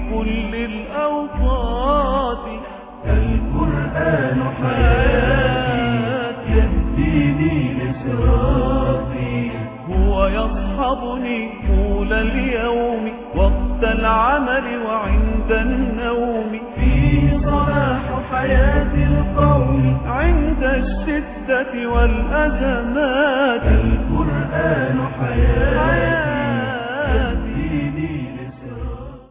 كل الأوقات القرآن حياتي يهديني لصراطي هو يصحبني طول اليوم وقت العمل وعند النوم فيه صلاح حياة القوم عند الشدة والأزمات القرآن حياتي حياتي يهديني لصراطي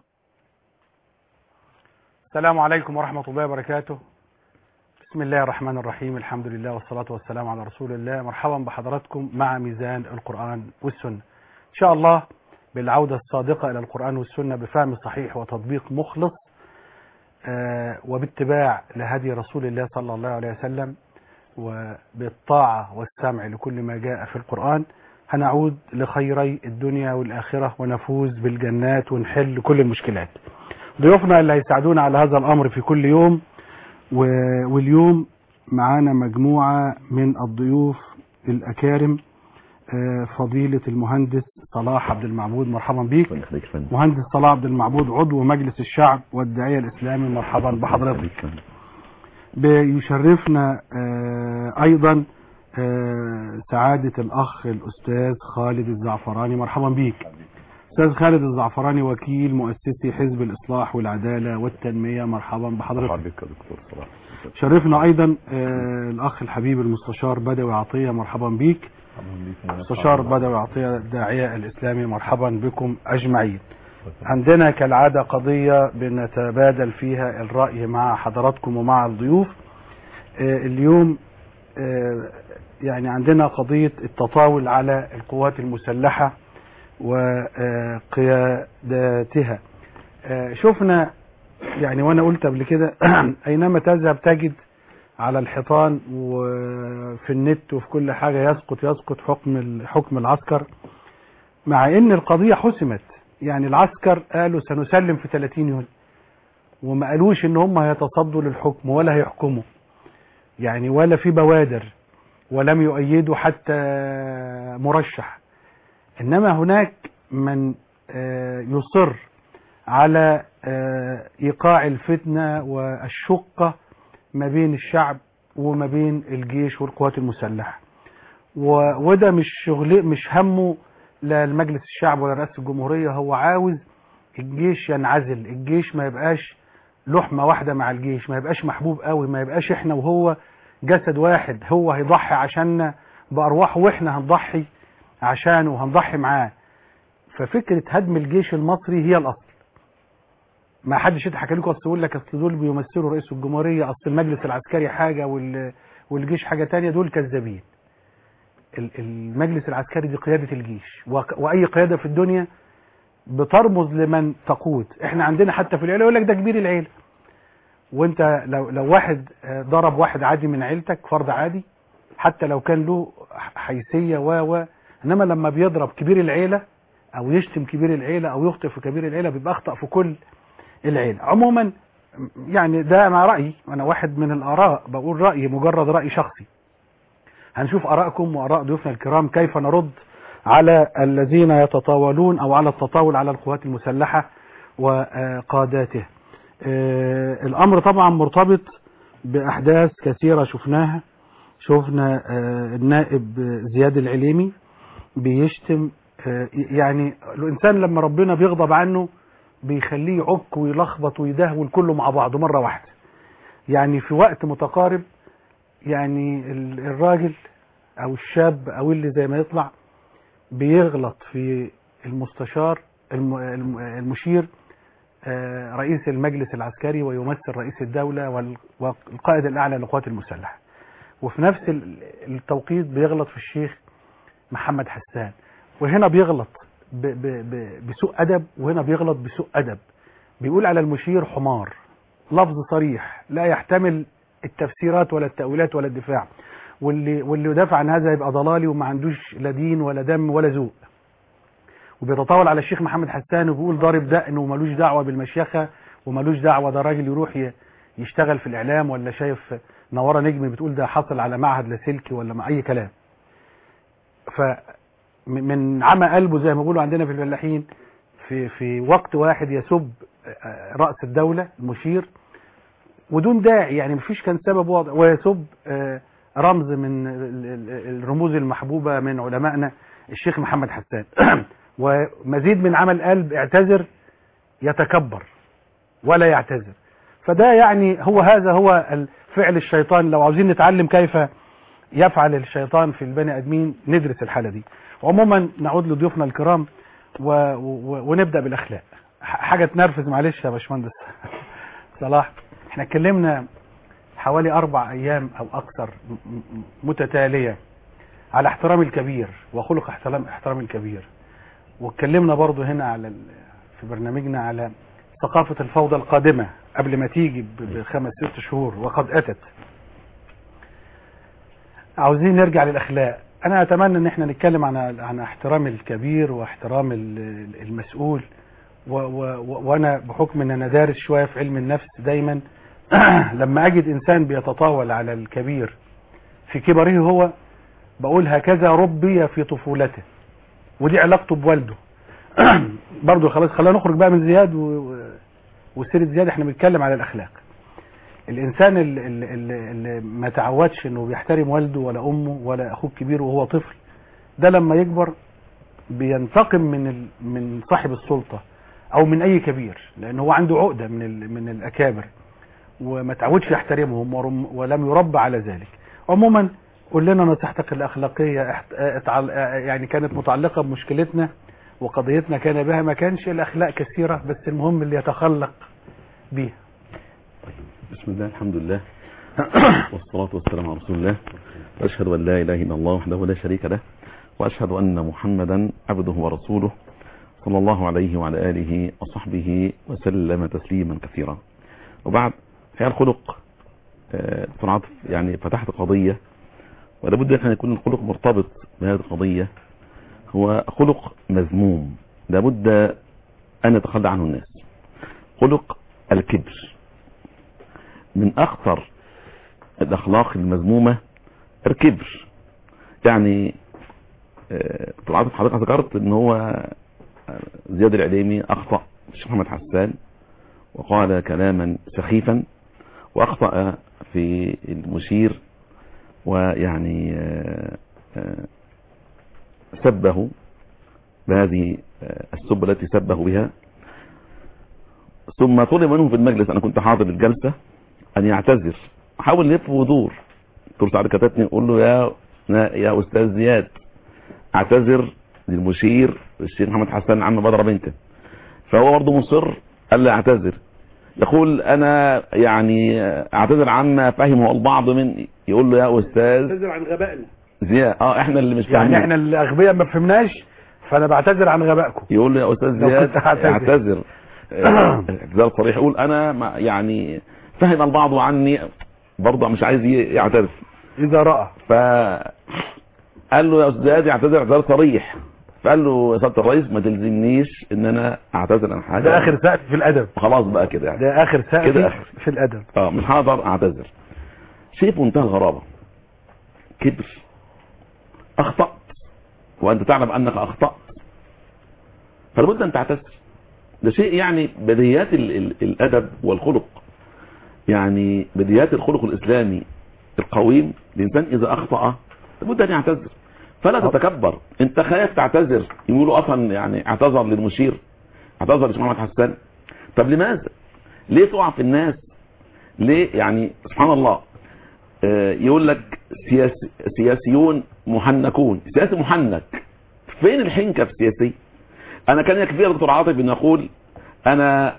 السلام عليكم ورحمة الله وبركاته بسم الله الرحمن الرحيم الحمد لله والصلاة والسلام على رسول الله مرحبا بحضراتكم مع ميزان القرآن والسنة إن شاء الله بالعودة الصادقة إلى القرآن والسنة بفهم صحيح وتطبيق مخلص آه، وباتباع لهدي رسول الله صلى الله عليه وسلم وبالطاعة والسمع لكل ما جاء في القرآن هنعود لخيري الدنيا والآخرة ونفوز بالجنات ونحل كل المشكلات ضيوفنا اللي هيساعدونا على هذا الأمر في كل يوم و- واليوم معانا مجموعة من الضيوف الأكارم آه، فضيلة المهندس صلاح عبد المعبود مرحبا بيك ربنا يخليك يا فندم. مهندس صلاح عبد المعبود عضو مجلس الشعب والداعية الإسلامي مرحبا بحضرتك ربنا يخليك يا فندم. بيشرفنا آه، أيضا آه، سعادة الأخ الأستاذ خالد الزعفراني مرحبا بيك أستاذ خالد الزعفراني وكيل مؤسسي حزب الإصلاح والعدالة والتنمية مرحبا مرحبا بحضرتك بك يا دكتور صلاح شرفنا أيضا آه، الأخ الحبيب المستشار بدوي عطية مرحبا بيك مستشار بدوي عطية الداعية الإسلامي مرحبا بكم أجمعين عندنا كالعادة قضية بنتبادل فيها الرأي مع حضراتكم ومع الضيوف آه، اليوم آه، يعني عندنا قضية التطاول على القوات المسلحة وقياداتها آه، شفنا يعني وانا قلت قبل كده اينما تذهب تجد على الحيطان وفي النت وفي كل حاجة يسقط يسقط حكم ال- حكم العسكر مع ان القضية حسمت يعني العسكر قالوا سنسلم في 30 يونيو وما قالوش ان هم هيتصدوا للحكم ولا هيحكموا يعني ولا في بوادر ولم يؤيدوا حتى مرشح انما هناك من آه، يصر على آه، ايقاع الفتنه والشقه ما بين الشعب وما بين الجيش والقوات المسلحه و- وده مش شغل مش همه لا المجلس الشعب ولا رئاسه الجمهوريه هو عاوز الجيش ينعزل الجيش ما يبقاش لحمه واحده مع الجيش ما يبقاش محبوب قوي ما يبقاش احنا وهو جسد واحد هو هيضحي عشاننا بارواحه واحنا هنضحي عشانه وهنضحي معاه ففكره هدم الجيش المصري هي الاصل ما حدش يضحك عليكم اصل يقول لك اصل دول بيمثلوا رئيس الجمهوريه اصل المجلس العسكري حاجه وال والجيش حاجه تانية دول كذابين ال- المجلس العسكري دي قياده الجيش وك- واي قياده في الدنيا بترمز لمن تقود احنا عندنا حتى في العيله يقول لك ده كبير العيله وانت لو لو واحد آه، ضرب واحد عادي من عيلتك فرد عادي حتى لو كان له حيثيه و و انما لما بيضرب كبير العيله او يشتم كبير العيله او يخطئ في كبير العيله بيبقى اخطا في كل العيله عموما يعني ده انا رايي انا واحد من الاراء بقول رايي مجرد راي شخصي هنشوف ارائكم واراء ضيوفنا الكرام كيف نرد على الذين يتطاولون او على التطاول على القوات المسلحه وقاداتها آه، الامر طبعا مرتبط باحداث كثيره شفناها شفنا آه، النائب زياد العليمي بيشتم آه، يعني الانسان لما ربنا بيغضب عنه بيخليه يعك ويلخبط ويدهول كله مع بعضه مره واحده يعني في وقت متقارب يعني ال- الراجل او الشاب او اللي زي ما يطلع بيغلط في المستشار الم- الم- المشير آه، رئيس المجلس العسكري ويمثل رئيس الدولة وال- والقائد الأعلى للقوات المسلحة وفي نفس ال- التوقيت بيغلط في الشيخ محمد حسان وهنا بيغلط ب ب ب بسوء أدب وهنا بيغلط بسوء أدب بيقول على المشير حمار لفظ صريح لا يحتمل التفسيرات ولا التأويلات ولا الدفاع واللي واللي يدافع عن هذا يبقى ضلالي وما عندوش لا دين ولا دم ولا ذوق وبيتطاول على الشيخ محمد حسان وبيقول ضارب دقن وملوش دعوه بالمشيخه وملوش دعوه ده راجل يروح ي- يشتغل في الاعلام ولا شايف نوره نجم بتقول ده حصل على معهد لاسلكي ولا مع اي كلام ف م- من عمى قلبه زي ما بيقولوا عندنا في الفلاحين في في وقت واحد يسب آه، رأس الدولة المشير ودون داعي يعني مفيش كان سبب واضح ويسب آه، رمز من ال- ال- الرموز المحبوبة من علمائنا الشيخ محمد حسان ومزيد من عمل قلب اعتذر يتكبر ولا يعتذر فده يعني هو هذا هو ال- فعل الشيطان لو عاوزين نتعلم كيف يفعل الشيطان في البني ادمين ندرس الحالة دي عموما نعود لضيوفنا الكرام و... و... ونبدأ بالاخلاق ح- حاجة تنرفز معلش يا باشمهندس صلاح احنا اتكلمنا حوالي اربع ايام او اكثر م- م- متتالية على احترام الكبير وخلق احترام احترام الكبير واتكلمنا برضو هنا على ال... في برنامجنا على ثقافة الفوضى القادمة قبل ما تيجي ب- بخمس ست شهور وقد أتت عاوزين نرجع للأخلاق أنا أتمنى أن احنا نتكلم عن عن احترام الكبير واحترام ال- المسؤول و و و وأنا بحكم أن أنا دارس شوية في علم النفس دايما لما أجد إنسان بيتطاول على الكبير في كبره هو بقول هكذا ربي في طفولته ودي علاقته بوالده برضو خلاص خلينا نخرج بقى من زياد و... و- وسيرة زياد احنا بنتكلم على الاخلاق الانسان اللي, اللي, اللي ما تعودش انه بيحترم والده ولا امه ولا اخوه الكبير وهو طفل ده لما يكبر بينتقم من ال... من صاحب السلطة او من اي كبير لان هو عنده عقدة من ال... من الاكابر وما تعودش يحترمهم ورم... ولم يربى على ذلك عموما قول لنا نصيحتك الاخلاقية احت... اتعل... يعني كانت متعلقة بمشكلتنا وقضيتنا كان بها ما كانش الاخلاق كثيرة بس المهم اللي يتخلق بيها بسم الله الحمد لله والصلاة والسلام على رسول الله وأشهد أن لا إله إلا الله وحده لا شريك له وأشهد أن محمدا عبده ورسوله صلى الله عليه وعلى آله وصحبه وسلم تسليما كثيرا وبعد في الخلق آه، دكتور عاطف يعني فتحت قضية ولابد أن يكون الخلق مرتبط بهذه القضية هو خلق مذموم لابد أن يتخلى عنه الناس خلق الكبر من اخطر الاخلاق المذمومه الكبر يعني آه، طلعت حضرتك ذكرت ان هو آه، زياد العليمي اخطا الشيخ محمد حسان وقال كلاما سخيفا واخطا في المشير ويعني آه، آه، سبه بهذه آه، السبه التي سبه بها ثم طلب منه في المجلس انا كنت حاضر الجلسه ان يعتذر حاول يلف ودور دكتور سعد كتبني يقول له يا يا استاذ زياد اعتذر للمشير الشيخ محمد حسن عم بدر بنته فهو برضه مصر قال لي اعتذر يقول انا يعني اعتذر عما فهمه البعض من يقول له يا استاذ اعتذر عن غبائنا زياد اه احنا اللي مش يعني فاهمين احنا الاغبياء ما فهمناش فانا بعتذر عن غبائكم يقول له يا استاذ لو زياد كنت هعتذر. اعتذر آه، اعتذار صريح يقول انا ما يعني فهم البعض عني برضه مش عايز ي- يعتذر اذا راى ف قال له يا استاذ زياد اعتذر اعتذار صريح فقال له يا سياده الرئيس ما تلزمنيش ان انا اعتذر عن حاجه ده اخر سقف في الادب خلاص بقى كده يعني ده اخر سقف كده آخر. في الادب اه مش هقدر اعتذر شيء في منتهى الغرابه كبر اخطات وانت تعلم انك اخطات فلابد ان تعتذر ده شيء يعني بديهيات ال ال الادب والخلق يعني بديهيات الخلق الاسلامي القويم الانسان اذا اخطا لابد ان يعتذر فلا تتكبر انت خايف تعتذر يقولوا اصلا يعني اعتذر للمشير اعتذر للشيخ محمد حسان طب لماذا ليه تقع في الناس ليه يعني سبحان الله آه، يقول لك سياس سياسيون محنكون سياسي محنك فين الحنكه في السياسي انا كان يكفي يا دكتور عاطف ان اقول انا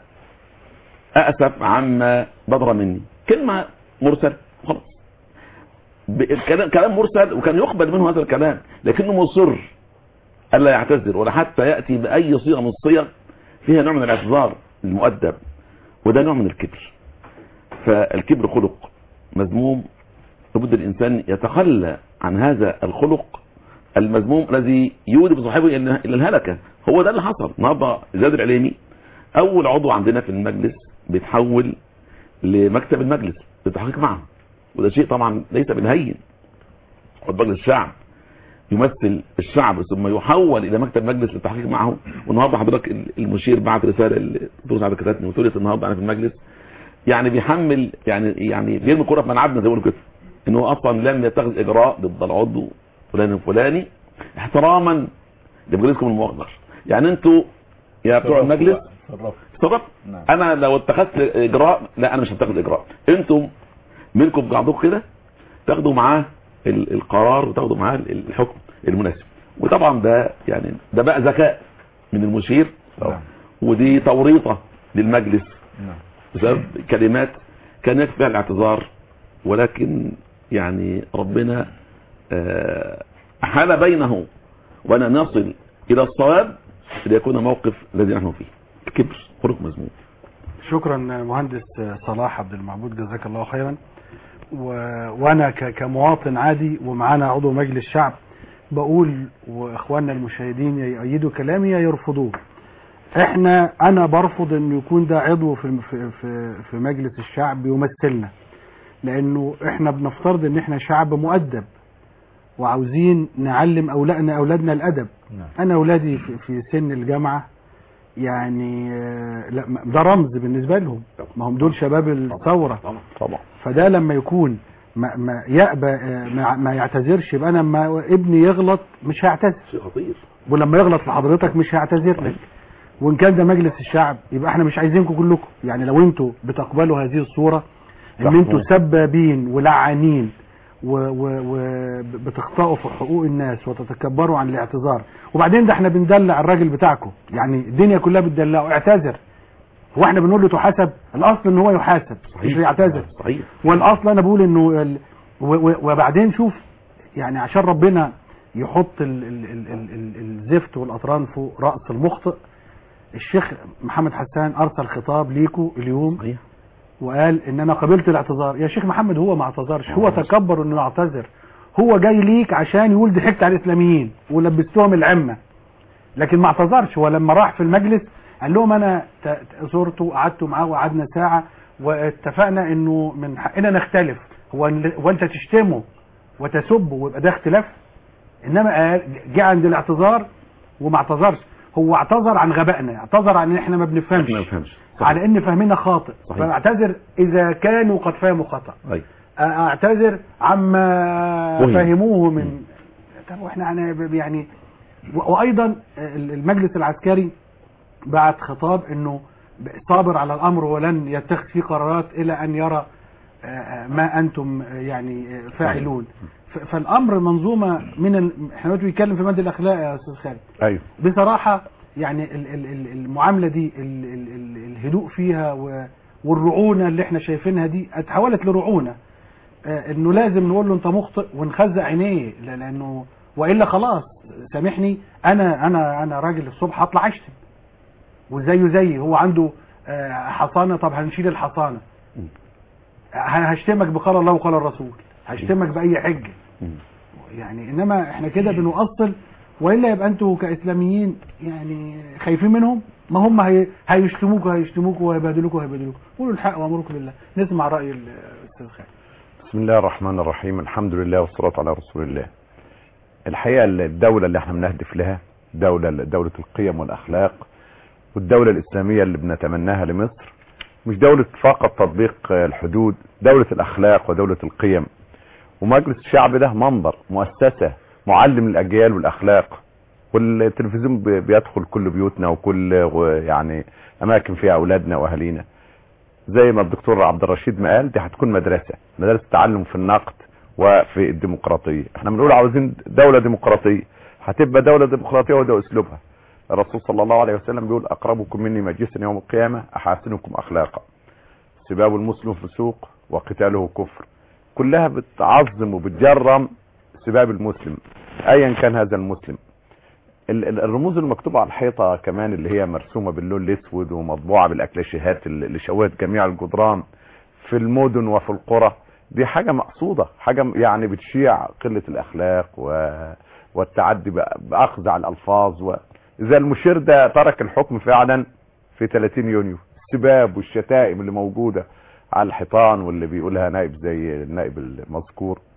اسف عما بدر مني كلمه مرسل خلاص ب- الكلام كلام مرسل وكان يقبل منه هذا الكلام لكنه مصر الا يعتذر ولا حتى ياتي باي صيغه من الصيغ فيها نوع من الاعتذار المؤدب وده نوع من الكبر فالكبر خلق مذموم لابد الانسان يتخلى عن هذا الخلق المذموم الذي يودي بصاحبه الى إلى الهلكه هو ده اللي حصل النهارده زياد العليمي اول عضو عندنا في المجلس بيتحول لمكتب المجلس للتحقيق معه وده شيء طبعا ليس بالهين مجلس الشعب يمثل الشعب ثم يحول الى مكتب مجلس للتحقيق معه والنهارده حضرتك المشير بعت رساله الدكتور سعد كتاتني وتقول النهارده انا في المجلس يعني بيحمل يعني يعني بيرمي كره في ملعبنا زي ما بيقولوا كده ان هو اصلا لم يتخذ اجراء ضد العضو فلان الفلاني احتراما لمجلسكم الموقر يعني انتوا يا بتوع المجلس تصرف نعم. انا لو اتخذت اجراء لا انا مش هتخذ اجراء انتم منكم في بعضكم كده تاخدوا معاه ال- القرار وتاخدوا معاه ال- الحكم المناسب وطبعا ده يعني ده بقى ذكاء من المشير نعم. ودي توريطه للمجلس نعم. بسبب كلمات كان يكفي فيها الاعتذار ولكن يعني ربنا آه، حال بينه وأن نصل إلى الصواب ليكون موقف الذي نحن فيه الكبر خلق مذموم شكرا مهندس صلاح عبد المعبود جزاك الله خيرا و... وانا ك... كمواطن عادي ومعانا عضو مجلس شعب بقول واخواننا المشاهدين يا يؤيدوا كلامي يا يرفضوه احنا انا برفض انه يكون ده عضو في في في, في مجلس الشعب يمثلنا لانه احنا بنفترض ان احنا شعب مؤدب وعاوزين نعلم اولادنا اولادنا الادب نعم. انا اولادي في, في سن الجامعه يعني آه، لا ما- ده رمز بالنسبه لهم ما هم دول شباب الثوره طبعا طبعا فده لما يكون ما, ما يأبى آه، ما, ما يعتذرش يبقى انا لما ابني يغلط مش هيعتذر شيء خطير ولما يغلط في حضرتك مش هيعتذر لك وان كان ده مجلس الشعب يبقى احنا مش عايزينكم كلكم يعني لو انتوا بتقبلوا هذه الصوره ان صح. انتوا سبابين ولعانين وبتخطئوا في حقوق الناس وتتكبروا عن الاعتذار وبعدين ده احنا بندلع الراجل بتاعكم يعني الدنيا كلها بتدلعه اعتذر هو احنا بنقول له تحاسب الاصل ان هو يحاسب مش يعتذر صحيح والاصل انا بقول انه ال... و... و... وبعدين شوف يعني عشان ربنا يحط ال... ال... ال... ال... ال... الزفت والاطران فوق راس المخطئ الشيخ محمد حسان ارسل خطاب ليكو اليوم صحيح وقال ان انا قبلت الاعتذار يا شيخ محمد هو ما اعتذرش هو تكبر انه يعتذر هو جاي ليك عشان يقول ضحكت على الاسلاميين ولبستهم العمه لكن ما اعتذرش ولما راح في المجلس قال لهم انا ت- ت- زرته وقعدت معاه وقعدنا ساعه واتفقنا انه من حقنا نختلف هو إن- هو انت تشتمه وتسبه ويبقى ده اختلاف انما قال جه عند الاعتذار وما اعتذرش هو اعتذر عن غبائنا اعتذر عن ان احنا ما بنفهمش احنا ما نفهمش صحيح. على ان فهمنا خاطئ صحيح. فاعتذر اذا كانوا قد فهموا خطأ أي. اعتذر عما وهم. فهموه من طب واحنا يعني- يعني و- وايضا المجلس العسكري بعت خطاب انه صابر على الامر ولن يتخذ فيه قرارات الى ان يرى آه، ما انتم آه، يعني آه، فاعلون ف- فالامر منظومه من ال... احنا دلوقتي بنتكلم في ماده الاخلاق يا استاذ خالد ايوه بصراحة يعني ال- ال- ال- المعاملة دي ال- ال- ال- الهدوء فيها و- والرعونة اللي احنا شايفينها دي اتحولت لرعونة آه، انه لازم نقول له انت مخطئ ونخزق عينيه ل- لانه والا خلاص سامحني انا انا انا راجل الصبح هطلع اشتم وزيه زيي هو عنده آه، حصانة طب هنشيل الحصانة ه- هشتمك بقال الله وقال الرسول هشتمك بأي حجة مم. يعني انما احنا كده بنؤصل والا يبقى انتوا كاسلاميين يعني خايفين منهم ما هم هي... هيشتموكوا هيشتموكوا وهيبهدلوكوا وهيبهدلوكوا قولوا الحق وامركم بالله نسمع راي الاستاذ خالد بسم الله الرحمن الرحيم الحمد لله والصلاة على رسول الله الحقيقة الدولة اللي احنا بنهدف لها دولة دولة القيم والأخلاق والدولة الإسلامية اللي بنتمناها لمصر مش دولة فقط تطبيق الحدود دولة الأخلاق ودولة القيم ومجلس الشعب ده منظر مؤسسة معلم الأجيال والأخلاق والتلفزيون بي- بيدخل كل بيوتنا وكل غ- يعني أماكن فيها أولادنا وأهالينا زي ما الدكتور عبد الرشيد ما قال دي هتكون مدرسة مدرسة تعلم في النقد وفي الديمقراطية احنا بنقول عاوزين دولة ديمقراطية هتبقى دولة ديمقراطية وده اسلوبها الرسول صلى الله عليه وسلم بيقول اقربكم مني مجلسا يوم القيامة احاسنكم اخلاقا سباب المسلم فسوق وقتاله كفر كلها بتعظم وبتجرم سباب المسلم ايا كان هذا المسلم ال- ال- الرموز المكتوبة على الحيطة كمان اللي هي مرسومة باللون الاسود ومطبوعة بالاكلاشيهات اللي اللي شوهت جميع الجدران في المدن وفي القرى دي حاجة مقصودة حاجة م- يعني بتشيع قلة الاخلاق و... والتعدي بأ- باخذ على الالفاظ و... اذا المشير ده ترك الحكم فعلا في 30 يونيو السباب والشتائم اللي موجودة على الحيطان واللي بيقولها نائب زي النائب المذكور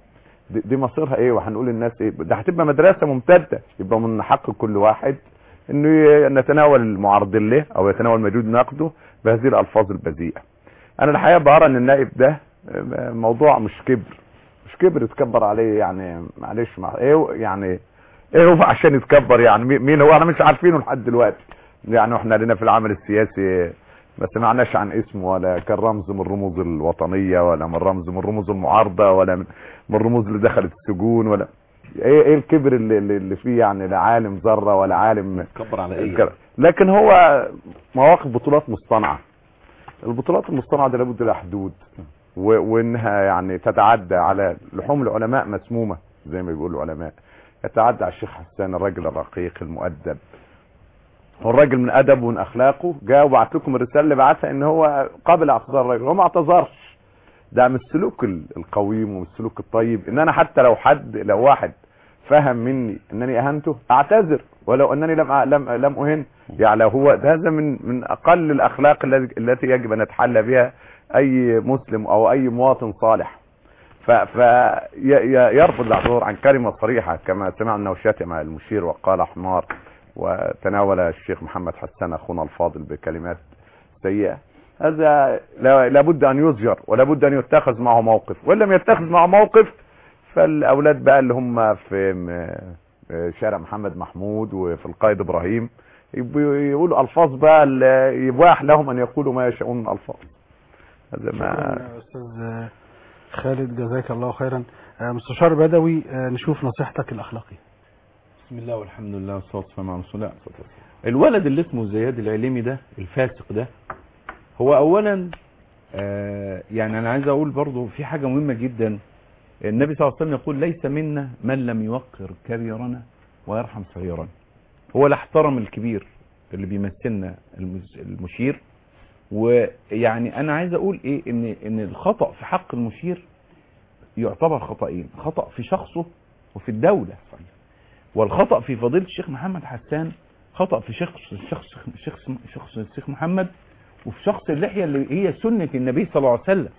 دي, دي مصيرها ايه وهنقول للناس ايه ده هتبقى مدرسه ممتده يبقى من حق كل واحد انه ي- نتناول المعارضين له او يتناول مجهود نقده بهذه الالفاظ البذيئه انا الحقيقه بقرا ان النائب ده آه، موضوع مش كبر مش كبر يتكبر عليه يعني معلش مع ايه يعني ايه هو عشان يتكبر يعني مي- مين هو انا مش عارفينه لحد دلوقتي يعني احنا لنا في العمل السياسي ما سمعناش عن اسمه ولا كان رمز من الرموز الوطنية ولا من رمز من رموز المعارضة ولا من من الرموز اللي دخلت السجون ولا ايه ايه الكبر اللي, اللي اللي فيه يعني لا عالم ذرة ولا عالم كبر على ايه كده. لكن هو مواقف بطولات مصطنعة البطولات المصطنعة دي لابد لها حدود و- وانها يعني تتعدى على لحوم العلماء مسمومة زي ما بيقولوا العلماء يتعدى على الشيخ حسان الراجل الرقيق المؤدب هو الراجل من ادبه ومن اخلاقه جاء وبعت لكم الرساله اللي بعتها ان هو قابل اعتذار الراجل هو ما اعتذرش ده من السلوك ال- القويم ومن السلوك الطيب ان انا حتى لو حد لو واحد فهم مني انني اهنته اعتذر ولو انني لم أ- لم لم اهن يعني هو ده هذا من من اقل الاخلاق الذي- التي يجب ان يتحلى بها اي مسلم او اي مواطن صالح ف ف ي- ي- يرفض الاعتذار عن كلمه صريحه كما سمعنا وشتم المشير وقال حمار وتناول الشيخ محمد حسان اخونا الفاضل بكلمات سيئه هذا لا- لابد ان يزجر ولابد ان يتخذ معه موقف وان لم يتخذ معه موقف فالاولاد بقى اللي هم في م- في شارع محمد محمود وفي القائد ابراهيم يبقوا يقولوا الفاظ بقى اللي يباح لهم ان يقولوا ما يشاءون من الفاظ هذا ما شكراً يا استاذ خالد جزاك الله خيرا آه، مستشار بدوي آه، نشوف نصيحتك الاخلاقيه بسم الله والحمد لله والصلاه والسلام على رسول الله الولد اللي اسمه زياد العليمي ده الفاسق ده هو اولا آه يعني انا عايز اقول برضه في حاجه مهمه جدا النبي صلى الله عليه وسلم يقول ليس منا من لم يوقر كبيرنا ويرحم صغيرنا هو لا احترم الكبير اللي بيمثلنا المس- المشير ويعني انا عايز اقول ايه ان ان الخطا في حق المشير يعتبر خطأين خطأ في شخصه وفي الدولة والخطأ في فضيلة الشيخ محمد حسان خطأ في شخص شخص شخص شخص الشيخ محمد وفي شخص اللحية اللي هي سنة النبي صلى الله عليه وسلم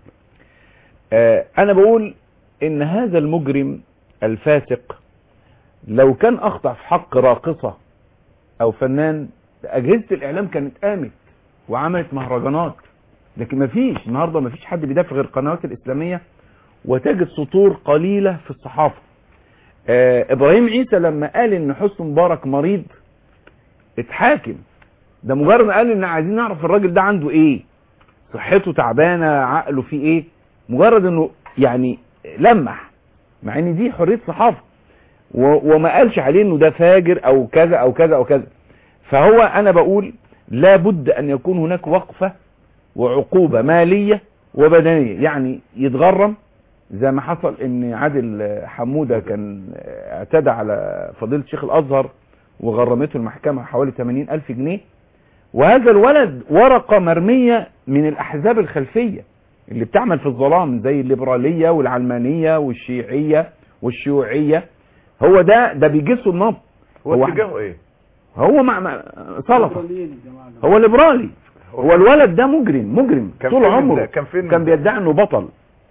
آه انا بقول ان هذا المجرم الفاسق لو كان اخطأ في حق راقصة او فنان اجهزة الاعلام كانت قامت وعملت مهرجانات لكن مفيش النهارده مفيش حد بيدافع غير القنوات الاسلاميه وتجد سطور قليله في الصحافه آه ابراهيم عيسى لما قال ان حسن مبارك مريض اتحاكم ده مجرد ما قال ان عايزين نعرف الراجل ده عنده ايه صحته تعبانه عقله فيه ايه مجرد انه يعني لمح مع ان دي حريه صحافه و- وما قالش عليه انه ده فاجر او كذا او كذا او كذا فهو انا بقول لابد ان يكون هناك وقفه وعقوبه ماليه وبدنيه يعني يتغرم زي ما حصل ان عادل حموده كان اعتدى على فضيله شيخ الازهر وغرمته المحكمه حوالي 80 الف جنيه وهذا الولد ورقه مرميه من الاحزاب الخلفيه اللي بتعمل في الظلام زي الليبراليه والعلمانيه والشيعيه والشيوعيه هو ده ده بيجسوا النبض هو هو اتجاهه ايه هو مع مع- سلطه هو ليبرالي هو الولد ده مجرم مجرم كان طول فين عمره ده؟ كان فين كان ده؟ بيدعي انه بطل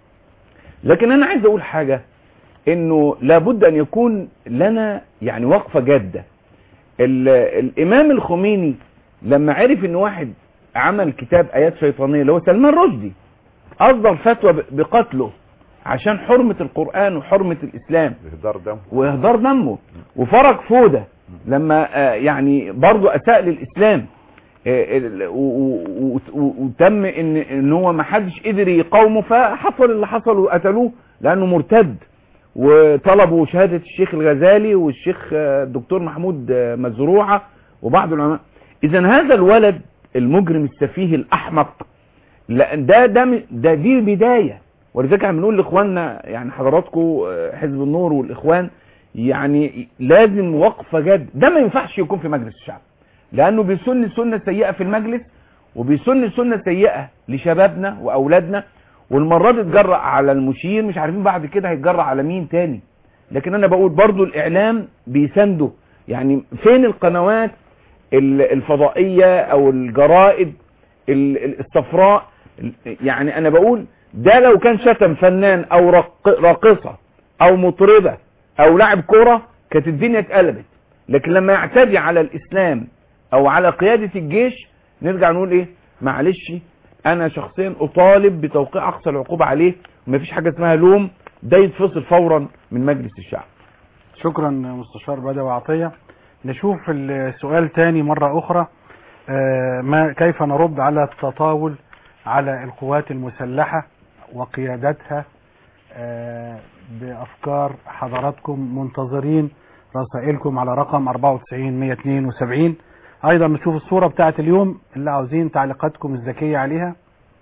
لكن انا عايز اقول حاجه انه لابد ان يكون لنا يعني وقفه جاده ال- الامام الخميني لما عرف ان واحد عمل كتاب ايات شيطانيه اللي هو سلمان رشدي اصدر فتوى ب- بقتله عشان حرمه القران وحرمه الاسلام اهدار دم واهدار دمه وفرج فوده لما آه، يعني برضو اساء للاسلام آه، ال- و- و- و- وتم ان ان هو ما حدش قدر يقاومه فحصل اللي حصل وقتلوه لانه مرتد وطلبوا شهاده الشيخ الغزالي والشيخ آه، الدكتور محمود آه، مزروعه وبعض العلماء اذا هذا الولد المجرم السفيه الاحمق لا ده ده م- ده دي بدايه ولذلك احنا بنقول لاخواننا يعني حضراتكم آه، حزب النور والاخوان يعني لازم وقفه جد ده ما ينفعش يكون في مجلس الشعب لانه بيسن سنه سيئه في المجلس وبيسن سنه سيئه لشبابنا واولادنا والمره دي اتجرأ على المشير مش عارفين بعد كده هيتجرأ على مين تاني لكن انا بقول برضو الاعلام بيسنده يعني فين القنوات ال- الفضائيه او الجرائد ال- ال- الصفراء ال- يعني انا بقول ده لو كان شتم فنان او راق- راقصه او مطربة او لاعب كرة كانت الدنيا اتقلبت لكن لما يعتدي على الاسلام او على قيادة الجيش نرجع نقول ايه معلش انا شخصيا اطالب بتوقيع اقصى العقوبة عليه ومفيش حاجة اسمها لوم ده يتفصل فورا من مجلس الشعب شكرا مستشار بدوي عطية نشوف السؤال تاني مرة أخرى آه، ما كيف نرد على التطاول على القوات المسلحة وقيادتها آه، بأفكار حضراتكم منتظرين رسائلكم على رقم 94 172 أيضا نشوف الصورة بتاعت اليوم اللي عاوزين تعليقاتكم الذكية عليها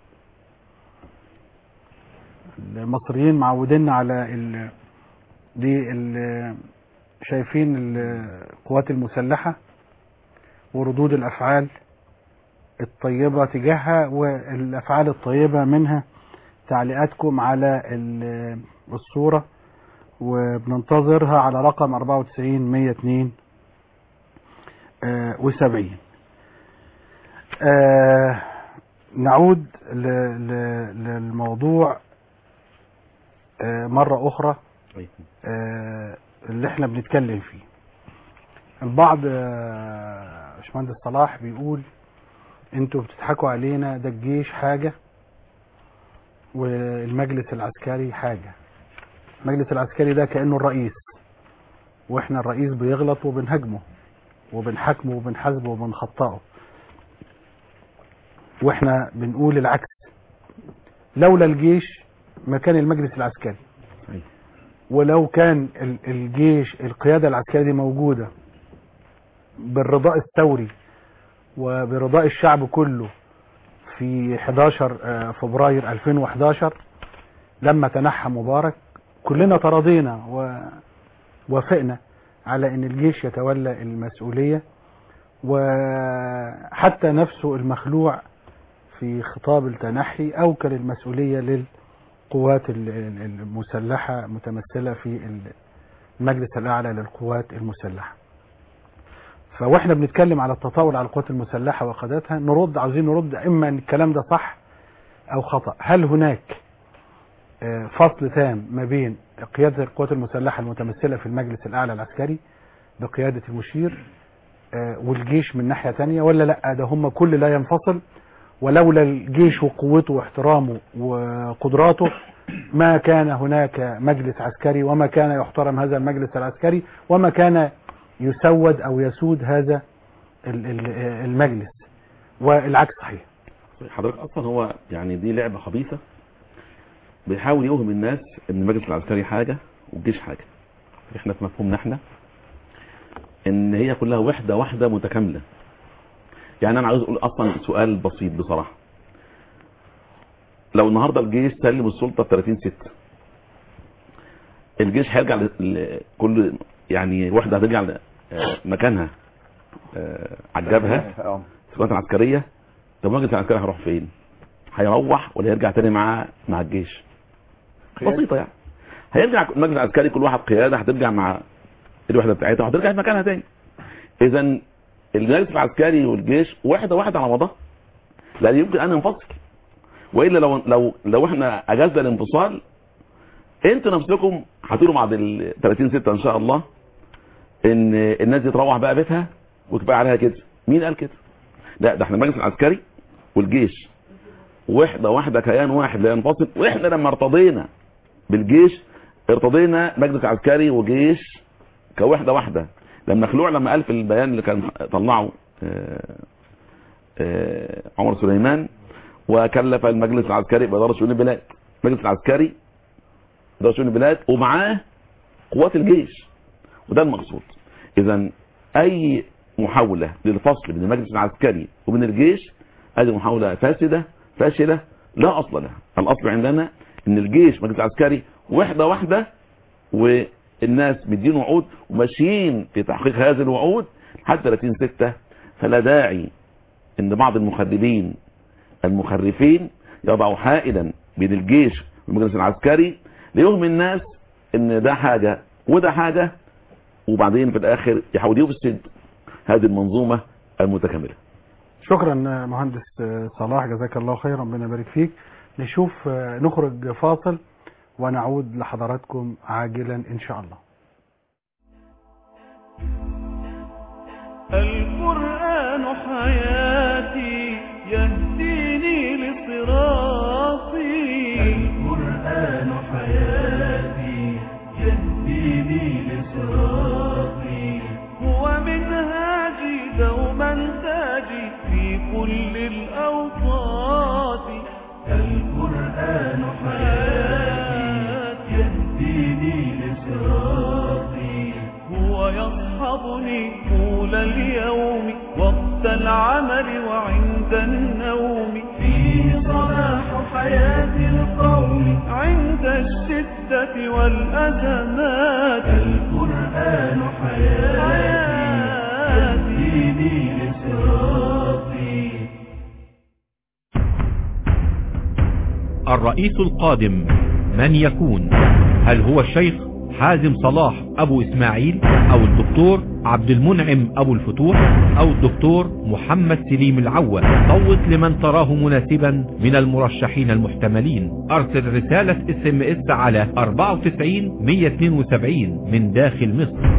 المصريين معودين على ال... دي ال... شايفين القوات المسلحة وردود الأفعال الطيبة تجاهها والأفعال الطيبة منها تعليقاتكم على ال- الصورة وبننتظرها على رقم 94 102 وسبعين نعود ل- ل- للموضوع آه، مرة أخرى آه، اللي احنا بنتكلم فيه البعض آه، باشمهندس صلاح بيقول انتوا بتضحكوا علينا ده الجيش حاجة والمجلس العسكري حاجة المجلس العسكري ده كأنه الرئيس واحنا الرئيس بيغلط وبنهاجمه وبنحاكمه وبنحاسبه وبنخطئه واحنا بنقول العكس لولا الجيش ما كان المجلس العسكري أيوة. ولو كان ال- الجيش القيادة العسكرية دي موجودة بالرضاء الثوري وبرضاء الشعب كله في 11 آه، فبراير 2011 لما تنحى مبارك كلنا تراضينا ووافقنا على ان الجيش يتولى المسؤولية وحتى نفسه المخلوع في خطاب التنحي اوكل المسؤولية للقوات ال- ال- المسلحة متمثلة في المجلس الاعلى للقوات المسلحة فواحنا بنتكلم على التطاول على القوات المسلحة وقادتها نرد عاوزين نرد اما ان الكلام ده صح او خطأ هل هناك آه، فصل تام ما بين قيادة القوات المسلحة المتمثلة في المجلس الأعلى العسكري بقيادة المشير آه، والجيش من ناحية تانية ولا لا ده هم كل لا ينفصل ولولا الجيش وقوته واحترامه وقدراته ما كان هناك مجلس عسكري وما كان يحترم هذا المجلس العسكري وما كان يسود أو يسود هذا ال- ال- المجلس والعكس صحيح حضرتك اصلا هو يعني دي لعبه خبيثه بيحاول يوهم الناس ان المجلس العسكري حاجه والجيش حاجه احنا في مفهومنا احنا ان هي كلها وحده واحده متكامله يعني انا عاوز اقول اصلا سؤال بسيط بصراحه لو النهارده الجيش سلم السلطه في 30 6 الجيش هيرجع ل- ل- كل يعني وحده هترجع ل- آه، مكانها آه، عجبها اه القوات العسكريه طب المجلس العسكري هيروح فين؟ هيروح ولا يرجع تاني مع مع الجيش؟ بسيطه يعني هيرجع المجلس العسكري كل واحد قياده هترجع مع الوحده بتاعتها وهترجع في مكانها تاني اذا المجلس العسكري والجيش واحده واحده على بعضها لا يمكن ان ينفصل والا لو لو لو احنا اجازنا الانفصال انتوا نفسكم هتقولوا بعد ال 30 6 ان شاء الله ان الناس دي تروح بقى بيتها وكفايه عليها كده مين قال كده لا ده احنا المجلس العسكري والجيش وحده واحده كيان واحد لا ينفصل واحنا لما ارتضينا بالجيش ارتضينا مجلس عسكري وجيش كوحده واحده لما خلوع لما قال في البيان اللي كان طلعه آه، آه، عمر سليمان وكلف المجلس العسكري باداره شؤون البلاد المجلس العسكري اداره شؤون البلاد ومعاه قوات الجيش وده المقصود اذا اي محاوله للفصل بين المجلس العسكري وبين الجيش هذه محاوله فاسده فاشله لا اصل لها الاصل عندنا ان الجيش مجلس العسكري وحده واحده والناس مدين وعود وماشيين في تحقيق هذه الوعود حتى 30 6 فلا داعي ان بعض المخربين المخرفين يضعوا حائلا بين الجيش والمجلس العسكري ليوهم الناس ان ده حاجه وده حاجه وبعدين في الاخر يحاولوا يفسد هذه المنظومه المتكامله شكرا مهندس صلاح جزاك الله خير ربنا يبارك فيك نشوف نخرج فاصل ونعود لحضراتكم عاجلا إن شاء الله القرآن حياتي يهديني لصراطي القرآن حياتي يهديني لصراطي هو منهاجي دوما تاجي في كل الأوقات القرآن حياتي يهديني لصراطي هو يصحبني طول اليوم وقت العمل وعند النوم فيه صلاح حياة القوم عند الشدة والأزمات القرآن حياتي يهديني لصراطي الرئيس القادم من يكون هل هو الشيخ حازم صلاح ابو اسماعيل او الدكتور عبد المنعم ابو الفتوح او الدكتور محمد سليم العوة صوت لمن تراه مناسبا من المرشحين المحتملين ارسل رسالة اس ام اس على 94 172 من داخل مصر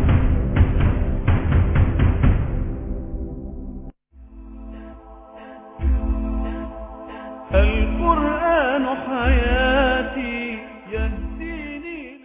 القرآن حياتي يهديني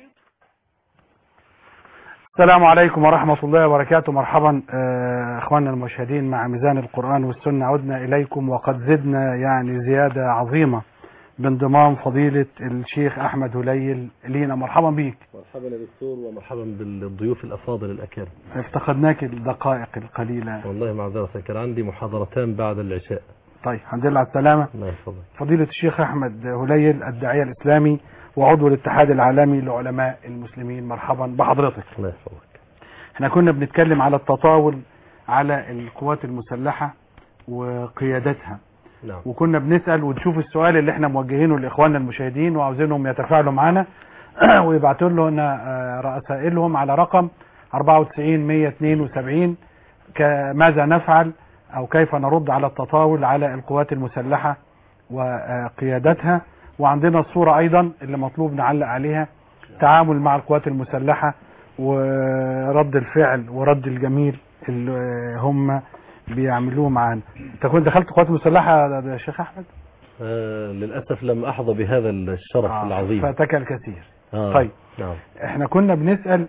السلام عليكم ورحمة الله وبركاته مرحبا آه، اخواننا المشاهدين مع ميزان القرآن والسنة عدنا اليكم وقد زدنا يعني زيادة عظيمة بانضمام فضيلة الشيخ احمد هليل لينا مرحبا بيك مرحبا يا دكتور ومرحبا بالضيوف الافاضل الاكارم افتقدناك الدقائق القليلة والله معذرة كان عندي محاضرتان بعد العشاء طيب الحمد لله على السلامة الله يحفظك فضيلة الشيخ احمد هليل الداعية الاسلامي وعضو الاتحاد العالمي لعلماء المسلمين مرحبا بحضرتك الله يحفظك احنا كنا بنتكلم على التطاول على القوات المسلحة وقيادتها نعم وكنا بنسأل ونشوف السؤال اللي احنا موجهينه لاخواننا المشاهدين وعاوزينهم يتفاعلوا معنا ويبعتوا لنا آه، رسائلهم على رقم 94 172 ك- ماذا نفعل او كيف نرد على التطاول على القوات المسلحة وقيادتها وعندنا الصورة ايضا اللي مطلوب نعلق عليها تعامل مع القوات المسلحة ورد الفعل ورد الجميل اللي هم بيعملوه معانا انت كنت دخلت القوات المسلحة يا شيخ احمد آه للاسف لم احظى بهذا الشرف آه، العظيم فاتك الكثير آه. طيب. نعم احنا كنا بنسأل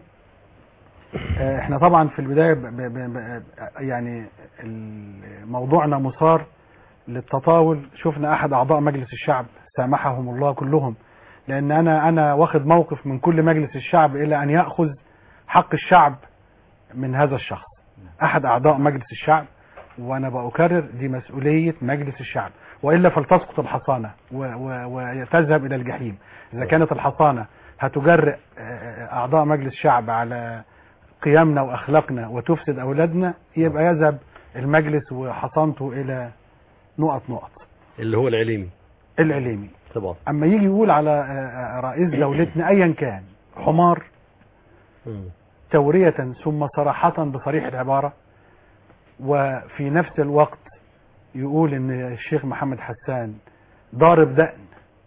اه، احنا طبعا في البداية ب ب ب ب يعني ال- موضوعنا مثار للتطاول شفنا احد اعضاء مجلس الشعب سامحهم الله كلهم لان انا انا واخد موقف من كل مجلس الشعب الى ان يأخذ حق الشعب من هذا الشخص احد اعضاء مجلس الشعب وانا بأكرر دي مسؤولية مجلس الشعب وإلا فلتسقط الحصانة و- و- وتذهب إلى الجحيم إذا كانت الحصانة هتجرئ آه، أعضاء مجلس الشعب على قيمنا وأخلاقنا وتفسد أولادنا يبقى يذهب المجلس وحصانته إلى نقط نقط اللي هو العليمي العليمي طبعا أما يجي يقول على آه، آه، رئيس دولتنا أيا كان حمار مم. تورية ثم صراحة بصريح العبارة وفي نفس الوقت يقول ان الشيخ محمد حسان ضارب دقن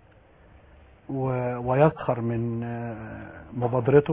و- ويسخر من آه، مبادرته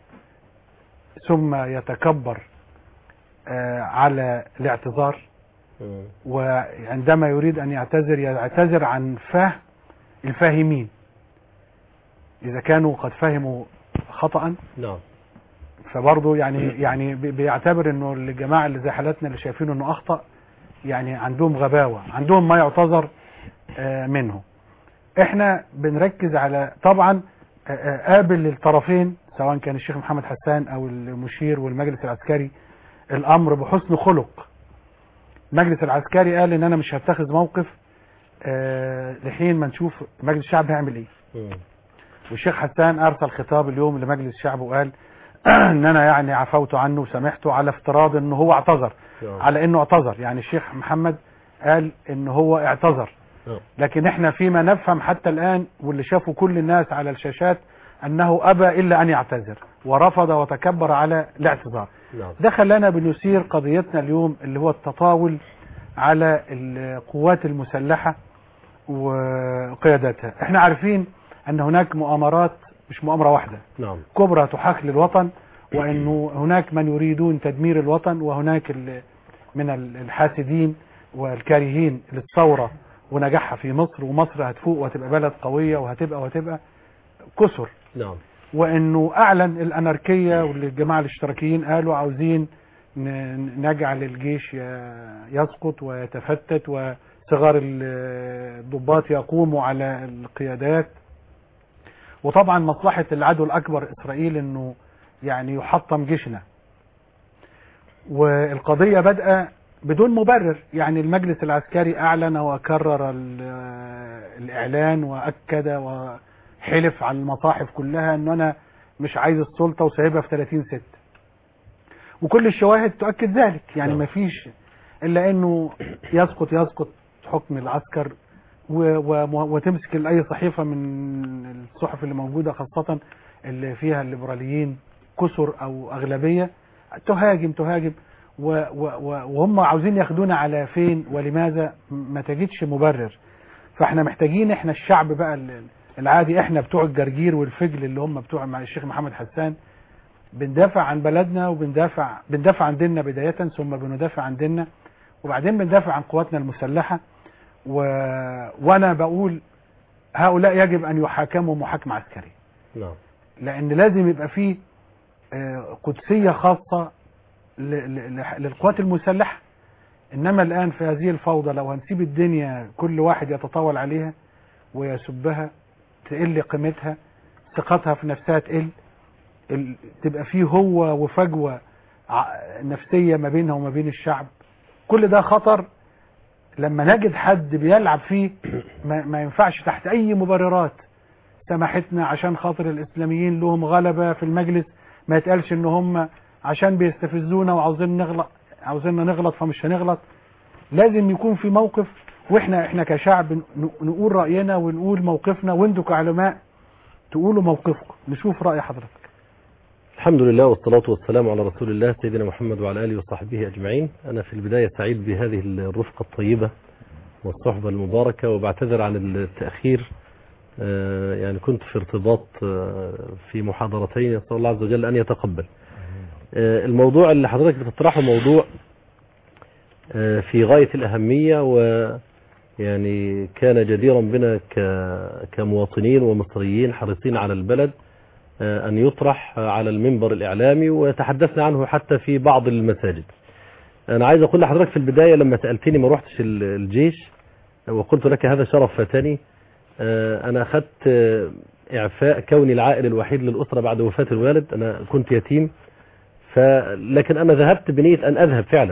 ثم يتكبر آه، على الاعتذار مم. وعندما يريد ان يعتذر يعتذر عن فهم الفاهمين اذا كانوا قد فهموا خطأ نعم فبرضه يعني يعني بي- بيعتبر انه الجماعه اللي زي حالاتنا اللي شايفينه انه اخطا يعني عندهم غباوه عندهم ما يعتذر آه، منه احنا بنركز على طبعا آه، آه، قابل للطرفين سواء كان الشيخ محمد حسان او المشير والمجلس العسكري الامر بحسن خلق المجلس العسكري قال ان انا مش هتخذ موقف آه، لحين ما نشوف مجلس الشعب هيعمل ايه مم. والشيخ حسان ارسل خطاب اليوم لمجلس الشعب وقال ان انا يعني عفوت عنه وسامحته على افتراض انه هو اعتذر نعم. على انه اعتذر يعني الشيخ محمد قال ان هو اعتذر نعم. لكن احنا فيما نفهم حتى الان واللي شافوا كل الناس على الشاشات انه ابى الا ان يعتذر ورفض وتكبر على الاعتذار نعم ده خلانا بنثير قضيتنا اليوم اللي هو التطاول على القوات المسلحة وقيادتها احنا عارفين ان هناك مؤامرات مش مؤامرة واحدة نعم كبرى تحاك للوطن وانه هناك من يريدون تدمير الوطن وهناك ال- من ال- الحاسدين والكارهين للثوره ونجاحها في مصر ومصر هتفوق وهتبقى بلد قويه وهتبقى وهتبقى كسر نعم وانه اعلن الاناركيه والجماعه الاشتراكيين قالوا عاوزين ن- نجعل الجيش ي- يسقط ويتفتت وصغار ال- الضباط يقوموا على القيادات وطبعا مصلحه العدو الاكبر اسرائيل انه يعني يحطم جيشنا والقضيه بادئه بدون مبرر يعني المجلس العسكري اعلن وكرر ال- الاعلان واكد وحلف على المصاحف كلها ان انا مش عايز السلطه وسايبها في 30 6 وكل الشواهد تؤكد ذلك يعني نعم. ما فيش الا انه يسقط يسقط حكم العسكر و- و- وتمسك اي صحيفه من الصحف اللي موجوده خاصه اللي فيها الليبراليين كسر او اغلبيه تهاجم تهاجم و و و وهم عاوزين ياخدونا على فين ولماذا ما تجدش مبرر فاحنا محتاجين احنا الشعب بقى ال- العادي احنا بتوع الجرجير والفجل اللي هم بتوع مع الشيخ محمد حسان بندافع عن بلدنا وبندافع بندافع عن ديننا بداية ثم بندافع عن ديننا وبعدين بندافع عن قواتنا المسلحة و... وانا بقول هؤلاء يجب ان يحاكموا محاكمة عسكرية نعم لان لازم يبقى فيه آه، قدسية خاصة ل- ل- ل- للقوات المسلحة انما الان في هذه الفوضى لو هنسيب الدنيا كل واحد يتطاول عليها ويسبها تقل قيمتها ثقتها في نفسها تقل ال- تبقى فيه هو وفجوة ع- نفسية ما بينها وما بين الشعب كل ده خطر لما نجد حد بيلعب فيه ما, ما ينفعش تحت اي مبررات سمحتنا عشان خاطر الاسلاميين لهم غلبة في المجلس ما يتقالش ان هم عشان بيستفزونا وعاوزين نغلط عاوزيننا نغلط فمش هنغلط لازم يكون في موقف واحنا احنا كشعب ن- نقول رأينا ونقول موقفنا وانتوا كعلماء تقولوا موقفكم نشوف رأي حضرتك الحمد لله والصلاة والسلام على رسول الله سيدنا محمد وعلى آله وصحبه أجمعين أنا في البداية سعيد بهذه الرفقة الطيبة والصحبة المباركة وبعتذر عن التأخير آه، يعني كنت في ارتباط آه، في محاضرتين يسأل الله عز وجل أن يتقبل آه، الموضوع اللي حضرتك بتطرحه موضوع آه، في غاية الأهمية ويعني كان جديرا بنا ك- كمواطنين ومصريين حريصين على البلد آه، أن يطرح آه، على المنبر الإعلامي وتحدثنا عنه حتى في بعض المساجد أنا عايز أقول لحضرتك في البداية لما سألتني ما روحتش ال- الجيش وقلت لك هذا شرف فاتني آه، أنا أخذت آه، إعفاء كوني العائل الوحيد للأسرة بعد وفاة الوالد أنا كنت يتيم ف... لكن أنا ذهبت بنية أن أذهب فعلا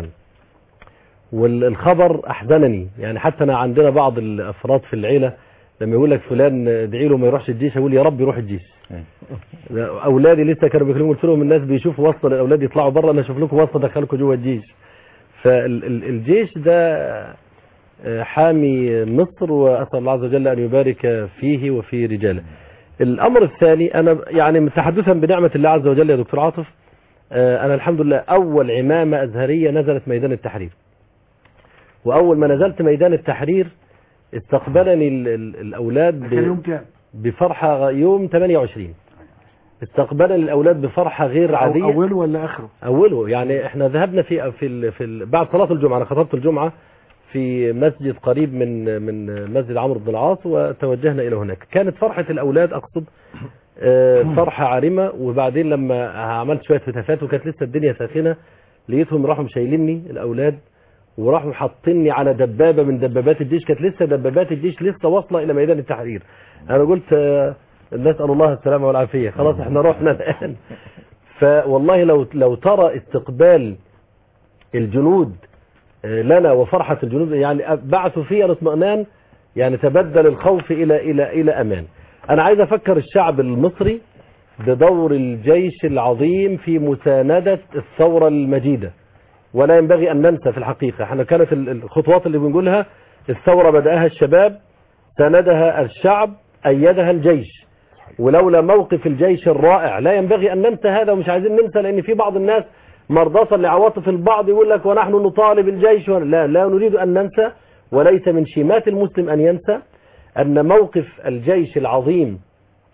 والخبر أحزنني يعني حتى أنا عندنا بعض الأفراد في العيلة لما يقول لك فلان ادعي له ما يروحش الجيش يقول يا رب يروح الجيش اولادي لسه كانوا بيكلموا قلت لهم الناس بيشوفوا واسطه الاولاد يطلعوا بره انا اشوف لكم واسطه ادخلكم جوه الجيش فالجيش ده آه، حامي مصر واسال الله عز وجل ان يبارك فيه وفي رجاله الامر الثاني انا يعني تحدثا بنعمه الله عز وجل يا دكتور عاطف آه، انا الحمد لله اول عمامه ازهريه نزلت ميدان التحرير واول ما نزلت ميدان التحرير استقبلني ال- ال- الاولاد ب- كان يوم كام بفرحة يوم 28 استقبلنا الأولاد بفرحة غير أو عادية اوله ولا اخره أوله يعني احنا ذهبنا في في ال في ال بعد صلاة الجمعة أنا خطبت الجمعة في مسجد قريب من من مسجد عمرو بن العاص وتوجهنا إلى هناك كانت فرحة الأولاد أقصد آه، فرحة عارمة وبعدين لما عملت شوية هتافات وكانت لسه الدنيا ساخنة لقيتهم راحوا شايليني الأولاد وراحوا حاطيني على دبابة من دبابات الجيش كانت لسه دبابات الجيش لسه واصلة إلى ميدان التحرير أنا قلت آه، نسأل الله السلامة والعافية خلاص احنا رحنا الآن فوالله لو لو ترى استقبال الجنود آه، لنا وفرحة الجنود يعني بعثوا فيها الاطمئنان يعني تبدل الخوف إلى إلى إلى أمان أنا عايز أفكر الشعب المصري بدور الجيش العظيم في مساندة الثورة المجيدة ولا ينبغي أن ننسى في الحقيقة احنا كانت ال- الخطوات اللي بنقولها الثورة بدأها الشباب ساندها الشعب أيدها الجيش ولولا موقف الجيش الرائع لا ينبغي أن ننسى هذا ومش عايزين ننسى لأن في بعض الناس مرضاة لعواطف البعض يقول لك ونحن نطالب الجيش ون- لا لا نريد أن ننسى وليس من شيمات المسلم أن ينسى أن موقف الجيش العظيم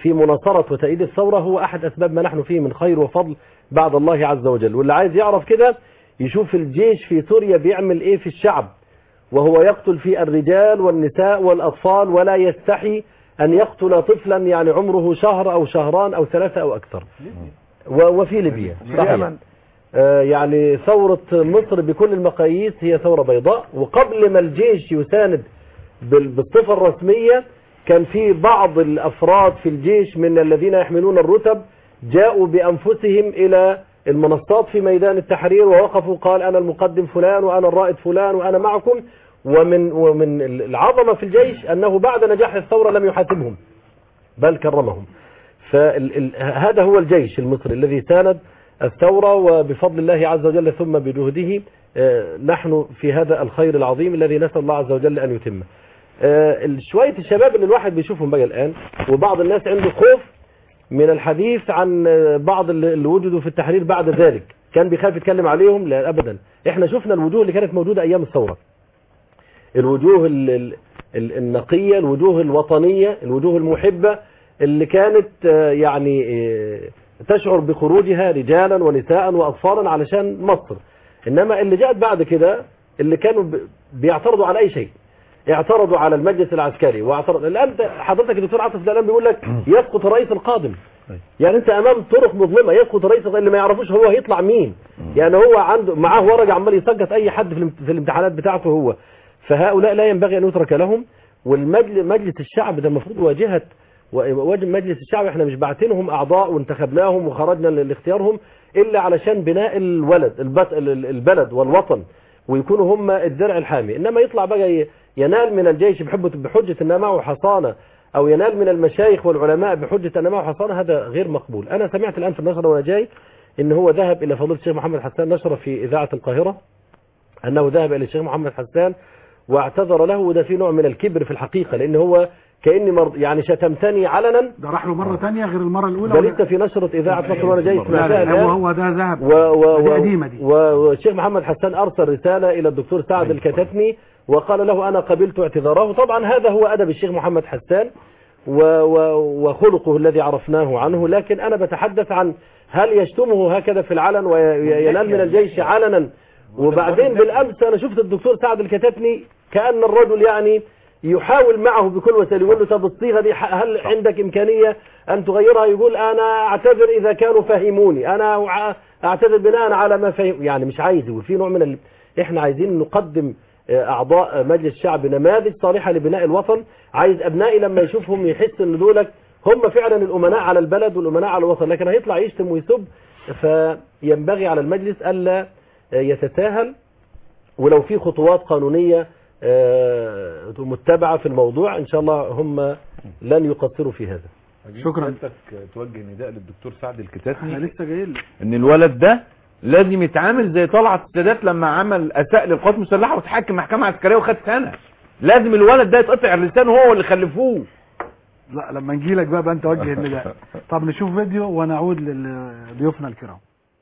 في مناصرة وتأييد الثورة هو أحد أسباب ما نحن فيه من خير وفضل بعد الله عز وجل واللي عايز يعرف كده يشوف الجيش في سوريا بيعمل إيه في الشعب وهو يقتل في الرجال والنساء والأطفال ولا يستحي أن يقتل طفلا يعني عمره شهر أو شهران أو ثلاثة أو أكثر و- وفي ليبيا صحيح آه، يعني ثورة مصر بكل المقاييس هي ثورة بيضاء وقبل ما الجيش يساند بال- بالصفة الرسمية كان في بعض الأفراد في الجيش من الذين يحملون الرتب جاءوا بأنفسهم إلى المنصات في ميدان التحرير ووقفوا قال أنا المقدم فلان وأنا الرائد فلان وأنا معكم ومن ومن العظمة في الجيش أنه بعد نجاح الثورة لم يحاسبهم بل كرمهم فهذا هو الجيش المصري الذي ساند الثورة وبفضل الله عز وجل ثم بجهده آه، نحن في هذا الخير العظيم الذي نسأل الله عز وجل أن يتمه آه، شوية الشباب اللي الواحد بيشوفهم بقى الآن وبعض الناس عنده خوف من الحديث عن آه، بعض اللي اللي وجدوا في التحرير بعد ذلك كان بيخاف يتكلم عليهم لا أبدا احنا شفنا الوجوه اللي كانت موجودة أيام الثورة الوجوه ال- ال- ال- النقية الوجوه الوطنية الوجوه المحبة اللي كانت آه، يعني آه، تشعر بخروجها رجالا ونساء وأطفالا علشان مصر إنما اللي جاءت بعد كده اللي كانوا ب- بيعترضوا على أي شيء اعترضوا على المجلس العسكري واعترض الآن حضرتك الدكتور عاطف الآن بيقول لك يسقط الرئيس القادم يعني انت امام طرق مظلمه يسقط الرئيس اللي ما يعرفوش هو هيطلع مين يعني هو عنده معاه ورقه عمال يسقط اي حد في الامت- في الامتحانات بتاعته هو فهؤلاء لا ينبغي ان يترك لهم والمجلس مجلس الشعب ده المفروض واجهه واجب مجلس الشعب احنا مش باعتينهم اعضاء وانتخبناهم وخرجنا ل- لاختيارهم الا علشان بناء الولد البت- ال- البلد والوطن ويكونوا هم الدرع الحامي انما يطلع بقى ي- ينال من الجيش بحبه بحجه ان معه حصانه او ينال من المشايخ والعلماء بحجه ان معه حصانه هذا غير مقبول انا سمعت الان في النشره وانا جاي ان هو ذهب الى فضيله الشيخ محمد حسان نشر في اذاعه القاهره انه ذهب الى الشيخ محمد حسان واعتذر له وده في نوع من الكبر في الحقيقه لان هو كاني مرض يعني شتمتني علنا ده راح له مرة تانية غير المرة الأولى ده ولا- لسه في نشرة إذاعة مصر وأنا جاي لا سمعتها لا الآن هو هو ده ذهب و و دي و قديمة دي و- والشيخ محمد حسان أرسل رسالة إلى الدكتور سعد الكتتني وقال له أنا قبلت اعتذاره طبعا هذا هو أدب الشيخ محمد حسان و و وخلقه الذي عرفناه عنه لكن أنا بتحدث عن هل يشتمه هكذا في العلن وينال من الجيش علنا وبعدين بالأمس أنا شفت الدكتور سعد الكتتني كأن الرجل يعني يحاول معه بكل وسيله يقول له طب الصيغه دي ح- هل عندك امكانيه ان تغيرها يقول انا اعتذر اذا كانوا فهموني انا أع- اعتذر بناء على ما فهم يعني مش عايز وفي نوع من ال... احنا عايزين نقدم آه، اعضاء مجلس الشعب نماذج صالحه لبناء الوطن عايز ابنائي لما يشوفهم يحس ان دولك هم فعلا الامناء على البلد والامناء على الوطن لكن هيطلع يشتم ويسب فينبغي على المجلس الا آه، يتساهل ولو في خطوات قانونية آه، متبعة في الموضوع إن شاء الله هم لن يقصروا في هذا شكراً. حضرتك توجه نداء للدكتور سعد احنا الكتاتني لسه جايين لك. ان الولد ده لازم يتعامل زي طلعت السادات لما عمل اساء للقوات المسلحه وتحكم محكمه عسكريه وخد سنه لازم الولد ده يتقطع اللسان هو اللي خلفوه لا لما نجي لك بقى, بقى انت وجه النداء طب نشوف فيديو ونعود لضيوفنا الكرام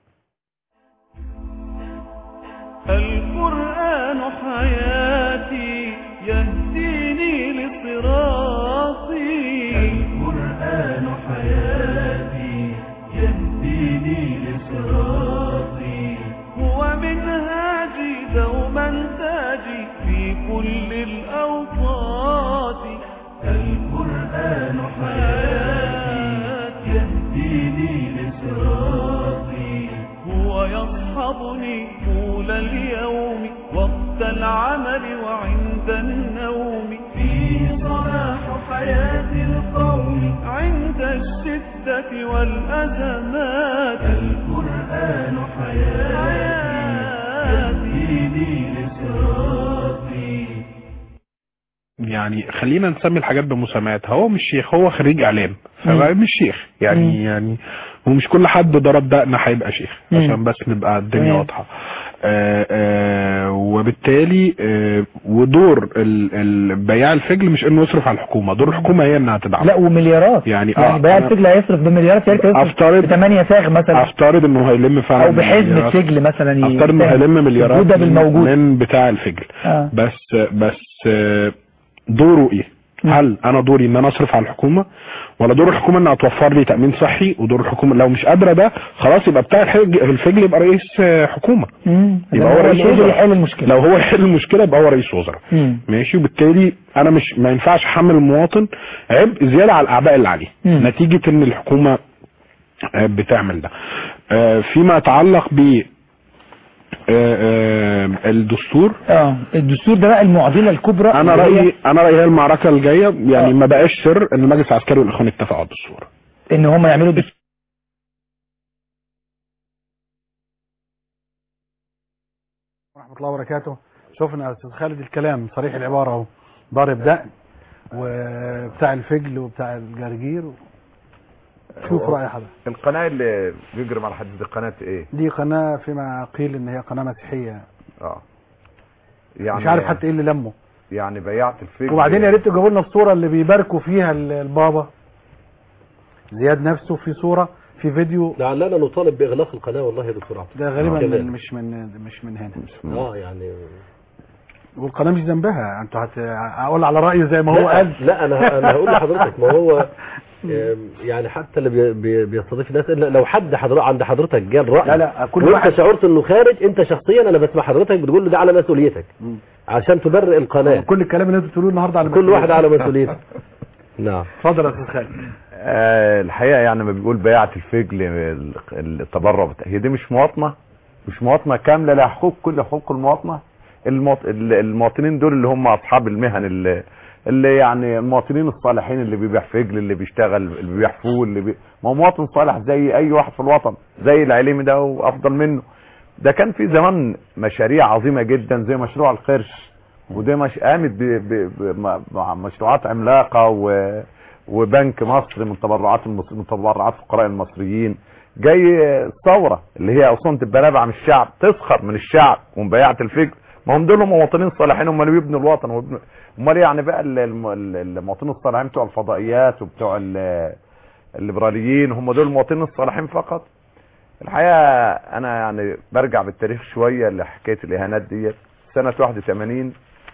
القرآن حياتي يهديني لصراطي القرآن حياتي يهديني لصراطي هو منهاجي دوما تاجي في كل الأوقات القرآن حياتي يهديني لصراطي هو يصحبني طول اليوم وقت العمل وعند النوم فيه صلاح حياة القوم عند الشدة والأزمات القرآن حياتي يهديني لصراطي يعني خلينا نسمي الحاجات بمسمياتها هو مش شيخ هو خريج اعلام فبقى مش شيخ يعني يعني ومش كل حد ضرب دقن هيبقى شيخ عشان بس نبقى الدنيا واضحه آه آه وبالتالي آه ودور ال- ال- بياع الفجل مش انه يصرف على الحكومه دور الحكومه هي انها تدعم لا ومليارات يعني يعني بياع أنا السجل هيصرف بمليارات يا ريت يصرف افترض بثمانية ساغ مثلا افترض انه هيلم فعلا او بحزمة مليارات. سجل مثلا ي- افترض انه يساهم. هيلم مليارات الجودة من- بالموجود من بتاع الفجل آه. بس بس آه، دوره ايه هل انا دوري ان انا اصرف على الحكومه ولا دور الحكومه انها توفر لي تامين صحي ودور الحكومه لو مش قادره ده خلاص يبقى بتاع الحج- الفجل يبقى رئيس آه، حكومه مم. يبقى هو اللي رئيس يجي وزراء يحل المشكله لو هو يحل المشكله يبقى هو رئيس وزراء مم. ماشي وبالتالي انا مش ما ينفعش احمل المواطن عبء زياده على الاعباء اللي عليه مم. نتيجه ان الحكومه آه، بتعمل ده آه، فيما يتعلق ب آه، آه، الدستور اه الدستور ده بقى المعضله الكبرى انا اللي هي رايي انا رايي هي المعركه الجايه يعني آه. ما بقاش سر ان المجلس العسكري والاخوان اتفقوا على الدستور ان هم يعملوا دستور ورحمة الله وبركاته شفنا يا استاذ خالد الكلام صريح العبارة اهو ضارب دقن وبتاع الفجل وبتاع الجرجير شوف رأي حضرتك القناة اللي بيجري مع الحديث دي قناة ايه دي قناة فيما قيل ان هي قناة مسيحية اه يعني مش عارف حتى ايه اللي لمه يعني بيعت الفجل وبعدين يا ريت تجيبوا لنا الصورة اللي بيباركوا فيها ال- البابا زياد نفسه في صورة في فيديو لعلنا نطالب باغلاق القناه والله يا دكتور عبد ده غالبا كذلك. من مش من مش من هنا اه يعني والقناة مش ذنبها انتوا هت... هقول على رأيي زي ما هو لا, قال لا انا انا هقول لحضرتك ما هو آم، يعني حتى اللي بي- بي- بيستضيف الناس إلا لو حد حضر عند حضرتك جال راي لا لا كل وانت واحد شعرت انه خارج انت شخصيا انا بسمع حضرتك بتقول له ده على مسؤوليتك عشان تبرئ القناه كل الكلام اللي انتوا بتقولوه النهارده على كل واحد على مسؤوليته نعم اتفضل يا استاذ خالد آه الحقيقة يعني ما بيقول بيعت الفجل ال- التبرع بتاع هي دي مش مواطنة مش مواطنة كاملة لها حقوق كل حقوق المواطنة المواط- ال- المواطنين دول اللي هم اصحاب المهن اللي, اللي يعني المواطنين الصالحين اللي بيبيع فجل اللي بيشتغل اللي بيبيع فول اللي بي... ما هو مواطن صالح زي اي واحد في الوطن زي العليمي ده وافضل منه ده كان في زمان مشاريع عظيمة جدا زي مشروع القرش وده مش قامت ب... ب... ب... مع- مع مشروعات عملاقة و... وبنك مصر من تبرعات المصر من تبرعات فقراء المصريين جاي ثوره اللي هي اصلا تبقى نابعه من الشعب تسخر من الشعب ومبيعه الفكر ما هم دول مواطنين صالحين هم اللي بيبنوا الوطن ويبنوا امال إيه يعني بقى ال- الم- ال- المواطنين الصالحين بتوع الفضائيات وبتوع ال- الليبراليين هم دول المواطنين الصالحين فقط الحقيقه انا يعني برجع بالتاريخ شويه لحكايه الاهانات ديت سنه 81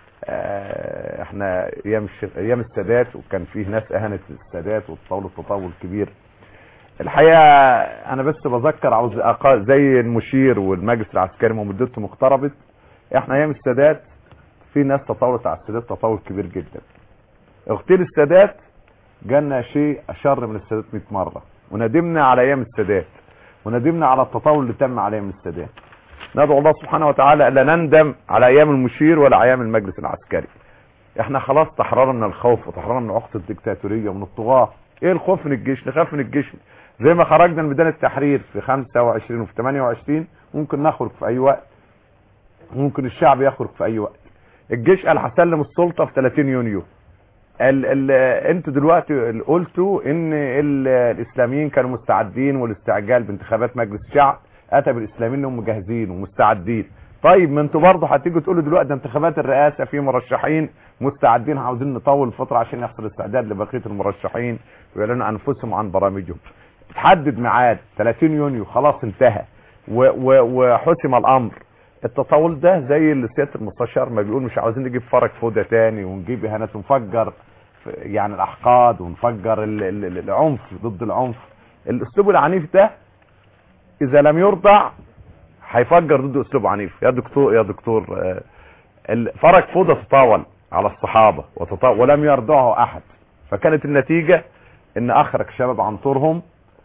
آه، احنا ايام الش- ايام السادات وكان فيه ناس اهانت السادات والتطاول التطاول الكبير الحقيقه انا بس بذكر عاوز أقا- زي المشير والمجلس العسكري ما مدته اقتربت احنا ايام السادات في ناس تطاولت على السادات تطاول كبير جدا اغتيل السادات جالنا شيء اشر من السادات 100 مره وندمنا على ايام السادات وندمنا على التطاول اللي تم على ايام السادات ندعو الله سبحانه وتعالى الا نندم على ايام المشير ولا ايام المجلس العسكري احنا خلاص تحررنا من الخوف وتحررنا من عقده الدكتاتوريه ومن الطغاه ايه الخوف من الجيش نخاف من الجيش زي ما خرجنا من ميدان التحرير في 25 وفي 28 ممكن نخرج في اي وقت ممكن الشعب يخرج في اي وقت الجيش قال هسلم السلطه في 30 يونيو ال ال انتوا دلوقتي ال- قلتوا ان ال الاسلاميين كانوا مستعدين والاستعجال بانتخابات مجلس الشعب اتى بالاسلاميين انهم مجهزين ومستعدين طيب ما انتوا برضه هتيجوا تقولوا دلوقتي ده انتخابات الرئاسه في مرشحين مستعدين عاوزين نطول الفتره عشان يحصل استعداد لبقيه المرشحين ويعلنوا انفسهم عن برامجهم تحدد ميعاد 30 يونيو خلاص انتهى و- و- وحسم الامر التطاول ده زي اللي سياده المستشار ما بيقول مش عاوزين نجيب فرج فوده تاني ونجيب اهانات ونفجر في- يعني الاحقاد ونفجر ال- ال- ال- العنف ضد العنف الاسلوب العنيف ده اذا لم يرضع هيفجر ضد اسلوب عنيف يا دكتور يا دكتور آه، ال- فرج فوده تطاول على الصحابه وتطاول ولم يرضعه احد فكانت النتيجه ان اخرج شباب عن طورهم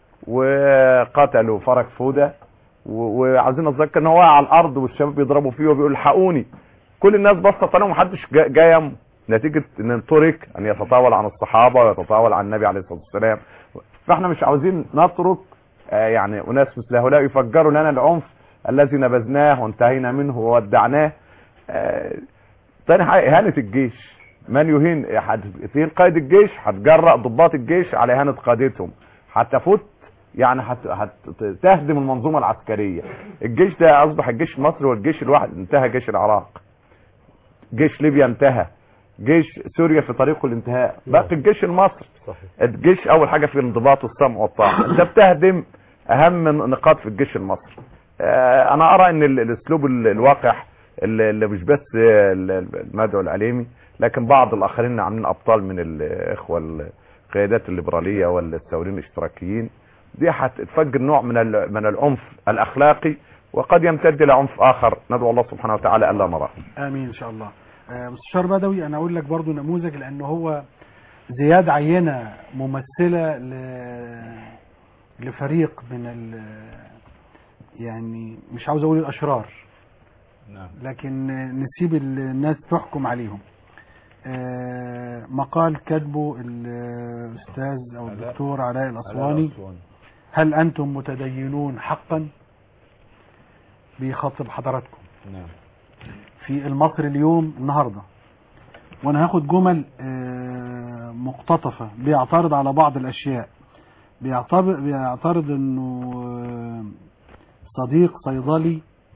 وقتلوا فرج فوده و- وعايزين نتذكر ان هو وقع على الارض والشباب بيضربوا فيه وبيقول الحقوني كل الناس بصت عليه ومحدش جا- جا يمه نتيجه ان ترك ان يتطاول عن الصحابه ويتطاول عن النبي عليه الصلاه والسلام فاحنا مش عاوزين نترك آه، يعني اناس مثل هؤلاء يفجروا لنا العنف الذي نبذناه وانتهينا منه وودعناه آه، تاني حاجه اهانه الجيش من يهين هتهين قائد الجيش هتجرأ ضباط الجيش على اهانه قادتهم هتفوت يعني هت... هتهدم المنظومه العسكريه الجيش ده اصبح الجيش المصري والجيش الواحد انتهى جيش العراق جيش ليبيا انتهى جيش سوريا في طريقه الانتهاء باقي الجيش المصري صحيح الجيش اول حاجه في الانضباط والسمع والطاعه انت بتهدم اهم نقاط في الجيش المصري آه، انا ارى ان ال- الاسلوب ال- الواقع اللي اللي مش بس ال- ال- المدعو العليمي لكن بعض الاخرين عاملين ابطال من الاخوه القيادات الليبراليه والثوريين الاشتراكيين دي هتفجر نوع من ال- من العنف الاخلاقي وقد يمتد الى عنف اخر ندعو الله سبحانه وتعالى الا نراه امين ان شاء الله آه، مستشار بدوي انا اقول لك برضو نموذج لان هو زياد عينه ممثله ل... لفريق من ال... يعني مش عاوز اقول الاشرار نعم لكن نسيب الناس تحكم عليهم آه، مقال كاتبه الاستاذ او علاء- الدكتور علاء الاسواني الأسواني. هل انتم متدينون حقا بيخاطب حضراتكم نعم في المصري اليوم النهارده وانا هاخد جمل آه، مقتطفه بيعترض على بعض الاشياء بيعتبر بيعترض انه آه، صديق صيدلي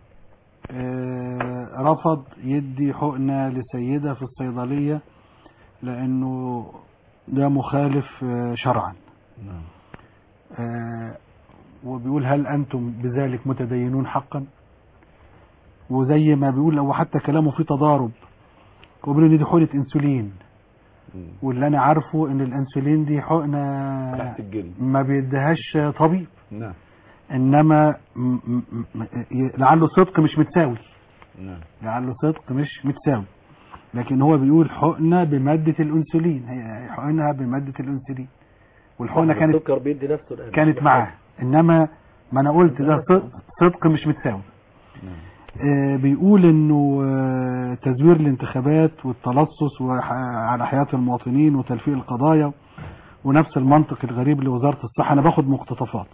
آه، رفض يدي حقنه لسيده في الصيدليه لانه ده مخالف آه، شرعا نعم آه، وبيقول هل انتم بذلك متدينون حقا وزي ما بيقول هو حتى كلامه فيه تضارب هو بيقول ان دي حقنه انسولين واللي انا عارفه ان الانسولين دي حقنه تحت الجلد ما بيديهاش طبيب نعم انما م- م- م- ي- لعله صدق مش متساوي نعم لعله صدق مش متساوي لكن هو بيقول حقنه بماده الانسولين هي حقنها بماده الانسولين والحقنه كانت السكر بيدي نفسه الآن كانت معاه انما ما انا قلت ده صدق, صدق مش متساوي آه بيقول انه آه تزوير الانتخابات والتلصص وح- على حياة المواطنين وتلفيق القضايا ونفس المنطق الغريب لوزارة الصحة انا باخد مقتطفات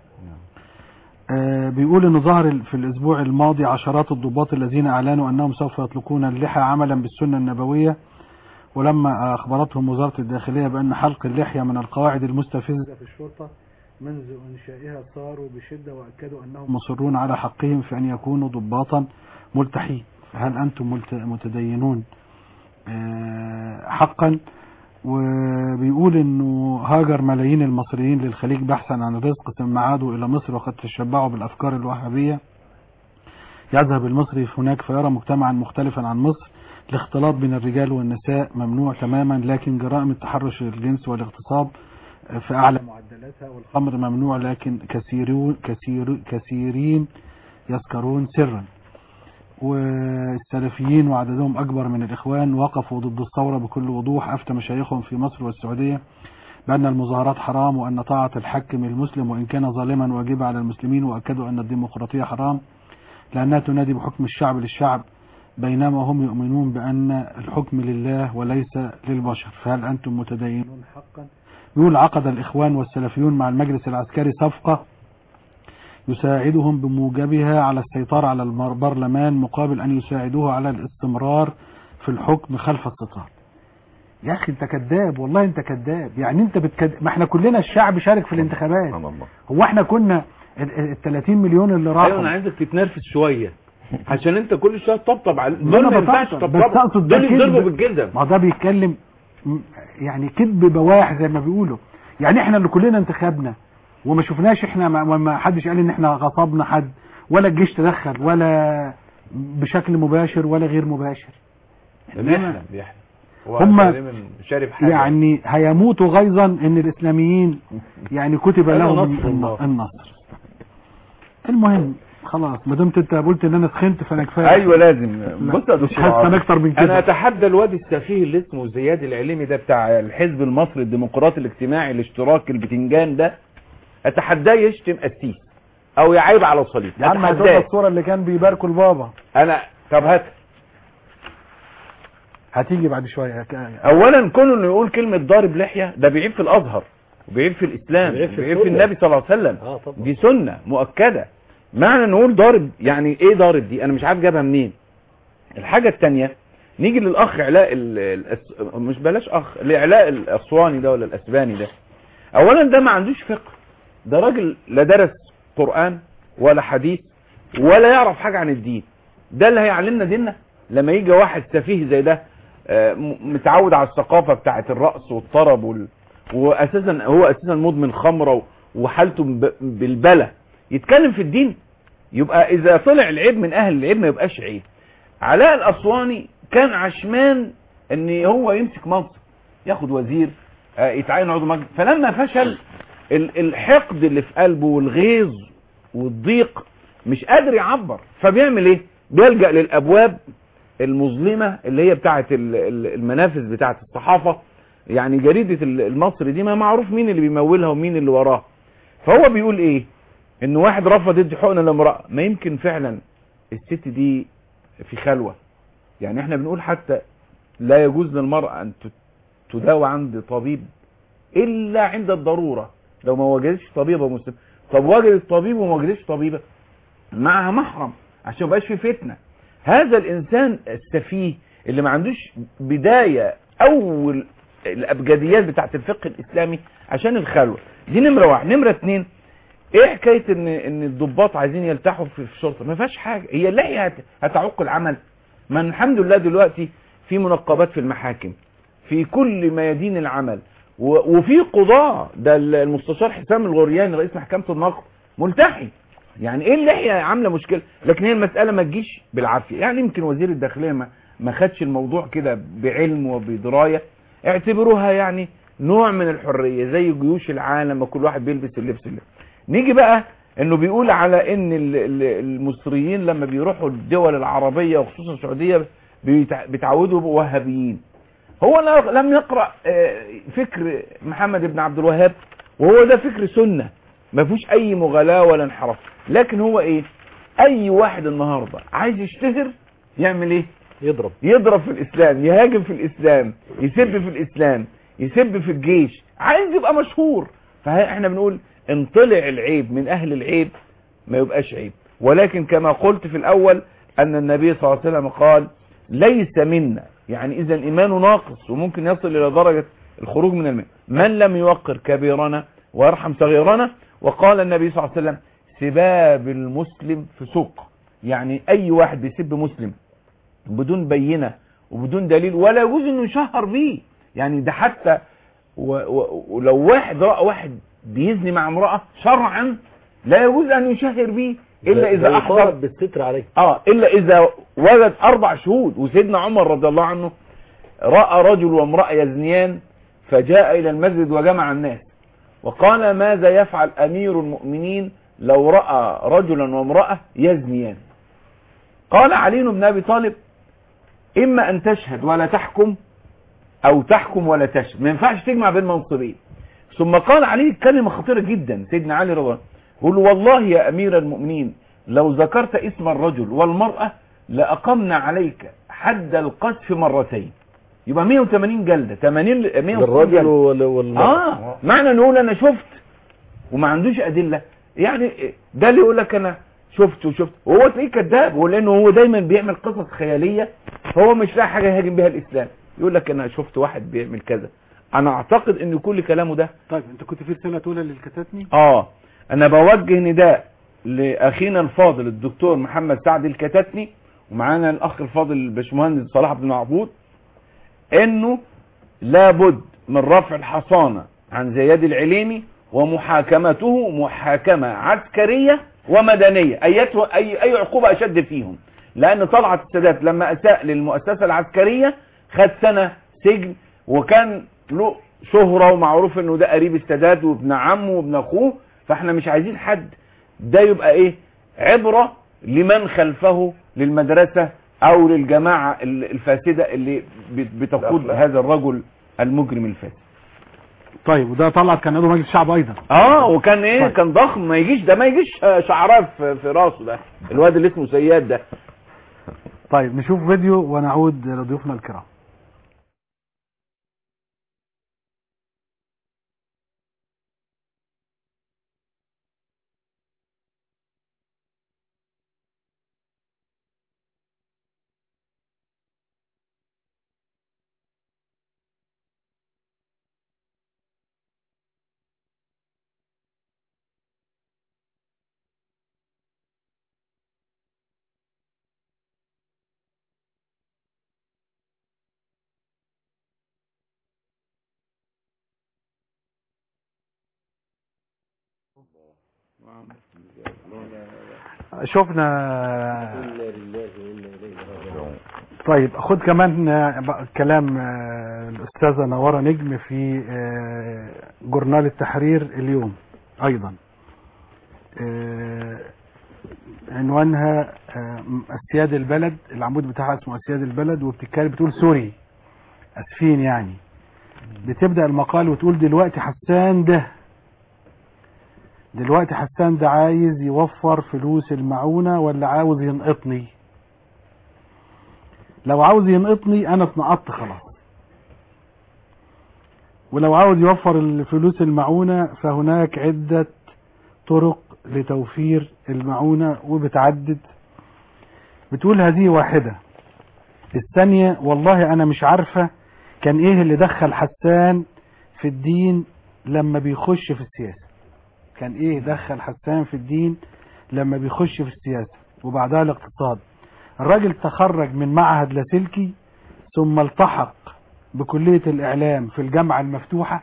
آه بيقول انه ظهر ال- في الاسبوع الماضي عشرات الضباط الذين اعلنوا انهم سوف يطلقون اللحى عملا بالسنة النبوية ولما اخبرتهم وزارة الداخلية بان حلق اللحية من القواعد المستفزة في الشرطة منذ انشائها صاروا بشدة واكدوا انهم مصرون على حقهم في ان يكونوا ضباطا ملتحين هل انتم ملت- متدينون آه، حقا وبيقول انه هاجر ملايين المصريين للخليج بحثا عن الرزق ثم عادوا الى مصر وقد تشبعوا بالافكار الوهابيه يذهب المصري هناك فيرى مجتمعا مختلفا عن مصر الاختلاط بين الرجال والنساء ممنوع تماما لكن جرائم التحرش الجنس والاغتصاب في اعلى معدلاتها والخمر ممنوع لكن كثيرون كثير كثيرين يسكرون سرا والسلفيين وعددهم أكبر من الإخوان وقفوا ضد الثورة بكل وضوح أفتى مشايخهم في مصر والسعودية بأن المظاهرات حرام وأن طاعة الحاكم المسلم وإن كان ظالما واجبة على المسلمين وأكدوا أن الديمقراطية حرام لأنها تنادي بحكم الشعب للشعب بينما هم يؤمنون بأن الحكم لله وليس للبشر فهل أنتم متدينون حقا يقول عقد الإخوان والسلفيون مع المجلس العسكري صفقة يساعدهم بموجبها على السيطرة على البرلمان مقابل أن يساعدوه على الاستمرار في الحكم خلف الستار يا أخي أنت كذاب والله أنت كذاب يعني أنت بتكد... ما احنا كلنا الشعب شارك في الانتخابات سبحان الله هو احنا كنا ال ال 30 مليون اللي راحوا ايوه انا عايزك تتنرفز شويه عشان انت كل شويه تطبطب على ما دول أنا ما ينفعش بطبطب، بس تطبطب أقصد ده دول كذب. يضربوا بالجزم ما هو ده بيتكلم م- يعني كذب بواح زي ما بيقولوا يعني احنا اللي كلنا انتخبنا وما شفناش احنا ما, ما حدش قال ان احنا غصبنا حد ولا الجيش تدخل ولا بشكل مباشر ولا غير مباشر بيحلم بيحلم هو هم تقريباً شارب حاجه يعني هيموتوا غيظا ان الاسلاميين يعني كتب أيوة لهم نصر الله. النصر المهم خلاص ما دمت انت قلت ان انا سخنت فانا كفايه ايوه لازم لا، بص يا مش دكتور هسخن عاطف. اكتر من انا كده اتحدى الواد السفيه اللي اسمه زياد العليمي ده بتاع الحزب المصري الديمقراطي الاجتماعي الاشتراكي البتنجان ده اتحداه يشتم قسيس او يعيب على الصليب يا عم هتقول اتحداه الصوره اللي كان بيباركوا البابا انا طب هات هتيجي بعد شويه اولا كونه انه يقول كلمه ضارب لحيه ده بيعيب في الازهر وبيعيب في الاسلام بيعيب في بيعيب في السنة. النبي صلى الله عليه وسلم اه طبعا دي سنه مؤكده معنى نقول ضارب يعني ايه ضارب دي انا مش عارف جابها منين الحاجه الثانيه نيجي للاخ علاء ال- الأس... مش بلاش اخ لعلاء الاسواني ده ولا الاسباني ده اولا ده ما عندوش فقه ده راجل لا درس قران ولا حديث ولا يعرف حاجه عن الدين ده اللي هيعلمنا ديننا لما يجي واحد سفيه زي ده آه، م- متعود على الثقافه بتاعه الرقص والطرب وال... واساسا هو اساسا مدمن خمره و- وحالته ب- بالبلة يتكلم في الدين يبقى اذا طلع العيب من اهل العيب ما يبقاش عيب علاء الاسواني كان عشمان ان هو يمسك منصب ياخد وزير آه، يتعين عضو مجلس فلما فشل ال- الحقد اللي في قلبه والغيظ والضيق مش قادر يعبر فبيعمل ايه بيلجأ للابواب المظلمة اللي هي بتاعه ال- ال- المنافذ بتاعه الصحافة يعني جريدة ال- المصري دي ما معروف مين اللي بيمولها ومين اللي وراها فهو بيقول ايه ان واحد رفض يدي حقنه لامرأة ما يمكن فعلا الست دي في خلوة يعني احنا بنقول حتى لا يجوز للمرأة ان ت- تداوى عند طبيب الا عند الضرورة لو ما وجدتش طبيبة مسلم طب وجدت طبيب وما وجدتش طبيبة معها محرم عشان ما يبقاش في فتنة هذا الانسان السفيه اللي ما عندوش بداية اول الابجديات بتاعت الفقه الاسلامي عشان الخلوة دي نمرة واحد نمرة اتنين ايه حكاية ان ان الضباط عايزين يلتحوا في في الشرطة ما فيهاش حاجة هي اللحية هت- هتعوق العمل ما الحمد لله دلوقتي في منقبات في المحاكم في كل ميادين العمل و- وفي قضاة ده المستشار حسام الغرياني رئيس محكمة النقد ملتحي يعني ايه اللحية عاملة مشكلة لكن هي المسألة ما تجيش بالعافية يعني يمكن وزير الداخلية ما ما خدش الموضوع كده بعلم وبدراية اعتبروها يعني نوع من الحرية زي جيوش العالم وكل واحد بيلبس اللبس اللي نيجي بقى انه بيقول على ان ال- ال- المصريين لما بيروحوا الدول العربية وخصوصا السعودية بيتع- بيتعودوا يبقوا وهابيين هو لا- لم يقرأ آه، فكر محمد بن عبد الوهاب وهو ده فكر سنة ما فيهوش اي مغالاة ولا انحراف لكن هو ايه اي واحد النهاردة عايز يشتهر يعمل ايه يضرب يضرب في الاسلام يهاجم في الاسلام يسب في الاسلام يسب في الجيش عايز يبقى مشهور فاحنا بنقول ان طلع العيب من اهل العيب ما يبقاش عيب ولكن كما قلت في الاول ان النبي صلى الله عليه وسلم قال ليس منا يعني اذا ايمانه ناقص وممكن يصل الى درجة الخروج من الماء من لم يوقر كبيرنا ويرحم صغيرنا وقال النبي صلى الله عليه وسلم سباب المسلم فسوق يعني اي واحد بيسب مسلم بدون بينة وبدون دليل ولا يجوز انه يشهر بيه يعني ده حتى و- و- ولو واحد رأى واحد بيزني مع امرأة شرعا لا يجوز ان يشهر بيه الا اذا احضر يطالب بالستر عليه اه الا اذا وجد اربع شهود وسيدنا عمر رضي الله عنه راى رجل وامراه يزنيان فجاء الى المسجد وجمع الناس وقال ماذا يفعل امير المؤمنين لو راى رجلا وامراه يزنيان قال علي بن ابي طالب اما ان تشهد ولا تحكم او تحكم ولا تشهد ما ينفعش تجمع بين منصبين ثم قال عليه كلمة خطيرة جدا سيدنا علي رضي الله عنه يقول له والله يا امير المؤمنين لو ذكرت اسم الرجل والمرأة لأقمنا عليك حد القذف مرتين يبقى 180 جلدة 80 160 للراجل جلدة. وال- والمرأة اه معنى نقول انا شفت وما عندوش ادله يعني ده اللي يقول لك انا شفت وشفت وهو تلاقيه كذاب هو لانه هو دايما بيعمل قصص خياليه فهو مش لاقي حاجه يهاجم بيها الاسلام يقول لك انا شفت واحد بيعمل كذا انا اعتقد ان كل كلامه ده طيب انت كنت في رساله تقولها للكتاتني اه انا بوجه نداء لاخينا الفاضل الدكتور محمد سعد الكتاتني ومعانا الاخ الفاضل الباشمهندس صلاح بن معبود انه لابد من رفع الحصانة عن زياد العليمي ومحاكمته محاكمة عسكرية ومدنية أيته أي, أي عقوبة أشد فيهم لأن طلعت السادات لما أساء للمؤسسة العسكرية خد سنة سجن وكان له شهرة ومعروف انه ده قريب السادات وابن عمه وابن اخوه فاحنا مش عايزين حد ده يبقى ايه عبرة لمن خلفه للمدرسة او للجماعة ال- الفاسدة اللي بت- بتقود هذا الرجل المجرم الفاسد طيب وده طلعت كان عضو مجلس الشعب ايضا اه وكان ايه طيب. كان ضخم ما يجيش ده ما يجيش آه، شعرات في في راسه ده الواد اللي اسمه سياد ده طيب نشوف فيديو ونعود لضيوفنا الكرام شفنا طيب خد كمان آه، بقى كلام آه، الأستاذة نوارة نجم في آه، جورنال التحرير اليوم أيضا آه، عنوانها آه، أسياد البلد العمود بتاعها اسمه أسياد البلد وبتتكلم بتقول سوري أسفين يعني بتبدأ المقال وتقول دلوقتي حسان ده دلوقتي حسان ده عايز يوفر فلوس المعونة ولا عاوز ينقطني لو عاوز ينقطني انا اتنقطت خلاص ولو عاوز يوفر الفلوس المعونة فهناك عدة طرق لتوفير المعونة وبتعدد بتقول هذه واحدة الثانية والله انا مش عارفة كان ايه اللي دخل حسان في الدين لما بيخش في السياسة كان ايه دخل حسان في الدين لما بيخش في السياسة وبعدها الاقتصاد الراجل تخرج من معهد لاسلكي ثم التحق بكلية الإعلام في الجامعة المفتوحة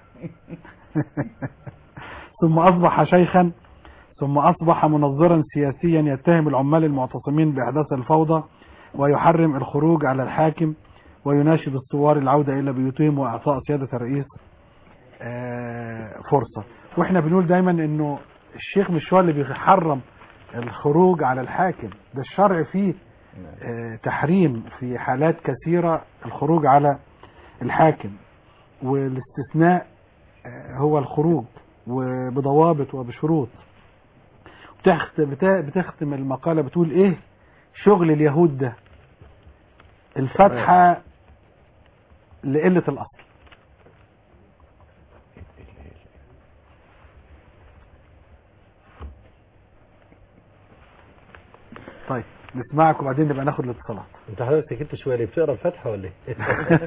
ثم أصبح شيخا ثم أصبح منظرا سياسيا يتهم العمال المعتصمين بإحداث الفوضى ويحرم الخروج على الحاكم ويناشد الثوار العودة إلى بيوتهم وإعطاء سيادة الرئيس آه، فرصة واحنا بنقول دايما انه الشيخ مش هو اللي بيحرم الخروج على الحاكم ده الشرع فيه آه، تحريم في حالات كثيرة الخروج على الحاكم والاستثناء آه، هو الخروج وبضوابط وبشروط بتخت- بتا- بتختم المقالة بتقول ايه شغل اليهود ده الفتحة لقلة الأصل طيب نسمعك وبعدين نبقى ناخد الاتصالات انت حضرتك سكت شويه ليه بتقرا الفاتحه ولا ايه؟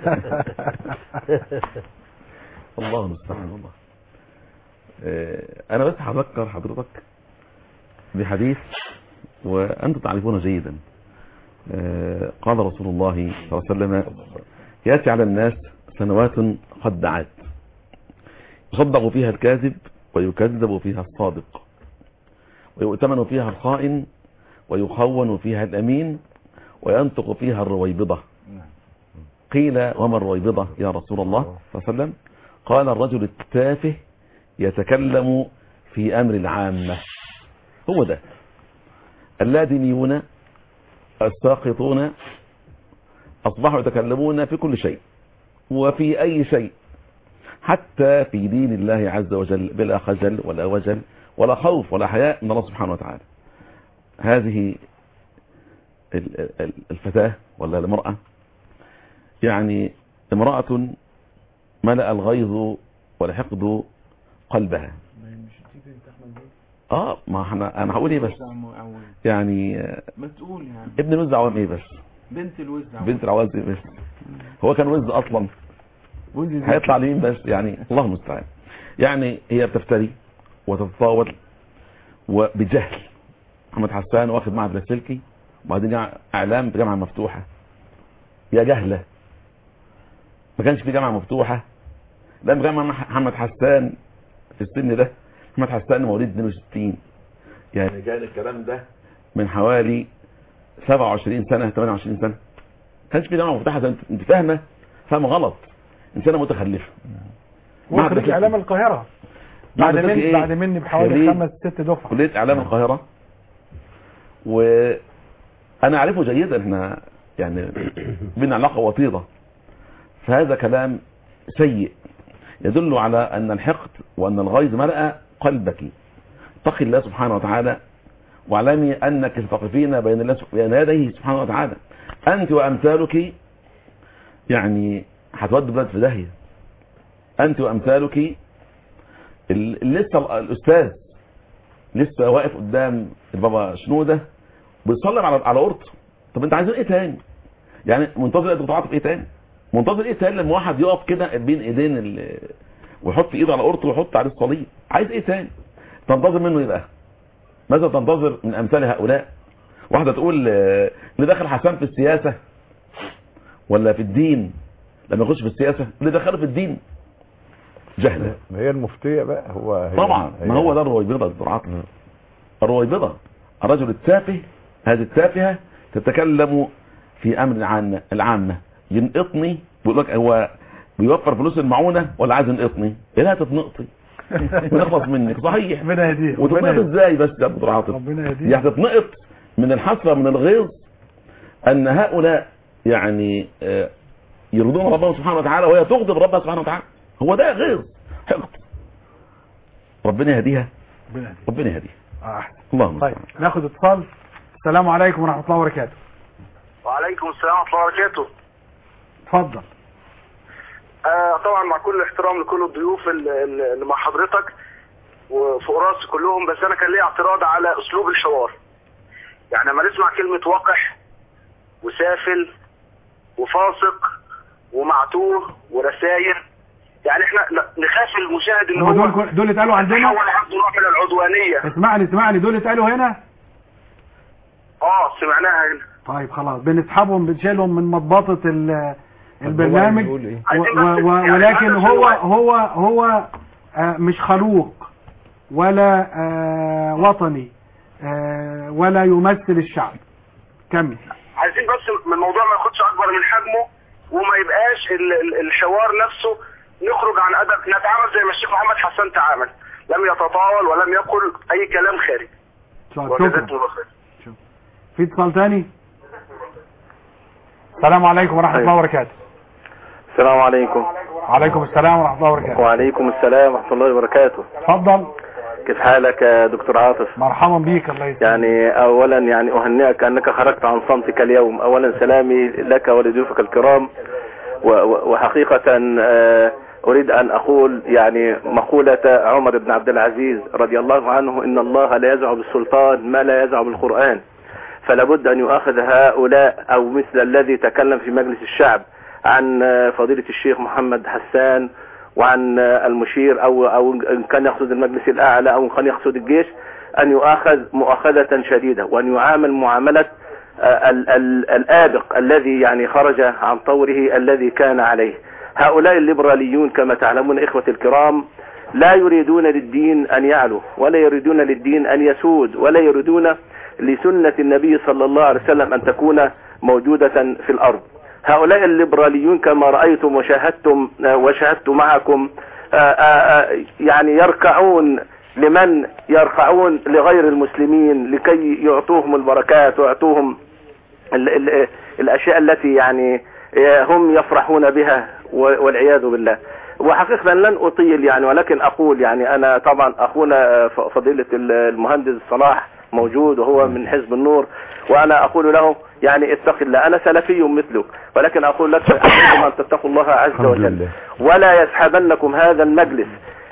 الله المستعان والله آه، انا بس هذكر حضرتك بحديث وانتم تعرفونه جيدا آه، قال رسول الله صلى الله عليه وسلم ياتي على الناس سنوات قد دعت يصدق فيها الكاذب ويكذب فيها الصادق ويؤتمن فيها الخائن ويخون فيها الامين وينطق فيها الرويبضه قيل وما الرويبضه يا رسول الله صلى الله عليه وسلم قال الرجل التافه يتكلم في امر العامه هو ده اللادنيون الساقطون اصبحوا يتكلمون في كل شيء وفي اي شيء حتى في دين الله عز وجل بلا خجل ولا وجل ولا خوف ولا حياء من الله سبحانه وتعالى هذه ال- ال- الفتاة ولا المرأة يعني امرأة ملأ الغيظ والحقد قلبها اه ما احنا انا هقول ايه بس يعني آه، ما تقول يعني ابن الوز عوام ايه بس بنت الوز بنت العواز ايه بس هو كان وز اصلا هيطلع لمين بس يعني الله المستعان يعني هي بتفتري وتتطاول وبجهل محمد حسان واخد معهد لاسلكي وبعدين جامعة اعلام بجامعه مفتوحه يا جهله ما كانش في جامعه مفتوحه لان جامعه محمد حسان في السن ده محمد حسان مواليد 62 يعني كان الكلام ده من حوالي 27 سنه 28 سنه ما كانش في جامعه مفتوحه زي انت انت فاهمه فاهمه غلط انسانه متخلفه معهد وخريج لاسلكي. اعلام القاهرة معهد بعد لاسلكي مني إيه؟ بعد مني بحوالي خريج خمس ست دفعة كلية إعلام القاهرة وأنا أعرفه جيدا احنا يعني بينا علاقة وطيدة فهذا كلام سيء يدل على أن الحقد وأن الغيظ ملأ قلبك اتقي الله سبحانه وتعالى واعلمي أنك ستقفين بين الله بين يديه سبحانه وتعالى أنت وأمثالك يعني هتودوا بلاد في داهية أنت وأمثالك ال- لسه الأستاذ لسه واقف قدام البابا شنودة بيصلي على على قرطه طب انت عايز ايه تاني يعني منتظر الدكتوراه في ايه تاني منتظر ايه تاني لما واحد يقف كده بين ايدين ال... ويحط ايده على قرطه ويحط عليه الصليب عايز ايه تاني تنتظر منه ايه بقى ماذا تنتظر من امثال هؤلاء واحده تقول آه، اللي دخل حسان في السياسه ولا في الدين لما يخش في السياسه اللي دخله في الدين جهله ما هي المفتية بقى هو هي طبعا هي ما هو ده الرويبضة الزراعات الرويبضة الرجل التافه هذه التافهة تتكلم في امر العامه العامه ينقطني بيقول لك هو بيوفر فلوس المعونه ولا عايز ينقطني؟ لا تتنقطي ونخلص منك صحيح ربنا يهديه ربنا وتتنقط يهديه ازاي بس يا ابو عاطف ربنا يهديه يعني تتنقط من الحسره من الغيظ ان هؤلاء يعني آه، يرضون ربهم سبحانه وتعالى وهي تغضب ربها سبحانه وتعالى هو ده غيظ حقد ربنا يهديها ربنا يهديه ربنا يهديها اه احسن اللهم طيب المستعان. ناخد اتصال السلام عليكم ورحمه الله وبركاته وعليكم السلام ورحمة الله وبركاته اتفضل آه طبعا مع كل احترام لكل الضيوف اللي اللي مع حضرتك وفوق راسي كلهم بس انا كان لي اعتراض على اسلوب الحوار يعني لما نسمع كلمة وقح وسافل وفاسق ومعتوه ورساير يعني احنا ن- نخاف المشاهد ان هم هو دول دول اتقالوا عندنا يحول عنده نوع من العدوانية اسمعني اسمعني دول اتقالوا هنا اه سمعناها هنا طيب خلاص بنسحبهم بنشيلهم من مطبطة ال- البرنامج بيقول إيه؟ و و و ولكن هو هو هو آه، مش خلوق ولا آه، وطني آه، ولا يمثل الشعب كمل عايزين بس من الموضوع ما ياخدش اكبر من حجمه وما يبقاش ال- ال- الحوار نفسه نخرج عن ادب نتعامل زي ما الشيخ محمد حسان تعامل لم يتطاول ولم يقل اي كلام خارج شكرا وجزاكم الله خير في اتصال تاني السلام عليكم ورحمة الله وبركاته السلام عليكم وعليكم السلام ورحمة الله وبركاته وعليكم السلام ورحمة الله وبركاته اتفضل كيف حالك يا دكتور عاطف مرحبا بيك الله يسلمك يعني اولا يعني اهنئك انك خرجت عن صمتك اليوم اولا سلامي لك ولضيوفك الكرام و- و- وحقيقة آه، اريد ان اقول يعني مقولة عمر بن عبد العزيز رضي الله عنه ان الله لا يزع بالسلطان ما لا يزع بالقرآن فلا بد ان يؤاخذ هؤلاء او مثل الذي تكلم في مجلس الشعب عن آه، فضيلة الشيخ محمد حسان وعن آه، المشير او او ان كان يقصد المجلس الاعلى او ان كان يقصد الجيش ان يؤاخذ مؤاخذة شديدة وان يعامل معاملة آه، ال- ال- الآبق الذي يعني خرج عن طوره الذي كان عليه هؤلاء الليبراليون كما تعلمون إخوة الكرام لا يريدون للدين أن يعلو ولا يريدون للدين أن يسود ولا يريدون لسنة النبي صلى الله عليه وسلم أن تكون موجودة في الأرض هؤلاء الليبراليون كما رأيتم وشاهدتم آه، وشاهدت معكم آه، آه، آه، يعني يركعون لمن يركعون لغير المسلمين لكي يعطوهم البركات ويعطوهم ال ال الاشياء التي يعني هم يفرحون بها و- والعياذ بالله وحقيقة لن اطيل يعني ولكن اقول يعني انا طبعا اخونا ف- فضيلة ال- المهندس صلاح موجود وهو من حزب النور وانا اقول له يعني اتق الله انا سلفي مثلك ولكن اقول لك عليكم ان تتقوا الله عز الحمد وجل لله. ولا يسحبنكم هذا المجلس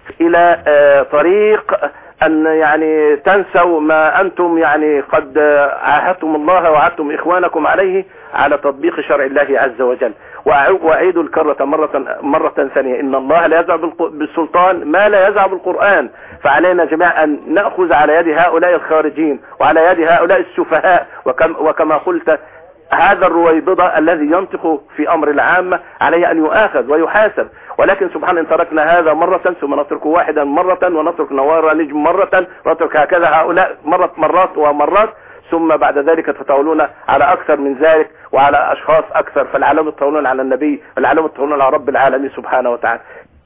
الى آه، طريق ان يعني تنسوا ما انتم يعني قد آه، عاهدتم الله وعدتم اخوانكم عليه على تطبيق شرع الله عز وجل وأع- واعيد الكرة مرة مرة ثانية ان الله لا يزع بالق- بالسلطان ما لا يزع بالقرآن فعلينا جميعا ان نأخذ على يد هؤلاء الخارجين وعلى يد هؤلاء السفهاء وكم وكما قلت هذا الرويبضة الذي ينطق في أمر العامة عليه أن يؤاخذ ويحاسب ولكن سبحان إن تركنا هذا مرة ثم نترك واحدا مرة ونترك نوار نجم مرة ونترك هكذا هؤلاء مرة مرات ومرات ثم بعد ذلك تتطاولون على أكثر من ذلك وعلى أشخاص أكثر فالعالم يتطاولون على النبي والعالم يتطاولون على رب العالمين سبحانه وتعالى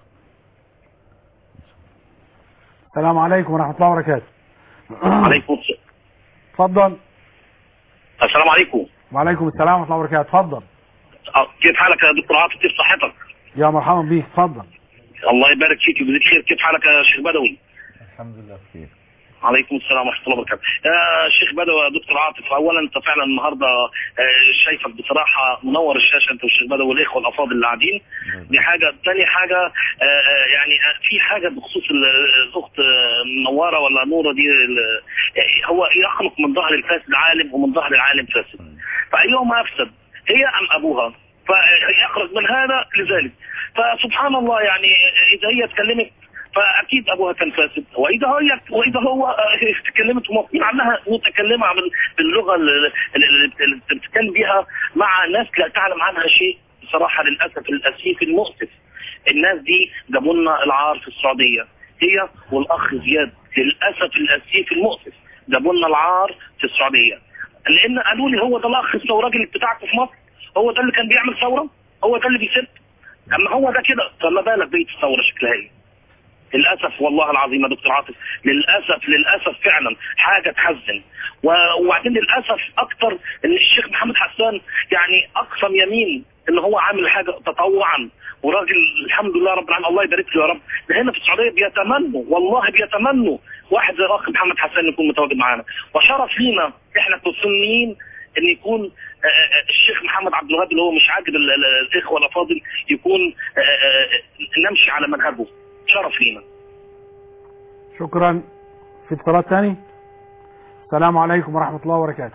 السلام عليكم ورحمة الله وبركاته عليكم السلام اتفضل السلام عليكم وعليكم السلام ورحمة الله وبركاته اتفضل أه، كيف حالك يا دكتور عاطف كيف صحتك يا مرحبا بيك اتفضل الله يبارك فيك ويجزيك خير كيف حالك يا شيخ بدوي الحمد لله بخير عليكم السلام ورحمه الله وبركاته يا شيخ بدوي يا دكتور عاطف اولا انت فعلا النهارده آه، شايفك بصراحه منور الشاشه انت والشيخ بدوي والاخوه الافاضل اللي قاعدين دي حاجه ثاني حاجه آه، آه، يعني آه، في حاجه بخصوص ال- الاخت آه، منوره ولا نوره دي ال- آه، هو يخلق من ظهر الفاسد عالم ومن ظهر العالم فاسد فايهما افسد هي ام ابوها فيخرج من هذا لذلك فسبحان الله يعني اذا هي اتكلمت فاكيد ابوها كان فاسد واذا هي واذا هو آه، اتكلمت ومفروض عنها متكلمه بال- باللغه اللي اللي- اللي بتتكلم بيها مع ناس لا تعلم عنها شيء بصراحه للاسف الاسيف المؤسف الناس دي جابوا لنا العار في السعوديه هي والاخ زياد للاسف الاسيف المؤسف جابوا لنا العار في السعوديه لان قالوا لي هو ده الاخ الثوراجي بتاعكم في مصر هو ده اللي كان بيعمل ثوره هو ده اللي بيسد اما هو ده كده فما بالك بقيه الثوره شكلها ايه للاسف والله العظيم يا دكتور عاطف للاسف للاسف فعلا حاجه تحزن و- وبعدين للاسف اكتر ان الشيخ محمد حسان يعني اقسم يمين ان هو عامل حاجه تطوعا وراجل الحمد لله رب العالمين الله يبارك له يا رب ده هنا في السعوديه بيتمنوا والله بيتمنوا واحد زي الاخ محمد حسان يكون متواجد معانا وشرف لينا احنا كسنيين ان يكون آه، آه، الشيخ محمد عبد الوهاب اللي هو مش عاجب ال- ال- الاخوه الافاضل يكون آه، آه، نمشي على منهجه شرف لينا شكرا في اتصالات تاني السلام عليكم ورحمة الله وبركاته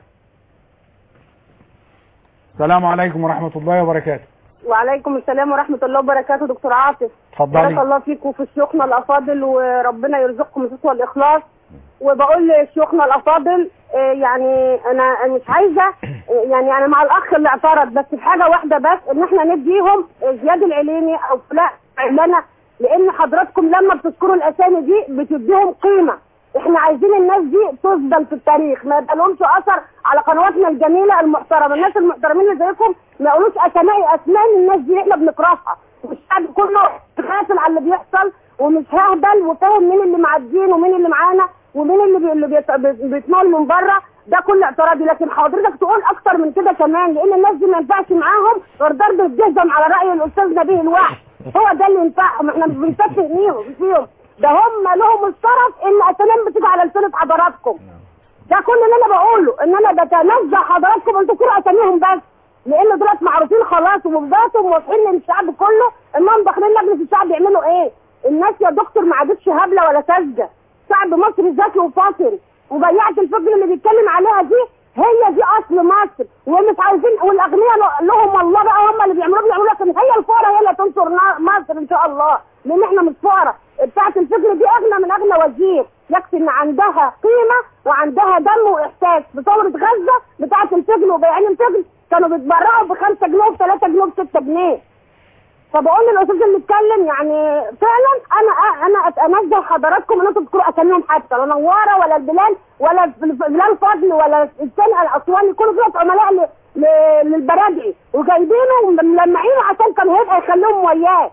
السلام عليكم ورحمة الله وبركاته وعليكم السلام ورحمة الله وبركاته دكتور عاطف اتفضلي. بارك الله فيكم وفي شيوخنا الأفاضل وربنا يرزقكم الصدق والإخلاص وبقول لشيوخنا الأفاضل آه، يعني أنا مش عايزة آه، يعني أنا مع الأخ اللي اعترض بس في حاجة واحدة بس إن إحنا نديهم آه، زياد العليمي أو فلان علانة لأن حضراتكم لما بتذكروا الأسامي دي بتديهم قيمة احنا عايزين الناس دي تفضل في التاريخ ما يبقى لهمش اثر على قنواتنا الجميله المحترمه الناس المحترمين اللي زيكم ما يقولوش اسماء اسماء الناس دي احنا بنكرهها والشعب كله غافل على اللي بيحصل ومش ههبل وفاهم مين اللي معدين ومين اللي معانا ومين اللي بي... اللي بيت... بي- بيتنال من بره ده كل اعتراضي لكن حضرتك تقول اكتر من كده كمان لان الناس دي ما ينفعش معاهم غير ضرب الجزم على راي الاستاذ نبيه الوحش هو ده اللي ينفعهم احنا مش بنشفق فيهم فيهم ده هم لهم الشرف ان اساميهم بتيجي على لسانة حضراتكم ده كل اللي انا بقوله ان انا بتنزه حضراتكم ان تذكروا اساميهم بس لان دولت معروفين خلاص وبذاتهم واضحين للشعب كله انهم داخلين لجنه الشعب يعملوا ايه الناس يا دكتور ما عادتش هبله ولا ساذجه شعب مصري ذكي وفاطن وبيعة الفكر اللي بيتكلم عليها دي هي دي اصل مصر ومش عايزين والاغنياء ل- لهم الله بقى هم اللي بيعملوه بيعملوا لكن هي الفقراء هي اللي تنصر نا- مصر ان شاء الله لان احنا مش فقراء بتاعة الفكر دي اغنى من اغنى وزير يكفي ان عندها قيمه وعندها دم واحساس في ثوره غزه بتاعة الفجل وبياعين الفجل كانوا بيتبرعوا ب 5 جنيه وب 3 جنيه وب 6 جنيه فبقول للاستاذ اللي اتكلم يعني فعلا انا انا اتنزه حضراتكم ان انتم تذكروا اساميهم حتى لا نواره ولا البلال ولا بلال فضل ولا الثاني الاسواني كل دول عملاء ل- ل- للبرادعي وجايبينه وملمعينه عشان كان هيبقى يخليهم وياه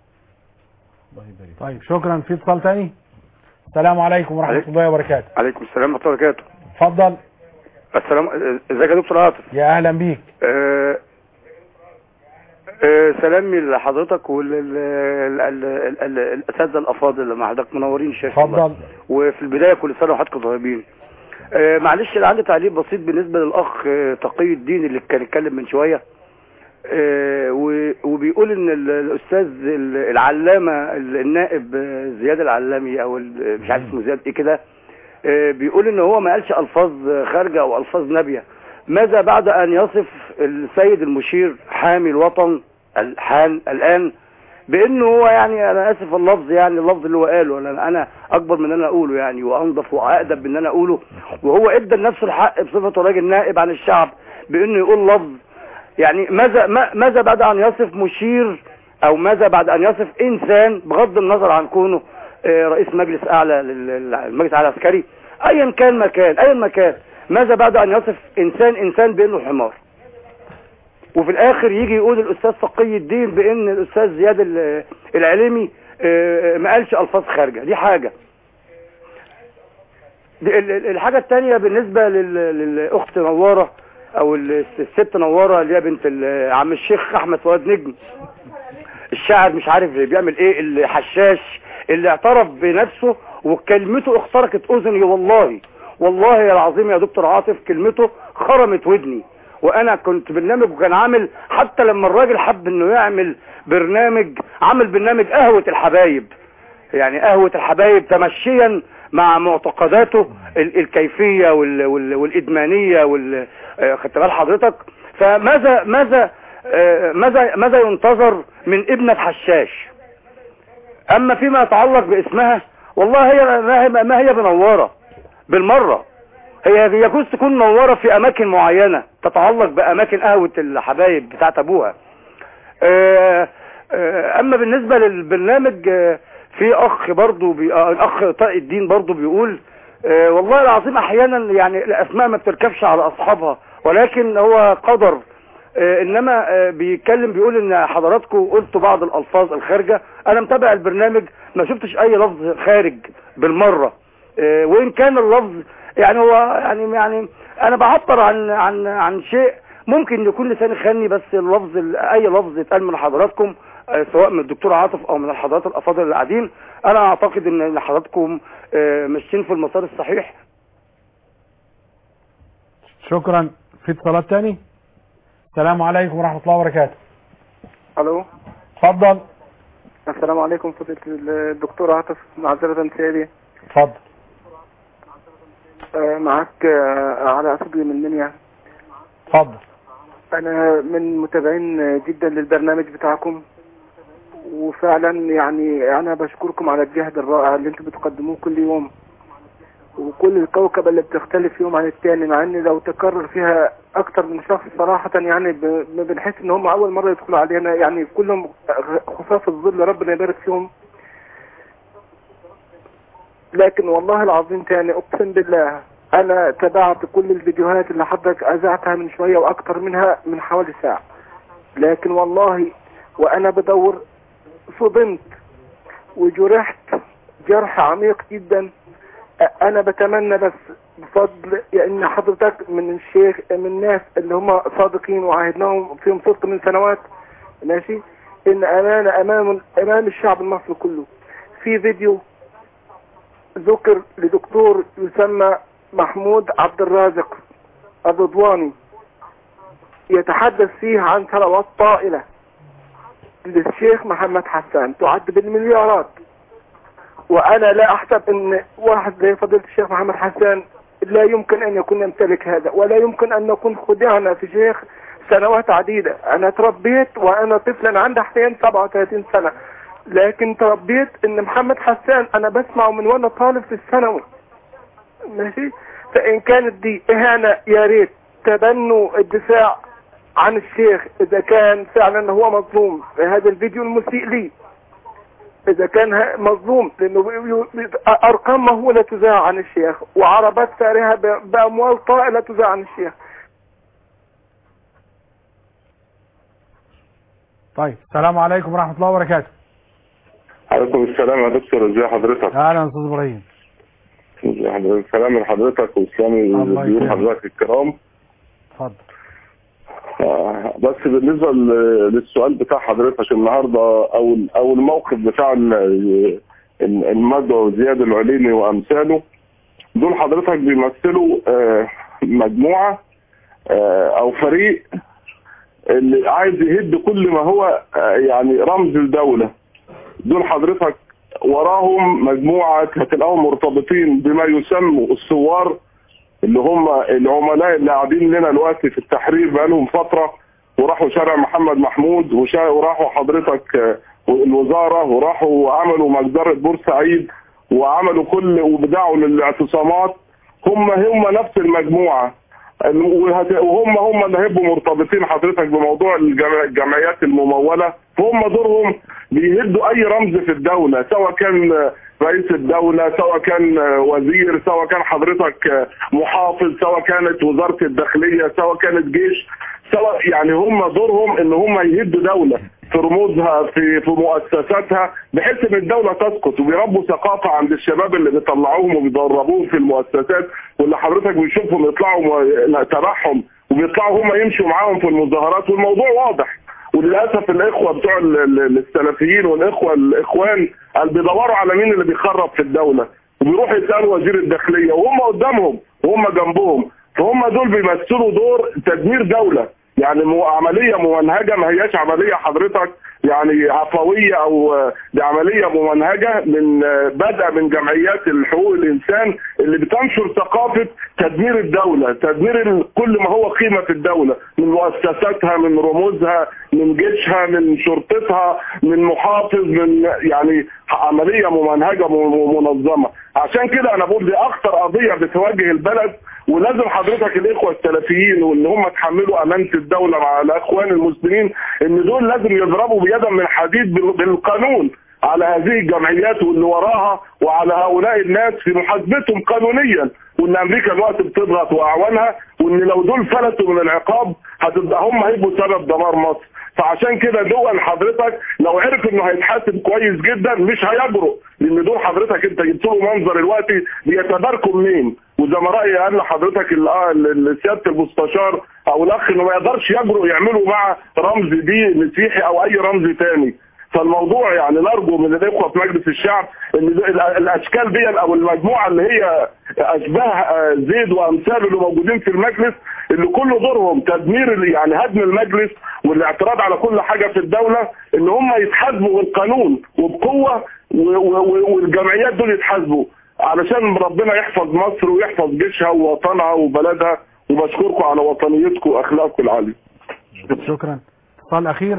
طيب شكرا في اتصال تاني السلام عليكم ورحمة الله وبركاته عليكم السلام ورحمه الله وبركاته اتفضل السلام ازيك يا دكتور عاطف يا اهلا بيك آه، آه، سلامي لحضرتك والاساتذه الافاضل اللي مع حضرتك منورين الشاشه والله. اتفضل وفي البدايه كل سنه وحضرتك طيبين آه، معلش انا عندي تعليق بسيط بالنسبه للاخ آه، تقي الدين اللي كان اتكلم من شويه آه، و- وبيقول ان ال- الاستاذ ال- العلامه ال- النائب آه، زياد العلامي او ال- مش عارف اسمه زياد ايه كده آه، بيقول ان هو ما قالش الفاظ خارجه او الفاظ نابيه ماذا بعد ان يصف السيد المشير حامي الوطن الحان الان بانه هو يعني انا اسف اللفظ يعني اللفظ اللي هو قاله انا انا اكبر من ان انا اقوله يعني وانضف واقدم من ان انا اقوله وهو ادى لنفسه الحق بصفته راجل نائب عن الشعب بانه يقول لفظ يعني ماذا ما- ماذا بعد ان يصف مشير او ماذا بعد ان يصف انسان بغض النظر عن كونه آه، رئيس مجلس اعلى لل- المجلس الاعلى العسكري ايا كان مكان ايا مكان ماذا بعد ان يصف انسان انسان بانه حمار وفي الاخر يجي يقول الاستاذ تقي الدين بان الاستاذ زياد ال- العليمي آه، ما قالش الفاظ خارجه دي حاجه دي ال- ال- الحاجه الثانيه بالنسبه لل- للاخت نواره او ال- الست نواره اللي هي بنت ال- عم الشيخ احمد فؤاد نجم الشاعر مش عارف بيعمل ايه الحشاش اللي اعترف بنفسه وكلمته اخترقت اذني والله والله العظيم يا دكتور عاطف كلمته خرمت ودني وانا كنت برنامج وكان عامل حتى لما الراجل حب انه يعمل برنامج عمل برنامج قهوة الحبايب يعني قهوة الحبايب تمشيا مع معتقداته ال- الكيفية وال- وال- والإدمانية وال آه، خدت بال حضرتك فماذا ماذا آه، ماذا ماذا ينتظر من ابنة حشاش اما فيما يتعلق باسمها والله هي ما هي, ما هي بنوارة بالمرة هي يجوز تكون منورة في اماكن معينة تتعلق باماكن قهوة الحبايب بتاعت ابوها آه، آه، اما بالنسبة للبرنامج آه، في اخ برضو بي... آه، الاخ طارق الدين برضو بيقول آه، والله العظيم احيانا يعني الاسماء ما بتركبش على اصحابها ولكن هو قدر آه، انما آه، بيتكلم بيقول ان حضراتكم قلتوا بعض الالفاظ الخارجه انا متابع البرنامج ما شفتش اي لفظ خارج بالمره آه، وان كان اللفظ يعني هو يعني يعني انا بعبر عن عن عن شيء ممكن يكون لساني خاني بس اللفظ اي لفظ يتقال من حضراتكم آه، سواء من الدكتور عاطف او من الحضرات الافاضل اللي قاعدين انا اعتقد ان حضراتكم آه، ماشيين في المسار الصحيح شكرا في اتصالات تاني السلام عليكم ورحمة الله وبركاته الو اتفضل السلام عليكم فضيلة الدكتور عاطف معذرة سيدي اتفضل آه، معك آه، على صدري من منيا اتفضل انا من متابعين جدا للبرنامج بتاعكم وفعلا يعني انا بشكركم على الجهد الرائع اللي انتم بتقدموه كل يوم وكل الكوكب اللي بتختلف يوم عن التاني مع ان لو تكرر فيها اكتر من شخص صراحة يعني ب- بنحس ان هم اول مرة يدخلوا علينا يعني كلهم خفاف الظل ربنا يبارك فيهم لكن والله العظيم تاني اقسم بالله انا تابعت كل الفيديوهات اللي حضرتك اذاعتها من شوية واكتر منها من حوالي ساعة لكن والله وانا بدور صدمت وجرحت جرح عميق جدا أ- انا بتمنى بس بفضل ان حضرتك من الشيخ من الناس اللي هم صادقين وعاهدناهم فيهم صدق من سنوات ماشي ان امانة امام امام الشعب المصري كله في فيديو ذكر لدكتور يسمى محمود عبد الرازق الرضواني يتحدث فيه عن ثروات طائلة للشيخ محمد حسان تعد بالمليارات وانا لا احسب ان واحد زي فضيلة الشيخ محمد حسان لا يمكن ان يكون يمتلك هذا ولا يمكن ان نكون خدعنا في شيخ سنوات عديدة انا تربيت وانا طفلا عندي حاليا 37 سنة لكن تربيت ان محمد حسان انا بسمعه من وانا طالب في الثانوي ماشي فان كانت دي اهانة يا ريت تبنوا الدفاع عن الشيخ اذا كان فعلا هو مظلوم في هذا الفيديو المسيء لي اذا كان ه- مظلوم لانه بي- بي- ارقام مهولة تذاع عن الشيخ وعربات سعرها ب- باموال طائلة تذاع عن الشيخ طيب السلام عليكم ورحمة الله وبركاته عليكم السلام يا دكتور ازي حضرتك اهلا استاذ ابراهيم ازي حضرتك سلام لحضرتك وسلام الله لضيوف يكرمك. حضرتك الكرام اتفضل آه، بس بالنسبه ل- للسؤال بتاع حضرتك النهارده او ال- او الموقف بتاع ال- ال- المدعو زياد العليمي وامثاله دول حضرتك بيمثلوا آه، مجموعه آه، او فريق اللي عايز يهد كل ما هو آه، يعني رمز الدوله دول حضرتك وراهم مجموعه هتلاقوهم مرتبطين بما يسموا الثوار اللي هم العملاء اللي قاعدين لنا دلوقتي في التحرير بقالهم فتره وراحوا شارع محمد محمود وشا- وراحوا حضرتك آه، الوزاره وراحوا عملوا مجزره بورسعيد وعملوا كل وبدعوا للاعتصامات هم هم نفس المجموعه وهت- وهم هم اللي هيبقوا مرتبطين حضرتك بموضوع الجمع- الجمعيات المموله فهم دورهم بيهدوا اي رمز في الدوله سواء كان رئيس الدوله سواء كان وزير سواء كان حضرتك محافظ سواء كانت وزاره الداخليه سواء كانت جيش سواء يعني هم دورهم ان هم يهدوا دوله في رموزها في في مؤسساتها بحيث ان الدوله تسقط وبيربوا ثقافه عند الشباب اللي بيطلعوهم وبيدربوهم في المؤسسات واللي حضرتك بيشوفهم يطلعوا م- تبعهم وبيطلعوا هم يمشوا معاهم في المظاهرات والموضوع واضح وللاسف الاخوه بتوع ال- ال- السلفيين والاخوه الاخوان اللي بيدوروا على مين اللي بيخرب في الدوله وبيروحوا يسالوا وزير الداخليه وهم قدامهم وهم جنبهم فهم دول بيمثلوا دور تدمير دوله يعني مو عمليه ممنهجه ما هياش عمليه حضرتك يعني عفويه او آه، دي عمليه ممنهجه من آه، بدء من جمعيات الحقوق الانسان اللي بتنشر ثقافه تدمير الدوله، تدمير ال- كل ما هو قيمه في الدوله من مؤسساتها من رموزها من جيشها من شرطتها من محافظ من يعني عمليه ممنهجه م- منظمه، عشان كده انا بقول دي اخطر قضيه بتواجه البلد ولازم حضرتك الاخوه السلفيين وان هم تحملوا امانه الدوله مع الاخوان المسلمين ان دول لازم يضربوا بيدا من حديد بال- بالقانون على هذه الجمعيات واللي وراها وعلى هؤلاء الناس في محاسبتهم قانونيا وان امريكا دلوقتي بتضغط واعوانها وان لو دول فلتوا من العقاب هتبقى هم هيبقوا سبب دمار مصر فعشان كده دول حضرتك لو عرف انه هيتحاسب كويس جدا مش هيجرؤ لان دول حضرتك انت جبت له منظر دلوقتي بيتباركوا منين وزي ما رايي قال لحضرتك ال- آه ال- ال- سياده المستشار او الاخ انه ما يقدرش يجرؤ يعملوا مع رمز دي مسيحي او اي رمز تاني فالموضوع يعني نرجو من الاخوه في مجلس الشعب ان ال- الاشكال دي او المجموعه اللي هي اشباه آه، زيد وامثاله اللي موجودين في المجلس اللي كل دورهم تدمير ال- يعني هدم المجلس والاعتراض على كل حاجه في الدوله ان هم يتحاسبوا بالقانون وبقوه و- و- والجمعيات دول يتحاسبوا علشان ربنا يحفظ مصر ويحفظ جيشها ووطنها وبلدها وبشكركم على وطنيتكم واخلاقكم العاليه شكرا اتصال اخير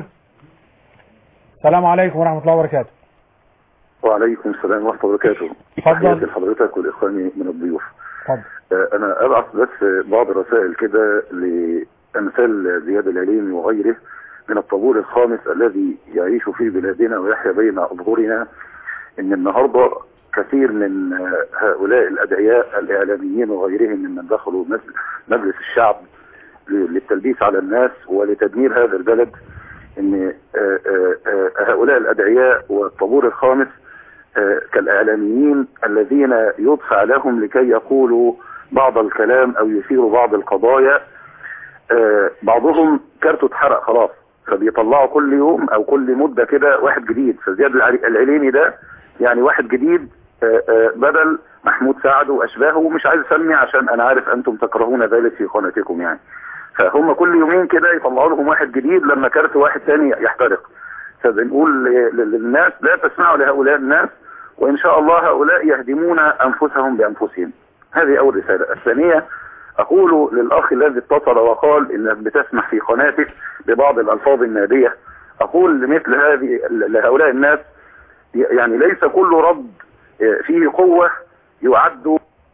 السلام عليكم ورحمه الله وبركاته وعليكم السلام ورحمة الله وبركاته اتفضل. تحياتي لحضرتك والإخواني من الضيوف اتفضل آه، أنا أبعث بس بعض الرسائل كده لأمثال زياد العليمي وغيره من الطابور الخامس الذي يعيش في بلادنا ويحيا بين أظهرنا إن النهاردة كثير من آه، هؤلاء الأدعياء الإعلاميين وغيرهم ممن دخلوا مجل- مجلس الشعب للتلبيس على الناس ولتدمير هذا البلد ان آه، آه، آه، هؤلاء الادعياء والطابور الخامس آه، كالاعلاميين الذين يدفع لهم لكي يقولوا بعض الكلام او يثيروا بعض القضايا آه، بعضهم كارته اتحرق خلاص فبيطلعوا كل يوم او كل مده كده واحد جديد فزياد العلي- العليمي ده يعني واحد جديد آه، آه، بدل محمود سعد واشباهه ومش عايز اسمي عشان انا عارف انتم تكرهون ذلك في قناتكم يعني فهم كل يومين كده يطلعوا لهم واحد جديد لما كارت واحد تاني يحترق فبنقول ل- ل- للناس لا تسمعوا لهؤلاء الناس وان شاء الله هؤلاء يهدمون انفسهم بانفسهم هذه اول رساله الثانيه اقول للاخ الذي اتصل وقال انك بتسمح في قناتك ببعض الالفاظ الناديه اقول لمثل هذه لهؤلاء الناس يعني ليس كل رد فيه قوه يعد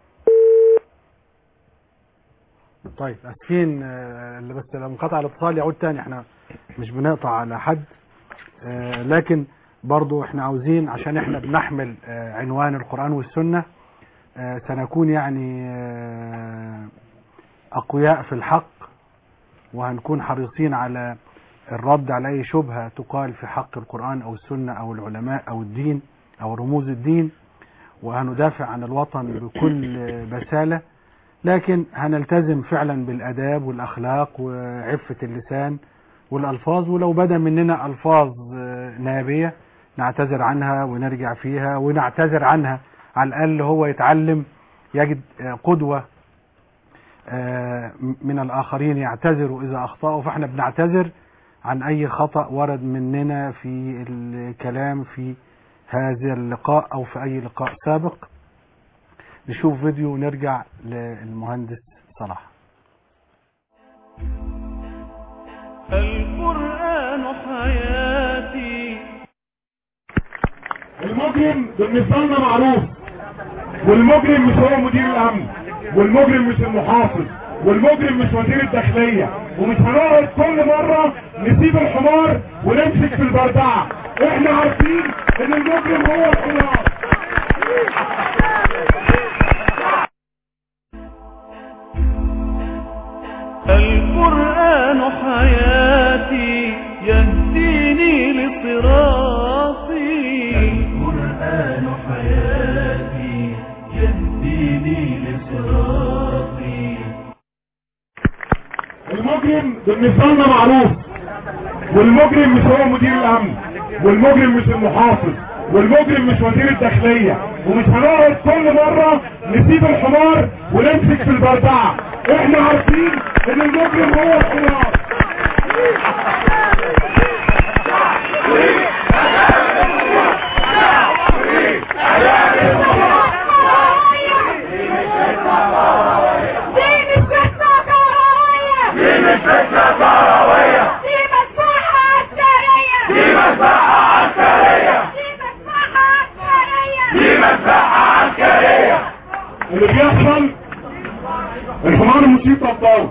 طيب اسفين آه، اللي بس لو انقطع الاتصال يعود تاني احنا مش بنقطع على حد آه، لكن برضو احنا عاوزين عشان احنا بنحمل آه، عنوان القرآن والسنة آه، سنكون يعني آه، أقوياء في الحق وهنكون حريصين على الرد على أي شبهة تقال في حق القرآن أو السنة أو العلماء أو الدين أو رموز الدين وهندافع عن الوطن بكل بسالة لكن هنلتزم فعلا بالاداب والاخلاق وعفه اللسان والالفاظ ولو بدا مننا الفاظ آه، نابيه نعتذر عنها ونرجع فيها ونعتذر عنها على الاقل هو يتعلم يجد آه، قدوه آه، من الاخرين يعتذروا اذا اخطاوا فاحنا بنعتذر عن اي خطا ورد مننا في الكلام في هذا اللقاء او في اي لقاء سابق نشوف فيديو ونرجع للمهندس صلاح القرآن حياتي المجرم بالنسبة لنا معروف والمجرم مش هو مدير الامن والمجرم مش المحافظ والمجرم مش وزير الداخلية ومش هنقعد كل مرة نسيب الحمار ونمسك في البردعة احنا عارفين ان المجرم هو الحمار القرآن حياتي يهديني لصراطي القرآن حياتي يهديني لصراطي المجرم بالنسبة لنا معروف والمجرم مش هو مدير الامن والمجرم مش المحافظ والمجرم مش وزير الداخلية ومش هنقعد كل مرة نسيب الحمار ونمسك في البردعة احنا عارفين ان المجرم هو الحمار اللي بيحصل الحمار المصيب طباوي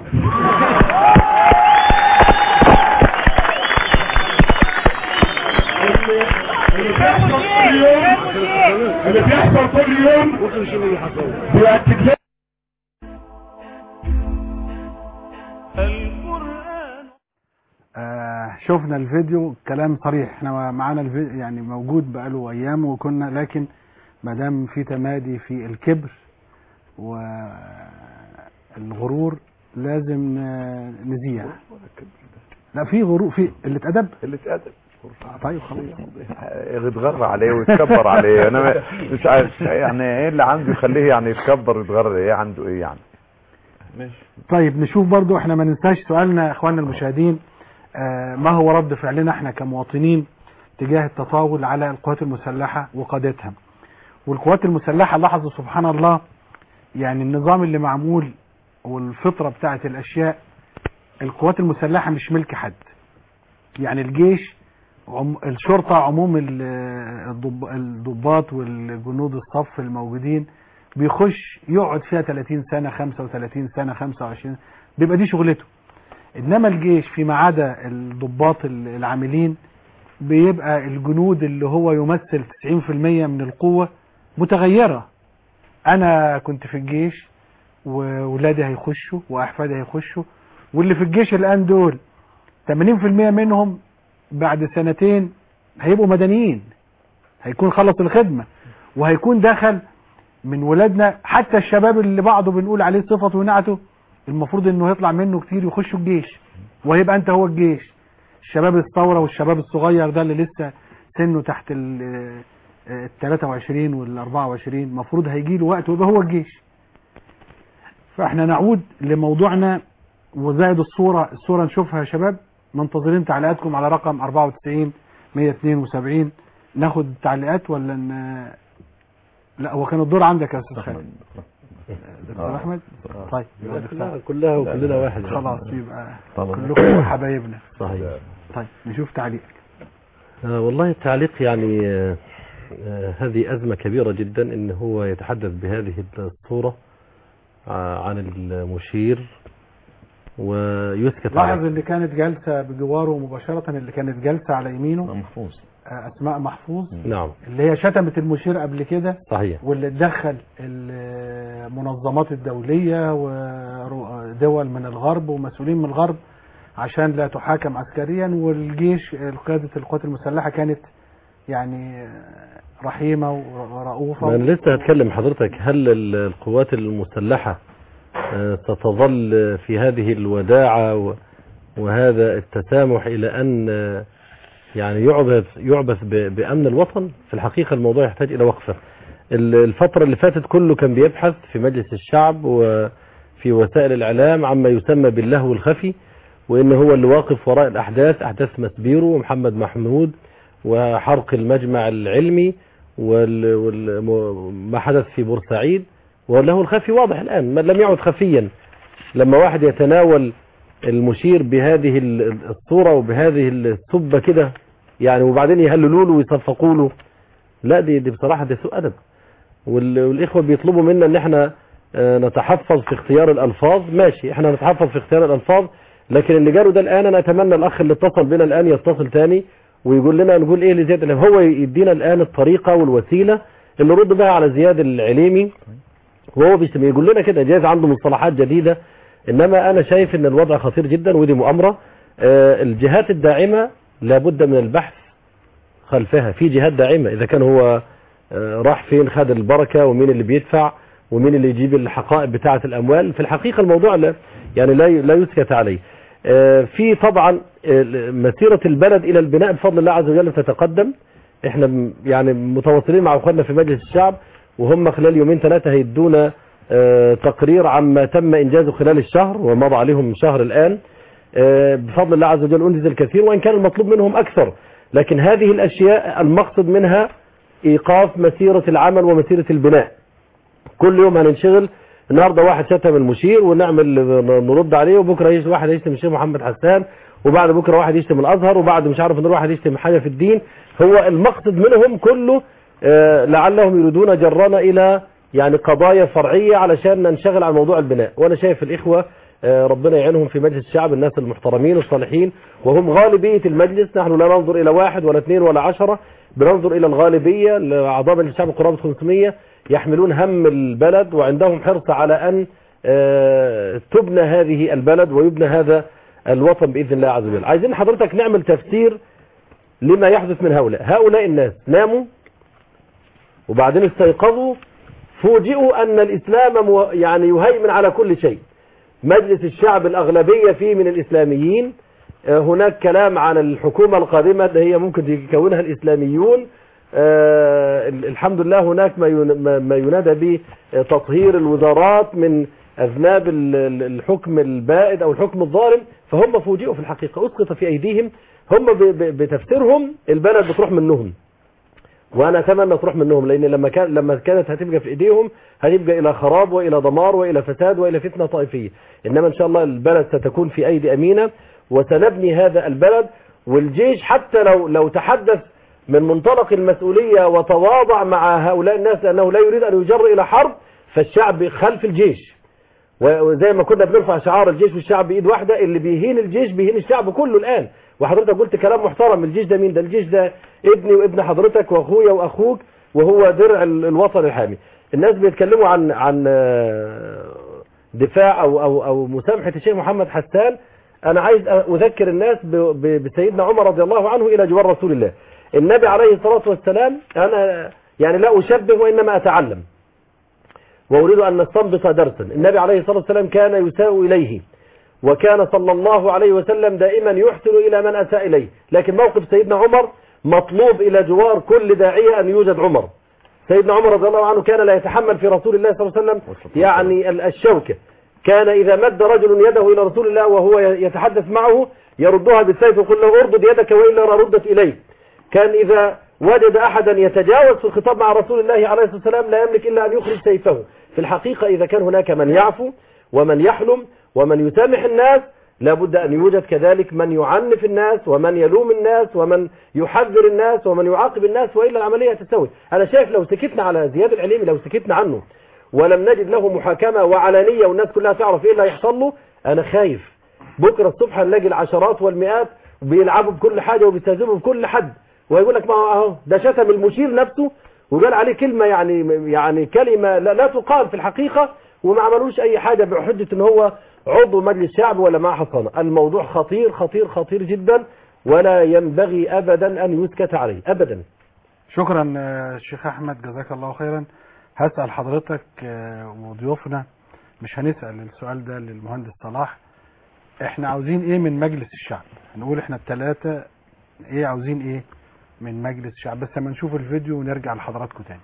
اللي اللي بيحصل كل يوم اللي بيحصل كل يوم بيأكد لنا آه شفنا الفيديو كلام صريح احنا معانا الفيديو يعني موجود بقاله ايام وكنا لكن ما دام في تمادي في الكبر والغرور لازم ن- نذيع لا في غرور في اللي اتأدب اللي اتأدب طيب خلاص يتغر عليه ويتكبر عليه انا ما- مش عارف يعني ايه اللي عنده يخليه يعني يتكبر ويتغر ايه عنده ايه يعني ماشي طيب نشوف برضو احنا ما ننساش سؤالنا يا اخواننا المشاهدين آه ما هو رد فعلنا احنا كمواطنين تجاه التطاول على القوات المسلحة وقادتها والقوات المسلحة لاحظوا سبحان الله يعني النظام اللي معمول والفطرة بتاعت الاشياء القوات المسلحة مش ملك حد يعني الجيش عم الشرطة عموم ال- الضب- الضباط والجنود الصف الموجودين بيخش يقعد فيها 30 سنة 35 سنة 25 بيبقى دي شغلته انما الجيش فيما عدا الضباط ال- العاملين بيبقى الجنود اللي هو يمثل 90% من القوة متغيرة انا كنت في الجيش وولادي هيخشوا واحفادي هيخشوا واللي في الجيش الان دول 80% منهم بعد سنتين هيبقوا مدنيين هيكون خلص الخدمة وهيكون دخل من ولادنا حتى الشباب اللي بعضه بنقول عليه صفته ونعته المفروض انه يطلع منه كتير يخشوا الجيش وهيبقى انت هو الجيش الشباب الثورة والشباب الصغير ده اللي لسه سنه تحت ال ال 23 وال 24 المفروض هيجي له وقت ويبقى هو الجيش فاحنا نعود لموضوعنا وزائد الصورة الصورة نشوفها يا شباب منتظرين تعليقاتكم على رقم 94 172 ناخد تعليقات ولا ن... لا هو كان الدور عندك يا استاذ خالد دكتور احمد طيب يبقى كلها كلها وكلنا واحد خلاص يبقى طبعا. كلكم حبايبنا صحيح طيب نشوف تعليق آه والله التعليق يعني آه آه هذه أزمة كبيرة جدا إن هو يتحدث بهذه الصورة آه عن المشير ويسكت لاحظ عليه اللي كانت جالسة بجواره مباشرة اللي كانت جالسة على يمينه محفوظ أسماء محفوظ نعم اللي هي شتمت المشير قبل كده صحيح واللي تدخل المنظمات الدولية ودول من الغرب ومسؤولين من الغرب عشان لا تحاكم عسكريا والجيش قيادة القوات المسلحة كانت يعني رحيمة ورؤوفة ما أنا لسه هتكلم حضرتك هل ال- القوات المسلحة آه، ستظل في هذه الوداعة و- وهذا التسامح إلى أن آه، يعني يعبث يعبث ب- بأمن الوطن في الحقيقة الموضوع يحتاج إلى وقفة ال- الفترة اللي فاتت كله كان بيبحث في مجلس الشعب وفي وسائل الإعلام عما يسمى باللهو الخفي وإن هو اللي واقف وراء الأحداث أحداث مسبيرو ومحمد محمود وحرق المجمع العلمي وما حدث في بورسعيد واللهو الخفي واضح الآن ما لم يعد خفيا لما واحد يتناول المشير بهذه ال- الصورة وبهذه السبة كده يعني وبعدين يهللوا له ويصفقوا له لا دي دي بصراحة دي سوء أدب وال- والإخوة بيطلبوا منا إن احنا آه، نتحفظ في اختيار الألفاظ ماشي احنا نتحفظ في اختيار الألفاظ لكن اللي جاله ده الآن أنا أتمنى الأخ اللي اتصل بنا الآن يتصل تاني ويقول لنا نقول إيه لزياد العليمي هو يدينا الآن الطريقة والوسيلة اللي نرد بها على زياد العليمي وهو بيسم- يقول لنا كده جايز عنده مصطلحات جديدة انما انا شايف ان الوضع خطير جدا ودي مؤامرة آه، الجهات الداعمة لابد من البحث خلفها في جهات داعمة اذا كان هو آه، راح فين خد البركة ومين اللي بيدفع ومين اللي يجيب الحقائب بتاعة الاموال في الحقيقة الموضوع لا يعني لا لا يسكت عليه آه، في طبعا آه، مسيرة البلد الى البناء بفضل الله عز وجل تتقدم احنا م- يعني متواصلين مع اخواننا في مجلس الشعب وهم خلال يومين ثلاثة هيدونا آه، تقرير عما تم انجازه خلال الشهر ومضى عليهم شهر الان آه، بفضل الله عز وجل انجز الكثير وان كان المطلوب منهم اكثر لكن هذه الاشياء المقصد منها ايقاف مسيرة العمل ومسيرة البناء كل يوم هننشغل النهارده واحد شتم المشير ونعمل نرد عليه وبكره يجي واحد يشتم الشيخ محمد حسان وبعد بكره واحد يشتم الازهر وبعد مش عارف ان واحد يشتم حاجه في الدين هو المقصد منهم كله آه، لعلهم يريدون جرنا الى يعني قضايا فرعيه علشان ننشغل عن موضوع البناء وانا شايف الاخوه آه، ربنا يعينهم في مجلس الشعب الناس المحترمين الصالحين وهم غالبية المجلس نحن لا ننظر إلى واحد ولا اثنين ولا عشرة بننظر إلى الغالبية أعضاء مجلس الشعب قرابة 500 يحملون هم البلد وعندهم حرص على أن آه، تبنى هذه البلد ويبنى هذا الوطن بإذن الله عز وجل عايزين حضرتك نعمل تفسير لما يحدث من هؤلاء هؤلاء الناس ناموا وبعدين استيقظوا فوجئوا أن الإسلام مو- يعني يهيمن على كل شيء مجلس الشعب الأغلبية فيه من الإسلاميين آه، هناك كلام عن الحكومة القادمة اللي هي ممكن يكونها الإسلاميون آه، ال- الحمد لله هناك ما ين- ما- ما ينادى بتطهير الوزارات من أذناب ال- ال- الحكم البائد أو الحكم الظالم فهم فوجئوا في الحقيقة أسقط في أيديهم هم ب- ب- بتفسيرهم البلد بتروح منهم وانا اتمنى تروح منهم لان لما كان لما كانت هتبقى في ايديهم هتبقى الى خراب والى دمار والى فساد والى فتنه طائفيه انما ان شاء الله البلد ستكون في ايدي امينه وسنبني هذا البلد والجيش حتى لو لو تحدث من منطلق المسؤوليه وتواضع مع هؤلاء الناس لانه لا يريد ان يجر الى حرب فالشعب خلف الجيش وزي ما كنا بنرفع شعار الجيش والشعب بايد واحده اللي بيهين الجيش بيهين الشعب كله الان وحضرتك قلت كلام محترم الجيش ده مين ده الجيش ده ابني وابن حضرتك واخويا واخوك وهو درع ال- الوطن الحامي الناس بيتكلموا عن عن آه، دفاع او او او مسامحه الشيخ محمد حسان انا عايز اذكر الناس ب- ب- بسيدنا عمر رضي الله عنه الى جوار رسول الله النبي عليه الصلاه والسلام انا يعني لا اشبه وانما اتعلم وأريد أن نستنبط درسا النبي عليه الصلاة والسلام كان يساء إليه وكان صلى الله عليه وسلم دائما يحسن إلى من أساء إليه لكن موقف سيدنا عمر مطلوب إلى جوار كل داعية أن يوجد عمر سيدنا عمر رضي الله عنه كان لا يتحمل في رسول الله صلى الله عليه وسلم يعني ال- الشوكة كان إذا مد رجل يده إلى رسول الله وهو يتحدث معه يردها بالسيف ويقول له اردد يدك وإلا ردت إليك كان إذا وجد أحدا يتجاوز في الخطاب مع رسول الله عليه الصلاة والسلام لا يملك إلا أن يخرج سيفه في الحقيقة إذا كان هناك من يعفو ومن يحلم ومن يسامح الناس لابد أن يوجد كذلك من يعنف الناس ومن يلوم الناس ومن يحذر الناس ومن يعاقب الناس وإلا العملية تستوي أنا شايف لو سكتنا على زياد العليمي لو سكتنا عنه ولم نجد له محاكمة وعلانية والناس كلها تعرف إيه اللي هيحصل له أنا خايف بكرة الصبح هنلاقي العشرات والمئات بيلعبوا بكل حاجة وبيستهزئوا بكل حد ويقول لك ما هو اهو ده شتم المشير نفسه وقال عليه كلمة يعني يعني كلمة لا, لا تقال في الحقيقة وما عملوش أي حاجة بحجة إن هو عضو مجلس شعب ولا معاه حصانة الموضوع خطير خطير خطير جدا ولا ينبغي أبدا أن يسكت عليه أبدا شكرا آه، الشيخ احمد جزاك الله خيرا هسأل حضرتك آه، وضيوفنا مش هنسأل السؤال ده للمهندس صلاح احنا عاوزين ايه من مجلس الشعب هنقول احنا الثلاثة ايه عاوزين ايه من مجلس الشعب بس لما نشوف الفيديو ونرجع لحضراتكم تاني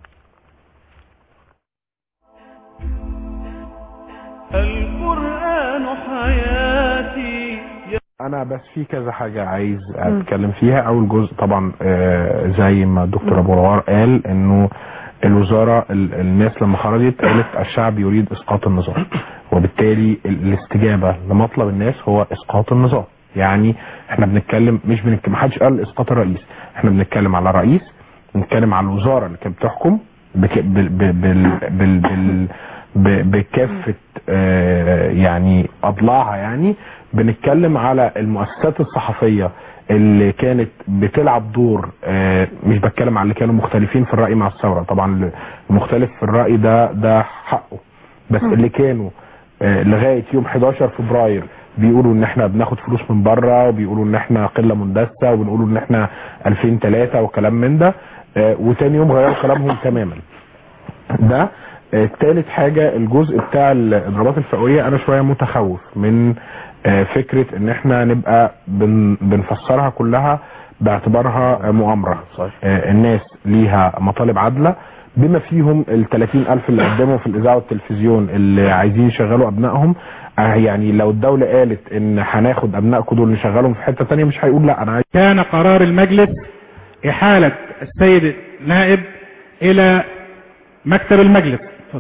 القرآن حياتي انا بس في كذا حاجة عايز اتكلم فيها اول جزء طبعا آه، زي ما الدكتور ابو روار قال انه الوزارة ال- الناس لما خرجت قالت الشعب يريد اسقاط النظام وبالتالي ال- الاستجابة لمطلب الناس هو اسقاط النظام يعني احنا بنتكلم مش بنتكلم محدش قال اسقاط الرئيس احنا بنتكلم على الرئيس بنتكلم على الوزارة اللي كانت بتحكم بك بال بال بال بال بال ب- بكافة آه، يعني أضلاعها يعني بنتكلم على المؤسسات الصحفية اللي كانت بتلعب دور آه، مش بتكلم على اللي كانوا مختلفين في الرأي مع الثورة طبعا المختلف في الرأي ده ده حقه بس اللي كانوا آه، لغاية يوم 11 فبراير بيقولوا ان احنا بناخد فلوس من بره وبيقولوا ان احنا قلة مندسة وبنقولوا ان احنا 2003 وكلام من ده آه، وتاني يوم غيروا كلامهم تماما ده آه، تالت حاجة الجزء بتاع الاضرابات الفئوية انا شوية متخوف من آه، فكرة ان احنا نبقى بن بنفسرها كلها باعتبارها آه، مؤامرة آه، الناس ليها مطالب عادلة بما فيهم ال 30 ألف اللي قدموا في الإذاعة والتلفزيون اللي عايزين يشغلوا أبنائهم آه، يعني لو الدولة قالت إن هناخد أبنائكم دول نشغلهم في حتة تانية مش هيقول لا أنا عايز كان قرار المجلس إحالة السيد النائب إلى مكتب المجلس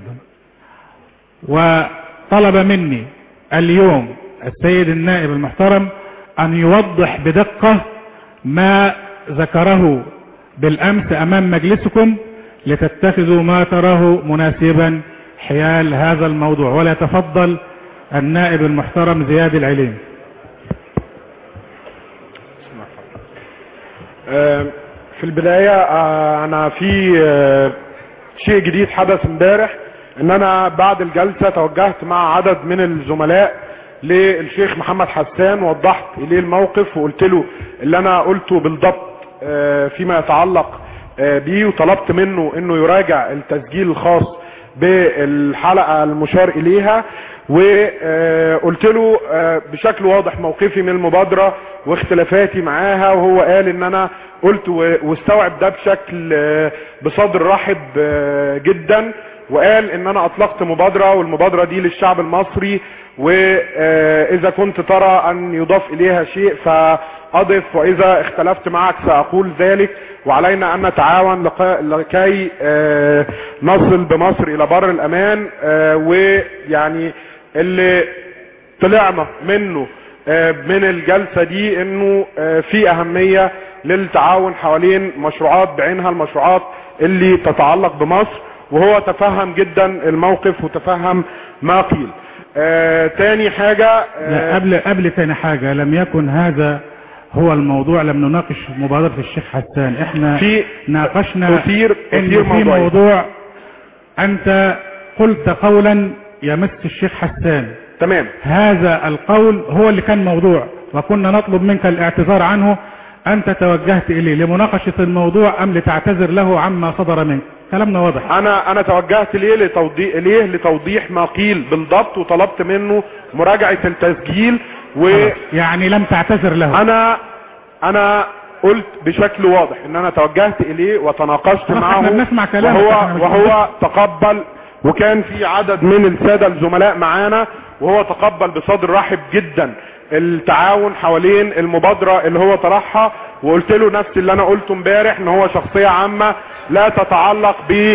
وطلب مني اليوم السيد النائب المحترم أن يوضح بدقة ما ذكره بالأمس أمام مجلسكم لتتخذوا ما تراه مناسبا حيال هذا الموضوع ولا يتفضل النائب المحترم زياد العليم آه، في البداية آه، أنا في آه، شيء جديد حدث امبارح إن أنا بعد الجلسة توجهت مع عدد من الزملاء للشيخ محمد حسان وضحت إليه الموقف وقلت له اللي أنا قلته بالضبط آه، فيما يتعلق آه، بيه وطلبت منه إنه يراجع التسجيل الخاص بالحلقة المشار إليها وقلت له آه، بشكل واضح موقفي من المبادرة واختلافاتي معاها وهو قال ان انا قلت و- واستوعب ده بشكل آه، بصدر رحب آه، جدا وقال ان انا اطلقت مبادرة والمبادرة دي للشعب المصري واذا كنت ترى ان يضاف اليها شيء فاضف واذا اختلفت معك ساقول ذلك وعلينا ان نتعاون لق- لكي آه، نصل بمصر الى بر الامان آه، ويعني اللي طلعنا منه آه، من الجلسة دي انه آه، في اهمية للتعاون حوالين مشروعات بعينها المشروعات اللي تتعلق بمصر وهو تفهم جدا الموقف وتفهم ما قيل آه، تاني حاجة لا قبل قبل تاني حاجة لم يكن هذا هو الموضوع لم نناقش مبادرة الشيخ حسان احنا في ناقشنا أثير ان أثير في موضوعين. موضوع انت قلت قولا يمس الشيخ حسان تمام هذا القول هو اللي كان موضوع وكنا نطلب منك الاعتذار عنه انت توجهت اليه لمناقشة الموضوع ام لتعتذر له عما صدر منك كلامنا واضح انا انا توجهت ليه لتوضيح ليه لتوضيح ما قيل بالضبط وطلبت منه مراجعة التسجيل و يعني لم تعتذر له انا انا قلت بشكل واضح ان انا توجهت اليه وتناقشت خلاص معه احنا بنسمع كلامك، وهو احنا مش وهو تقبل وكان في عدد من الساده الزملاء معانا وهو تقبل بصدر رحب جدا التعاون حوالين المبادره اللي هو طرحها وقلت له نفس اللي انا قلته امبارح ان هو شخصيه عامه لا تتعلق ب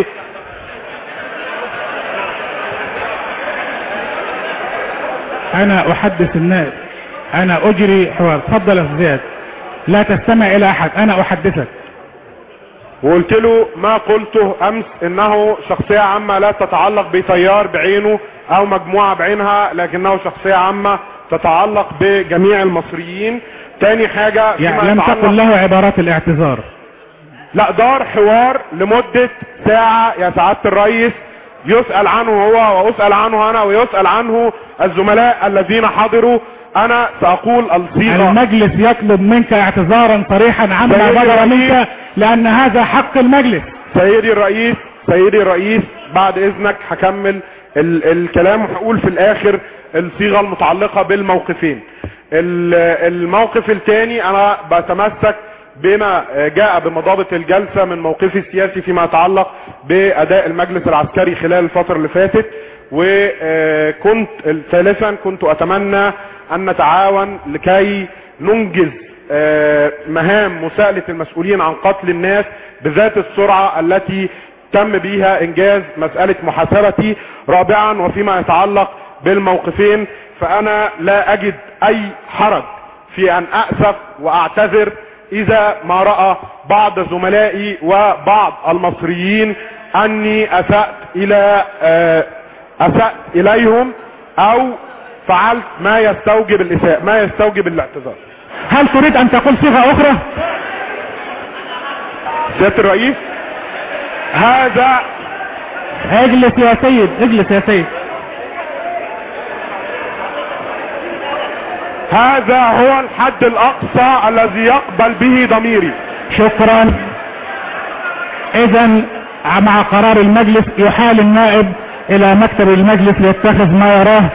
انا احدث النائب انا اجري حوار تفضل يا أستاذ زياد لا تستمع الى احد انا احدثك وقلت له ما قلته امس انه شخصية عامة لا تتعلق بتيار بعينه او مجموعة بعينها لكنه شخصية عامة تتعلق بجميع المصريين تاني حاجة فيما يعني لم يتعلق- تقل له عبارات الاعتذار لا دار حوار لمدة ساعة يا سعادة الرئيس يسأل عنه هو وأسأل عنه أنا ويسأل عنه الزملاء الذين حضروا أنا سأقول الصيغة المجلس يطلب منك اعتذارا صريحا عما سيدي بدر الرئيس. منك لان هذا حق المجلس سيدي الرئيس سيدي الرئيس بعد اذنك هكمل ال الكلام وهقول في الاخر الصيغه المتعلقه بالموقفين ال- الموقف الثاني انا بتمسك بما جاء بمضابط الجلسة من موقفي السياسي فيما يتعلق بأداء المجلس العسكري خلال الفترة اللي فاتت وكنت ثالثا كنت أتمنى أن نتعاون لكي ننجز آه، مهام مساءلة المسؤولين عن قتل الناس بذات السرعة التي تم بيها انجاز مسألة محاسبتي رابعا وفيما يتعلق بالموقفين فانا لا اجد اي حرج في ان اسف واعتذر اذا ما رأى بعض زملائي وبعض المصريين اني اسأت الى آه، اسأت اليهم او فعلت ما يستوجب الاساءة ما يستوجب الاعتذار هل تريد ان تقول صيغة اخرى سيادة الرئيس هذا اجلس يا سيد اجلس يا سيد هذا هو الحد الاقصى الذي يقبل به ضميري شكرا اذا مع قرار المجلس يحال النائب الى مكتب المجلس ليتخذ ما يراه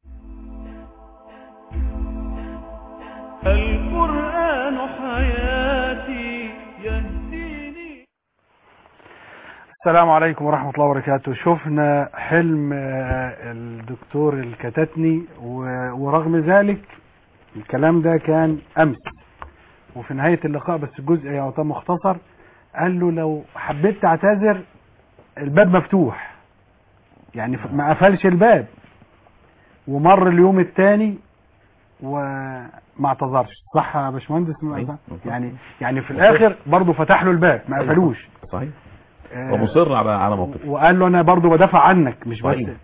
القرآن حياتي يهديني السلام عليكم ورحمة الله وبركاته شفنا حلم آه، الدكتور الكتتني و- ورغم ذلك الكلام ده كان أمس وفي نهاية اللقاء بس الجزء يعطى مختصر قال له لو حبيت تعتذر الباب مفتوح يعني ف- ما قفلش الباب ومر اليوم الثاني وما اعتذرش صح يا باشمهندس يعني يعني في الاخر برضه فتح له الباب ما قفلوش صحيح آه، ومصر على على موقفه وقال له انا برضو بدافع عنك مش بس صحيح.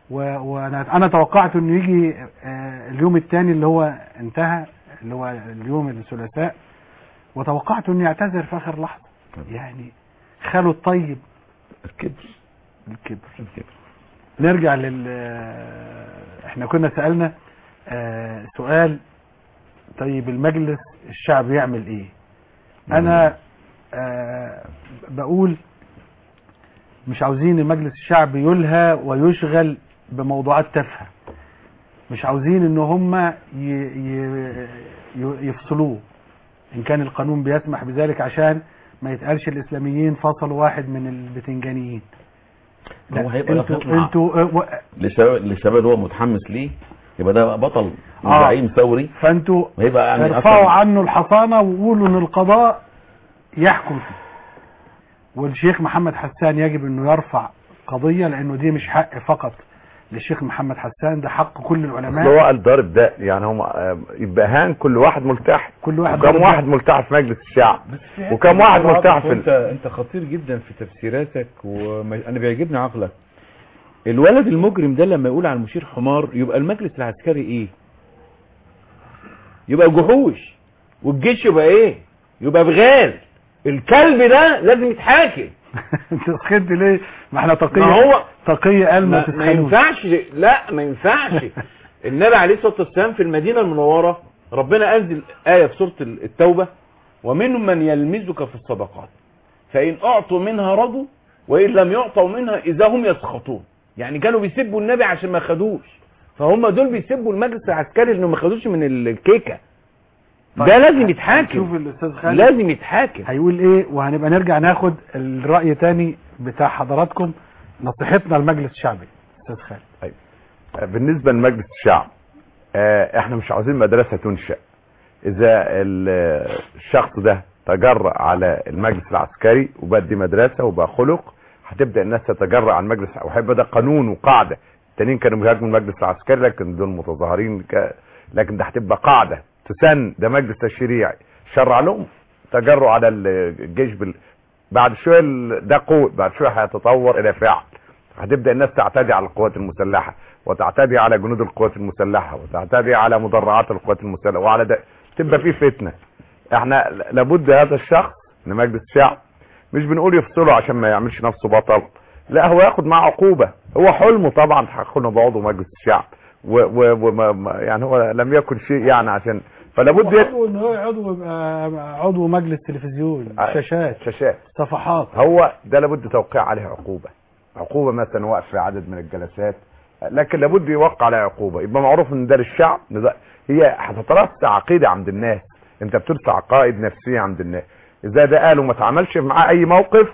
و- وانا انا توقعت انه يجي آه، اليوم الثاني اللي هو انتهى اللي هو اليوم الثلاثاء وتوقعت انه يعتذر في اخر لحظه يعني خاله الطيب الكبر الكبر الكبر نرجع لل احنا كنا سألنا آه، سؤال طيب المجلس الشعب يعمل ايه انا آه، بقول مش عاوزين المجلس الشعب يلهى ويشغل بموضوعات تافهه مش عاوزين ان هم ي- ي- ي- يفصلوه ان كان القانون بيسمح بذلك عشان ما يتقالش الاسلاميين فصلوا واحد من البتنجانيين لا، هو هيبقى انتوا يطلع. انتوا آه، و- لسبب لسبب هو متحمس ليه يبقى ده بطل آه. زعيم ثوري فانتوا وهيبقى يعني ارفعوا أصلاً- عنه الحصانة وقولوا ان القضاء يحكم فيه والشيخ محمد حسان يجب انه يرفع قضية لانه دي مش حق فقط للشيخ محمد حسان ده حق كل أصل هو العلماء قال ضارب ده يعني هم آه، يبقى هان كل واحد ملتحي كل واحد وكم ضارب واحد ده. ملتحي في مجلس الشعب في وكم واحد حتة ملتحي في انت ال- انت خطير جدا في تفسيراتك وانا بيعجبني عقلك الولد المجرم ده لما يقول على المشير حمار يبقى المجلس العسكري ايه يبقى جحوش والجيش يبقى ايه يبقى بغال الكلب ده لازم يتحاكم انت سخنت ليه ما احنا تقية ما هو تقية قال ما ما, ما تسخنوش ينفعش لا ما ينفعش النبي عليه الصلاه والسلام في المدينه المنوره ربنا انزل ايه في سوره التوبه ومنهم من يلمزك في الصدقات فان اعطوا منها رضوا وان لم يعطوا منها اذا هم يسخطون يعني كانوا بيسبوا النبي عشان ما خدوش فهم دول بيسبوا المجلس العسكري انه ما خدوش من الكيكه ده لازم يتحاكم شوف الاستاذ خالد لازم يتحاكم هيقول ايه وهنبقى نرجع ناخد الرأي تاني بتاع حضراتكم نصيحتنا للمجلس الشعبي استاذ خالد طيب آه، بالنسبة لمجلس الشعب آه، احنا مش عاوزين مدرسة تنشأ اذا ال- الشخص ده تجرأ على المجلس العسكري وبقى دي مدرسة وبقى خلق هتبدأ الناس تتجرأ على المجلس وهيبقى ده قانون وقاعدة التانيين كانوا بيهاجموا المجلس العسكري لكن دول متظاهرين ك... لكن ده هتبقى قاعدة تسن ده مجلس تشريعي شرع لهم تجرؤ على الجيش بال... بعد شوية ال- ده قوة بعد شوية هيتطور الى فعل هتبدأ الناس تعتدي على القوات المسلحة وتعتدي على جنود القوات المسلحة وتعتدي على مدرعات القوات المسلحة وعلى ده تبقى في فتنة احنا ل- لابد هذا الشخص لمجلس الشعب مش بنقول يفصله عشان ما يعملش نفسه بطل لا هو ياخد معاه عقوبة هو حلمه طبعا تحققه انه بعضو مجلس الشعب و و وما ما- يعني هو لم يكن شيء يعني عشان فلابد يت- عضو ان هو عضو يبقى عضو مجلس تلفزيون شاشات شاشات صفحات هو ده لابد توقيع عليه عقوبة عقوبة مثلا وقف في عدد من الجلسات لكن لابد يوقع عليه عقوبة يبقى معروف ان ده للشعب إن ده- هي هتترسى عقيدة عند الناس انت بترسى عقائد نفسية عند الناس اذا ده قالوا ما تعملش معاه اي موقف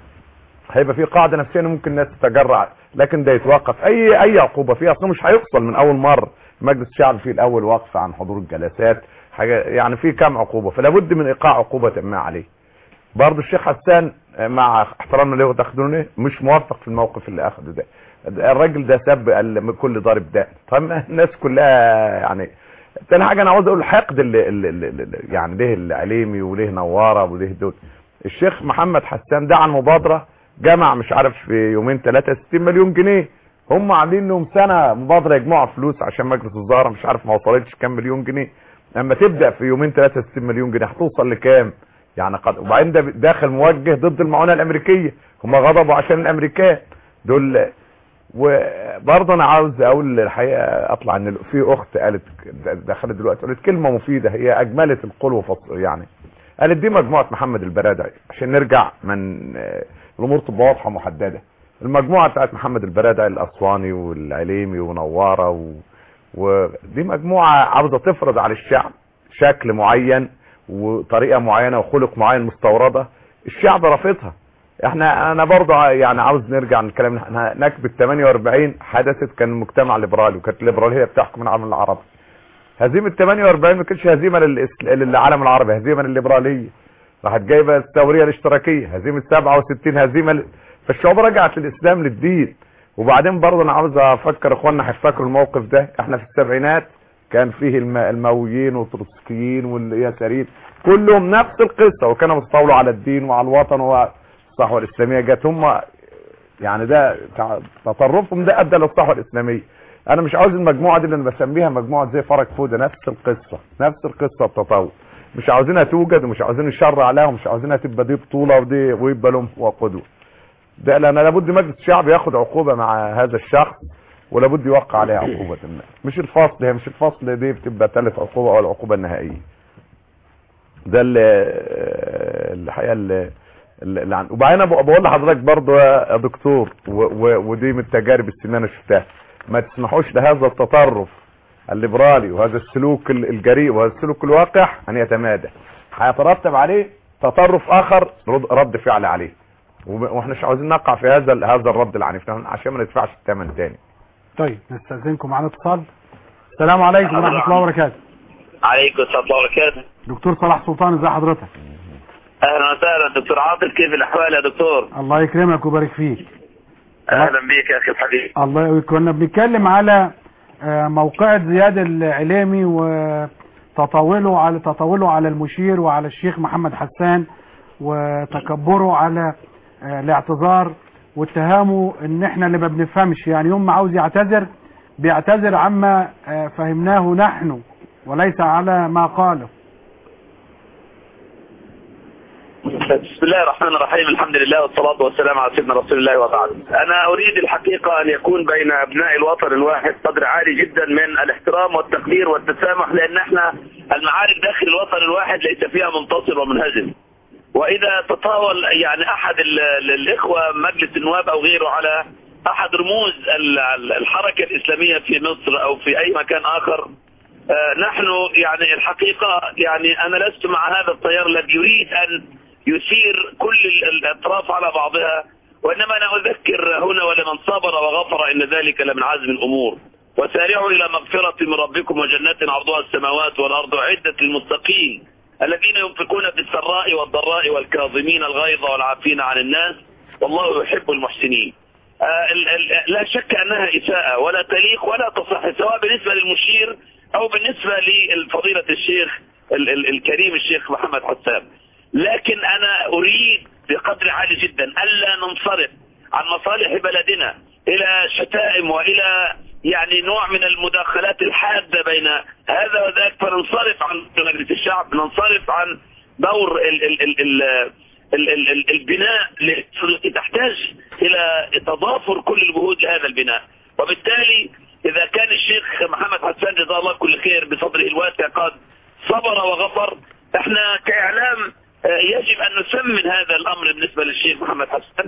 هيبقى في قاعدة نفسية إن ممكن الناس تتجرع لكن ده يتوقف اي اي عقوبة فيه اصلا مش هيفصل من اول مرة مجلس الشعب فيه الاول وقف عن حضور الجلسات حاجة يعني في كام عقوبة فلا بد من ايقاع عقوبة ما عليه برضه الشيخ حسان آه، مع احترامنا له وتاخدونه مش موفق في الموقف اللي اخده ده ده الراجل ده سب قال كل ضارب ده طب ما الناس كلها يعني تاني حاجه انا عاوز اقول الحقد اللي, اللي, اللي اللي يعني ليه العليمي وليه نواره وليه دول الشيخ محمد حسان ده عن مبادره جمع مش عارف في يومين ثلاثه 60 مليون جنيه هم عاملين لهم سنه مبادره يجمعوا فلوس عشان مجلس الزهره مش عارف ما وصلتش كام مليون جنيه لما تبدا في يومين ثلاثه 60 مليون جنيه هتوصل لكام يعني قد وبعدين ده داخل موجه ضد المعونه الامريكيه هم غضبوا عشان الامريكان دول وبرضه انا عاوز اقول الحقيقه اطلع ان في اخت قالت دخلت دلوقتي قالت كلمه مفيده هي اجملت القول وفصل يعني قالت دي مجموعه محمد البرادعي عشان نرجع من الامور تبقى واضحه محدده المجموعه بتاعت محمد البرادعي الاسواني والعليمي ونواره و... ودي مجموعه عاوزه تفرض على الشعب شكل معين وطريقه معينه وخلق معين مستورده الشعب رافضها احنا انا برضه يعني عاوز نرجع للكلام احنا نكبه 48 حدثت كان المجتمع ليبرالي وكانت الليبراليه بتحكم العالم العربي هزيمه 48 ما كانتش هزيمه للإس- للعالم العربي هزيمه للليبراليه راحت جايبه الثوريه الاشتراكيه هزيمه 67 هزيمه ل... فالشعوب رجعت للاسلام للدين وبعدين برضه انا عاوز افكر اخواننا هيفتكروا الموقف ده احنا في السبعينات كان فيه الم- المويين والتروتسكيين واليساريين كلهم نفس القصه وكانوا مستولوا على الدين وعلى الوطن والصحوه الاسلاميه جت هم يعني ده تع- تطرفهم ده ادى للصحوه الاسلاميه انا مش عاوز المجموعه دي اللي انا بسميها مجموعه زي فرج فوده نفس القصه نفس القصه التطور مش عاوزينها توجد ومش عاوزين الشر عليها ومش عاوزينها تبقى دي بطوله ودي ويبقى لهم وقدوه ده لان لابد مجلس الشعب ياخد عقوبه مع هذا الشخص ولابد يوقع عليها عقوبه ما. مش الفصل هي مش الفصل دي بتبقى ثالث عقوبه او العقوبه النهائيه ده اللي الحقيقه اللي اللي عن... وبعدين أنا بقول لحضرتك برضه يا دكتور و... و... ودي من التجارب السنين انا شفتها ما تسمحوش لهذا التطرف الليبرالي وهذا السلوك ال- الجريء وهذا السلوك الواقع ان يتمادى هيترتب عليه تطرف اخر رد, رد فعل عليه وب- واحنا مش عاوزين نقع في هذا ال- هذا الرد العنيف عشان ما ندفعش الثمن تاني طيب نستأذنكم معانا اتصال السلام عليكم ورحمة الله وبركاته عليكم السلام ورحمة الله وبركاته دكتور صلاح سلطان ازي حضرتك اهلا وسهلا دكتور عاطف كيف الاحوال يا دكتور الله يكرمك ويبارك فيك اهلا بيك يا اخي الحبيب الله يقويك. كنا بنتكلم على آه، موقعة زياد العليمي وتطاوله على تطاوله على المشير وعلى الشيخ محمد حسان وتكبره على آه، الاعتذار واتهامه ان احنا اللي ما بنفهمش يعني يوم ما عاوز يعتذر بيعتذر عما آه، فهمناه نحن وليس على ما قاله بسم الله الرحمن الرحيم الحمد لله والصلاة والسلام على سيدنا رسول الله وبعد أنا أريد الحقيقة أن يكون بين أبناء الوطن الواحد قدر عالي جدا من الاحترام والتقدير والتسامح لأن احنا المعارك داخل الوطن الواحد ليس فيها منتصر ومنهزم وإذا تطاول يعني أحد ال- ال- الإخوة مجلس النواب أو غيره على أحد رموز ال- ال- الحركة الإسلامية في مصر أو في أي مكان آخر آه، نحن يعني الحقيقة يعني أنا لست مع هذا التيار الذي يريد أن يثير كل ال- الأطراف على بعضها وإنما أنا أذكر هنا ولمن صبر وغفر إن ذلك لمن عزم الأمور وسارعوا إلى مغفرة من ربكم وجنات عرضها السماوات والأرض عدة المستقيم الذين ينفقون في السراء والضراء والكاظمين الغيظ والعافين عن الناس والله يحب المحسنين آه، ال- ال- لا شك أنها إساءة ولا تليق ولا تصح سواء بالنسبة للمشير أو بالنسبة لفضيلة الشيخ ال- ال- الكريم الشيخ محمد حسان لكن أنا أريد بقدر عالي جدا ألا ننصرف عن مصالح بلدنا إلى شتائم وإلى يعني نوع من المداخلات الحادة بين هذا وذاك فننصرف عن مجلس الشعب ننصرف عن دور ال ال ال ال ال ال ال البناء التي تحتاج إلى تضافر كل الجهود لهذا البناء وبالتالي إذا كان الشيخ محمد حسان جزاه الله كل خير بصدره الواسع قد صبر وغفر احنا كإعلام آه، يجب أن نسمن هذا الأمر بالنسبة للشيخ محمد حسان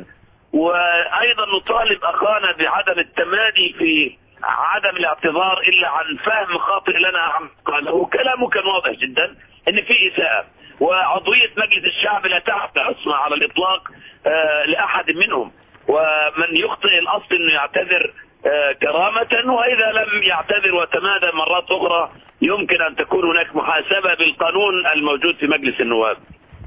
وأيضا نطالب أخانا بعدم التمادي في عدم الاعتذار إلا عن فهم خاطئ لنا عن قاله كلامه كان واضح جدا أن في إساءة وعضوية مجلس الشعب لا تعطي عصمة على الإطلاق آه، لأحد منهم ومن يخطئ الأصل أنه يعتذر آه، كرامة وإذا لم يعتذر وتمادى مرات أخرى يمكن أن تكون هناك محاسبة بالقانون الموجود في مجلس النواب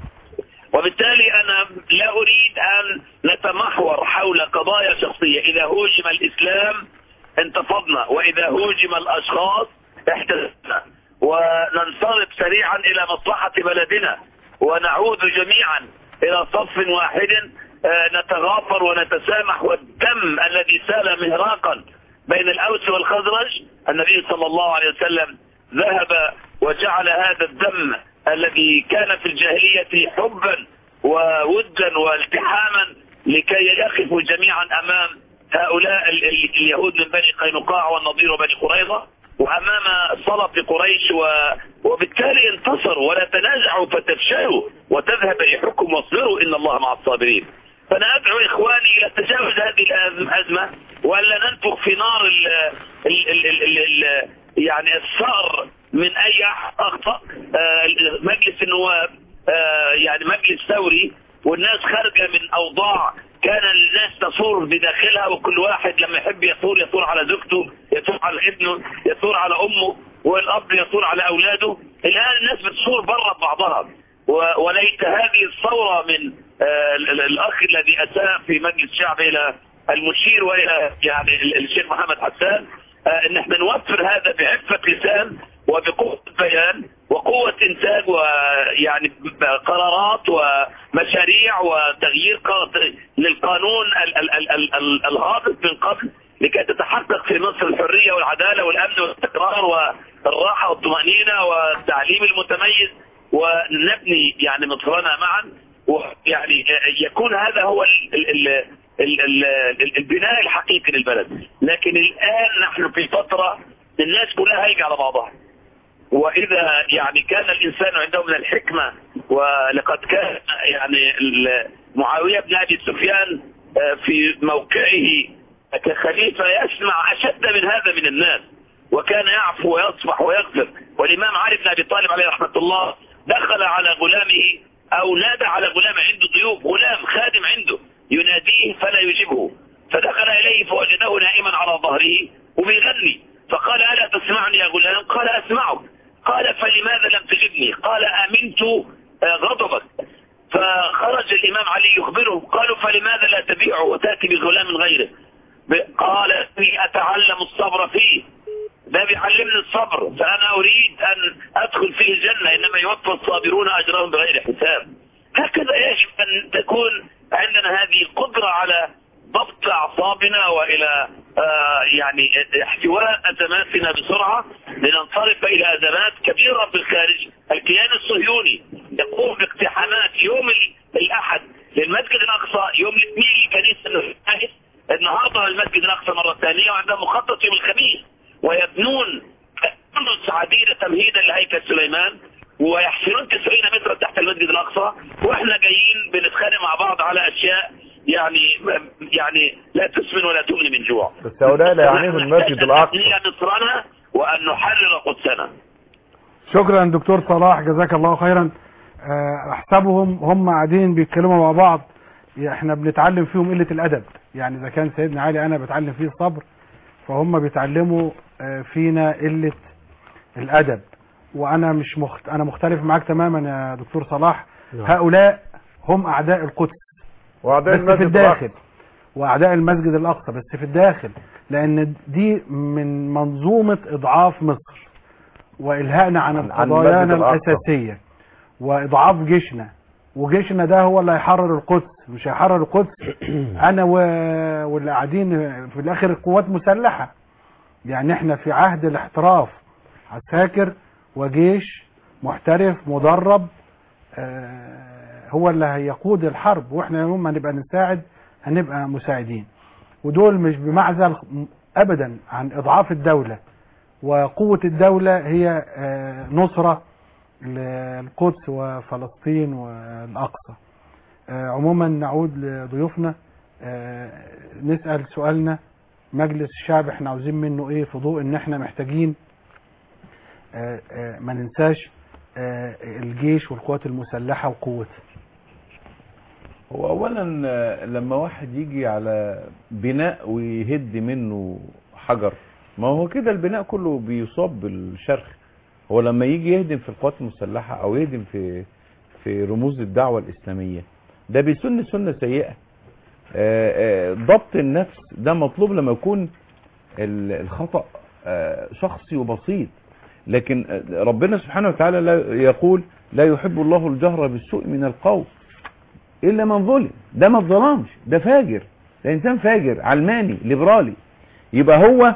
وبالتالي أنا لا أريد أن نتمحور حول قضايا شخصية إذا هوجم الإسلام انتفضنا وإذا هوجم الأشخاص احتزنا وننصرف سريعا إلى مصلحة بلدنا ونعود جميعا إلى صف واحد آه، نتغافر ونتسامح والدم الذي سال مهراقا بين الأوس والخزرج النبي صلى الله عليه وسلم ذهب وجعل هذا الدم الذي كان في الجاهلية حبا وودا والتحاما لكي يقفوا جميعا أمام هؤلاء ال- ال- اليهود من بني قينقاع والنضير وبني قريظة وأمام صلب قريش و... وبالتالي انتصروا ولا تنازعوا فتفشلوا وتذهب ريحكم واصبروا إن الله مع الصابرين فأنا أدعو إخواني إلى تجاوز هذه الأزمة وألا ننفخ في نار ال ال ال ال ال ال يعني الثأر من أي أحد أخطأ آه، مجلس النواب آه، يعني مجلس ثوري والناس خارجة من أوضاع كان الناس تصور بداخلها وكل واحد لما يحب يثور يثور على زوجته يثور على ابنه يثور على أمه والأب يثور على أولاده الآن الناس بتصور بره بعضها و- وليت هذه الثورة من آه، ال- ال- الأخ الذي أساء في مجلس الشعب إلى المشير وإلى يعني ال- الشيخ محمد حسان آه، ان احنا نوفر هذا بعفة لسان وبقوة بيان وقوة إنتاج ويعني ب- قرارات ومشاريع وتغيير قا- للقانون ال- ال- ال- ال- ال- الهابط من قبل لكي تتحقق في مصر الحرية والعدالة والأمن والاستقرار والراحة والطمأنينة والتعليم المتميز ونبني يعني مصرنا معا ويعني يكون هذا هو ال ال ال ال ال ال البناء الحقيقي للبلد لكن الآن نحن في فترة الناس كلها هيجي على بعضها وإذا يعني كان الإنسان عنده من الحكمة ولقد كان يعني ال- معاوية بن أبي سفيان آه، في موقعه كخليفة يسمع أشد من هذا من الناس وكان يعفو ويصفح ويغفر والإمام علي بن أبي طالب عليه رحمة الله دخل على غلامه أو نادى على غلام عنده ضيوف غلام خادم عنده يناديه فلا يجيبه فدخل إليه فوجده نائما على ظهره وبيغني فقال ألا تسمعني يا غلام قال أسمعك قال فلماذا لم تجبني قال أمنت آه، غضبك فخرج الإمام علي يخبره قالوا فلماذا لا تبيعه وتأتي بغلام غيره ب- قال إني أتعلم الصبر فيه ده بيعلمني الصبر فأنا أريد أن أدخل فيه الجنة إنما يوفى الصابرون أجرهم بغير حساب هكذا يجب أن تكون عندنا هذه القدرة على ضبط أعصابنا وإلى آه يعني احتواء أزماتنا بسرعة لننصرف إلى أزمات كبيرة في الخارج الكيان الصهيوني يقوم باقتحامات يوم ال- الأحد للمسجد الأقصى يوم الاثنين الكنيسة المساجد النهارده المسجد الأقصى مرة ثانية وعندهم مخطط يوم الخميس ويبنون أنص عديدة تمهيدا لهيكل سليمان ويحفرون 90 مترا تحت المسجد الأقصى واحنا جايين بنتخانق مع بعض على أشياء يعني يعني لا تسمن ولا تغني من جوع بس هؤلاء لا يعنيهم المسجد الأقصى نبني مصرنا وأن نحرر قدسنا شكرا دكتور صلاح جزاك الله خيرا آه، احسبهم هم قاعدين بيتكلموا مع بعض احنا بنتعلم فيهم قلة الادب يعني اذا كان سيدنا علي انا بتعلم فيه الصبر فهم بيتعلموا آه، فينا قلة الادب وانا مش مخت... انا مختلف معاك تماما يا دكتور صلاح نعم. هؤلاء هم اعداء القدس وأعداء بس في المسجد الداخل الأقصى. واعداء المسجد الاقصى بس في الداخل لان دي من منظومة اضعاف مصر والهائنا عن عن- عن قضايانا المسجد الأقصى. الاساسية واضعاف جيشنا وجيشنا ده هو اللي هيحرر القدس مش هيحرر القدس انا و... واللي قاعدين في الاخر قوات مسلحة يعني احنا في عهد الاحتراف عساكر وجيش محترف مدرب آه، هو اللي هيقود الحرب واحنا يوم ما نبقى نساعد هنبقى مساعدين ودول مش بمعزل ابدا عن اضعاف الدولة وقوة الدولة هي آه، نصرة للقدس وفلسطين والاقصى آه، عموما نعود لضيوفنا آه، نسأل سؤالنا مجلس الشعب احنا عاوزين منه ايه في ضوء ان احنا محتاجين آه، آه، ما ننساش آه، الجيش والقوات المسلحة وقوتها هو اولا آه، لما واحد يجي على بناء ويهد منه حجر ما هو كده البناء كله بيصاب بالشرخ هو لما يجي يهدم في القوات المسلحة او يهدم في في رموز الدعوة الاسلامية ده بيسن سنة سيئة آه، آه، ضبط النفس ده مطلوب لما يكون ال- الخطأ آه، شخصي وبسيط لكن آه، ربنا سبحانه وتعالى لا يقول لا يحب الله الجهر بالسوء من القول الا من ظلم ده ما اتظلمش ده فاجر ده انسان فاجر علماني ليبرالي يبقى هو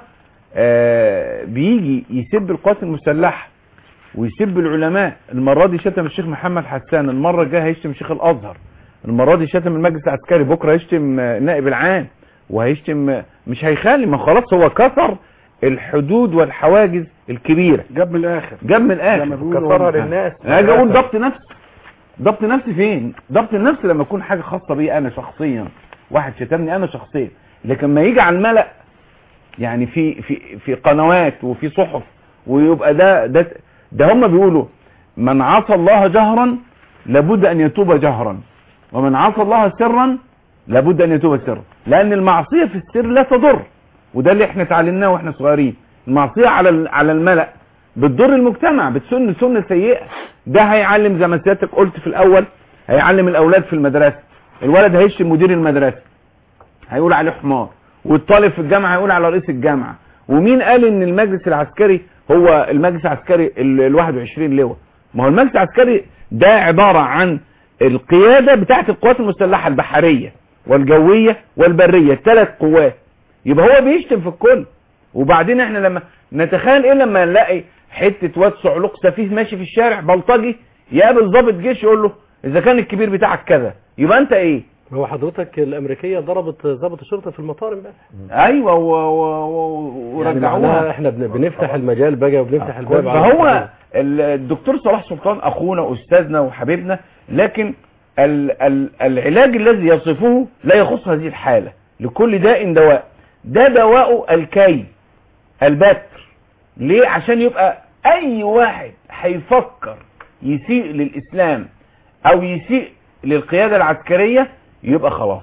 آه بيجي يسب القوات المسلحه ويسب العلماء المره دي شتم الشيخ محمد حسان المره الجايه هيشتم شيخ الازهر المره دي شتم المجلس العسكري بكره هيشتم آه، النائب العام وهيشتم آه، مش هيخلي ما خلاص هو كسر الحدود والحواجز الكبيره جاب من الاخر جاب من الاخر لما بيقولوا كسرها هم- للناس انا اجي اقول ضبط نفس ضبط نفس فين ضبط النفس لما يكون حاجه خاصه بي انا شخصيا واحد شتمني انا شخصيا لكن ما يجي على الملأ يعني في في في قنوات وفي صحف ويبقى ده ده ده هم بيقولوا من عصى الله جهرا لابد ان يتوب جهرا ومن عصى الله سرا لابد ان يتوب سرا لان المعصيه في السر لا تضر وده اللي احنا اتعلمناه واحنا صغيرين المعصيه على ال- على الملأ بتضر المجتمع بتسن سنه سيئه ده هيعلم زي ما سيادتك قلت في الاول هيعلم الاولاد في المدرسه الولد هيشتم مدير المدرسه هيقول عليه حمار والطالب في الجامعه هيقول على رئيس الجامعه ومين قال ان المجلس العسكري هو المجلس العسكري ال ال 21 لواء ما هو المجلس العسكري ده عبارة عن القيادة بتاعت القوات المسلحة البحرية والجوية والبرية الثلاث قوات يبقى هو بيشتم في الكل وبعدين احنا لما نتخيل ايه لما نلاقي حتة واد صعلوق سفيه ماشي في الشارع بلطجي يقابل ضابط جيش يقول له اذا كان الكبير بتاعك كذا يبقى انت ايه هو حضرتك الامريكيه ضربت ضابط الشرطه في المطار امبارح ايوه و... و... و... يعني ورجعوها معناها احنا بن- بنفتح المجال بقى وبنفتح الباب على فهو ال- الدكتور صلاح سلطان اخونا استاذنا وحبيبنا لكن ال ال العلاج الذي يصفه لا يخص هذه الحالة لكل داء دواء ده دواء الكي البتر ليه عشان يبقى اي واحد هيفكر يسيء للاسلام او يسيء للقيادة العسكرية يبقى خلاص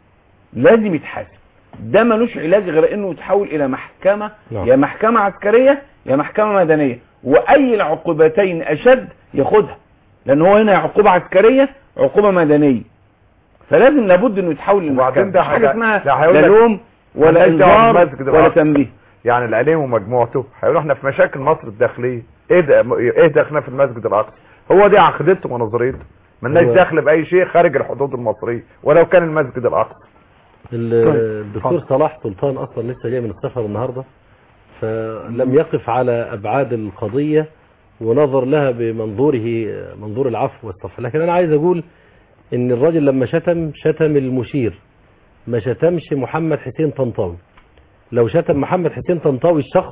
لازم يتحاسب ده ملوش علاج غير انه يتحول الى محكمة نعم. يا محكمة عسكرية يا محكمة مدنية واي العقوبتين اشد ياخدها لان هو هنا عقوبة عسكرية عقوبة مدنية فلازم لابد انه يتحول للمحكمة وبعدين ده مش حاجة حاجة- اسمها ده هيقول لا لك لوم ولا ملهاش دعوة انذار بالمسجد ولا الأقصى. تنبيه يعني العليم ومجموعته هيقولوا احنا في مشاكل مصر الداخليه ايه ده ايه دخلنا في المسجد الاقصى هو دي عقيدته ونظريته مالناش هو- دخل باي شيء خارج الحدود المصريه ولو كان المسجد الاقصى ال- طيب. الدكتور اتفضل. صلاح سلطان اصلا لسه جاي من السفر النهارده فلم يقف على ابعاد القضيه ونظر لها بمنظوره منظور العفو والصفح لكن انا عايز اقول ان الراجل لما شتم شتم المشير ما شتمش محمد حسين طنطاوي لو شتم محمد حسين طنطاوي الشخص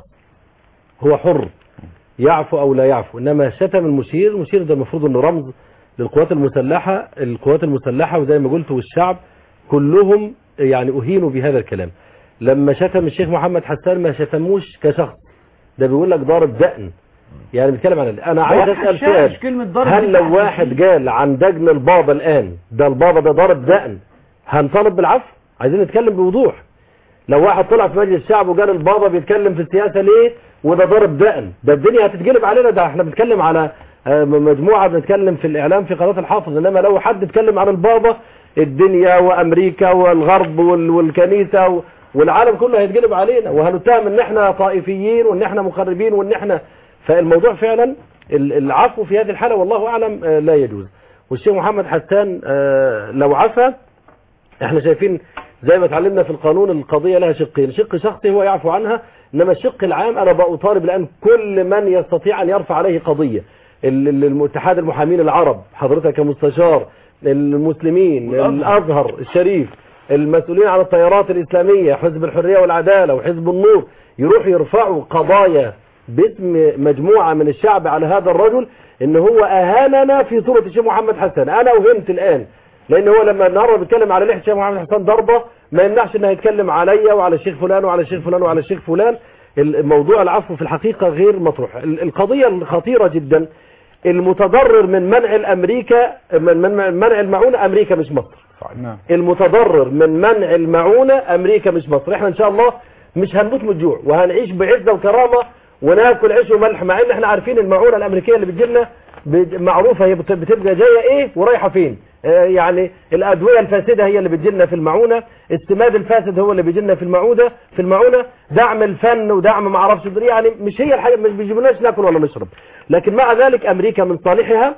هو حر يعفو او لا يعفو انما شتم المشير المشير ده المفروض انه رمز للقوات المسلحه القوات المسلحه وزي ما قلت والشعب كلهم يعني اهينوا بهذا الكلام لما شتم الشيخ محمد حسان ما شتموش كشخص ده بيقول لك ضارب دقن يعني بيتكلم عن انا عايز واحد اسال شاش سؤال كلمة ضرب هل دي لو تحت واحد قال عن دجن البابا الان ده البابا ده ضارب دقن هنطالب بالعفو عايزين نتكلم بوضوح لو واحد طلع في مجلس الشعب وقال البابا بيتكلم في السياسه ليه وده ضارب دقن ده الدنيا هتتقلب علينا ده احنا بنتكلم على آه، مجموعه بنتكلم في الاعلام في قناه الحافظ انما لو حد اتكلم عن البابا الدنيا وامريكا والغرب وال- والكنيسه و- والعالم كله هيتقلب علينا وهنتهم ان احنا طائفيين وان احنا مخربين وان احنا فالموضوع فعلا ال- العفو في هذه الحاله والله اعلم آه، لا يجوز والشيخ محمد حسان آه، لو عفى احنا شايفين زي ما اتعلمنا في القانون القضية لها شقين شق شخصي هو يعفو عنها انما الشق العام انا بطالب الان كل من يستطيع ان يرفع عليه قضية ال- ال- الاتحاد المحامين العرب حضرتك كمستشار المسلمين الازهر الشريف المسؤولين عن التيارات الاسلامية حزب الحرية والعدالة وحزب النور يروحوا يرفعوا قضايا باسم مجموعة من الشعب على هذا الرجل ان هو اهاننا في صورة الشيخ محمد حسن انا وهمت الان لان هو لما النهارده بيتكلم على لحيه الشيخ محمد حسن ضربه ما يمنعش انه يتكلم عليا وعلى الشيخ فلان وعلى الشيخ فلان وعلى الشيخ فلان الموضوع العفو في الحقيقه غير مطروح ال- القضيه الخطيره جدا المتضرر من منع الامريكا من من منع المعونه امريكا مش مصر نعم المتضرر من منع المعونه امريكا مش مصر احنا ان شاء الله مش هنموت من الجوع وهنعيش بعزه وكرامه وناكل عيش وملح مع ان احنا عارفين المعونه الامريكيه اللي بتجيلنا بت- معروفه هي بت- بتبقى جايه ايه ورايحه فين آه، يعني الادويه الفاسده هي اللي بتجيلنا في المعونه السماد الفاسد هو اللي بيجيلنا في المعوده في المعونه دعم الفن ودعم ما اعرفش يعني مش هي الحاجه مش بيجيبولناش ناكل ولا نشرب لكن مع ذلك امريكا من صالحها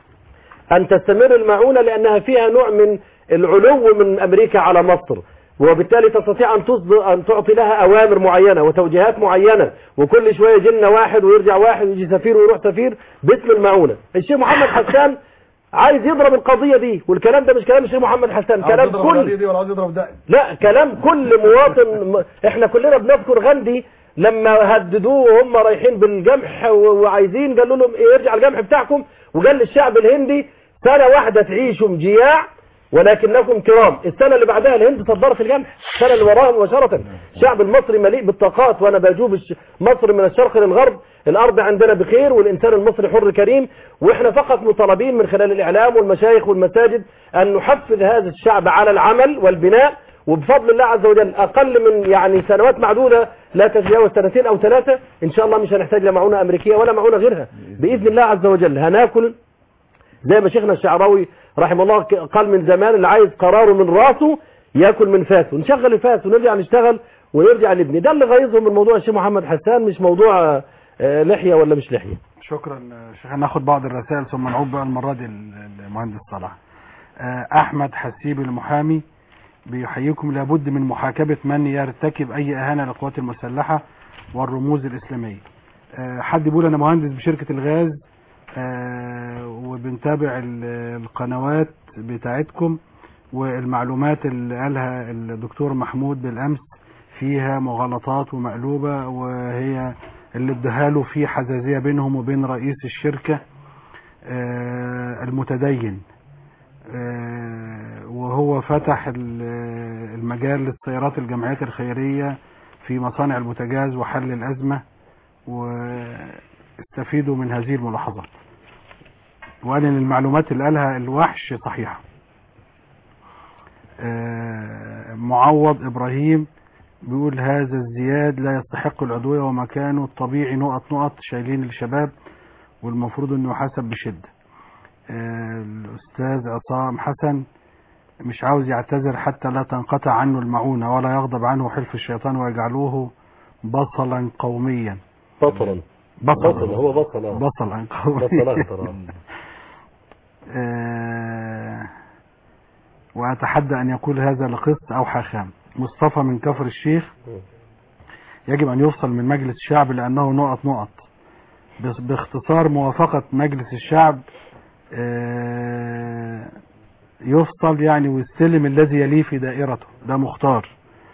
أن تستمر المعونة لأنها فيها نوع من العلو من أمريكا على مصر وبالتالي تستطيع أن تصدر أن تعطي لها أوامر معينة وتوجيهات معينة وكل شوية يجي لنا واحد ويرجع واحد ويجي سفير ويروح سفير باسم المعونة الشيخ محمد حسان عايز يضرب القضية دي والكلام ده مش كلام الشيخ محمد حسان كلام كل دي ولا عاوز يضرب دقن لا كلام كل مواطن م- احنا كلنا بنذكر غاندي لما هددوه وهم رايحين بالجمح و- وعايزين قالوا لهم ايه يرجع الجمح بتاعكم وقال للشعب الهندي سنة واحدة تعيشوا جياع ولكنكم كرام السنة اللي بعدها الهند صدرت الجمح السنة اللي وراها مباشرة الشعب المصري مليء بالطاقات وانا بجوب الش- مصر من الشرق للغرب الارض عندنا بخير والانسان المصري حر كريم واحنا فقط مطالبين من خلال الاعلام والمشايخ والمساجد ان نحفز هذا الشعب على العمل والبناء وبفضل الله عز وجل اقل من يعني سنوات معدودة لا تتجاوز سنتين او ثلاثة ان شاء الله مش هنحتاج لا معونة امريكية ولا معونة غيرها باذن الله عز وجل هناكل زي ما شيخنا الشعراوي رحمه الله ك- قال من زمان اللي عايز قراره من راسه ياكل من فاسه نشغل الفاس ونرجع نشتغل ونرجع نبني ده اللي غيظهم من موضوع الشيخ محمد حسان مش موضوع آه، لحية ولا مش لحية شكرا شيخ ناخد بعض الرسائل ثم نعود بقى المرة دي للمهندس صلاح آه، احمد حسيب المحامي بيحييكم لابد من محاكمة من يرتكب اي اهانة للقوات المسلحة والرموز الاسلامية آه، حد بيقول انا مهندس بشركة الغاز آه، وبنتابع ال- القنوات بتاعتكم والمعلومات اللي قالها الدكتور محمود بالامس فيها مغالطات ومقلوبة وهي اللي اداها له في حزازية بينهم وبين رئيس الشركة آه، المتدين آه، وهو فتح ال- المجال للسيارات الجمعيات الخيرية في مصانع البوتاجاز وحل الأزمة واستفيدوا من هذه الملاحظات وقال ان المعلومات اللي قالها الوحش صحيحة آه، معوض ابراهيم بيقول هذا الزياد لا يستحق العضوية ومكانه الطبيعي نقط نقط شايلين الشباب والمفروض انه يحاسب بشدة آه، الاستاذ عصام حسن مش عاوز يعتذر حتى لا تنقطع عنه المعونة ولا يغضب عنه حلف الشيطان ويجعلوه بصلا قوميا بطلا بطلا بطل هو بطل آه. بصلا بطل قوميا أخضر آه. آه، وأتحدى أن يقول هذا لقسط أو حاخام مصطفى من كفر الشيخ يجب أن يفصل من مجلس الشعب لأنه نقط نقط بس- باختصار موافقة مجلس الشعب آه، يفصل يعني ويستلم الذي يليه في دائرته ده مختار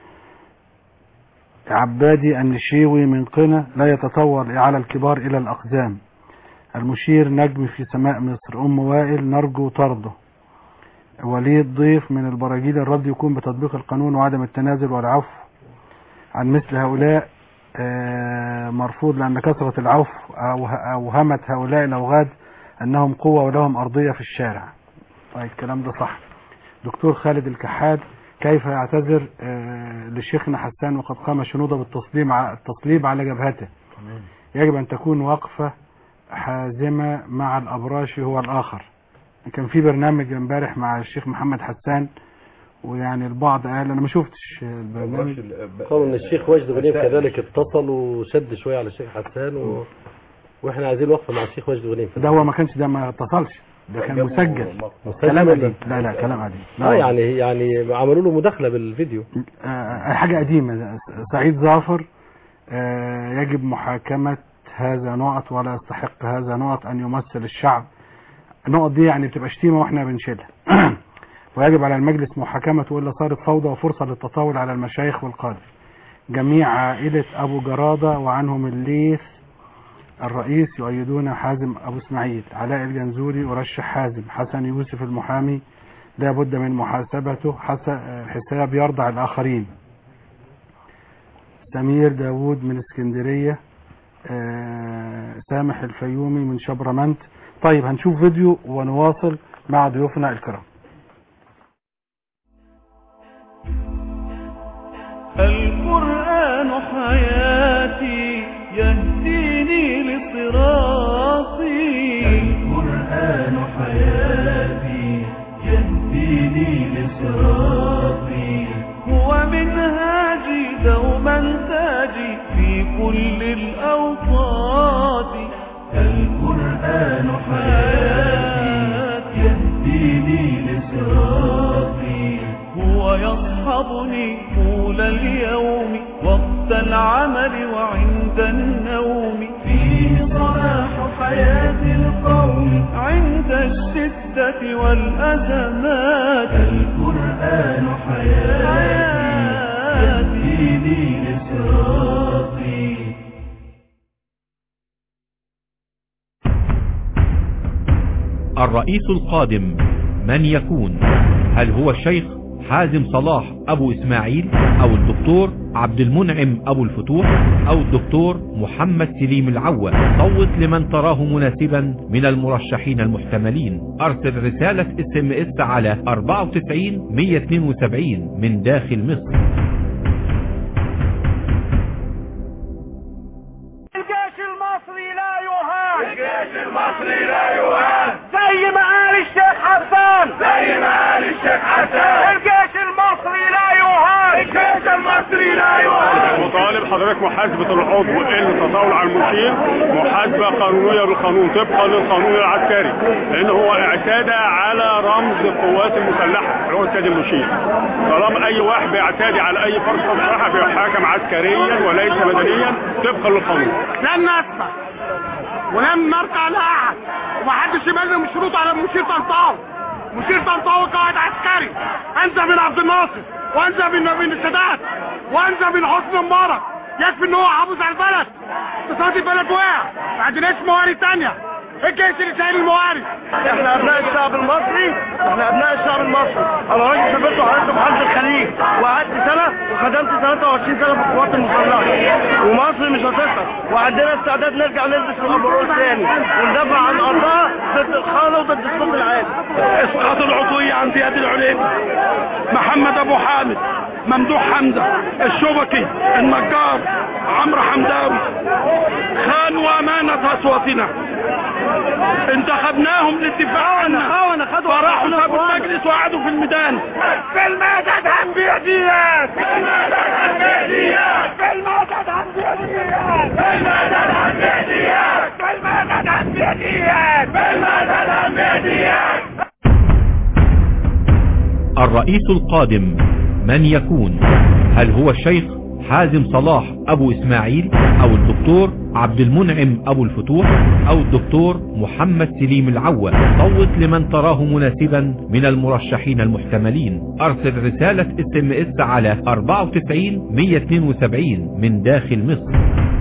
عبادي النشيوي من قنا لا يتطور على الكبار إلى الأقدام المشير نجم في سماء مصر أم وائل نرجو طرده وليد ضيف من البراجيل الرد يكون بتطبيق القانون وعدم التنازل والعفو عن مثل هؤلاء آه، مرفوض لأن كثرة العفو أو- أوهمت هؤلاء الأوغاد أنهم قوة ولهم أرضية في الشارع طيب الكلام ده صح دكتور خالد الكحاد كيف يعتذر آه، لشيخنا حسان وقد قام شنودة بالتصليب ع- التصليب على جبهته يجب أن تكون وقفة حازمة مع الأبراشي هو الآخر كان في برنامج امبارح مع الشيخ محمد حسان ويعني البعض قال أنا ما شفتش البرنامج قالوا ان الشيخ وجد غنيم كذلك اتصل وشد شويه على الشيخ حسان و... واحنا عايزين وقفه مع الشيخ وجد غنيم ده هو ما كانش ده ما اتصلش ده كان جابوا مسجل مسجل كلام ولا؟ قديم لا لا كلام قديم لا اه يعني يعني عملوا له مداخله بالفيديو آه، حاجة قديمة سعيد ظافر آه، يجب محاكمة هذا نقط ولا يستحق هذا نقط أن يمثل الشعب النقط دي يعني بتبقى شتيمة وإحنا بنشيلها ويجب على المجلس محاكمة وإلا صارت فوضى وفرصة للتطاول على المشايخ والقادة جميع عائلة أبو جرادة وعنهم الليث الرئيس يؤيدون حازم أبو إسماعيل علاء الجنزوري يرشح حازم حسن يوسف المحامي لا بد من محاسبته حس- حساب يرضع الآخرين سمير داوود من اسكندرية آه، سامح الفيومي من شبرمنت طيب هنشوف فيديو ونواصل مع ضيوفنا الكرام القرآن حياتي يهديني لصراطي القرآن حياتي يهديني لصراطي هو منهاجي دوما تاجي في كل الأوقات القرآن حياتي يهديني لصراطي هو يصحبني طول اليوم وقت العمل وعند النوم فيه صلاح حياة القوم عند الشدة والأزمات القرآن حياتي يهديني لصراطي الرئيس القادم من يكون هل هو الشيخ حازم صلاح أبو إسماعيل أو الدكتور عبد المنعم أبو الفتوح أو الدكتور محمد سليم العوة صوت لمن تراه مناسبا من المرشحين المحتملين أرسل رسالة اس ام اس على 94 172 من داخل مصر الجيش المصري لا يهان الجيش المصري لا يهان زي ما قال الشيخ حسان زي ما قال الشيخ حسان الجيش المصري لا يهان الجيش المصري لا يهان بنطالب حضرتك محاسبة العضو اللي تطاول على المشير محاسبة قانونية بالقانون طبقا للقانون العسكري لأن هو اعتدى على رمز القوات المسلحة اللي هو السيد المشير طالما أي واحد بيعتدي على أي فرد مسلحة بيحاكم عسكريا وليس مدنيا طبقا للقانون لن نسمع ولن نرقى لأحد ومحدش يبلغ من شروط على مشير طنطاوي مشير طنطاوي قائد عسكري انزل من عبد الناصر وانزل من من السادات وانزل من حسني مبارك يكفي ان هو حافظ على البلد اقتصاد البلد وقع ما عندناش موارد تانية الجيش اللي شايل الموارد احنا ابناء الشعب المصري احنا ابناء الشعب المصري انا راجل سافرت وحضرت محافظ الخليج وقعدت سنه وخدمت 23 سنه في القوات المسلحه ومصر مش هتخسر وعندنا استعداد نرجع نلبس الابرول تاني وندافع عن ارضها ضد الخانه وضد الصوت العالي اسقاط العضوية عن زياد العليم محمد ابو حامد ممدوح حمزة الشبكي النجار عمرو حمداوي خانوا امانة اصواتنا انتخبناهم للدفاع عنها فراحوا سابوا المجلس وقعدوا في الميدان في المدد هم بيديات في المدد هم بيديات في المدد هم بيديات في المدد هم بيديات في المدد هم بيديات في المدد هم بيديات الرئيس القادم من يكون هل هو الشيخ حازم صلاح ابو اسماعيل او الدكتور عبد المنعم ابو الفتوح او الدكتور محمد سليم العوة صوت لمن تراه مناسبا من المرشحين المحتملين ارسل رسالة اس ام اس على 94 172 من داخل مصر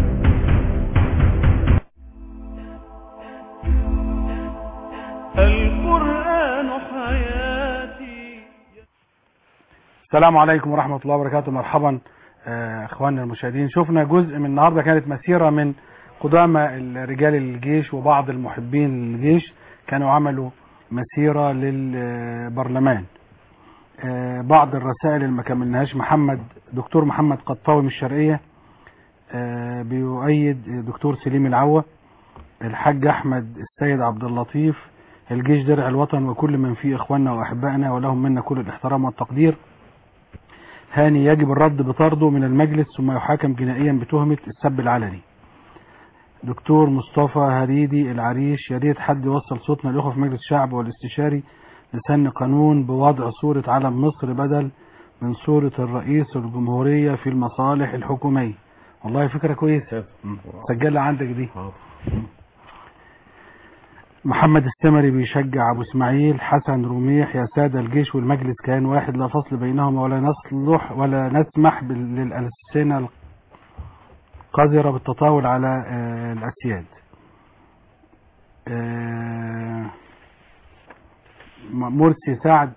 القرآن حياتي السلام عليكم ورحمة الله وبركاته مرحبا آه، اخواننا المشاهدين شفنا جزء من النهاردة كانت مسيرة من قدامى رجال الجيش وبعض المحبين للجيش كانوا عملوا مسيرة للبرلمان آه، بعض الرسائل اللي ما كملناهاش محمد دكتور محمد قطاوي من الشرقية آه، بيؤيد دكتور سليم العوة الحاج احمد السيد عبد اللطيف الجيش درع الوطن وكل من فيه اخواننا واحبائنا ولهم منا كل الاحترام والتقدير هاني يجب الرد بطرده من المجلس ثم يحاكم جنائيا بتهمة السب العلني دكتور مصطفى هريدي العريش يا ريت حد يوصل صوتنا للاخوه في مجلس الشعب والاستشاري لسن قانون بوضع صورة علم مصر بدل من صورة الرئيس الجمهورية في المصالح الحكومية والله فكرة كويسة سجلها عندك دي محمد السمري بيشجع ابو اسماعيل حسن رميح يا سادة الجيش والمجلس كان واحد لا فصل بينهما ولا نصلح ولا نسمح بال- للألسنة القذرة بالتطاول على آه، الأسياد آه، م- مرسي سعد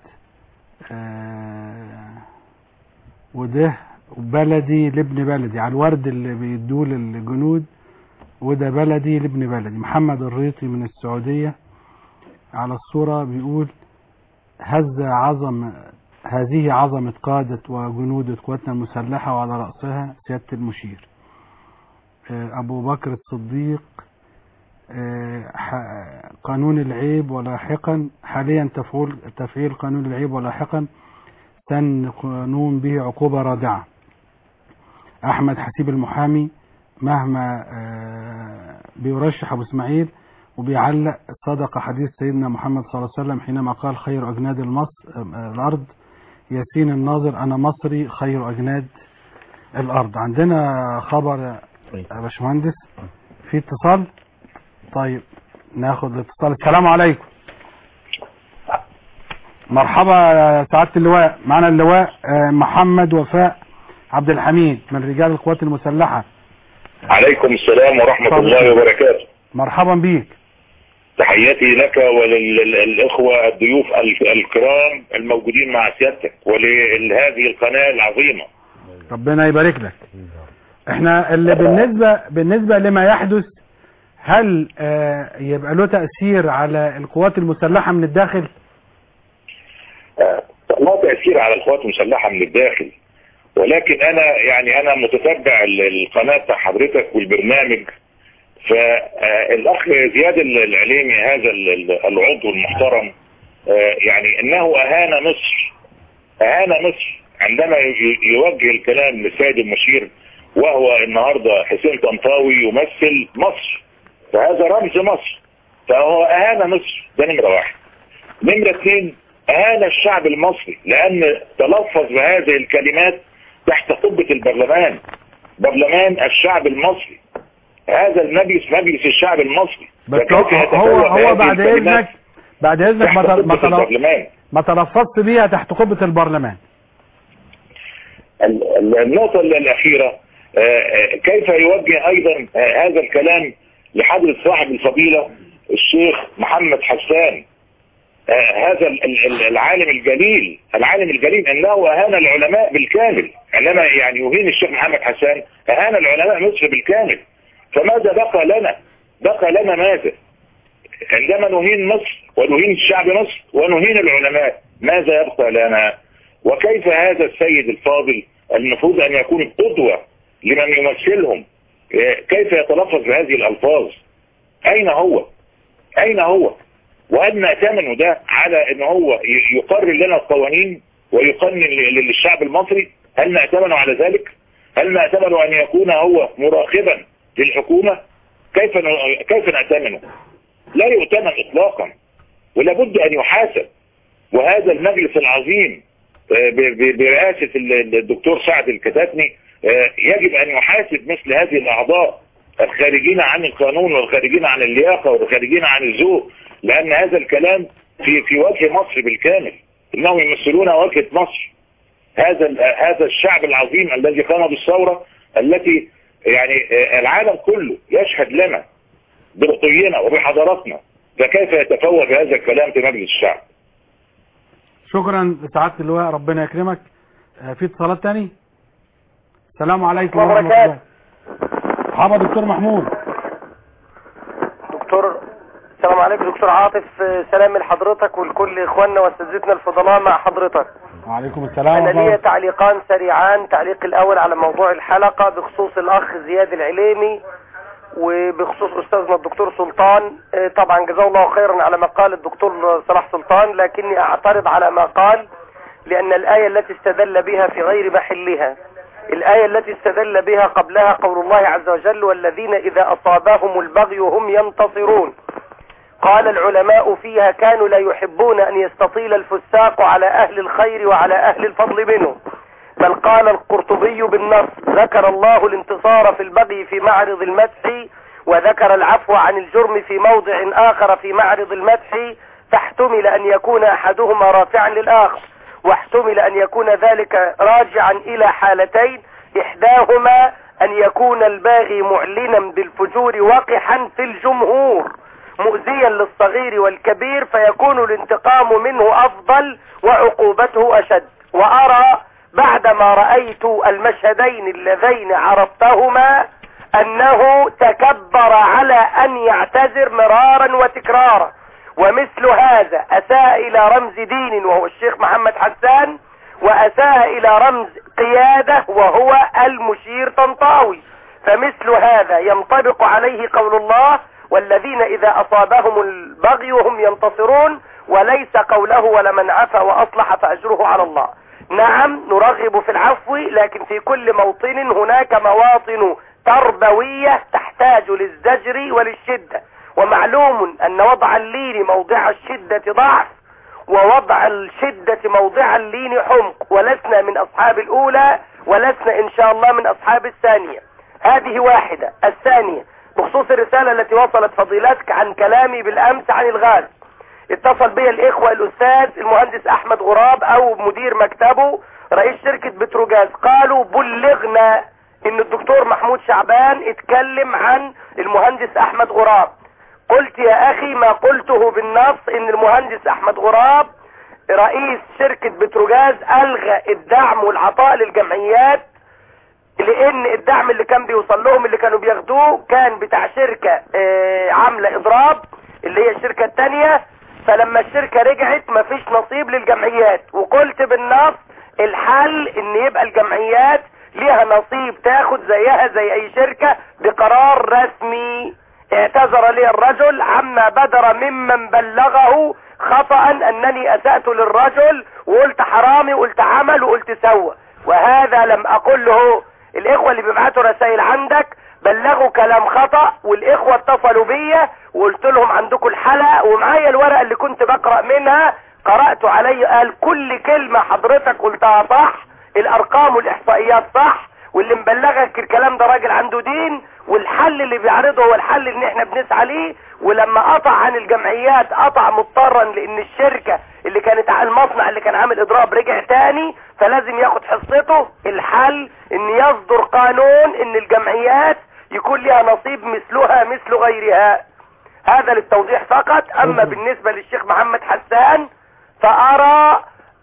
آه، وده بلدي لابن بلدي على الورد اللي بيدوه للجنود وده بلدي لابن بلدي محمد الريطي من السعودية على الصورة بيقول هز عظم هذه عظمة قادة وجنود قواتنا المسلحة وعلى رأسها سيادة المشير آه، أبو بكر الصديق آه، ح- قانون العيب ولاحقا حاليا تفعيل تفعيل قانون العيب ولاحقا سن قانون به عقوبة رادعة أحمد حسيب المحامي مهما آه، بيرشح أبو إسماعيل وبيعلق صدق حديث سيدنا محمد صلى الله عليه وسلم حينما قال خير أجناد المصر آه، الأرض ياسين الناظر أنا مصري خير أجناد الأرض عندنا خبر يا باشمهندس في اتصال طيب ناخد الاتصال السلام عليكم مرحبا يا سعادة اللواء معنا اللواء آه، محمد وفاء عبد الحميد من رجال القوات المسلحة عليكم السلام ورحمة اتفضل. الله وبركاته مرحبا بيك تحياتي لك وللإخوة الضيوف ال- الكرام الموجودين مع سيادتك ولهذه القناة العظيمة ربنا يبارك لك احنا اللي بالنسبة بالنسبة لما يحدث هل آه، يبقى له تأثير على القوات المسلحة من الداخل آه، لا تأثير على القوات المسلحة من الداخل ولكن أنا يعني أنا متتبع ال- القناة بتاع حضرتك والبرنامج فالأخ زياد العليمي هذا ال- ال- العضو المحترم آه، يعني أنه أهان مصر أهان مصر عندما ي- ي- يوجه الكلام للسيد المشير وهو النهارده حسين طنطاوي يمثل مصر فهذا رمز مصر فهو اهان مصر ده نمره واحد نمره اثنين اهان الشعب المصري لان تلفظ بهذه الكلمات تحت قبه البرلمان برلمان الشعب المصري هذا المجلس مجلس الشعب المصري بس فكيف هو يتفوه هو, بهذه هو بعد الكلمات اذنك بعد اذنك ما تحت تل- ما قبة تل- البرلمان ما تلفظت بيها تحت قبة البرلمان ال- ال- النقطة الأخيرة آه، آه، كيف يوجه أيضا آه، هذا الكلام لحضرة صاحب الفضيلة الشيخ محمد حسان آه، هذا ال- ال- ال- العالم الجليل العالم الجليل انه اهان العلماء بالكامل عندما يعني يهين الشيخ محمد حسان اهان العلماء مصر بالكامل فماذا بقى لنا بقى لنا ماذا عندما نهين مصر ونهين الشعب مصر ونهين العلماء ماذا يبقى لنا وكيف هذا السيد الفاضل المفروض ان يكون قدوة لمن يمثلهم آه، كيف يتلفظ بهذه الالفاظ اين هو اين هو وهل نأتمن ده على ان هو ي- يقرر لنا القوانين ويقنن ل- للشعب المصري هل نأتمن على ذلك هل نأتمن ان يكون هو مراقبا للحكومة كيف ن- كيف نأتمنه لا يؤتمن اطلاقا ولابد ان يحاسب وهذا المجلس العظيم آه، ب- ب- برئاسة ال- الدكتور سعد الكتاتني آه، يجب ان يحاسب مثل هذه الاعضاء الخارجين عن القانون والخارجين عن اللياقة والخارجين عن الذوق لان هذا الكلام في في وجه مصر بالكامل انهم يمثلون وجهة مصر هذا ال- هذا الشعب العظيم الذي قام بالثورة التي يعني آه، العالم كله يشهد لنا برقينا وبحضارتنا فكيف يتفوه بهذا الكلام في مجلس الشعب شكرا لسعادة اللواء ربنا يكرمك آه، في اتصالات تاني السلام عليكم الله ورحمة الله مرحبا دكتور محمود دكتور السلام عليكم دكتور عاطف آه، سلام لحضرتك ولكل اخواننا واساتذتنا الفضلاء مع حضرتك وعليكم السلام انا ورحمة ليا الله. تعليقان سريعان تعليق الاول على موضوع الحلقة بخصوص الاخ زياد العليمي وبخصوص استاذنا الدكتور سلطان آه، طبعا جزاه الله خيرا على ما قال الدكتور صلاح سلطان لكني اعترض على ما قال لان الاية التي استدل بها في غير محلها الآية التي استدل بها قبلها قول الله عز وجل والذين إذا أصابهم البغي هم ينتصرون قال العلماء فيها كانوا لا يحبون أن يستطيل الفساق على أهل الخير وعلى أهل الفضل منهم بل قال القرطبي بالنص ذكر الله الانتصار في البغي في معرض المدح وذكر العفو عن الجرم في موضع آخر في معرض المدح فاحتمل أن يكون أحدهما رافعا للآخر واحتمل أن يكون ذلك راجعا إلى حالتين إحداهما أن يكون الباغي معلنا بالفجور وقحا في الجمهور مؤذيا للصغير والكبير فيكون الانتقام منه أفضل وعقوبته أشد وأرى بعدما رأيت المشهدين اللذين عرفتهما أنه تكبر على أن يعتذر مرارا وتكرارا ومثل هذا أساء إلى رمز دين وهو الشيخ محمد حسان وأساء إلى رمز قيادة وهو المشير طنطاوي فمثل هذا ينطبق عليه قول الله والذين إذا أصابهم البغي هم ينتصرون وليس قوله ولمن عفا وأصلح فأجره على الله نعم نرغب في العفو لكن في كل موطن هناك مواطن تربوية تحتاج للزجر وللشدة ومعلوم أن وضع اللين موضع الشدة ضعف ووضع الشدة موضع اللين حمق ولسنا من أصحاب الأولى ولسنا إن شاء الله من أصحاب الثانية هذه واحدة الثانية بخصوص الرسالة التي وصلت فضيلتك عن كلامي بالأمس عن الغاز اتصل بي الإخوة الأستاذ المهندس أحمد غراب أو مدير مكتبه رئيس شركة بتروجاز قالوا بلغنا ان الدكتور محمود شعبان اتكلم عن المهندس احمد غراب قلت يا اخي ما قلته بالنص ان المهندس احمد غراب رئيس شركة بتروجاز الغى الدعم والعطاء للجمعيات لان الدعم اللي كان بيوصل لهم اللي كانوا بياخدوه كان بتاع شركة آه، عاملة اضراب اللي هي الشركة التانية فلما الشركة رجعت مفيش نصيب للجمعيات وقلت بالنص الحل ان يبقى الجمعيات ليها نصيب تاخد زيها زي اي شركة بقرار رسمي اعتذر لي الرجل عما بدر ممن بلغه خطأ انني اسأت للرجل وقلت حرامي وقلت عمل وقلت سوى وهذا لم اقله الاخوة اللي بيبعتوا رسائل عندك بلغوا كلام خطأ والاخوة اتصلوا بيا وقلت لهم عندكم الحلقة ومعايا الورقة اللي كنت بقرأ منها قرأت علي قال كل كلمة حضرتك قلتها صح الارقام والاحصائيات صح واللي مبلغك الكلام ده راجل عنده دين والحل اللي بيعرضه هو الحل اللي احنا بنسعى ليه ولما قطع عن الجمعيات قطع مضطرا لان الشركة اللي كانت على المصنع اللي كان عامل اضراب رجع تاني فلازم ياخد حصته الحل ان يصدر قانون ان الجمعيات يكون لها نصيب مثلها مثل غيرها هذا للتوضيح فقط اما بالنسبة للشيخ محمد حسان فارى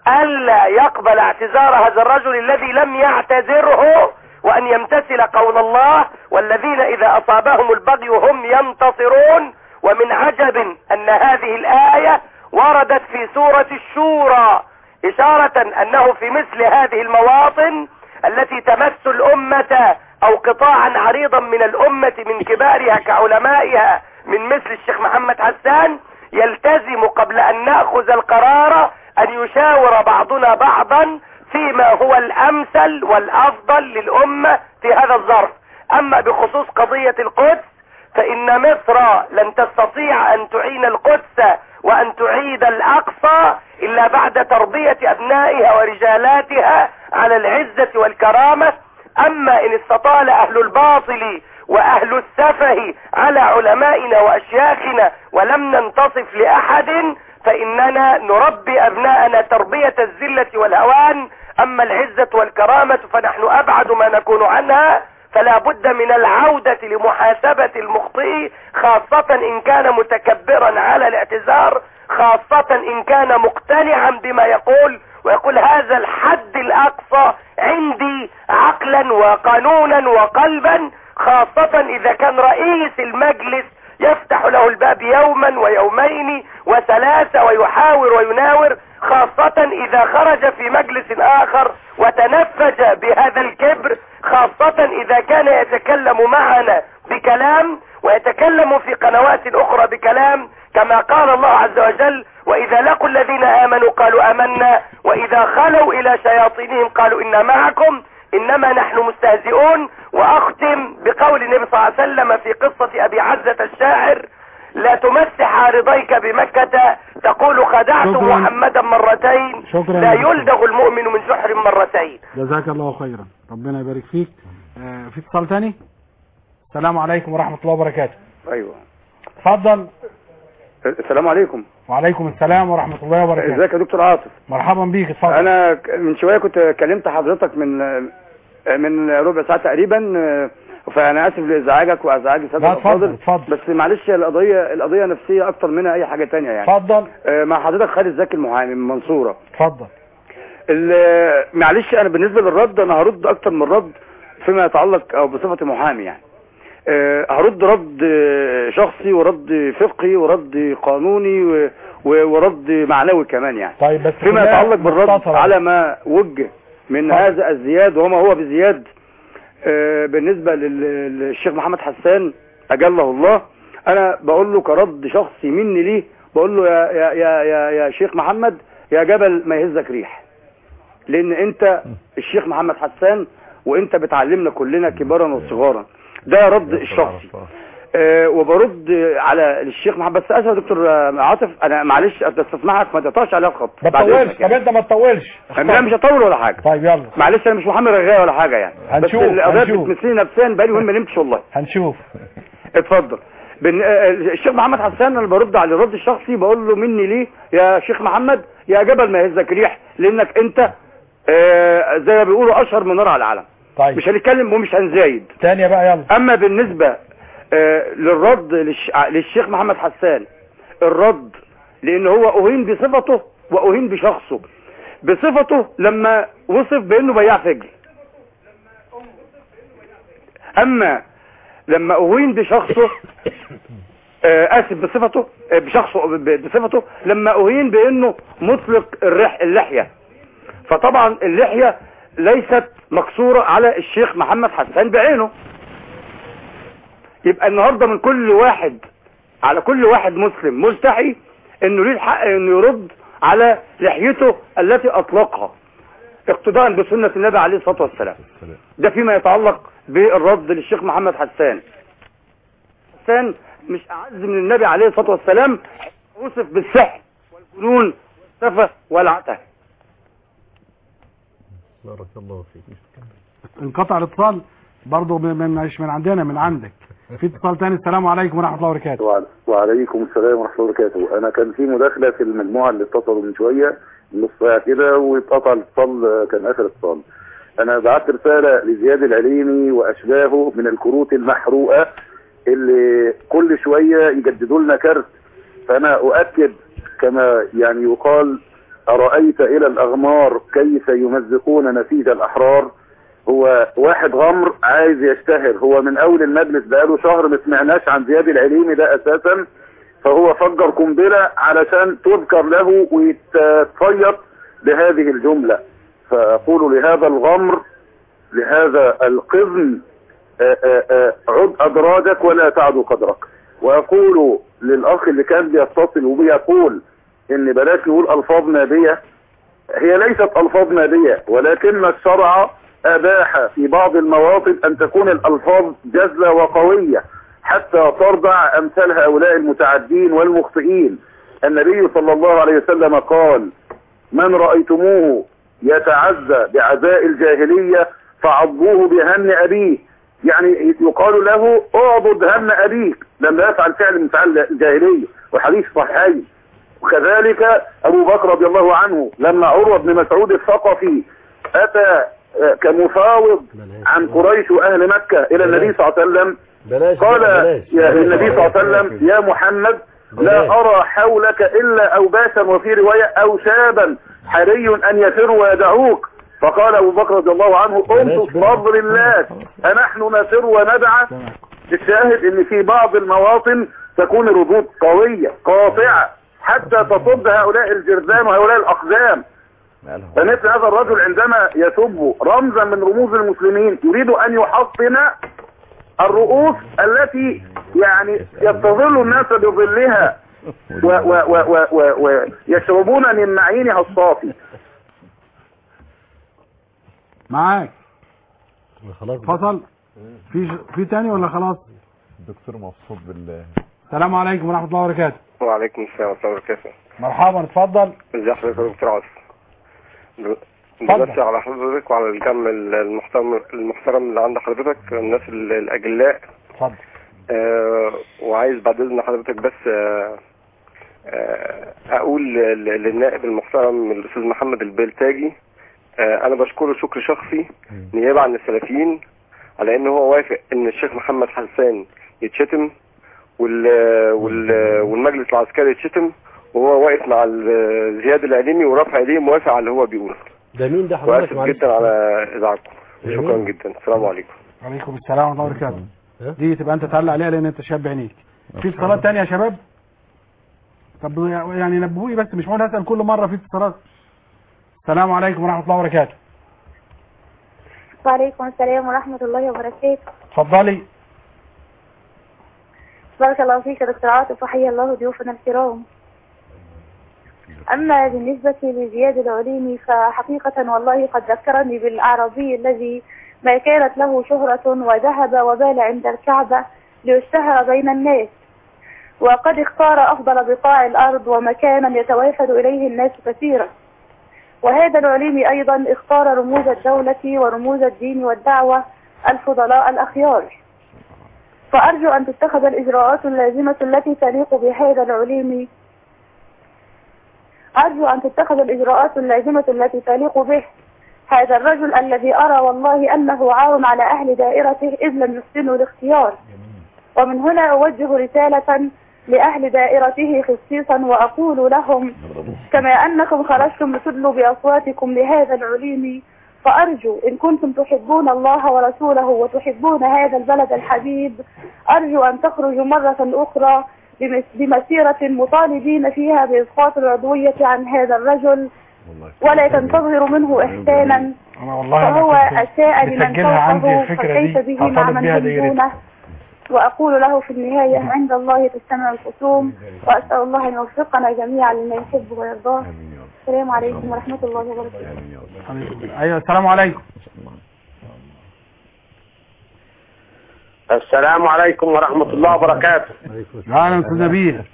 الا يقبل اعتذار هذا الرجل الذي لم يعتذره وان يمتثل قول الله والذين اذا اصابهم البغي هم ينتصرون ومن عجب ان هذه الاية وردت في سورة الشورى اشارة انه في مثل هذه المواطن التي تمس الامة او قطاعا عريضا من الامة من كبارها كعلمائها من مثل الشيخ محمد حسان يلتزم قبل ان نأخذ القرار ان يشاور بعضنا بعضا فيما هو الامثل والافضل للامة في هذا الظرف اما بخصوص قضية القدس فان مصر لن تستطيع ان تعين القدس وان تعيد الاقصى الا بعد تربية ابنائها ورجالاتها على العزة والكرامة اما ان استطال اهل الباطل واهل السفه على علمائنا واشياخنا ولم ننتصف لاحد فاننا نربي ابناءنا تربية الذلة والهوان اما العزة والكرامة فنحن ابعد ما نكون عنها فلا بد من العودة لمحاسبة المخطئ خاصة ان كان متكبرا على الاعتذار خاصة ان كان مقتنعا بما يقول ويقول هذا الحد الاقصى عندي عقلا وقانونا وقلبا خاصة اذا كان رئيس المجلس يفتح له الباب يوما ويومين وثلاثة ويحاور ويناور خاصة اذا خرج في مجلس اخر وتنفج بهذا الكبر خاصة اذا كان يتكلم معنا بكلام ويتكلم في قنوات اخرى بكلام كما قال الله عز وجل واذا لقوا الذين امنوا قالوا امنا واذا خلوا الى شياطينهم قالوا انا معكم انما نحن مستهزئون واختم بقول النبي صلى الله عليه وسلم في قصة ابي عزة الشاعر لا تمسح عارضيك بمكة تقول خدعت شكراً. محمدا مرتين شكراً لا يا دكتور. يلدغ المؤمن من جحر مرتين جزاك الله خيرا ربنا يبارك فيك آه، في اتصال تاني السلام عليكم ورحمة الله وبركاته ايوه اتفضل السلام عليكم وعليكم السلام ورحمة الله وبركاته ازيك يا دكتور عاطف مرحبا بيك اتفضل انا ك- من شويه كنت كلمت حضرتك من من ربع ساعه تقريبا فانا اسف لازعاجك وازعاج لا، ساده اتفضل، الافاضل بس معلش القضيه القضيه نفسيه اكتر منها اي حاجه تانية يعني اتفضل آه، مع حضرتك خالد زكي المحامي من المنصوره اتفضل ال- معلش انا بالنسبه للرد انا هرد اكتر من رد فيما يتعلق او بصفتي محامي يعني آه، هرد رد آه، شخصي ورد فقهي ورد قانوني و- و- ورد معنوي كمان يعني طيب بس فيما خليها يتعلق بالرد مختصرة. على ما وجه من هذا الزياد وما هو بزياد آه، بالنسبة لل- للشيخ محمد حسان أجله الله أنا بقول له كرد شخصي مني ليه بقول له يا, يا, يا, يا, يا شيخ محمد يا جبل ما يهزك ريح لأن أنت الشيخ محمد حسان وأنت بتعلمنا كلنا كبارا وصغارا ده رد الشخصي آه، وبرد على الشيخ محمد بس اسف يا دكتور آه، عاطف انا معلش استسمحك ما تقطعش عليا الخط ما بعد تطولش إذنك طب يعني. انت ما تطولش لا مش هطول ولا حاجه طيب يلا معلش انا مش محمد رغاية ولا حاجه يعني هنشوف، بس القضيه هنشوف. بتمثلني نفسيا بقالي يومين ما نمتش والله هنشوف اتفضل بن... آه، الشيخ محمد حسان انا برد على الرد الشخصي بقول له مني ليه يا شيخ محمد يا جبل ما يهزك ريح لانك انت آه، زي ما بيقولوا اشهر من نار على العالم طيب مش هنتكلم ومش هنزايد تانية بقى يلا اما بالنسبة آه، للرد للش... للشيخ محمد حسان الرد لان هو اهين بصفته واهين بشخصه بصفته لما وصف بانه بياع فجل اما لما اهين بشخصه آه، اسف بصفته آه، بشخصه ب- بصفته لما اهين بانه مطلق الرح اللحية فطبعا اللحية ليست مقصورة على الشيخ محمد حسان بعينه يبقى النهاردة من كل واحد على كل واحد مسلم ملتحي انه ليه الحق انه يرد على لحيته التي اطلقها اقتداء بسنة النبي عليه الصلاة والسلام ده فيما يتعلق بالرد للشيخ محمد حسان حسان مش أعز من النبي عليه الصلاة والسلام وصف بالسحر والجنون والسفة والعته بارك الله فيك انقطع الاتصال برضه من من- مش من عندنا من عندك في اتصال تاني السلام عليكم ورحمه الله وبركاته وعلى- وعليكم السلام ورحمة الله وبركاته أنا كان في مداخلة في المجموعة اللي اتصلوا من شوية نص ساعة كده واتقطع الاتصال آه، كان آخر اتصال أنا بعت رسالة لزياد العليمي وأشباهه من الكروت المحروقة اللي كل شوية يجددوا لنا كارت فأنا أؤكد كما يعني يقال أرأيت إلى الأغمار كيف يمزقون نسيج الأحرار هو واحد غمر عايز يشتهر هو من اول المجلس بقاله شهر ما سمعناش عن زياد العليمي ده اساسا فهو فجر قنبله علشان تذكر له ويتصيد بهذه الجمله فاقول لهذا الغمر لهذا القزم آه، آه، آه، عد ادراجك ولا تعد قدرك واقول للاخ اللي كان بيتصل وبيقول ان بلاش نقول الفاظ نابيه هي ليست ألفاظ نابية ولكن الشرع أباح في بعض المواطن أن تكون الألفاظ جزلة وقوية حتى ترضع أمثال هؤلاء المتعدين والمخطئين النبي صلى الله عليه وسلم قال من رأيتموه يتعزى بعزاء الجاهلية فعضوه بهن أبيه يعني يقال له اعضد هن أبيك لما يفعل فعل من فعل الجاهلية وحديث صحيح وكذلك أبو بكر رضي الله عنه لما عروة بن مسعود الثقفي أتى آه، كمفاوض عن قريش وأهل مكة إلى النبي صلى الله عليه وسلم بلاش قال بلاش يا النبي صلى الله عليه وسلم يا محمد لا أرى حولك إلا أوباشا وفي رواية أو شابا حري أن يفروا ويدعوك فقال أبو بكر رضي الله عنه انظر فضل الله أنحن نفر وندعى الشاهد ان في بعض المواطن تكون ردود قوية قاطعة حتى تصد هؤلاء الجرذان وهؤلاء الأقزام فمثل هذا الرجل عندما يسب رمزا من رموز المسلمين يريد أن يحصن الرؤوس التي يعني يستظل الناس بظلها ويشربون من معينها الصافي معاك خلاص فصل في في تاني ولا خلاص الدكتور مبسوط بالله السلام عليكم ورحمه الله وبركاته وعليكم السلام ورحمة الله وبركاته مرحبا اتفضل ازي حضرتك يا دكتور عاصم اتفضل. بمسي على حضرتك وعلى الجمع المحترم المحترم اللي عند حضرتك الناس ال- الأجلاء اتفضل آه وعايز بعد إذن حضرتك بس آه آه أقول ل- للنائب المحترم الأستاذ محمد البلتاجي آه أنا بشكره شكر شخصي نيابة عن السلفيين على إن هو وافق إن الشيخ محمد حسان يتشتم وال وال والمجلس العسكري يتشتم وهو واقف مع ال- زياد العليمي ورافع ايديه موافق على اللي هو بيقوله ده مين ده حضرتك واسف معلش جدا على ازعاجكم جميل. شكرا جدا السلام عليكم وعليكم السلام ورحمه الله وبركاته دي تبقى انت تعلق عليها لان انت شاب عينيك في اتصالات تانية يا شباب طب يعني نبهوني بس مش معقول هسال كل مره في اتصالات السلام عليكم ورحمه الله وبركاته وعليكم السلام ورحمة الله وبركاته اتفضلي بارك الله فيك يا دكتور عاطف وحيا الله ضيوفنا الكرام أما بالنسبة لزياد العليمي فحقيقة والله قد ذكرني بالأعرابي الذي ما كانت له شهرة وذهب وبال عند الكعبة ليشتهر بين الناس وقد اختار أفضل بقاع الأرض ومكانا يتوافد إليه الناس كثيرا وهذا العليمي أيضا اختار رموز الدولة ورموز الدين والدعوة الفضلاء الأخيار فأرجو أن تتخذ الإجراءات اللازمة التي تليق بهذا العليم أرجو أن تتخذ الإجراءات اللازمة التي تليق به هذا الرجل الذي أرى والله أنه عار على أهل دائرته إذ لم يحسنوا الاختيار ومن هنا أوجه رسالة لأهل دائرته خصيصا وأقول لهم كما أنكم خرجتم لتدلوا بأصواتكم لهذا العليم فأرجو إن كنتم تحبون الله ورسوله وتحبون هذا البلد الحبيب أرجو أن تخرجوا مرة أخرى بمس- بمسيرة مطالبين فيها بإسقاط العضوية عن هذا الرجل ولا تنتظروا منه إحسانا انا والله فهو انا كنت أساء لمن مسجلها عندي فوقه الفكره فكيف دي به مع هطالب من بيها هم دايرتي دونه وأقول له في النهاية عند الله تجتمع الخصوم وأسأل الله أن يوفقنا جميعا لما يحب ويرضاه السلام عليكم ورحمة الله وبركاته ايوه السلام عليكم السلام عليكم ورحمة الله وبركاته اهلا استاذ نبيه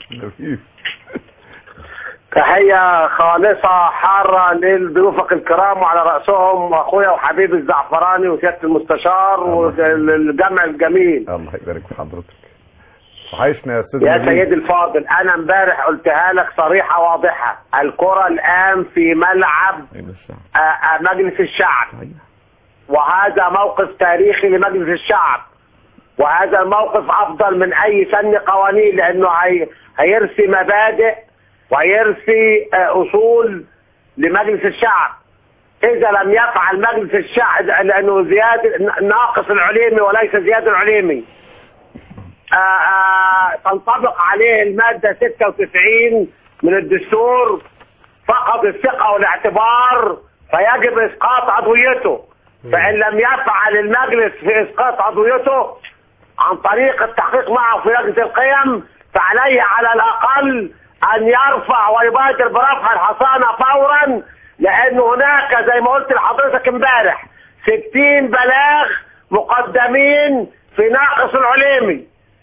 تحية خالصة حارة لضيوفك الكرام وعلى رأسهم أخويا وحبيبي الزعفراني وسيادة المستشار والجمع الجميل الله يبارك في حضرتك وحشنا يا استاذ يا نبيل. سيدي الفاضل أنا امبارح قلتها لك صريحة واضحة الكرة الآن في ملعب آه، آه، مجلس الشعب وهذا موقف تاريخي لمجلس الشعب وهذا الموقف أفضل من أي سن قوانين لأنه هي هيرسي مبادئ ويرسي آه، أصول لمجلس الشعب إذا لم يفعل مجلس الشعب لأنه زياد ناقص العليمي وليس زياد العليمي آه، آه، تنطبق عليه المادة 96 من الدستور فقد الثقة والاعتبار فيجب إسقاط عضويته فإن لم يفعل المجلس في إسقاط عضويته عن طريق التحقيق معه في لجنة القيم فعليه على الأقل أن يرفع ويبادر برفع الحصانة فورا لأن هناك زي ما قلت لحضرتك امبارح 60 بلاغ مقدمين في ناقص العليمي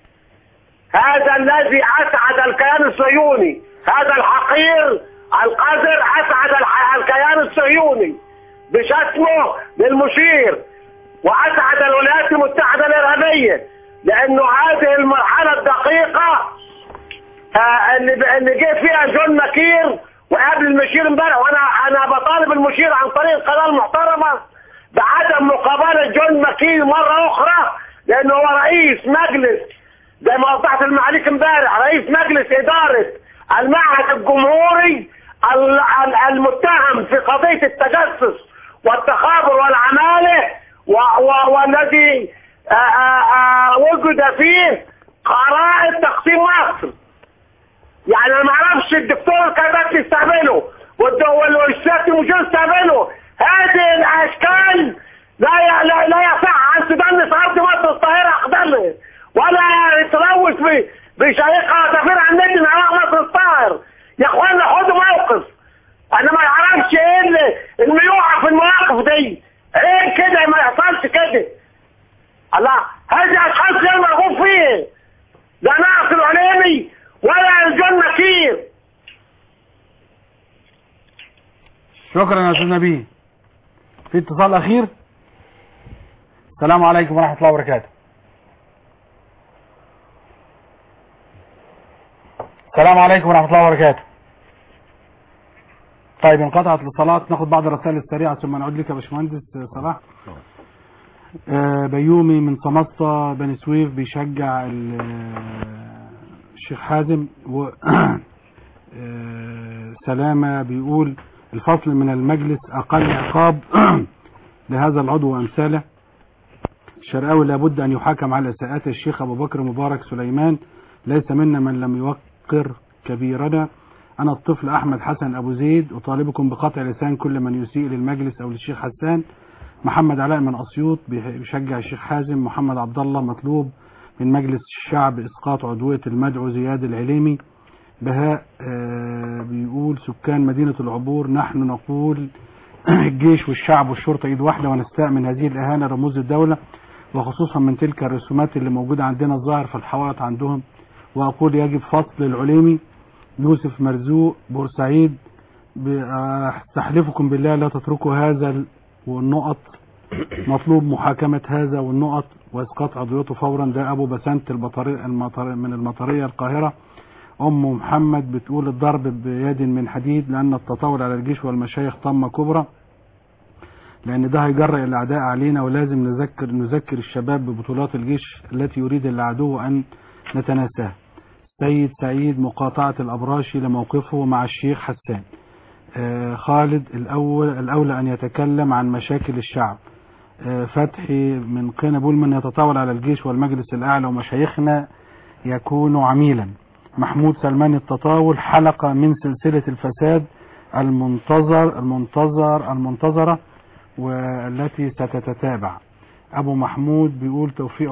هذا الذي أسعد الكيان الصهيوني هذا الحقير القذر أسعد الح- الكيان الصهيوني بشتمه للمشير وأسعد الولايات المتحدة الإرهابية لأنه هذه المرحلة الدقيقة آه، اللي اللي جه فيها جون مكير وقبل المشير امبارح وانا انا بطالب المشير عن طريق القناه المحترمه بعدم مقابله جون مكير مره اخرى لانه هو رئيس مجلس زي ما وضحت المعاليك امبارح رئيس مجلس اداره المعهد الجمهوري ال- ال- المتهم في قضيه التجسس والتخابر والعماله و- و- والذي آه، آه، آه، وجد فيه قرائن تقسيم مصر يعني انا ما اعرفش الدكتور كذا يستعمله والد- والاستاذ المشير يستعمله هذه الاشكال لا ي- لا, لا يصح ان تدنس ارض مصر الطاهره اقدامه ولا يتلوث ب- بشريقه سفير عن النادي من عراق مصر الطاهر يا اخوانا خدوا موقف انا ما اعرفش ايه اللي اللي يقع في المواقف دي ايه كده ما يحصلش كده الله هذه اشخاص غير مرغوب فيه لا ناقص العليمي ولا الجن مكير شكرا يا استاذ نبيه في اتصال اخير السلام عليكم ورحمه الله وبركاته السلام عليكم ورحمه الله وبركاته طيب انقطعت الاتصالات ناخد بعض الرسائل السريعه ثم نعود لك يا باشمهندس صلاح آه، بيومي من سمسطة بني سويف بيشجع ال- آه، الشيخ حازم و آه، سلامة بيقول الفصل من المجلس أقل عقاب لهذا العضو وأمثاله الشرقاوي لابد أن يحاكم على إساءات الشيخ أبو بكر مبارك سليمان ليس منا من لم يوقر كبيرنا أنا الطفل أحمد حسن أبو زيد أطالبكم بقطع لسان كل من يسيء للمجلس أو للشيخ حسان محمد علاء من أسيوط بيشجع الشيخ حازم محمد عبد الله مطلوب من مجلس الشعب إسقاط عضوية المدعو زياد العليمي بهاء آه، بيقول سكان مدينة العبور نحن نقول الجيش والشعب والشرطة ايد واحدة ونستاء من هذه الإهانة رموز الدولة وخصوصا من تلك الرسومات اللي موجودة عندنا الظاهر في الحوائط عندهم وأقول يجب فصل العليمي يوسف مرزوق بورسعيد ب- آه، استحلفكم بالله لا تتركوا هذا ال- والنقط مطلوب محاكمة هذا والنقط وإسقاط عضويته فورا ده أبو بسنت البطرية المطر من المطرية القاهرة أم محمد بتقول الضرب بيد من حديد لأن التطاول على الجيش والمشايخ طمة كبرى لأن ده هيجرئ الأعداء علينا ولازم نذكر نذكر الشباب ببطولات الجيش التي يريد العدو أن نتناساها سيد سعيد مقاطعة الأبراشي لموقفه مع الشيخ حسان آه، خالد الأول الأولى أن يتكلم عن مشاكل الشعب آه، فتحي من قنا بول من يتطاول على الجيش والمجلس الأعلى ومشايخنا يكون عميلا محمود سلمان التطاول حلقة من سلسلة الفساد المنتظر المنتظر المنتظرة والتي ستتتابع أبو محمود بيقول توفيق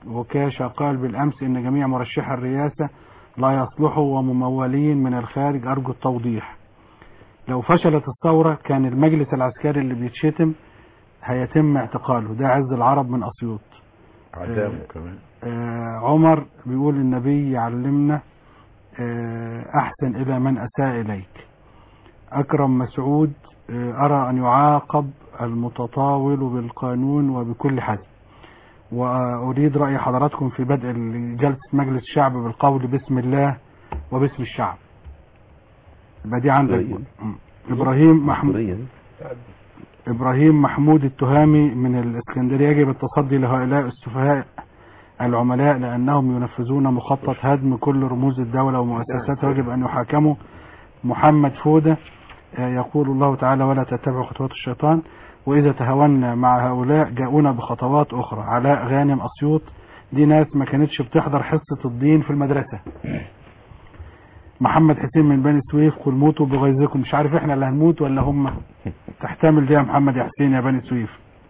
وكاشة قال بالأمس إن جميع مرشحي الرئاسة لا يصلحوا وممولين من الخارج أرجو التوضيح لو فشلت الثورة كان المجلس العسكري اللي بيتشتم هيتم اعتقاله ده عز العرب من أسيوط عدامه كمان آه، عمر بيقول النبي يعلمنا آه، أحسن إلى من أساء إليك أكرم مسعود آه، أرى أن يعاقب المتطاول بالقانون وبكل حزم وأريد رأي حضراتكم في بدء جلسة مجلس الشعب بالقول بسم الله وباسم الشعب يبقى دي عندك دستورية. مم. إبراهيم محمود إبراهيم محمود التهامي من الإسكندرية يجب التصدي لهؤلاء السفهاء العملاء لأنهم ينفذون مخطط هدم كل رموز الدولة ومؤسساتها ويجب أن يحاكموا محمد فودة آه، يقول الله تعالى ولا تتبعوا خطوات الشيطان وإذا تهاونا مع هؤلاء جاءونا بخطوات أخرى علاء غانم أسيوط دي ناس ما كانتش بتحضر حصة الدين في المدرسة محمد حسين من بني سويف قل موتوا بغيظكم مش عارف احنا اللي هنموت ولا هم تحتمل دي يا محمد يا حسين يا بني سويف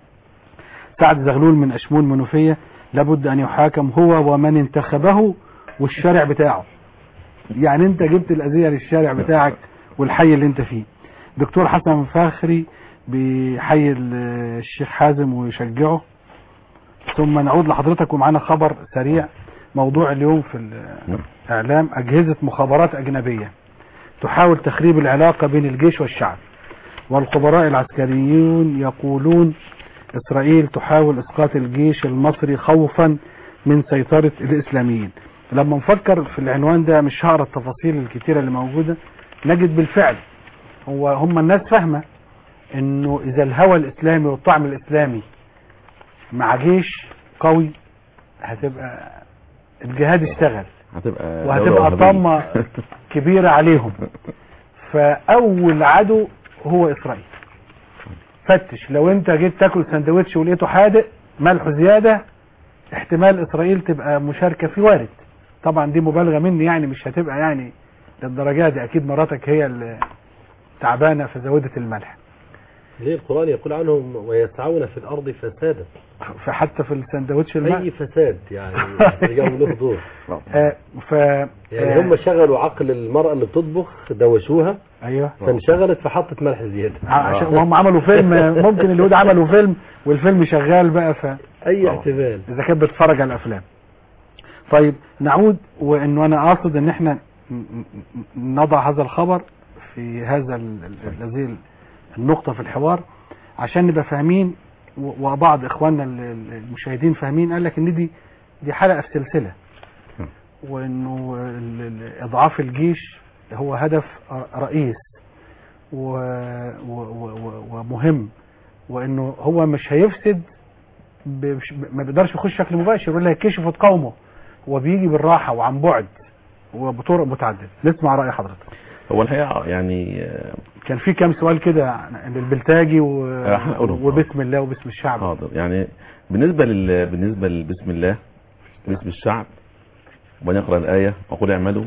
سعد زغلول من أشمون منوفية لابد أن يحاكم هو ومن انتخبه والشارع بتاعه يعني انت جبت الأذية للشارع بتاعك والحي اللي انت فيه دكتور حسن فخري بيحيي ال- الشيخ حازم ويشجعه ثم نعود لحضرتك ومعانا خبر سريع موضوع اليوم في الإعلام أجهزة مخابرات أجنبية تحاول تخريب العلاقة بين الجيش والشعب والخبراء العسكريون يقولون إسرائيل تحاول إسقاط الجيش المصري خوفا من سيطرة الإسلاميين لما نفكر في العنوان ده مش هقرا التفاصيل الكتيرة اللي موجودة نجد بالفعل هو هم الناس فاهمة انه اذا الهوى الاسلامي والطعم الاسلامي مع جيش قوي هتبقى الجهاد اشتغل هتبقى وهتبقى دولة وهمية. طامة كبيرة عليهم فأول عدو هو إسرائيل فتش لو انت جيت تاكل سندوتش ولقيته حادق ملحه زيادة احتمال إسرائيل تبقى مشاركة فيه وارد طبعا دي مبالغة مني يعني مش هتبقى يعني للدرجة دي أكيد مراتك هي اللي تعبانة فزودت الملح ليه القرآن يقول عنهم ويسعون في الأرض فسادا فحتى في السندوتش الملح أي فساد يعني اليوم له دور آه ف يعني هم شغلوا عقل المرأة اللي بتطبخ دوشوها ايوه فانشغلت فحطت ملح زيادة عشان هم عملوا فيلم ممكن اليهود عملوا فيلم والفيلم شغال بقى ف أي احتمال اذا كانت بتتفرج على الافلام طيب نعود وانه انا اقصد ان احنا ن- ن- نضع هذا الخبر في هذا ال- ال- هذه النقطة في الحوار عشان نبقى فاهمين و- وبعض اخواننا ال- ال- المشاهدين فاهمين قال لك ان دي دي حلقة في سلسلة وانه ال- ال- اضعاف الجيش هو هدف رئيس و- و- و- ومهم وانه هو مش هيفسد ب- مش- ما بيقدرش يخش بشكل مباشر ولا هيكشف وتقاومه هو بيجي بالراحه وعن بعد وبطرق متعدده نسمع راي حضرتك هو الحقيقة يعني آه، كان في كام سؤال كده للبلتاجي و... آه، هنقولهم. وبسم الله وباسم الشعب حاضر يعني بالنسبة لل بالنسبة ل- بسم الله باسم الشعب وبعدين يقرأ الآية وقل اعملوا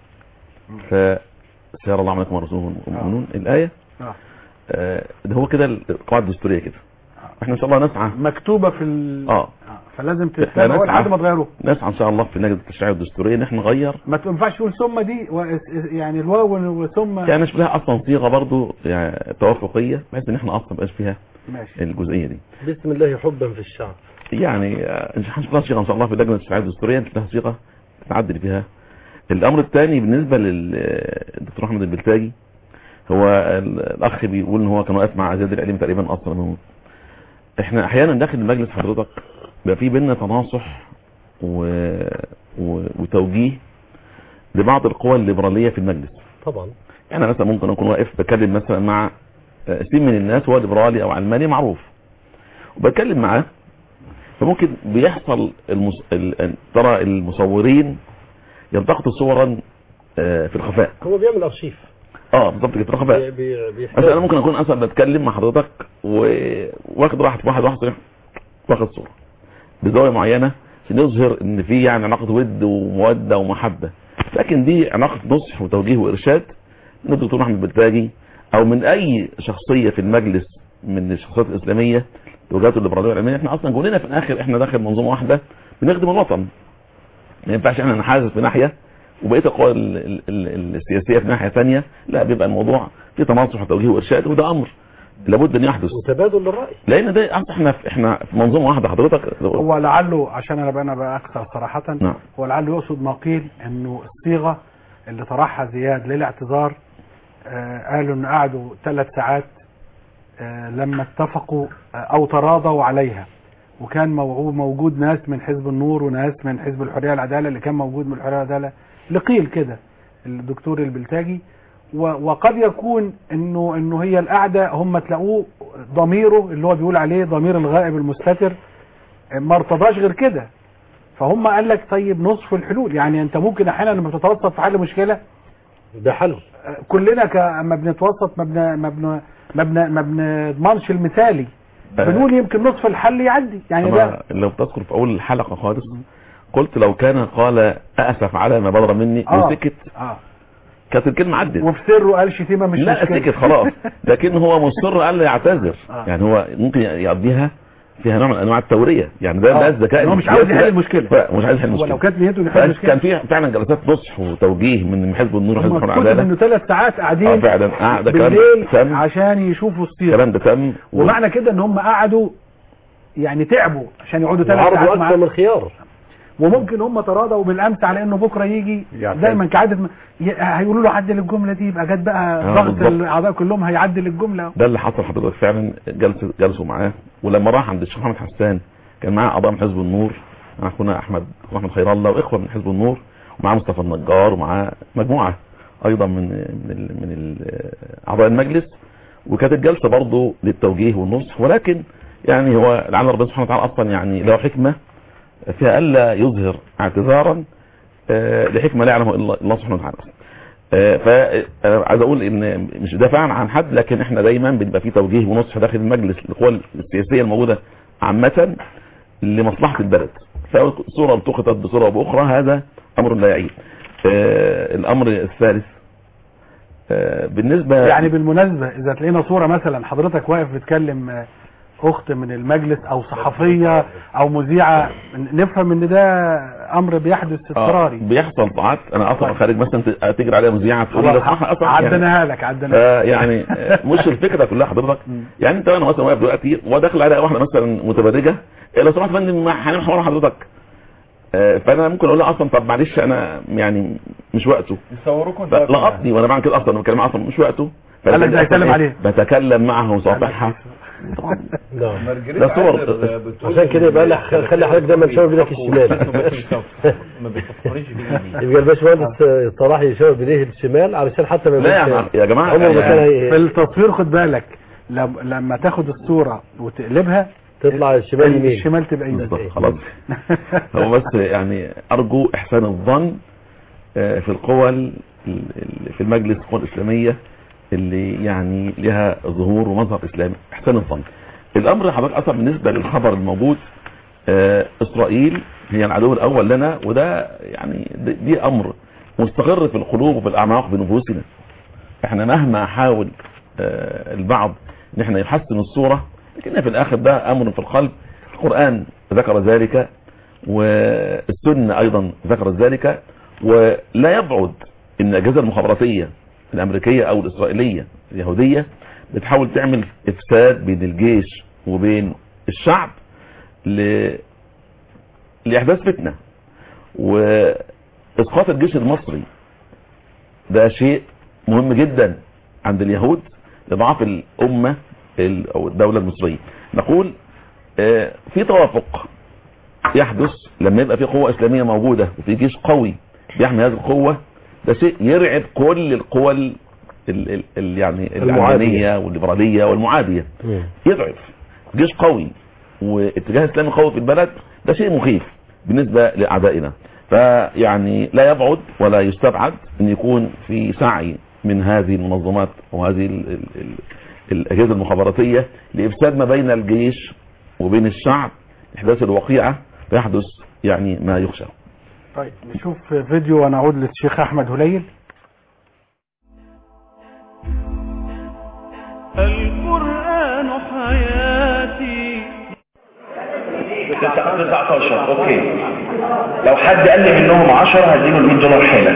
فسيرى الله عملكم ورسوله والمؤمنون الآية آه. آه، ده هو كده القواعد الدستورية كده احنا ان شاء الله نسعى مكتوبه في ال... اه فلازم احنا تتابعوا لحد ما تغيروه نسعى ان شاء الله في اللجنة التشريعية والدستورية ان احنا نغير ما تنفعش تقول ثم دي و... يعني الواو وثم يعني نشوف لها اصلا صيغة برضو يعني توافقية بحيث ان احنا اصلا مبقاش فيها ماشي الجزئية دي بسم الله حبا في الشعب يعني آه، هنشوف لها صيغه ان شاء الله في اللجنه التشريعيه الدستوريه نشوف لها صيغه نعدل فيها الامر الثاني بالنسبه للدكتور احمد البلتاجي هو ال- الاخ بيقول ان هو كان واقف مع زياد العليم تقريبا اصلا هو احنا احيانا داخل المجلس حضرتك بيبقى في بينا تناصح و... و... وتوجيه لبعض القوى الليبراليه في المجلس طبعا يعني مثلا ممكن اكون واقف بكلم مثلا مع آه، سين من الناس هو ليبرالي او علماني معروف وبتكلم معاه فممكن بيحصل المس... ال... ترى المصورين يلتقطوا صورا آه، في الخفاء هو بيعمل ارشيف اه بالظبط كده في الخفاء بي- بي- بيحتاج- مثلا انا ممكن اكون اصلا بتكلم مع حضرتك و- واخد واحد واحد واحد صريح واخد صوره بزاويه معينه عشان يظهر ان في يعني علاقه ود وموده ومحبه لكن دي علاقه نصح وتوجيه وارشاد من الدكتور احمد بلتاجي او من اي شخصيه في المجلس من الشخصيات الاسلاميه توجهاته الليبراليه والعلمانيه احنا اصلا كلنا في الاخر احنا داخل منظومه واحده بنخدم الوطن ما ينفعش احنا نحازف في ناحيه وبقيه القوى ال- ال- ال- السياسيه في ناحيه ثانيه لا بيبقى الموضوع في تناصح وتوجيه وارشاد وده امر لابد ان يحدث وتبادل للراي لان ده أصل احنا في احنا في منظومه واحده حضرتك هو لعله عشان انا بقى انا بقى اكثر صراحه نعم. هو لعله يقصد ما قيل انه الصيغه اللي طرحها زياد للاعتذار آه قالوا ان قعدوا ثلاث ساعات آه لما اتفقوا آه او تراضوا عليها وكان موعو- موجود ناس من حزب النور وناس من حزب الحريه والعداله اللي كان موجود من الحريه والعداله لقيل كده الدكتور البلتاجي و- وقد يكون انه انه هي القعده هم تلاقوه ضميره اللي هو بيقول عليه ضمير الغائب المستتر ما ارتضاش غير كده فهم قال لك طيب نصف الحلول يعني انت ممكن احيانا لما بتتوسط في حل مشكله ده حل كلنا ك- اما بنتوسط ما بن ما بن ما بن ما بنضمنش المثالي بنقول يمكن نصف الحل يعدي يعني ده أنا لو تذكر في اول الحلقه خالص قلت لو كان قال اسف على ما بدر مني آه. وسكت اه كانت الكلمه عدت وفي سره قال شتيمه مش لا مشكله سكت خلاص لكن هو مصر قال لي يعتذر آه. يعني هو ممكن يقضيها فيها نوع من انواع التوريه يعني ده ده آه. الذكاء إن هو مش عاوز السياسي يحل ده. المشكلة. لا، مش عايز يحل هو المشكله لو كانت نيته إنه يحل فكان المشكلة. كان في فعلا جلسات نصح وتوجيه من حزب النور وحزب هم الحريه كتب والعداله انه ثلاث ساعات قاعدين اه فعلا آه ده كلام بالليل تم عشان يشوفوا الصيغه الكلام ده تم و- ومعنى كده ان هم قعدوا يعني تعبوا عشان يقعدوا ثلاث وعرضوا ساعات اكثر معاه من خيار وممكن هم تراضوا بالامس على انه بكره يجي يعتذر. دايما كعاده م- ي- هيقولوا له عدل الجمله دي يبقى جت بقى آه، ضغط بالظبط. الاعضاء كلهم هيعدل الجمله ده اللي حصل حضرتك فعلا جلسوا جلسوا معاه ولما راح عند الشيخ محمد حسان كان معاه اعضاء من حزب النور مع اخونا احمد واحمد خير الله واخوه من حزب النور ومعاه مصطفى النجار ومعاه مجموعه ايضا من من ال من ال اعضاء المجلس وكانت الجلسه برضه للتوجيه والنصح ولكن يعني هو لعل ربنا سبحانه وتعالى اصلا يعني له حكمه فيها الا يظهر اعتذارا آه، لحكمه لا يعلمها الا الله سبحانه وتعالى فعايز اقول ان مش دافعا عن حد لكن احنا دايما بنبقى في توجيه ونصح داخل المجلس للقوى السياسيه الموجوده عامه لمصلحه البلد فصوره التقطت بصوره او باخرى هذا امر لا يعيب آه، الامر الثالث آه، بالنسبه يعني بالمناسبه اذا تلاقينا صوره مثلا حضرتك واقف بتكلم آه، اخت من المجلس او صحفيه او مذيعه نفهم ان ده امر بيحدث آه، اضطراري بيحصل ساعات انا اصلا خارج مثلا ت- تجري عليها مذيعه تقول لي خلاص، ده صح اصلا يعني عدناها لك عدناها يعني آه، مش الفكره كلها حضرتك يعني انت وانا مثلا واقف دلوقتي وداخل عليها واحده مثلا متبرجه إيه لو سمحت يا فندم ما هنمشي ورا حضرتك آه، فانا ممكن اقول لها اصلا طب معلش انا يعني مش وقته يصوروكم لقطني وانا بعمل كده اصلا بكلمها اصلا مش وقته قال لك ده هيسلم إيه؟ عليه. بتكلم معها وصافحها نعم ده صور عشان كده يبقى لك خلي حضرتك دايما تشاور بايدك الشمال ما بتفكريش بيه يبقى الباشمهندس صلاح يشاور بايديه الشمال علشان حتى ما لا يبقاش- يا- يا جماعة، عمره ما كان يعني- هي- في التصوير خد بالك لم- لما تاخد الصوره وتقلبها تطلع الشمال يمين الشمال تبقى يمين بالظبط خلاص هو بس يعني ارجو احسان الظن آه، في القوى ال- ال- في المجلس القوى الاسلاميه اللي يعني لها ظهور ومظهر اسلامي احسان الظن الامر حضرتك اصلا بالنسبه للخبر الموجود آه، اسرائيل هي العدو الاول لنا وده يعني دي- دي امر مستقر في القلوب وفي الاعماق بنفوسنا احنا مهما حاول آه، البعض ان احنا يحسن الصوره لكن في الاخر ده امر في القلب القران ذكر ذلك والسنه ايضا ذكرت ذلك ولا يبعد ان الاجهزه المخابراتيه الامريكيه او الاسرائيليه اليهوديه بتحاول تعمل افساد بين الجيش وبين الشعب ل... لاحداث فتنه واسقاط الجيش المصري ده شيء مهم جدا عند اليهود لضعاف الامه ال- او الدوله المصريه نقول آه، في توافق يحدث لما يبقى في قوه اسلاميه موجوده وفي جيش قوي بيحمي هذه القوه ده شيء يرعب كل القوى ال ال ال ال يعني العلمانيه والليبراليه والمعاديه يضعف جيش قوي واتجاه اسلامي قوي في البلد ده شيء مخيف بالنسبه لاعدائنا فيعني لا يبعد ولا يستبعد ان يكون في سعي من هذه المنظمات وهذه ال ال ال الاجهزه المخابراتيه لافساد ما بين الجيش وبين الشعب احداث الوقيعه فيحدث يعني ما يخشى طيب نشوف فيديو ونعود للشيخ احمد هليل القرآن حياتي 19 اوكي لو حد قال لي منهم 10 هديله ال 100 دولار حالا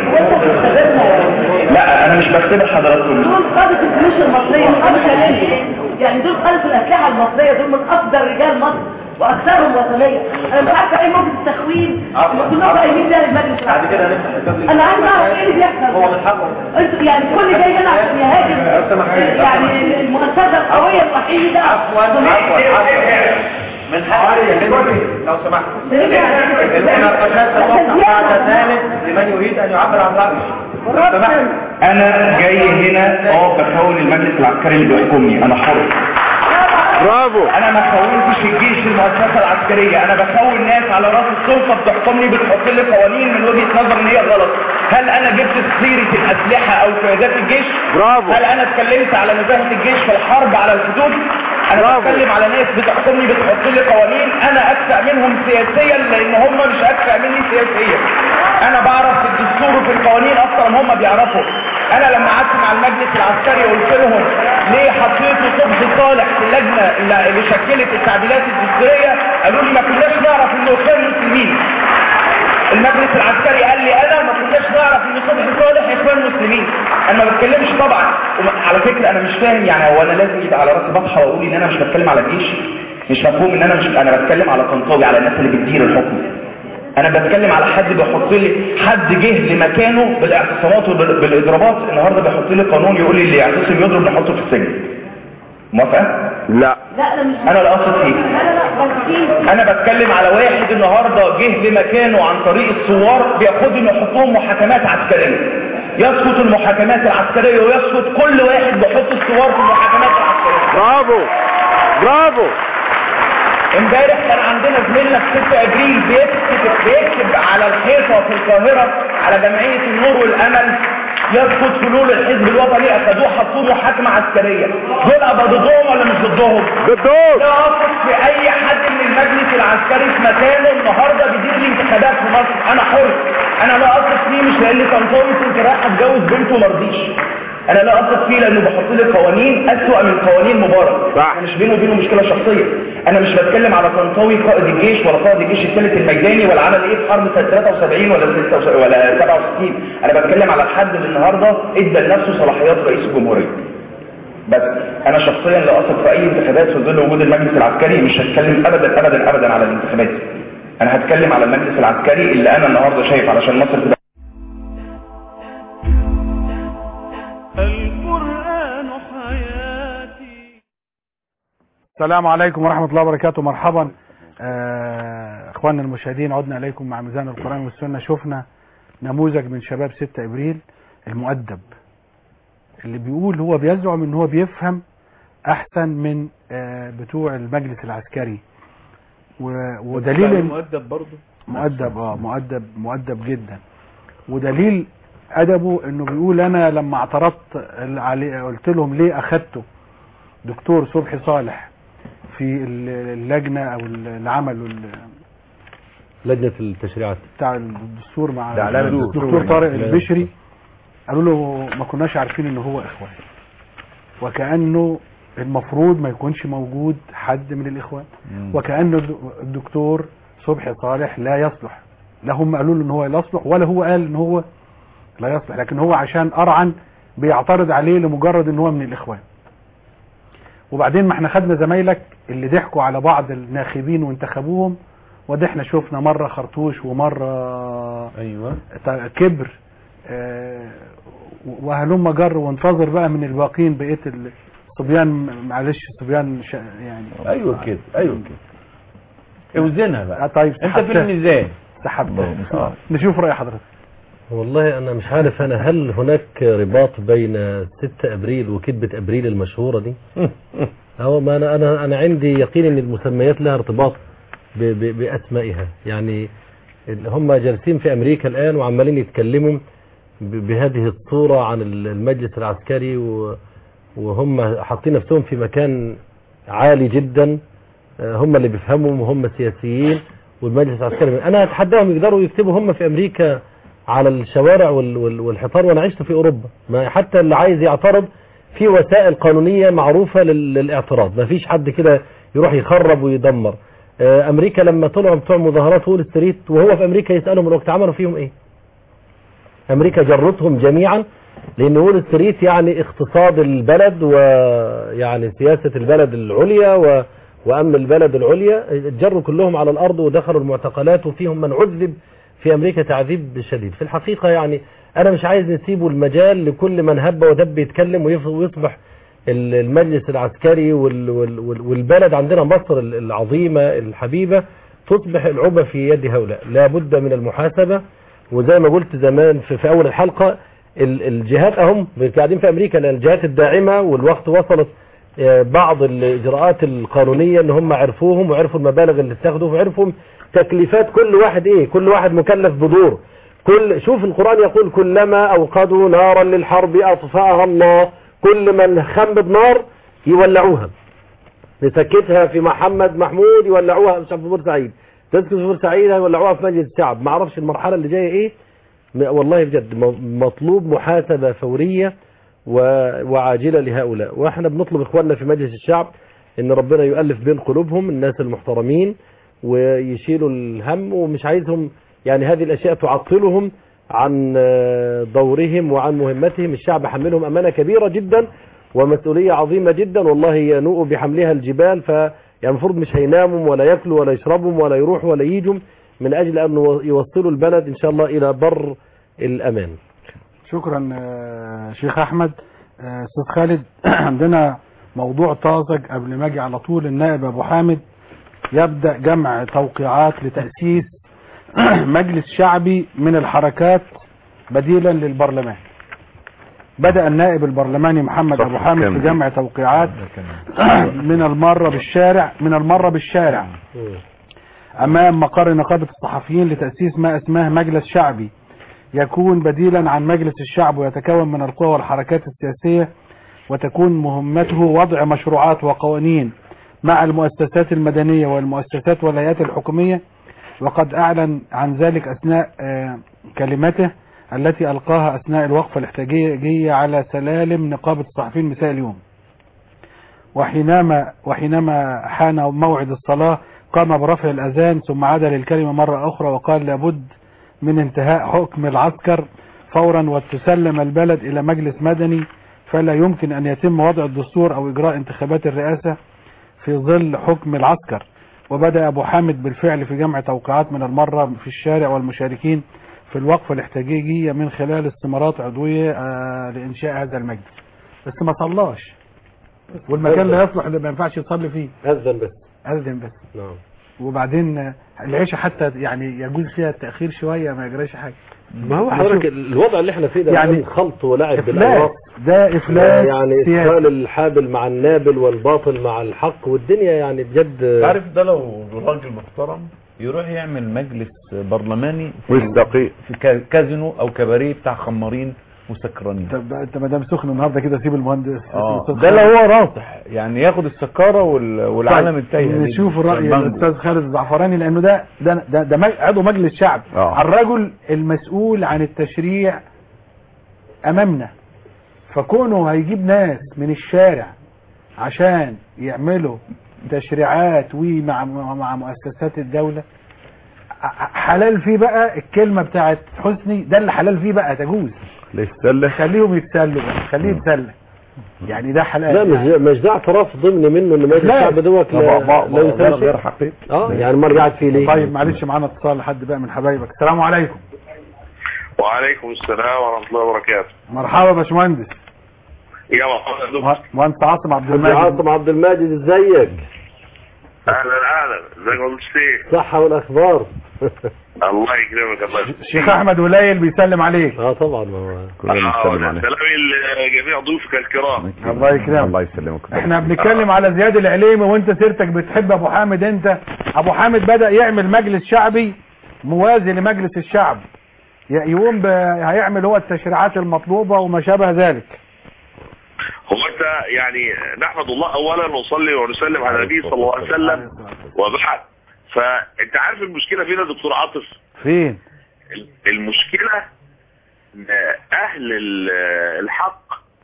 لا انا مش بختبر حضراتكم دول قادة الجيوش المصرية قادة شمالية يعني دول قادة الأسلحة المصرية دول من أفضل رجال مصر وأكثرهم وطنية أنا مش عارفة إيه موجة التخوين كلهم قايمين ده للمجلس بعد كده هنفتح الباب أنا عايز أعرف إيه اللي بيحصل هو من حقه انتوا يعني كل جاي هنا عشان يهاجم يعني المؤسسة القوية الوحيدة عفوا عفوا عفوا من حقي لو سمحت المناقشات ستفتح بعد ذلك لمن يريد ان يعبر عن رايه انا جاي هنا اه بخون المجلس العسكري اللي بيحكمني انا حر برافو انا ما خونتش الجيش المؤسسه العسكريه انا بخون ناس على راس السلطه بتحكمني بتحط لي قوانين من وجهه نظر ان هي غلط هل انا جبت سيره الاسلحه او قيادات الجيش برافو هل انا اتكلمت على نزاهه الجيش في الحرب على الحدود انا بتكلم على ناس بتحكمني بتحط لي قوانين انا اكفأ منهم سياسيا لان هم مش اكفأ مني سياسيا انا بعرف في الدستور وفي القوانين اكتر ما هم بيعرفوا انا لما قعدت مع المجلس العسكري قلت لهم ليه حطيتوا صبحي صالح في اللجنه اللي اللي شكلت التعديلات الدستوريه قالوا لي ما كناش نعرف انه اخوان مسلمين المجلس العسكري قال لي انا ما كناش نعرف ان صبحي صالح اخوان مسلمين انا ما بتكلمش طبعا وم- على فكره انا مش فاهم يعني هو انا لازم يبقى على راسي بطحه واقول ان انا مش بتكلم على الجيش مش مفهوم ان انا مش انا بتكلم على طنطاوي على الناس اللي بتدير الحكم انا بتكلم على حد بيحط لي حد جه لمكانه بالاعتصامات وبالاضرابات النهارده بيحط لي قانون يقول لي اللي يعتصم يضرب نحطه في السجن موافقه لا لا أنا مش انا لا اقصد فيه لا لا لا بس في انا بتكلم على واحد النهارده جه لمكانه عن طريق الثوار بياخدهم يحطوهم محاكمات عسكريه يسقط المحاكمات العسكريه ويسقط كل واحد بيحط الثوار في المحاكمات العسكريه برافو برافو امبارح كان عندنا زميلنا في 6 ابريل بيكتب بيكتب على الحيطه في القاهره على جمعيه النور والامل يسقط فلول الحزب الوطني اخدوه حطوه محاكمه عسكريه دول ابقى ضدهم ولا مش ضدهم؟ ضدهم لا اثق في اي حد من المجلس العسكري في مكانه النهارده بيدير الانتخابات في مصر انا حر انا لا اثق فيه مش لان طنطاوي كنت رايح اتجوز بنته ومرضيش انا لا اثق فيه لانه بحط لي قوانين اسوأ من قوانين مبارك صح مش بينه وبينه مشكله شخصيه انا مش بتكلم على طنطاوي قائد الجيش ولا قائد الجيش الثالث الميداني ولا عمل ايه في حرب سنه 73 ولا 76 ولا 67 انا بتكلم على الحد اللي النهارده ادى لنفسه صلاحيات رئيس الجمهوريه بس انا شخصيا لا اثق في اي انتخابات في ظل وجود المجلس العسكري مش هتكلم ابدا ابدا ابدا على الانتخابات انا هتكلم على المجلس العسكري اللي انا النهارده شايف علشان مصر تبقى القرآن حياتي السلام عليكم ورحمة الله وبركاته مرحبا آه، اخواننا المشاهدين عدنا اليكم مع ميزان القرآن والسنة شفنا نموذج من شباب 6 ابريل المؤدب اللي بيقول هو بيزعم ان هو بيفهم احسن من آه، بتوع المجلس العسكري و- ودليل إن- مؤدب برضه مؤدب اه مؤدب مؤدب جدا ودليل ادبه انه بيقول انا لما اعترضت ال- عليه قلت لهم ليه اخدته دكتور صبحي صالح في ال- اللجنه او ال- اللي عملوا ال- لجنة التشريعات بتاع الدستور مع ده إعلان الدكتور الدستور. طارق إعلان البشري قالوا له ما كناش عارفين ان هو اخوان وكانه المفروض ما يكونش موجود حد من الاخوان وكأن الد- الدكتور صبحي صالح لا يصلح لا هم قالوا له ان هو لا يصلح ولا هو قال ان هو لا يصلح لكن هو عشان ارعن بيعترض عليه لمجرد ان هو من الاخوان وبعدين ما احنا خدنا زمايلك اللي ضحكوا على بعض الناخبين وانتخبوهم وده احنا شفنا مرة خرطوش ومرة ايوه كبر آه، وهلم جر وانتظر بقى من الباقين بقية الصبيان معلش صبيان شا يعني ايوه كده ايوه كده اوزنها بقى آه طيب انت في سحبتها. الميزان سحبتها آه. نشوف رأي حضرتك والله انا مش عارف انا هل هناك رباط بين 6 ابريل وكذبة ابريل المشهورة دي هو ما انا انا انا عندي يقين ان المسميات لها ارتباط ب ب باسمائها يعني ال- هم جالسين في امريكا الان وعمالين يتكلموا ب- بهذه الصورة عن ال- المجلس العسكري و- وهم حاطين نفسهم في مكان عالي جدا آه، هم اللي بيفهموا وهم سياسيين والمجلس العسكري انا اتحداهم يقدروا يكتبوا هم في امريكا على الشوارع وال- وال- والحيطان وانا عشت في اوروبا ما حتى اللي عايز يعترض في وسائل قانونية معروفة لل- للاعتراض ما فيش حد كده يروح يخرب ويدمر آه، امريكا لما طلعوا بتوع مظاهرات وول ستريت وهو في امريكا يسالهم الوقت عملوا فيهم ايه امريكا جرتهم جميعا لان وول ستريت يعني اقتصاد البلد ويعني سياسه البلد العليا و وامن البلد العليا جروا كلهم على الارض ودخلوا المعتقلات وفيهم من عذب في امريكا تعذيب شديد في الحقيقه يعني انا مش عايز نسيبه المجال لكل من هب ودب يتكلم ويف- ويصبح ال- المجلس العسكري وال- وال- وال- والبلد عندنا مصر ال- العظيمه الحبيبه تصبح العبة في يد هؤلاء لا بد من المحاسبة وزي ما قلت زمان في, في أول الحلقة ال- الجهات أهم قاعدين في أمريكا لأن الجهات الداعمة والوقت وصلت آه، بعض الإجراءات القانونية إن هم عرفوهم وعرفوا المبالغ اللي اتخذوا وعرفوا تكليفات كل واحد إيه كل واحد مكلف بدور كل شوف القرآن يقول كلما أوقدوا نارا للحرب أطفأها الله كل من خم بنار يولعوها نسكتها في محمد محمود يولعوها مش عارف في بورسعيد تسكت في بورسعيد يولعوها في مجلس الشعب ما اعرفش المرحله اللي جايه ايه م- والله بجد م- مطلوب محاسبه فوريه و- وعاجله لهؤلاء واحنا بنطلب اخواننا في مجلس الشعب ان ربنا يؤلف بين قلوبهم الناس المحترمين ويشيلوا الهم ومش عايزهم يعني هذه الاشياء تعطلهم عن آه، دورهم وعن مهمتهم الشعب حملهم امانه كبيره جدا ومسؤوليه عظيمه جدا والله ينوء بحملها الجبال ف يعني المفروض مش هيناموا ولا ياكلوا ولا يشربوا ولا يروحوا ولا يجوا من اجل ان يوصلوا البلد ان شاء الله الى بر الامان شكرا آه، شيخ احمد آه، استاذ خالد عندنا موضوع طازج قبل ما اجي على طول النائب ابو حامد يبدا جمع توقيعات لتاسيس مجلس شعبي من الحركات بديلا للبرلمان بدا النائب البرلماني محمد ابو حامد في جمع توقيعات من المره بالشارع من المره بالشارع امام مقر نقابه الصحفيين لتاسيس ما اسماه مجلس شعبي يكون بديلا عن مجلس الشعب ويتكون من القوى والحركات السياسية وتكون مهمته وضع مشروعات وقوانين مع المؤسسات المدنية والمؤسسات والهيئات الحكومية وقد أعلن عن ذلك أثناء آه، كلمته التي ألقاها أثناء الوقفة الاحتجاجية على سلالم نقابة الصحفيين مساء اليوم وحينما وحينما حان موعد الصلاة قام برفع الأذان ثم عاد للكلمة مرة أخرى وقال لابد من انتهاء حكم العسكر فورا وتسلم البلد إلى مجلس مدني فلا يمكن أن يتم وضع الدستور أو إجراء انتخابات الرئاسة في ظل حكم العسكر وبدأ أبو حامد بالفعل في جمع توقيعات من المرة في الشارع والمشاركين في الوقفة الاحتجاجية من خلال استمارات عضوية آه، لإنشاء هذا المجلس بس ما صلاش والمكان لا يصلح اللي ما ينفعش يصلي فيه أذن بس أذن بس نعم وبعدين آه، العيشة حتى يعني يجوز فيها التأخير شوية ما يجراش حاجة ما هو حضرتك الوضع اللي احنا فيه ده يعني يعني خلط ولعب إفلاس. بالاوراق ده إفلاس يعني سياسي. ادخال الحابل مع النابل والباطل مع الحق والدنيا يعني بجد عارف ده لو راجل محترم يروح يعمل مجلس برلماني في- ويستقيل. في كا- كازينو او كباريه بتاع خمارين وسكرانين طب انت ما دام سخن النهارده كده سيب المهندس اه الأستاذ ده لو خالد. هو راصح يعني ياخد السكاره وال- والعالم طيب، التايه دي. نشوف رأي المانجو. الأستاذ خالد الزعفراني لأنه ده ده ده, ده مج- عضو مجلس شعب آه. الرجل المسؤول عن التشريع أمامنا فكونه هيجيب ناس من الشارع عشان يعملوا تشريعات ومع مع مؤسسات الدولة ح- حلال فيه بقى الكلمة بتاعت حسني ده اللي حلال فيه بقى تجوز يتسلى خليهم يتسلوا بقى خليه يتسلى يعني ده حلال لا مش مش ده اعتراف ضمني منه ان مجلس لا. الشعب دوت لا لا، بقى- لا بقى- يساوي غير شيء. حقيقي. اه يعني ما رجعت فيه ليه طيب معلش معانا اتصال لحد بقى من حبايبك السلام عليكم وعليكم السلام ورحمة الله وبركاته مرحبا يا باشمهندس يا مرحبا يا دكتور مهندس عاصم عبد عبد المجيد عاصم عبد الماجد ازيك اهلا اهلا ازيك يا قلت شيخ صحة والاخبار الله يكرمك الله يكرمك الشيخ احمد وليل بيسلم عليك اه طبعا ما هو كلنا بنسلم عليه سلامي لجميع ضيوفك الكرام الله يكرمك الله يسلمك احنا بنتكلم على زياد العليمي وانت سيرتك بتحب ابو حامد انت ابو حامد بدأ يعمل مجلس شعبي موازي لمجلس الشعب ي- يقوم ب... هيعمل هو التشريعات المطلوبة وما شابه ذلك هو انت يعني نحمد الله اولا ونصلي ونسلم على النبي صلى الله عليه وسلم وبعد فانت عارف المشكله فين يا دكتور عاطف فين المشكله ان اهل ال- الحق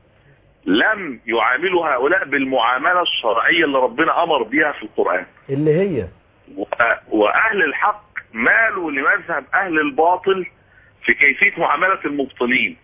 لم يعاملوا هؤلاء بالمعامله الشرعيه اللي ربنا امر بها في القران اللي هي و- واهل الحق مالوا لمذهب اهل الباطل في كيفية معاملة المبطلين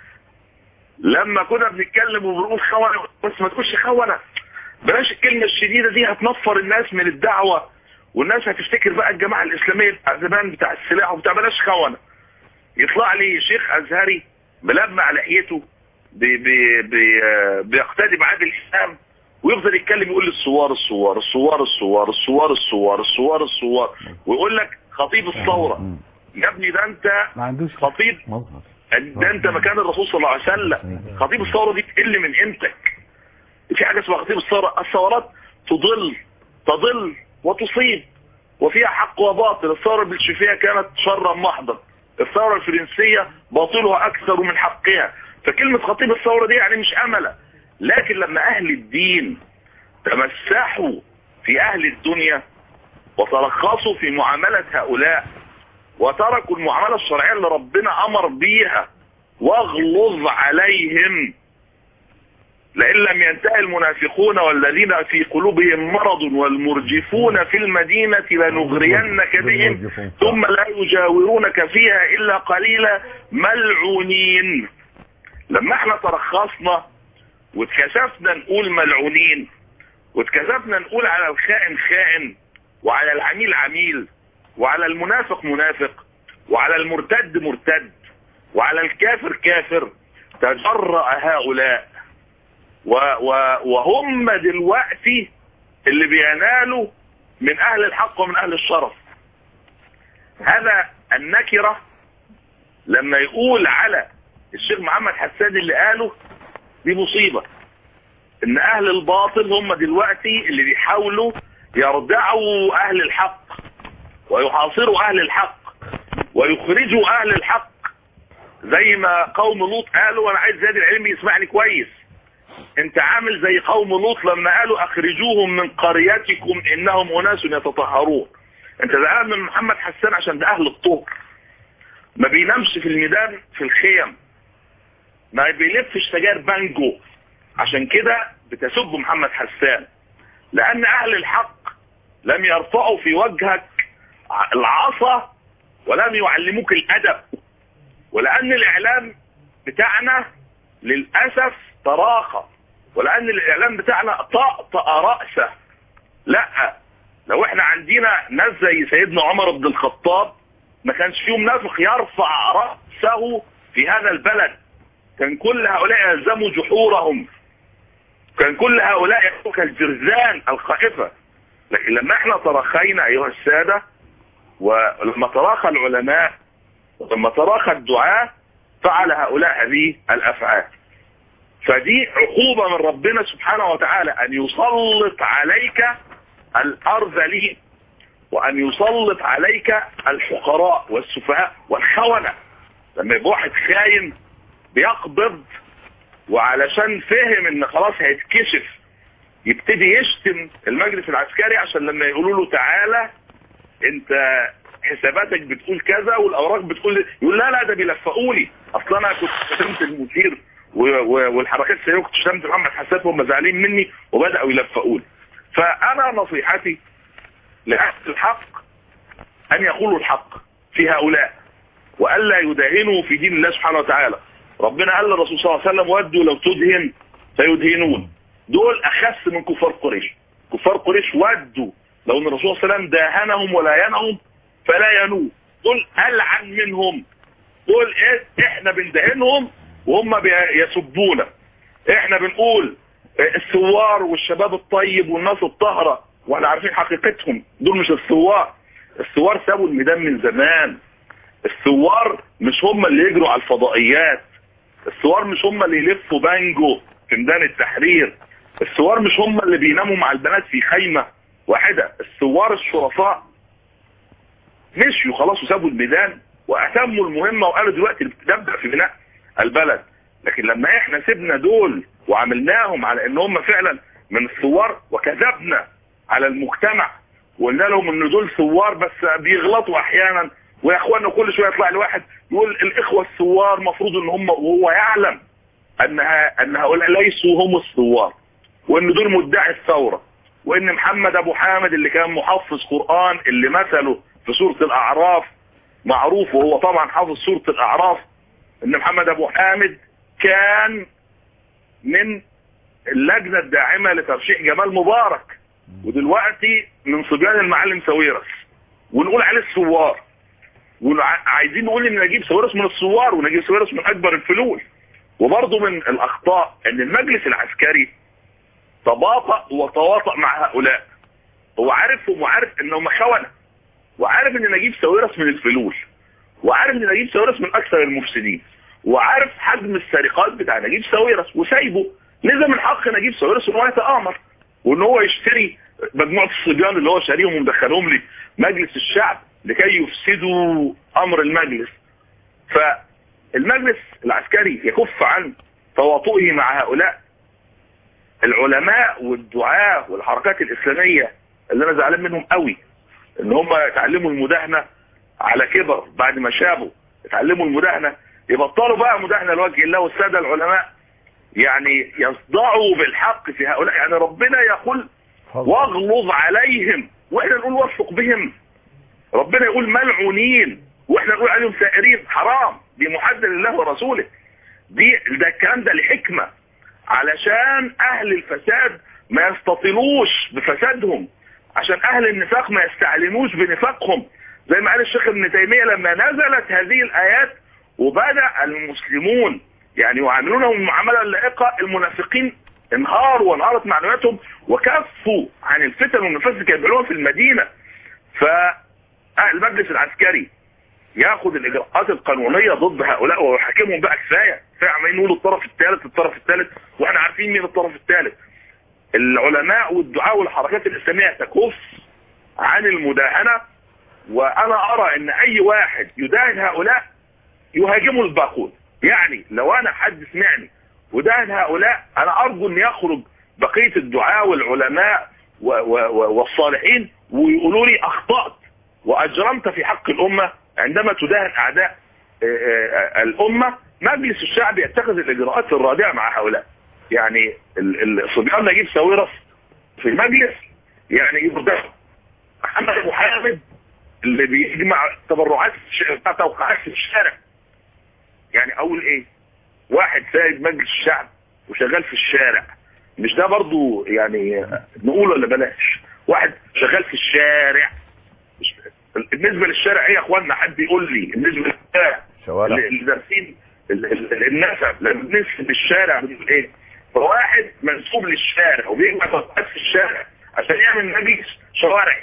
لما كنا بنتكلم وبنقول خونة بس ما تقولش خونة بلاش الكلمة الشديدة دي هتنفر الناس من الدعوة والناس هتفتكر بقى الجماعة الإسلامية بتاع زمان بتاع السلاح وبتاع بلاش خونة يطلع لي شيخ أزهري ملمع لحيته بي بي بي آه، بيقتدي بعادل الإسلام ويفضل يتكلم يقول لي الصوار الصوار الصوار الصوار الصوار الصوار الصوار الصوار ويقول لك خطيب الثورة يا ابني ده انت ما عندوش خطيب ده انت مكان الرسول صلى الله عليه وسلم خطيب الثوره دي تقل من قيمتك في حاجه اسمها خطيب الثوره الثورات تضل تضل وتصيب وفيها حق وباطل الثوره البلشفيه كانت شرا محضا الثوره الفرنسيه باطلها اكثر من حقها فكلمه خطيب الثوره دي يعني مش امله لكن لما اهل الدين تمسحوا في اهل الدنيا وترخصوا في معامله هؤلاء وتركوا المعاملة الشرعية اللي ربنا أمر بيها واغلظ عليهم لئن لم ينتهي المنافقون والذين في قلوبهم مرض والمرجفون في المدينة لنغرينك بهم ثم لا يجاورونك فيها إلا قليلا ملعونين لما احنا ترخصنا واتكشفنا نقول ملعونين واتكشفنا نقول على الخائن خائن وعلى العميل عميل وعلى المنافق منافق وعلى المرتد مرتد وعلى الكافر كافر تجرأ هؤلاء و و وهم دلوقتي اللي بينالوا من اهل الحق ومن اهل الشرف هذا النكرة لما يقول على الشيخ محمد حسان اللي قاله دي مصيبة ان اهل الباطل هم دلوقتي اللي بيحاولوا يردعوا اهل الحق ويحاصروا اهل الحق ويخرجوا اهل الحق زي ما قوم لوط قالوا وانا عايز زياد العلم يسمعني كويس انت عامل زي قوم لوط لما قالوا اخرجوهم من قريتكم انهم اناس يتطهرون انت زعلان من محمد حسان عشان ده اهل الطهر ما بينامش في الميدان في الخيم ما بيلفش سجاير بانجو عشان كده بتسب محمد حسان لان اهل الحق لم يرفعوا في وجهك العصا ولم يعلموك الادب ولان الاعلام بتاعنا للاسف تراخى ولان الاعلام بتاعنا طأطأ رأسه لا لو احنا عندنا ناس زي سيدنا عمر بن الخطاب ما كانش فيهم نافق يرفع رأسه في هذا البلد كان كل هؤلاء يلزموا جحورهم كان كل هؤلاء يكونوا كالجرذان الخائفة لكن لما احنا ترخينا ايها السادة ولما تراخى العلماء ولما تراخى الدعاة فعل هؤلاء هذه الافعال فدي عقوبة من ربنا سبحانه وتعالى ان يسلط عليك الارذلين وان يسلط عليك الحقراء والسفهاء والخونة لما يبقى واحد خاين بيقبض وعلشان فهم ان خلاص هيتكشف يبتدي يشتم المجلس العسكري عشان لما يقولوا له تعالى انت حساباتك بتقول كذا والاوراق بتقول يقول لا لا ده بيلفقوا لي اصل انا كنت شتمت المدير والحركات السريه كنت شتمت محمد حسان وهم زعلانين مني وبداوا يلفقوا لي فانا نصيحتي لاهل الحق ان يقولوا الحق في هؤلاء والا يداهنوا في دين الله سبحانه وتعالى ربنا قال للرسول صلى الله عليه وسلم ودوا لو تدهن فيدهنون دول اخس من كفار قريش كفار قريش ودوا لو ان الرسول صلى الله عليه وسلم داهنهم ولا ينهم فلا ينوه دول العن منهم دول إيه؟ احنا بندهنهم وهم يسبونا احنا بنقول الثوار والشباب الطيب والناس الطاهره واحنا عارفين حقيقتهم دول مش الثوار الثوار سابوا الميدان من زمان الثوار مش هم اللي يجروا على الفضائيات الثوار مش هم اللي يلفوا بانجو في ميدان التحرير الثوار مش هم اللي بيناموا مع البنات في خيمة واحدة الثوار الشرفاء مشيوا خلاص وسابوا الميدان واتموا المهمة وقالوا دلوقتي نبدأ في بناء البلد لكن لما احنا سيبنا دول وعملناهم على ان هم فعلا من الثوار وكذبنا على المجتمع وقلنا لهم ان دول ثوار بس بيغلطوا احيانا ويا اخوانا كل شويه يطلع لي واحد يقول الاخوه الثوار مفروض ان هم وهو يعلم ان ان هؤلاء ليسوا هم الثوار وان دول مدعي الثوره وان محمد ابو حامد اللي كان محفظ قرآن اللي مثله في سورة الاعراف معروف وهو طبعا حافظ سورة الاعراف ان محمد ابو حامد كان من اللجنة الداعمة لترشيح جمال مبارك ودلوقتي من صبيان المعلم ساويرس ونقول عليه الثوار وعايزين نقول ان نجيب ساويرس من الثوار ونجيب ساويرس من اكبر الفلول وبرضه من الاخطاء ان المجلس العسكري تباطأ وتواطأ مع هؤلاء هو عارفهم وعارف انهم خونة وعارف ان نجيب ساويرس من الفلول وعارف ان نجيب ساويرس من اكثر المفسدين وعارف حجم السرقات بتاع نجيب ساويرس وسايبه لذا من حق نجيب ساويرس ان هو يتآمر وان هو يشتري مجموعة الصبيان اللي هو شاريهم ومدخلهم لي مجلس الشعب لكي يفسدوا امر المجلس فالمجلس العسكري يكف عن تواطؤه مع هؤلاء العلماء والدعاة والحركات الاسلامية اللي انا زعلان منهم قوي ان هم يتعلموا المداهنة على كبر بعد ما شابوا يتعلموا المداهنة يبطلوا بقى مداهنة لوجه الله والسادة العلماء يعني يصدعوا بالحق في هؤلاء يعني ربنا يقول واغلظ عليهم واحنا نقول وفق بهم ربنا يقول ملعونين واحنا نقول عليهم سائرين حرام دي محدد لله ورسوله دي ده الكلام ده لحكمة علشان اهل الفساد ما يستطيلوش بفسادهم عشان اهل النفاق ما يستعلنوش بنفاقهم زي ما قال الشيخ ابن تيمية لما نزلت هذه الايات وبدأ المسلمون يعني يعاملونهم المعاملة اللائقة المنافقين انهاروا وانهارت معنوياتهم وكفوا عن الفتن والنفاس اللي كانوا بيعملوها في المدينة فالمجلس العسكري ياخد الاجراءات القانونية ضد هؤلاء ويحاكمهم بقى كفاية كفاية عمالين يقولوا الطرف الثالث الطرف الثالث واحنا عارفين مين الطرف الثالث العلماء والدعاء والحركات الاسلامية تكف عن المداهنة وانا ارى ان اي واحد يداهن هؤلاء يهاجموا الباقون يعني لو انا حد سمعني وداهن هؤلاء انا ارجو ان يخرج بقية الدعاء والعلماء و و و والصالحين ويقولوا لي اخطأت واجرمت في حق الامة عندما تداهن اعداء الامة مجلس الشعب يتخذ الاجراءات الرادعة مع هؤلاء يعني الصبيان نجيب ساويرس في المجلس يعني يردف محمد ابو حامد اللي بيجمع تبرعات توقعات في الشارع يعني اقول ايه واحد سايب مجلس الشعب وشغال في الشارع مش ده برضو يعني نقول ولا بلاش واحد شغال في الشارع مش بالنسبة للشارع ايه يا اخوانا حد يقول لي بالنسبة للشارع شوارع. اللي دارسين ال- ال- النسب لما بنسب الشارع بنقول ايه فواحد منسوب للشارع وبيجمع توقعات في الشارع عشان يعمل مجلس شوارعي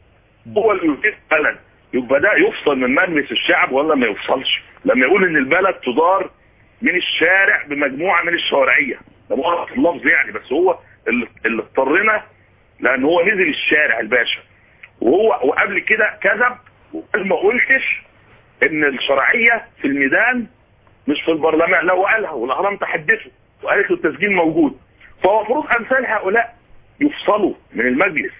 هو اللي يدير البلد يبقى ده يفصل من مجلس الشعب ولا ما يفصلش لما يقول ان البلد تدار من الشارع بمجموعة من الشوارعية ده مؤخذ اللفظ يعني بس هو اللي اللي اضطرنا لان هو نزل الشارع الباشا وهو وقبل كده كذب وقال ما قلتش ان الشرعية في الميدان مش في البرلمان لو قالها والاهرام تحدثه وقالت له التسجيل موجود فهو المفروض امثال هؤلاء يفصلوا من المجلس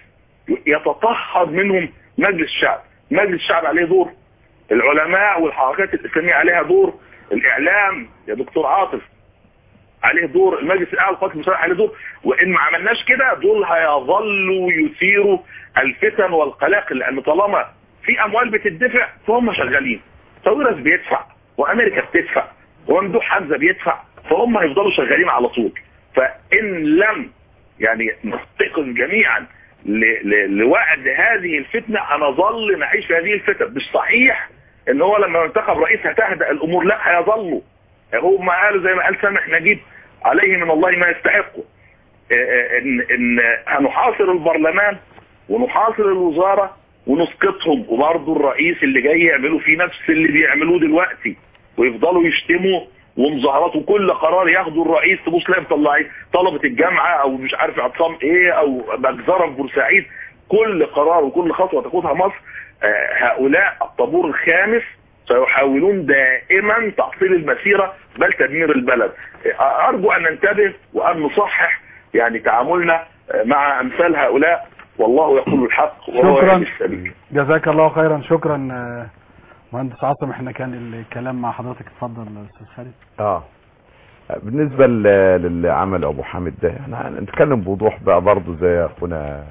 يتطهر منهم مجلس الشعب مجلس الشعب عليه دور العلماء والحركات الاسلاميه عليها دور الاعلام يا دكتور عاطف عليه دور المجلس الاعلى للقوات المسلحه عليه دور وان ما عملناش كده دول هيظلوا يثيروا الفتن والقلاقل لان طالما في اموال بتدفع فهم شغالين ساويرس بيدفع وامريكا بتدفع وممدوح حمزه بيدفع فهم هيفضلوا شغالين على طول فان لم يعني نستيقظ جميعا ل- ل- لوعد هذه الفتنة هنظل نعيش في هذه الفتن مش صحيح ان هو لما ينتخب رئيس هتهدأ الامور لا هيظلوا هم قالوا زي ما قال سامح نجيب عليه من الله ما يستحقه آه، آه، ان ان هنحاصر البرلمان ونحاصر الوزارة ونسقطهم وبرضه الرئيس اللي جاي يعملوا فيه نفس اللي بيعملوه دلوقتي ويفضلوا يشتموا ومظاهرات وكل قرار ياخده الرئيس تبص تلاقي مطلعين طلبة الجامعة او مش عارف اعتصام ايه او مجزرة في بورسعيد كل قرار وكل خطوة تاخدها مصر آه، هؤلاء الطابور الخامس سيحاولون دائما تعطيل المسيرة بل تدمير البلد آه، ارجو ان ننتبه وان نصحح يعني تعاملنا آه، مع امثال هؤلاء والله يقول الحق وهو شكرا يهدي السبيل جزاك الله خيرا شكرا آه، مهندس عاصم احنا كان الكلام مع حضرتك اتفضل استاذ خالد اه بالنسبة ل- للي عمل ابو حامد ده احنا هنتكلم بوضوح بقى برضه زي اخونا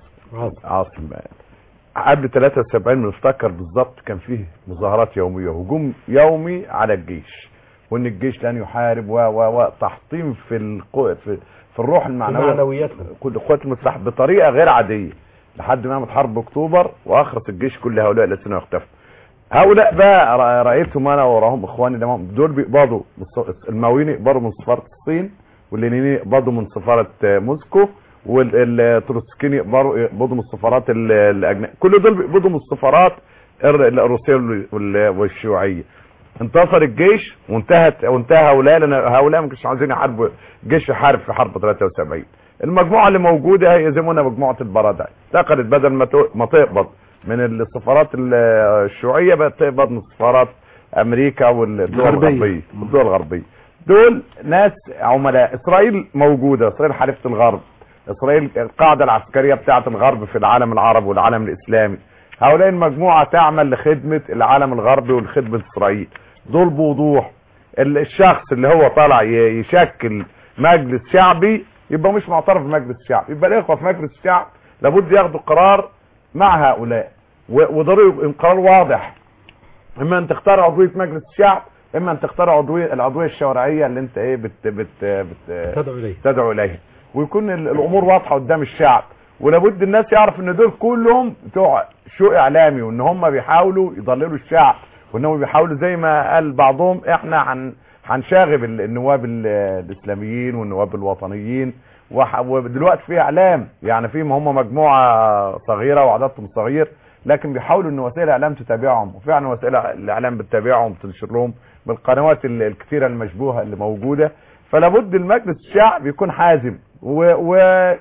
عاصم قبل 73 بنفتكر بالظبط كان فيه مظاهرات يومية هجوم يومي على الجيش وان الجيش لن يحارب و و و تحطيم في القو... في, في الروح المعنوية معنوياتهم. كل القوات المسلحة بطريقة غير عادية لحد ما قامت حرب اكتوبر واخرت الجيش كل هؤلاء الذين اختفوا هؤلاء بقى رأ- رأيتهم انا وراهم اخواني ده دول بيقبضوا بالص- الماويين يقبضوا من سفارة الصين واللينيين يقبضوا من سفارة آه، موسكو والتروتسكيين يقبضوا يقبضوا من السفارات ال- الاجنبية كل دول بيقبضوا من السفارات الر- الروسية وال- والشيوعية انتصر الجيش وانتهت وانتهى هؤلاء لان هؤلاء ما كانوش عايزين يحاربوا الجيش يحارب في حرب 73 المجموعه اللي موجوده هي زي ما قلنا مجموعه البرادعي انتقلت بدل ما تو- ما تقبض من السفارات ال- الشيوعيه بقت تقبض من سفارات امريكا والدول الغربية. الغربيه الدول الغربيه دول ناس عملاء اسرائيل موجوده اسرائيل حليفه الغرب اسرائيل القاعده العسكريه بتاعه الغرب في العالم العربي والعالم الاسلامي هؤلاء المجموعه تعمل لخدمه العالم الغربي ولخدمه اسرائيل دول بوضوح ال- الشخص اللي هو طالع ي- يشكل مجلس شعبي يبقى مش معترف بمجلس الشعب يبقى الاخوه في مجلس الشعب لابد ياخدوا قرار مع هؤلاء و- وضروري يبقى قرار واضح اما ان تختار عضويه مجلس الشعب اما ان تختار عضويه العضويه الشرعيه اللي انت ايه بت بت بت تدعو إليه. تدعو اليها ويكون ال- الامور واضحه قدام الشعب ولابد الناس يعرف ان دول كلهم بتوع شو اعلامي وان هم بيحاولوا يضللوا الشعب وانهم بيحاولوا زي ما قال بعضهم احنا هن هنشاغب ال- النواب ال- الاسلاميين والنواب الوطنيين وح- ودلوقتي في اعلام يعني في هم مجموعه صغيره وعددهم صغير لكن بيحاولوا ان وسائل الاعلام تتابعهم وفعلا وسائل الاعلام بتتابعهم وتنشر لهم بالقنوات ال- الكثيره المشبوهه اللي موجوده فلا بد المجلس الشعب يكون حازم و و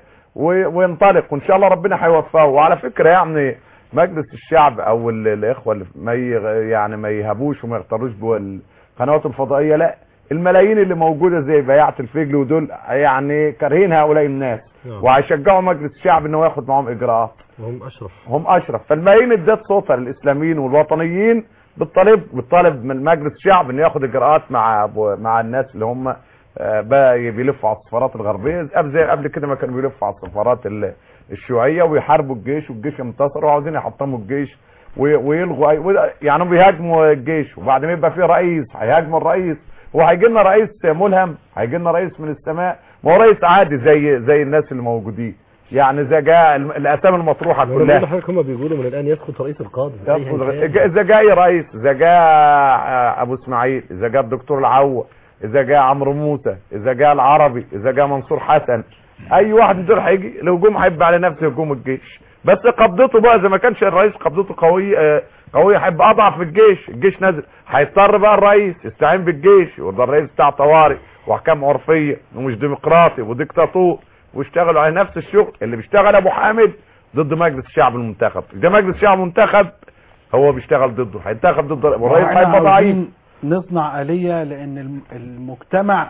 و وينطلق وان شاء الله ربنا هيوفقه وعلى فكره يعني مجلس الشعب او ال- الاخوه اللي ما يغ- يعني ما يهبوش وما يغتروش بالقنوات الفضائيه لا الملايين اللي موجوده زي بياعه الفجل ودول يعني كارهين هؤلاء الناس نعم. وهيشجعوا مجلس الشعب انه ياخد معاهم اجراءات وهم أشرف هم اشرف فالملايين ادت صوتها للاسلاميين والوطنيين بالطالب بالطالب من مجلس الشعب انه ياخد اجراءات مع مع الناس اللي هم آه، بقى بيلفوا على السفارات الغربيه قبل زي قبل كده ما كانوا بيلفوا على السفارات ال- الشيوعيه ويحاربوا الجيش والجيش انتصر وعاوزين يحطموا الجيش وي- ويلغوا أي- وده- يعني هم بيهاجموا الجيش وبعدين يبقى في رئيس هيهاجموا الرئيس وهيجي لنا رئيس ملهم هيجي لنا رئيس من السماء ما هو رئيس عادي زي زي الناس اللي موجودين يعني اذا جاء الم- الاسامي المطروحه بقول كلها لحضرتك هم بيقولوا من الآن يسقط رئيس القاضي أيا ياخد كان. اذا جاء رئيس اذا جاء ابو اسماعيل اذا جاء الدكتور العوة اذا جاء عمرو موسى اذا جاء العربي اذا جاء منصور حسن اي واحد من دول هيجي الهجوم هيبقى على نفس هجوم الجيش بس قبضته بقى اذا ما كانش الرئيس قبضته قويه آه، قويه هيبقى اضعف في الجيش الجيش نازل هيضطر بقى الرئيس يستعين بالجيش وده الرئيس بتاع طوارئ واحكام عرفيه ومش ديمقراطي وديكتاتور واشتغلوا على نفس الشغل اللي بيشتغل ابو حامد ضد مجلس الشعب المنتخب ده مجلس الشعب المنتخب هو بيشتغل ضده هينتخب ضد والرئيس وإحنا هيبقى ضعيف عاوزين نصنع آلية لأن الم- المجتمع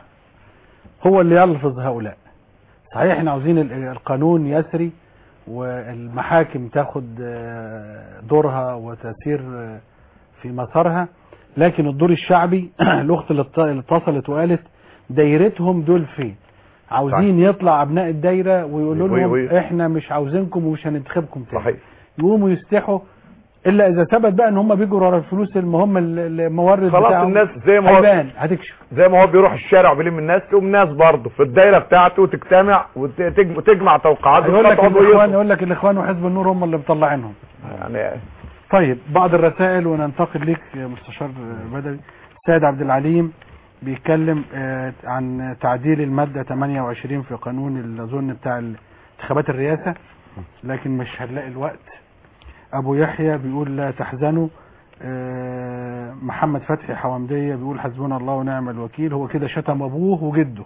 هو اللي يلفظ هؤلاء صحيح احنا عاوزين ال- القانون يسري والمحاكم تاخد آه، دورها وتسير آه، في مسارها لكن الدور الشعبي الاخت اللي اتص- اللي اتصلت وقالت دايرتهم دول فين عاوزين يطلع ابناء الدايره ويقولوا وي- لهم وي. احنا مش عاوزينكم ومش هننتخبكم تاني صحيح يقوموا يستحوا الا اذا ثبت بقى ان هم بيجروا ورا الفلوس المهم ال- المورد خلاص بتاعهم الناس زي ما هو هيبان هتكشف زي ما هو بيروح الشارع وبيلم الناس تقوم ناس برضه في الدايره بتاعته تجتمع وتجمع توقعات يقول لك وتقطع الاخوان عضويته. يقول لك الاخوان وحزب النور هم اللي مطلعينهم يعني طيب بعض الرسائل وننتقل ليك يا مستشار بدوي سيد عبد العليم بيتكلم آه، عن تعديل المادة 28 في قانون اللي اظن بتاع انتخابات الرئاسة لكن مش هنلاقي الوقت ابو يحيى بيقول لا تحزنوا آه، محمد فتحي حوامدية بيقول حسبنا الله ونعم الوكيل هو كده شتم ابوه وجده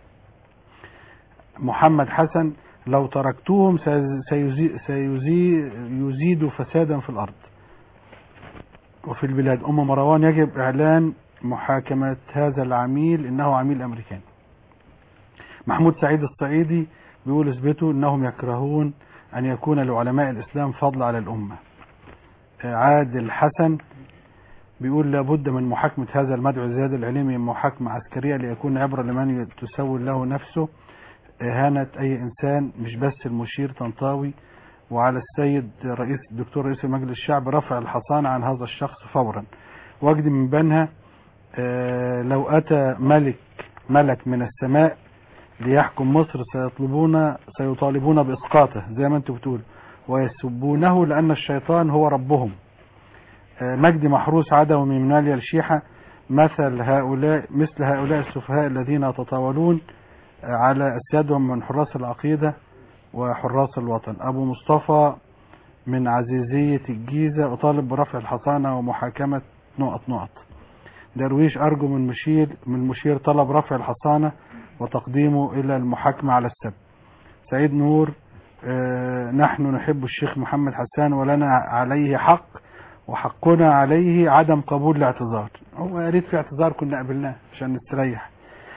محمد حسن لو تركتوهم سيزي سيزي سيزي يزيد فسادا في الارض وفي البلاد ام مروان يجب اعلان محاكمة هذا العميل انه عميل امريكاني محمود سعيد الصعيدي بيقول اثبتوا انهم يكرهون ان يكون لعلماء الاسلام فضل على الامة آه، عادل حسن بيقول لابد من محاكمة هذا المدعو زياد العليمي محاكمة عسكرية ليكون عبرة لمن تسول له نفسه إهانة أي إنسان مش بس المشير طنطاوي وعلى السيد رئيس الدكتور رئيس مجلس الشعب رفع الحصانة عن هذا الشخص فورا وجد من بينها آه، لو أتى ملك ملك من السماء ليحكم مصر سيطلبون سيطالبون بإسقاطه زي ما انتم بتقولوا ويسبونه لأن الشيطان هو ربهم آه، مجدي محروس عدوي من مناليا الشيحة مثل هؤلاء مثل هؤلاء السفهاء الذين يتطاولون آه، على أسيادهم من حراس العقيدة وحراس الوطن أبو مصطفى من عزيزية الجيزة أطالب برفع الحصانة ومحاكمة نقط نقط درويش أرجو من مشير من مشير طلب رفع الحصانة وتقديمه إلى المحاكمة على السب سعيد نور آه، نحن نحب الشيخ محمد حسان ولنا عليه حق وحقنا عليه عدم قبول الاعتذار هو يا ريت في اعتذار كنا قبلناه عشان نستريح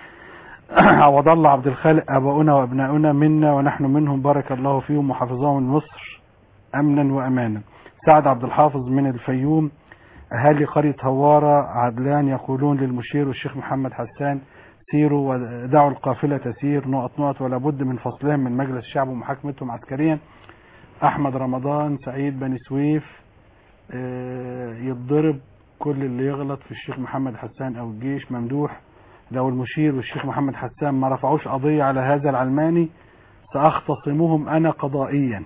عوض الله عبد الخالق اباؤنا وابناؤنا منا ونحن منهم بارك الله فيهم وحفظهم من مصر امنا وامانا سعد عبد الحافظ من الفيوم اهالي قريه هواره عدلان يقولون للمشير والشيخ محمد حسان سيروا ودعوا القافله تسير نقط نقط ولا بد من فصلهم من مجلس الشعب ومحاكمتهم عسكريا احمد رمضان سعيد بني سويف آه، يتضرب كل اللي يغلط في الشيخ محمد حسان او الجيش ممدوح لو المشير والشيخ محمد حسان ما رفعوش قضية على هذا العلماني سأختصمهم أنا قضائيا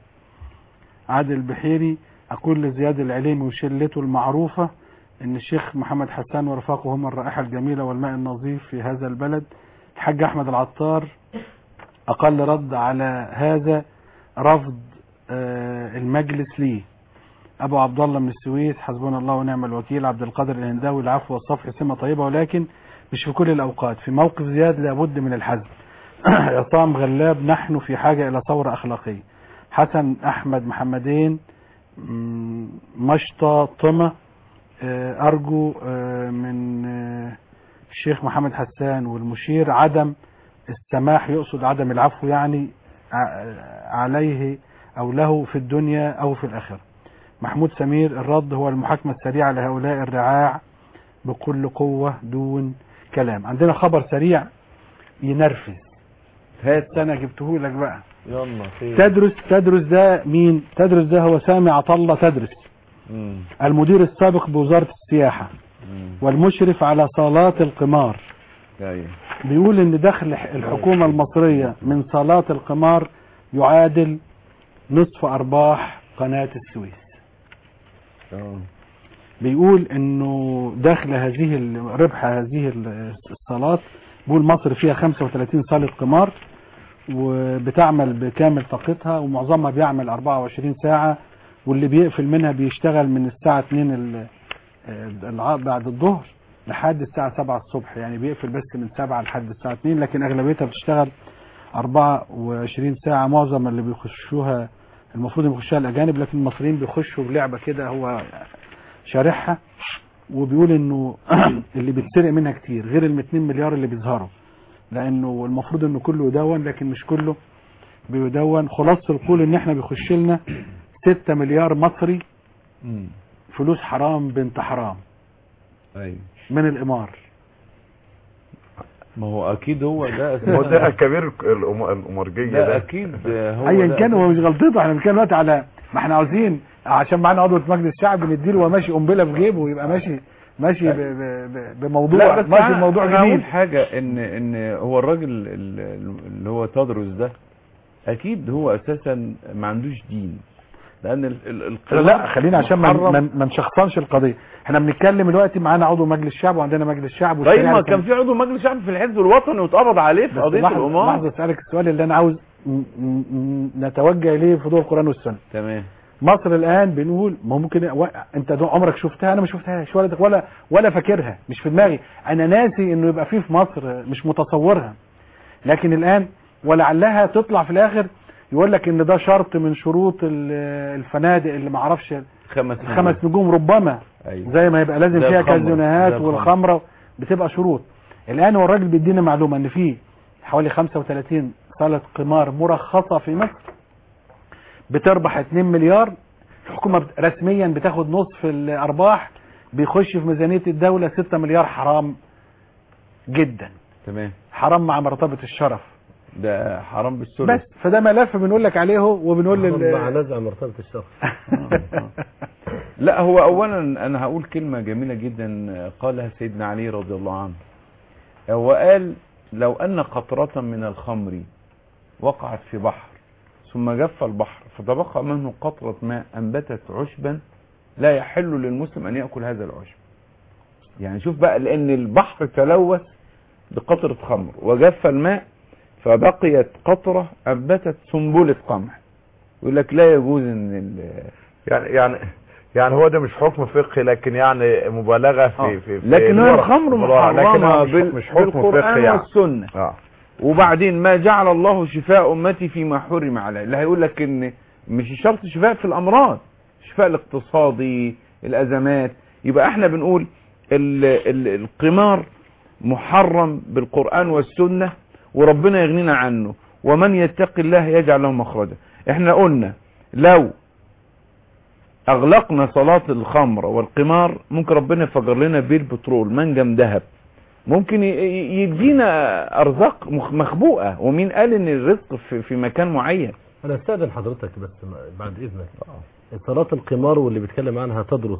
عادل بحيري أقول لزياد العليمي وشلته المعروفة أن الشيخ محمد حسان ورفاقه هم الرائحة الجميلة والماء النظيف في هذا البلد الحاج أحمد العطار أقل رد على هذا رفض آه، المجلس ليه أبو عبد الله من السويس حسبنا الله ونعم الوكيل عبد القادر الهنداوي العفو والصفح سمة طيبة ولكن مش في كل الأوقات في موقف زياد لابد من الحزم عصام غلاب نحن في حاجة إلى ثورة أخلاقية حسن أحمد محمدين مم، مشطة طمة آه، أرجو آه، من آه، الشيخ محمد حسان والمشير عدم السماح يقصد عدم العفو يعني ع- عليه أو له في الدنيا أو في الآخرة محمود سمير الرد هو المحاكمة السريعة لهؤلاء الرعاع بكل قوة دون كلام عندنا خبر سريع ينرفز هات سنة جبته لك بقى يلا خير تدرس تدرس ده مين تدرس ده هو سامي عطلة تدرس مم. المدير السابق بوزارة السياحة مم. والمشرف على صالات القمار ايوه بيقول ان دخل الحكومة المصرية من صالات القمار يعادل نصف ارباح قناة السويس اه بيقول انه دخل هذه ال- ربح هذه ال- الصالات بيقول مصر فيها 35 صالة قمار وبتعمل بكامل طاقتها ومعظمها بيعمل 24 ساعة واللي بيقفل منها بيشتغل من الساعة 2 ال- الع- بعد الظهر لحد الساعة 7 الصبح يعني بيقفل بس من 7 لحد الساعة 2 لكن اغلبيتها بتشتغل 24 ساعة معظم اللي بيخشوها المفروض يخشوها الاجانب لكن المصريين بيخشوا بلعبة كده هو شارحها وبيقول انه اللي بيتسرق منها كتير غير ال 2 مليار اللي بيظهروا لانه المفروض انه كله يدون لكن مش كله بيدون خلاصة القول ان احنا بيخش لنا 6 مليار مصري مم. فلوس حرام بنت حرام ايوه من الامار ما هو اكيد هو ده هو ده كبير الأم- الأمرجية ده ده اكيد هو ايا ده كان هو مش غلطته احنا بنتكلم دلوقتي على ما احنا عاوزين عشان معانا عضو مجلس الشعب نديله وهو ماشي قنبله في جيبه ويبقى ماشي ماشي ب- ب- ب- بموضوع لا بس ماشي أنا- بموضوع أنا جديد اقول حاجه ان ان هو الراجل ال- اللي هو تدرس ده اكيد هو اساسا ما عندوش دين لان ال- ال- القمار لا خلينا عشان ما محرم. ما- ما نشخصنش القضيه احنا بنتكلم دلوقتي معانا عضو مجلس الشعب وعندنا مجلس الشعب طيب والشريعة ما كان في عضو مجلس شعب في الحزب الوطني واتقبض عليه في بس قضيه لحظة- القمار لحظه اسالك السؤال اللي انا عاوز م- م- نتوجه اليه في ضوء القران والسنه تمام مصر الان بنقول ما ممكن و... انت دو عمرك شفتها انا ما شفتهاش ولا ولا ولا فاكرها مش في دماغي انا ناسي انه يبقى فيه في مصر مش متصورها لكن الان ولعلها تطلع في الاخر يقول لك ان ده شرط من شروط ال- الفنادق اللي ما اعرفش خمس خمس نجوم ربما أيوة. زي ما يبقى لازم زي فيها الخمرة. كازينوهات زي الخمرة. والخمره بتبقى شروط الان هو الراجل بيدينا معلومه ان في حوالي 35 صاله قمار مرخصه في مصر بتربح 2 مليار الحكومه بت- رسميا بتاخد نصف الارباح بيخش في ميزانية الدولة 6 مليار حرام جدا تمام حرام مع مرتبة الشرف ده حرام بالسلف بس فده ملف بنقول لك عليه اهو وبنقول لل مع نزع مرتبة الشخص لا هو اولا انا هقول كلمة جميلة جدا قالها سيدنا علي رضي الله عنه هو قال لو ان قطرة من الخمر وقعت في بحر ثم جف البحر فتبقى منه قطرة ماء انبتت عشبا لا يحل للمسلم ان يأكل هذا العشب يعني شوف بقى لان البحر تلوث بقطرة خمر وجف الماء فبقيت قطرة انبتت سنبلة قمح يقول لك لا يجوز ان ال- يعني يعني يعني هو ده مش حكم فقهي لكن يعني مبالغه في في, في لكن هو الورق. الخمر لكن هو محرمة مش, بال- مش حكم بالقرآن فقهي يعني والسنة اه وبعدين ما جعل الله شفاء امتي فيما حرم عليه اللي هيقول لك ان مش شرط شفاء في الامراض شفاء الاقتصادي الازمات يبقى احنا بنقول ال ال القمار محرم بالقرآن والسنة وربنا يغنينا عنه ومن يتق الله يجعل له مخرجا احنا قلنا لو اغلقنا صلاة الخمر والقمار ممكن ربنا يفجر لنا بيه البترول منجم ذهب ممكن ي- ي- يدينا ارزاق مخ- مخبوءة ومين قال ان الرزق في, في مكان معين انا استاذن حضرتك بس بعد اذنك صلاة القمار واللي بيتكلم عنها تدرس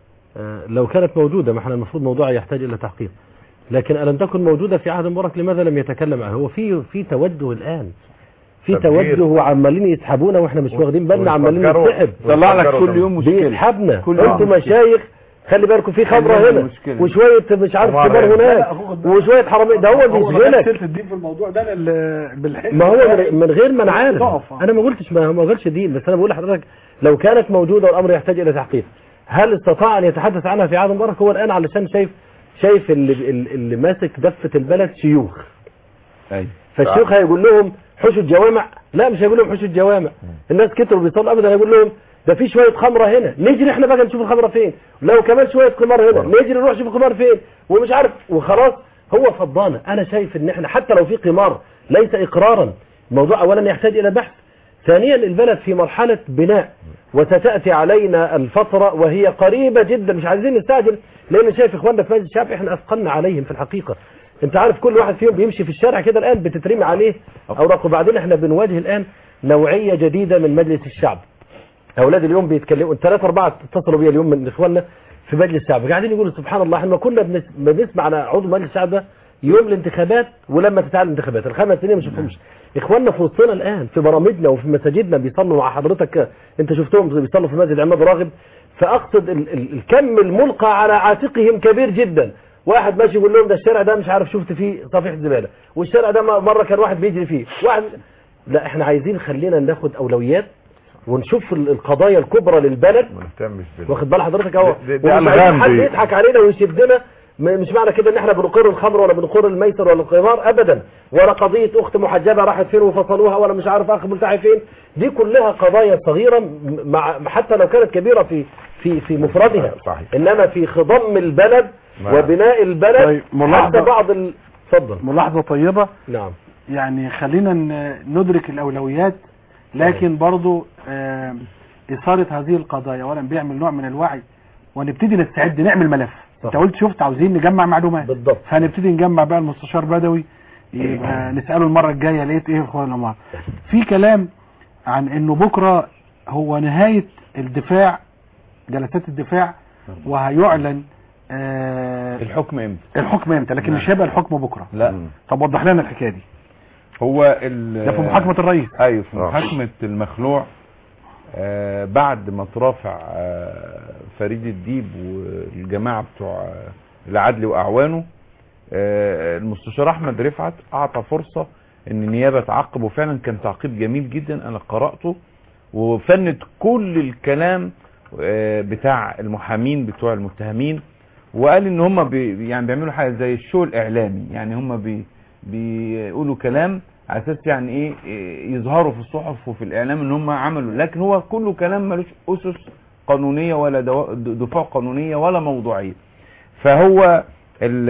آه، لو كانت موجودة ما احنا المفروض موضوع يحتاج الى تحقيق لكن الم تكن موجودة في عهد مبارك لماذا لم يتكلم عنها هو في في توجه الان في تفكير. توجه وعمالين يسحبونا واحنا مش واخدين بالنا عمالين ويفكروا- نسحب طلع لك كل يوم مشكلة بيسحبنا كل انتوا يوم مشايخ خلي بالكم في خمره حلنا هنا المشكلة. وشويه مش عارف طبعاً. كبار لا، هناك وشويه حراميه ده هو بيشغلك سيره الدين في الموضوع ده أنا اللي بالحلم ما هو من- من غير ما انا عارف تقف. انا ما قلتش ما ما قلتش دين بس انا بقول لحضرتك لو كانت موجوده والامر يحتاج الى تحقيق هل استطاع ان يتحدث عنها في عهد مبارك هو الان علشان شايف شايف اللي اللي ماسك دفه البلد شيوخ ايوه فالشيوخ هيقول لهم حشوا الجوامع لا مش هيقول لهم حشوا الجوامع الناس كتروا بيصلوا ابدا هيقول لهم ده في شويه خمره هنا نجري احنا بقى نشوف الخمره فين لو كمان شويه قمار هنا نجري نروح نشوف القمار فين ومش عارف وخلاص هو فضانا انا شايف ان احنا حتى لو في قمار ليس اقرارا الموضوع اولا يحتاج الى بحث ثانيا البلد في مرحله بناء وستاتي علينا الفتره وهي قريبه جدا مش عايزين نستعجل لان شايف اخواننا في مجلس الشعب احنا اثقلنا عليهم في الحقيقه انت عارف كل واحد فيهم بيمشي في الشارع كده الان بتترمي عليه اوراق وبعدين احنا بنواجه الان نوعيه جديده من مجلس الشعب اولاد اليوم بيتكلموا ثلاثة أربعة اتصلوا بيا اليوم من اخواننا في مجلس الشعب قاعدين يقولوا سبحان الله احنا ما كنا بنس- بنسمع على عضو مجلس الشعب ده يوم الانتخابات ولما تتعاد الانتخابات الخمس سنين ما شفتهمش اخواننا في وسطنا الان في برامجنا وفي مساجدنا بيصلوا مع حضرتك انت شفتهم بيصلوا في مسجد عماد راغب فاقصد ال ال الكم الملقى على عاتقهم كبير جدا واحد ماشي يقول لهم ده الشارع ده مش عارف شفت فيه صفيحه زباله والشارع ده مره كان واحد بيجري فيه واحد لا احنا عايزين خلينا ناخد اولويات ونشوف ال- القضايا الكبرى للبلد ما نهتمش بال واخد بال حضرتك اهو دي- دي ومش ألغام عايزين حد دي. يضحك علينا ويشدنا م- مش معنى كده ان احنا بنقر الخمر ولا بنقر الميسر ولا القمار ابدا ولا قضيه اخت محجبه راحت فين وفصلوها ولا مش عارف اخ ملتحي فين دي كلها قضايا صغيره م- مع حتى لو كانت كبيره في في في مفردها صحيح. انما في خضم البلد ما- وبناء البلد طيب، ملاحظة- حتى بعض ال- اتفضل ملاحظة طيبة نعم يعني خلينا ن- ندرك الأولويات لكن برضو آه، إثارة هذه القضايا أولا بيعمل نوع من الوعي ونبتدي نستعد نعمل ملف انت قلت شفت عاوزين نجمع معلومات بالضبط فهنبتدي نجمع بقى المستشار بدوي يبقى نسأله المرة الجاية لقيت ايه اخوان الامار في كلام عن انه بكرة هو نهاية الدفاع جلسات الدفاع وهيعلن آه الحكم امتى الحكم امتى لكن نعم. مش هيبقى الحكم بكرة لا طب وضح لنا الحكاية دي هو ال ده في محاكمة الرئيس ايوه في آه. محاكمة المخلوع آه بعد ما ترافع آه فريد الديب والجماعة بتوع آه العدل واعوانه آه المستشار احمد رفعت اعطى فرصة ان النيابة تعقب وفعلا كان تعقيب جميل جدا انا قرأته وفند كل الكلام آه بتاع المحامين بتوع المتهمين وقال ان هم بي يعني بيعملوا حاجه زي الشو الاعلامي يعني هم بي بيقولوا كلام على اساس يعني ايه إيه يظهروا في الصحف وفي الاعلام ان هم عملوا لكن هو كله كلام ملوش اسس قانونيه ولا دوا- د- دفاع قانونيه ولا موضوعيه فهو ال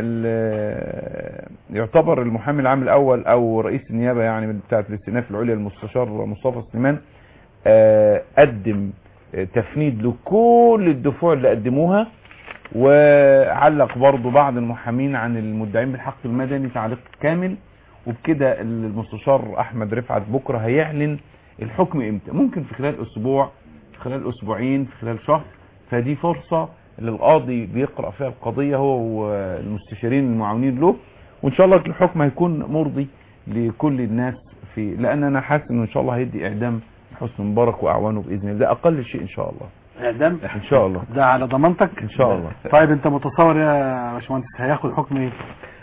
ال يعتبر المحامي العام الاول او رئيس النيابه يعني بتاعه الاستئناف العليا المستشار مصطفى سليمان آه، قدم آه، تفنيد لكل الدفوع اللي قدموها وعلق برضو بعض المحامين عن المدعين بالحق المدني تعليق كامل وبكده المستشار احمد رفعت بكره هيعلن الحكم امتى ممكن في خلال اسبوع في خلال اسبوعين في خلال شهر فدي فرصه للقاضي بيقرا فيها القضيه هو والمستشارين المعاونين له وان شاء الله الحكم هيكون مرضي لكل الناس في لان انا حاسس انه ان شاء الله هيدي اعدام حسني مبارك واعوانه باذن الله ده اقل شيء ان شاء الله اعدام ان شاء الله ده على ضمانتك ان شاء الله طيب انت متصور يا باشمهندس هياخد حكم ايه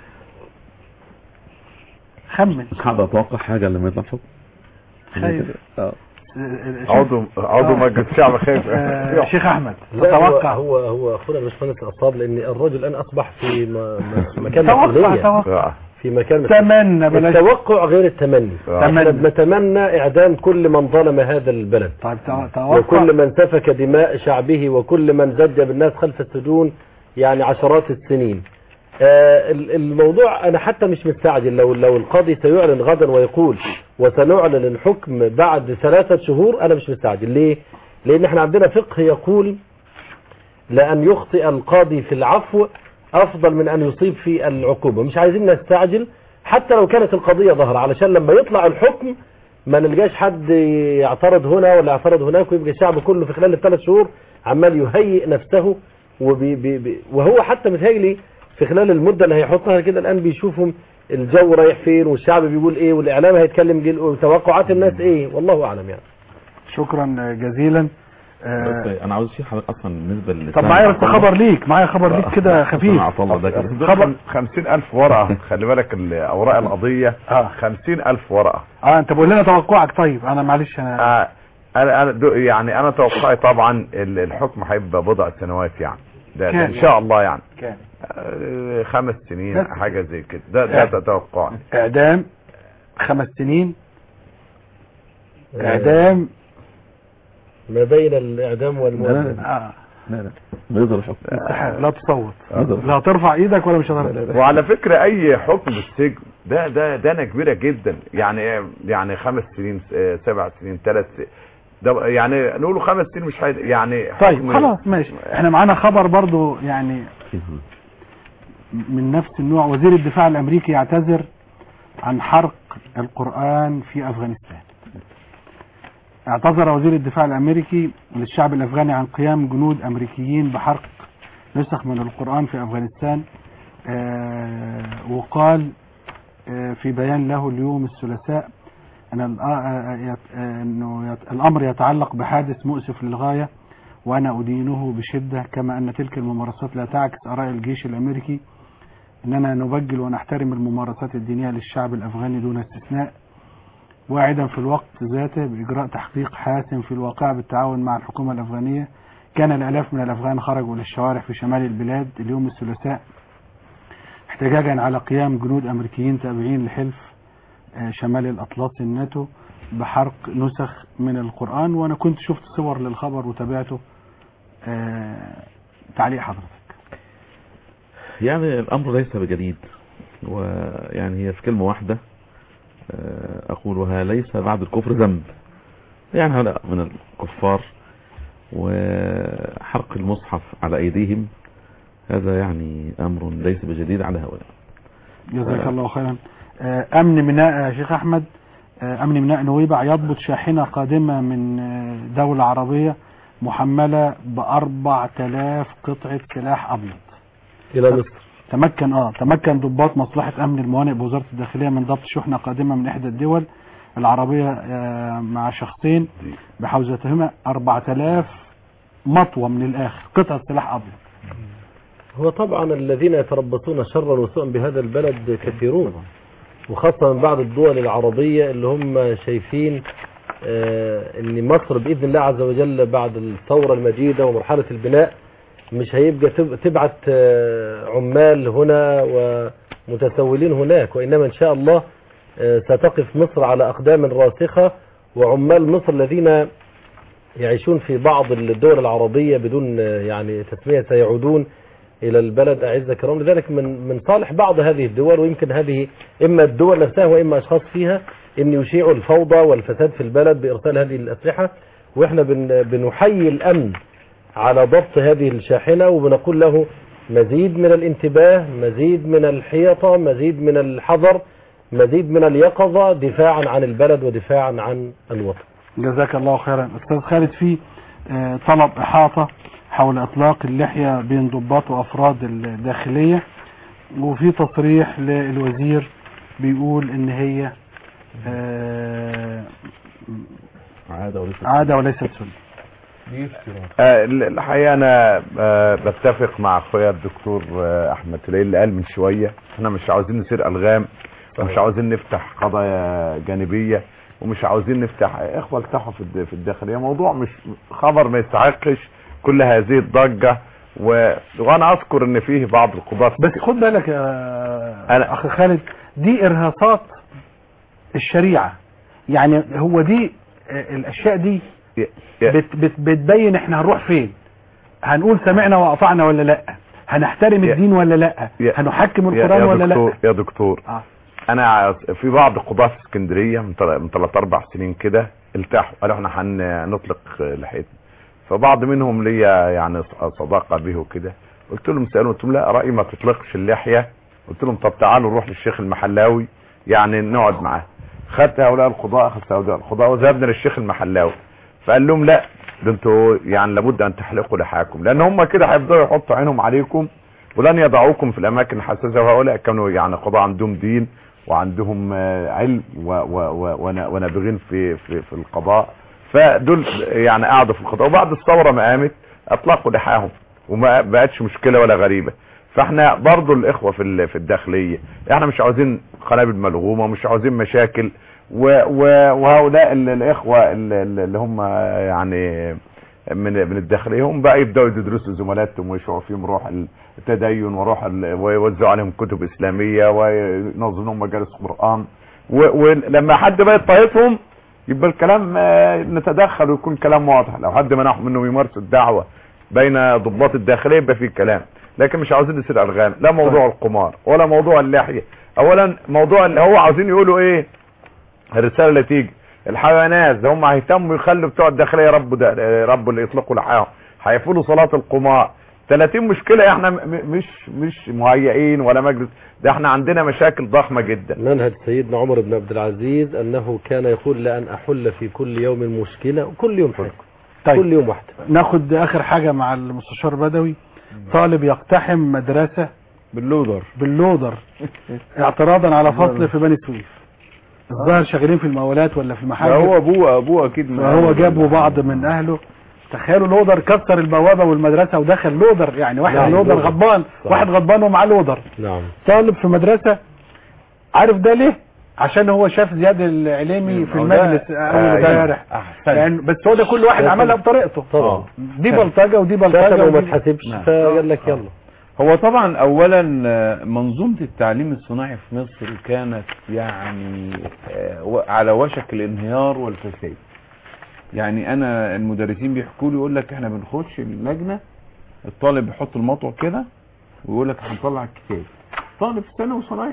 خمن حابب اتوقع حاجه لما يطلع حكم خايف اه عضو عضو مجلس الشعب خايف آه، شيخ احمد لا هو تتوقع هو هو اخونا الباشمهندس اصاب لان الرجل الان اصبح في م- م- مكان توقع مسؤوليه توقع في مكان تمنى بلاش التوقع غير التمني احنا تمنى. بنتمنى اعدام كل من ظلم هذا البلد طيب تو- توقع وكل من سفك دماء شعبه وكل من زج بالناس خلف السجون يعني عشرات السنين آه، ال- الموضوع انا حتى مش مستعجل لو لو القاضي سيعلن غدا ويقول وسنعلن الحكم بعد ثلاثة شهور انا مش مستعجل ليه لان احنا عندنا فقه يقول لأن يخطئ القاضي في العفو أفضل من أن يصيب في العقوبة مش عايزين نستعجل حتى لو كانت القضية ظاهرة علشان لما يطلع الحكم ما نلقاش حد يعترض هنا ولا يعترض هناك ويبقى الشعب كله في خلال الثلاث شهور عمال يهيئ نفسه وبي بي بي وهو حتى متهيألي في خلال المدة اللي هيحطها كده الآن بيشوفوا الجو رايح فين والشعب بيقول ايه والإعلام هيتكلم جيل وتوقعات الناس ايه والله أعلم يعني شكرا جزيلا آه، بس انا عاوز اشيل حضرتك اصلا بالنسبه طب معايا بس خبر ليك معايا خبر ليك كده خفيف عطله ده كده خبر خمسين ألف ورقة خلي بالك الأوراق القضية خمسين ألف ورقة اه انت بقول لنا توقعك طيب انا معلش انا آه أنا أنا دو- يعني أنا توقعي طبعا ال- الحكم هيبقى بضع سنوات يعني ده, ده كام إن شاء الله يعني كام آه، خمس سنين بس. حاجة زي كده ده ده, ده توقعي اعدام خمس سنين اعدام ما بين الإعدام والمؤدب آه. لا لا ما يقدر الحكم استحالة. لا تصوت يقدر. لا ترفع ايدك ولا مش هترفع وعلى فكرة أي حكم بالسجن ده ده دانة كبيرة جدا يعني يعني خمس سنين آه، سبع سنين ثلاث سنين ده يعني نقوله خمس سنين مش حاجة يعني طيب حكم- خلاص ماشي احنا معانا خبر برضو يعني من نفس النوع وزير الدفاع الامريكي يعتذر عن حرق القرآن في افغانستان اعتذر وزير الدفاع الامريكي للشعب الافغاني عن قيام جنود امريكيين بحرق نسخ من القرآن في افغانستان آه وقال آه في بيان له اليوم الثلاثاء أن الأ- آه، يت- آه، أنه يت- الأمر يتعلق بحادث مؤسف للغاية وأنا أدينه بشدة كما أن تلك الممارسات لا تعكس آراء الجيش الأمريكي أننا نبجل ونحترم الممارسات الدينية للشعب الأفغاني دون استثناء واعدا في الوقت ذاته بإجراء تحقيق حاسم في الواقع بالتعاون مع الحكومة الأفغانية كان الآلاف من الأفغان خرجوا للشوارع في شمال البلاد اليوم الثلاثاء احتجاجا على قيام جنود أمريكيين تابعين لحلف آه، شمال الأطلسي الناتو بحرق نسخ من القرآن وأنا كنت شفت صور للخبر وتابعته آه، تعليق حضرتك يعني الامر ليس بجديد ويعني هي في كلمه واحده آه، اقولها ليس بعد الكفر ذنب يعني هؤلاء من الكفار وحرق المصحف على ايديهم هذا يعني امر ليس بجديد على هؤلاء جزاك الله خيرا آه، أمن ميناء يا شيخ أحمد آه، أمن ميناء نويبع يضبط شاحنة قادمة من آه، دولة عربية محملة بأربع تلاف قطعة سلاح أبيض إلى مصر تمكن اه تمكن ضباط مصلحة أمن الموانئ بوزارة الداخلية من ضبط شحنة قادمة من إحدى الدول العربية آه، مع شخصين بحوزتهما 4000 مطوة من الآخر قطعة سلاح أبيض هو طبعا الذين يتربصون شرا وسوءا بهذا البلد كثيرون وخاصة من بعض الدول العربية اللي هم شايفين آه، ان مصر بإذن الله عز وجل بعد الثورة المجيدة ومرحلة البناء مش هيبقى تب- تبعت آه، عمال هنا ومتسولين هناك وإنما إن شاء الله آه، ستقف مصر على أقدام راسخة وعمال مصر الذين يعيشون في بعض الدول العربية بدون آه، يعني تسمية سيعودون إلى البلد أعز كرام لذلك من من صالح بعض هذه الدول ويمكن هذه إما الدول نفسها وإما أشخاص فيها أن يشيعوا الفوضى والفساد في البلد بإرسال هذه الأسلحة وإحنا بن بنحيي الأمن على ضبط هذه الشاحنة وبنقول له مزيد من الانتباه مزيد من الحيطة مزيد من الحذر مزيد من اليقظة دفاعا عن البلد ودفاعا عن الوطن جزاك الله خيرا استاذ خالد في آه، طلب احاطه حول اطلاق اللحيه بين ضباط وافراد الداخليه وفي تصريح للوزير بيقول ان هي آه، عادة وليست عاده وليست سنه آه، الحقيقه انا آه، بتفق مع اخويا الدكتور آه، احمد تلاقي اللي قال من شويه احنا مش عاوزين نصير الغام ومش عاوزين نفتح قضايا جانبيه ومش عاوزين نفتح اخوه التحوا في الد- في الداخليه موضوع مش خبر ما يستحقش كل هذه الضجه و... وانا اذكر ان فيه بعض القضاة بس خد بالك يا اخ خالد دي ارهاصات الشريعه يعني هو دي آه، الاشياء دي بت بت بتبين احنا هنروح فين هنقول سمعنا واطعنا ولا لا هنحترم الدين ولا لا هنحكم يا, القران يا ولا دكتور لا يا دكتور آه. انا في بعض قضاة في اسكندريه من تل- من ثلاث اربع سنين كده التحوا قالوا احنا هنطلق لحيتنا فبعض منهم ليا يعني صداقه به وكده قلت لهم سالوا قلت لهم لا رايي ما تطلقش اللحيه قلت لهم طب تعالوا نروح للشيخ المحلاوي يعني نقعد معاه خدت هؤلاء القضاء اخذت هؤلاء القضاء وذهبنا للشيخ المحلاوي فقال لهم لا ده انتوا يعني لابد ان تحلقوا لحاكم لان هم كده هيفضلوا يحطوا عينهم عليكم ولن يضعوكم في الاماكن الحساسه وهؤلاء كانوا يعني قضاء عندهم دين وعندهم آه، علم و- و- و- ون- ونابغين في في في القضاء فدول يعني قعدوا في القضاء وبعد الثوره ما قامت اطلقوا لحاهم وما بقتش مشكله ولا غريبه فاحنا برضو الاخوه في ال- في الداخليه احنا مش عاوزين قنابل ملغومه ومش عاوزين مشاكل و- و- وهؤلاء ال- الاخوه ال- ال- اللي هم يعني من من الداخليه هم بقى يبداوا يدرسوا زملاتهم ويشعروا فيهم روح التدين وروح ال- ويوزعوا عليهم كتب اسلاميه وينظموا لهم مجالس قران و- ولما حد بقى يطايفهم يبقى الكلام آه، نتدخل ويكون كلام واضح لو حد منعهم انهم يمارسوا الدعوه بين ضباط الداخليه يبقى في كلام لكن مش عاوزين نصير الغام لا موضوع القمار ولا موضوع اللحيه اولا موضوع اللي هو عاوزين يقولوا ايه الرساله اللي تيجي الحيوانات ده هم هيهتموا يخلوا بتوع الداخليه يربوا ده ربوا اللي يطلقوا لحاهم هيقفلوا صلاه القمار 30 مشكله احنا م- م- مش مش مهيئين ولا مجلس ده احنا عندنا مشاكل ضخمه جدا منهج سيدنا عمر بن عبد العزيز أنه كان يقول لأن أحل في كل يوم مشكلة كل يوم حاجة طيب. كل يوم واحدة ناخد اخر حاجه مع المستشار بدوي طالب يقتحم مدرسه باللودر باللودر اعتراضا على فصل في بني سويف الظاهر شغالين في المقاولات ولا في المحاجر هو ابوه ابوه اكيد من فهو أهل جابوا البلد. بعض من اهله تخيلوا لودر كسر البوابه والمدرسه ودخل لودر يعني واحد نعم، لودر لودر. غضبان صح. واحد غضبان ومعاه لودر نعم طالب في مدرسه عارف ده ليه عشان هو شاف زياد العليمي في هو ده- المجلس آه، اول امبارح أحسن. يعني بس هو ده كل واحد ده عملها طبعا. بطريقته طبعا دي بلطجه ودي بلطجه شتم وما ودي- تحاسبش نعم. فقال لك يلا هو طبعا اولا آه، منظومه التعليم الصناعي في مصر كانت يعني آه، و- على وشك الانهيار والفساد يعني انا المدرسين بيحكوا لي يقول لك احنا بنخش اللجنه الطالب يحط المطوه كده ويقول لك هنطلع الكتاب طالب في ثانوي صناعي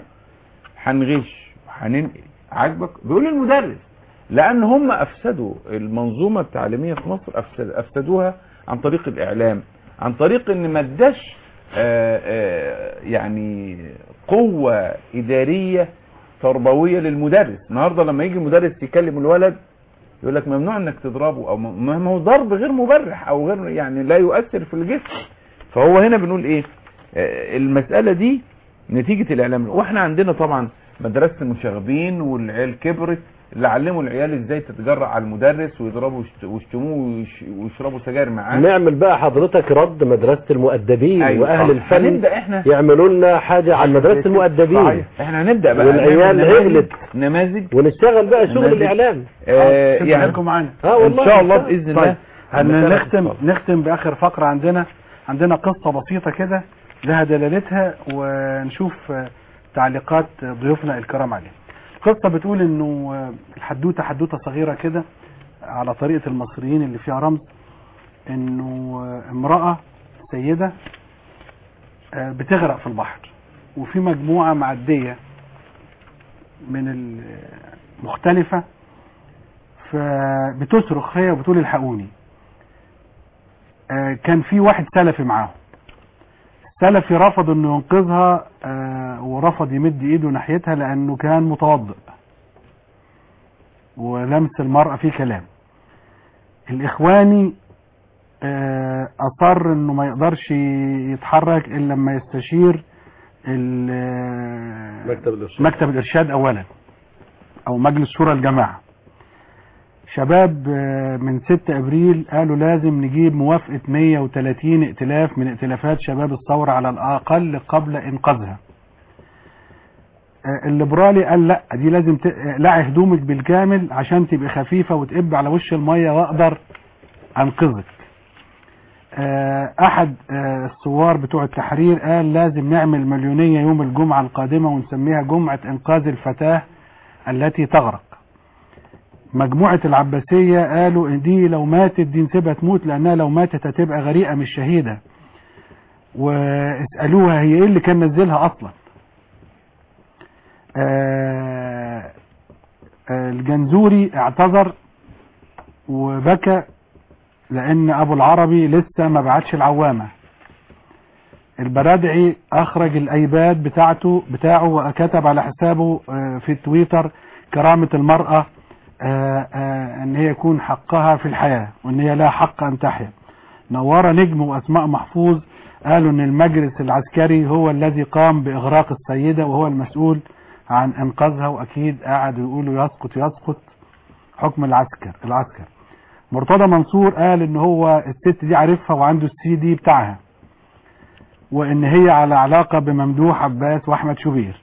هنغش هننقل عاجبك بيقول المدرس لان هم افسدوا المنظومه التعليميه في مصر أفسد افسدوها عن طريق الاعلام عن طريق ان ما اداش آه، آه، يعني قوه اداريه تربويه للمدرس النهارده لما يجي المدرس يكلم الولد يقول لك ممنوع انك تضربه او م- ما هو ضرب غير مبرح او غير يعني لا يؤثر في الجسم فهو هنا بنقول ايه آه، المساله دي نتيجه الاعلام واحنا عندنا طبعا مدرسه المشاغبين والعيال كبرت اللي علموا العيال ازاي تتجرأ على المدرس ويضربوا ويشت- ويشتموه ويش- ويشربوا سجاير معاه نعمل بقى حضرتك رد مدرسة المؤدبين أيوة، وأهل صح. الفن هنبدأ إحنا. يعملوا لنا حاجة عن مدرسة المؤدبين صحيح. احنا هنبدا بقى والعيال نعمل نماذج- عقلت نماذج ونشتغل بقى شغل نماذج. الإعلام آه شكرا يعني لكم معانا اه والله ان شاء الله باذن الله طيب المسألة هنختم تتصل. نختم باخر فقره عندنا عندنا قصه بسيطه كده لها دلالتها ونشوف آه، تعليقات ضيوفنا الكرام عليها قصه بتقول انه آه، الحدوته حدوته صغيره كده على طريقه المصريين اللي فيها رمز انه آه، امراه سيده آه، بتغرق في البحر وفي مجموعه معديه من المختلفه فبتصرخ هي وبتقول الحقوني آه، كان في واحد سلفي معاهم السلفي رفض انه ينقذها آه، ورفض يمد ايده ناحيتها لانه كان متوضئ ولمس المرأة فيه كلام الاخواني آه، اصر انه ما يقدرش يتحرك الا لما يستشير ال- مكتب الإرشاد مكتب الارشاد اولا او مجلس شورى الجماعه شباب آه، من 6 ابريل قالوا لازم نجيب موافقه 130 ائتلاف من ائتلافات شباب الثوره على الاقل قبل انقاذها آه، الليبرالي قال لا دي لازم تقلعي هدومك بالكامل عشان تبقى خفيفه وتقب على وش الميه واقدر انقذك آه، احد آه، الثوار بتوع التحرير قال لازم نعمل مليونية يوم الجمعة القادمة ونسميها جمعة انقاذ الفتاة التي تغرق مجموعة العباسية قالوا ان دي لو ماتت دي نسيبها تموت لانها لو ماتت هتبقى غريقة مش شهيدة واسألوها هي ايه اللي كان نزلها اصلا آه، آه، الجنزوري اعتذر وبكى لان ابو العربي لسه ما بعتش العوامة البرادعي اخرج الايباد بتاعته بتاعه وكتب على حسابه آه، في تويتر كرامة المرأة آه، آه، ان هي يكون حقها في الحياة وان هي لها حق ان تحيا نوارة نجم واسماء محفوظ قالوا ان المجلس العسكري هو الذي قام باغراق السيدة وهو المسؤول عن انقاذها واكيد قعدوا يقولوا يسقط يسقط حكم العسكر العسكر مرتضى منصور قال ان هو الست دي عارفها وعنده السي دي بتاعها وان هي على علاقة بممدوح عباس واحمد شوبير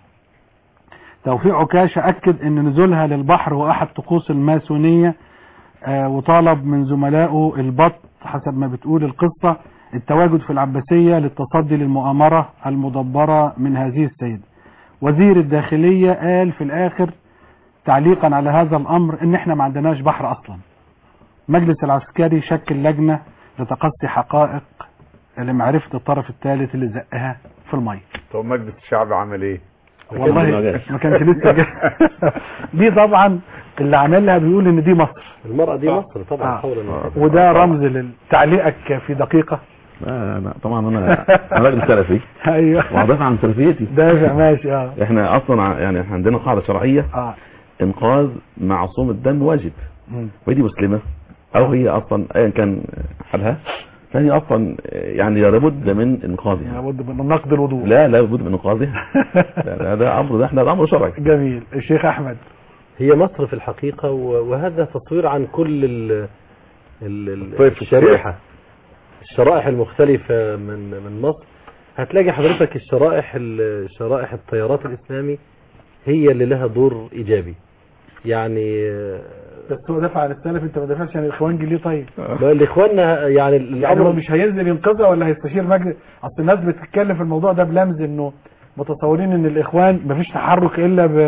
توفيق عكاشة اكد ان نزولها للبحر هو احد طقوس الماسونية آه، وطالب من زملائه البط حسب ما بتقول القصة التواجد في العباسية للتصدي للمؤامرة المدبرة من هذه السيدة وزير الداخلية قال في الاخر تعليقا على هذا الامر ان احنا ما عندناش بحر اصلا مجلس العسكري شكل لجنة لتقصي حقائق لمعرفة الطرف الثالث اللي زقها في المية طب مجلس الشعب عمل ايه والله ما كانش لسه جاي. دي طبعا اللي عاملها بيقول ان دي مصر المرأة دي مصر طبعا آه. حول وده رمز لتعليقك في دقيقة لا لا طبعا انا انا راجل سلفي ايوه وهدافع عن سلفيتي دافع ماشي اه احنا اصلا ع- يعني احنا عندنا قاعده شرعيه اه انقاذ معصوم الدم واجب مم. وهي مسلمه او هي اصلا ايا كان حالها فهي اصلا يعني لابد من انقاذها لابد من نقد الوضوء لا لا لابد من انقاذها لا لا ده امر ده احنا ده امر شرعي جميل الشيخ احمد هي مصر في الحقيقة و- وهذا تصوير عن كل ال ال- ال- طيف الشريحة الشرائح المختلفة من من مصر هتلاقي حضرتك الشرائح ال- شرائح التيارات الإسلامي هي اللي لها دور إيجابي يعني آه، بس هو دافع عن السلف انت ما دافعش عن الاخوانجي ليه طيب ما الإخواننا يعني يعني هو الأمر مش هينزل ينقذها ولا هيستشير مجلس اصل الناس بتتكلم في الموضوع ده بلمز انه متصورين ان الاخوان مفيش تحرك الا ب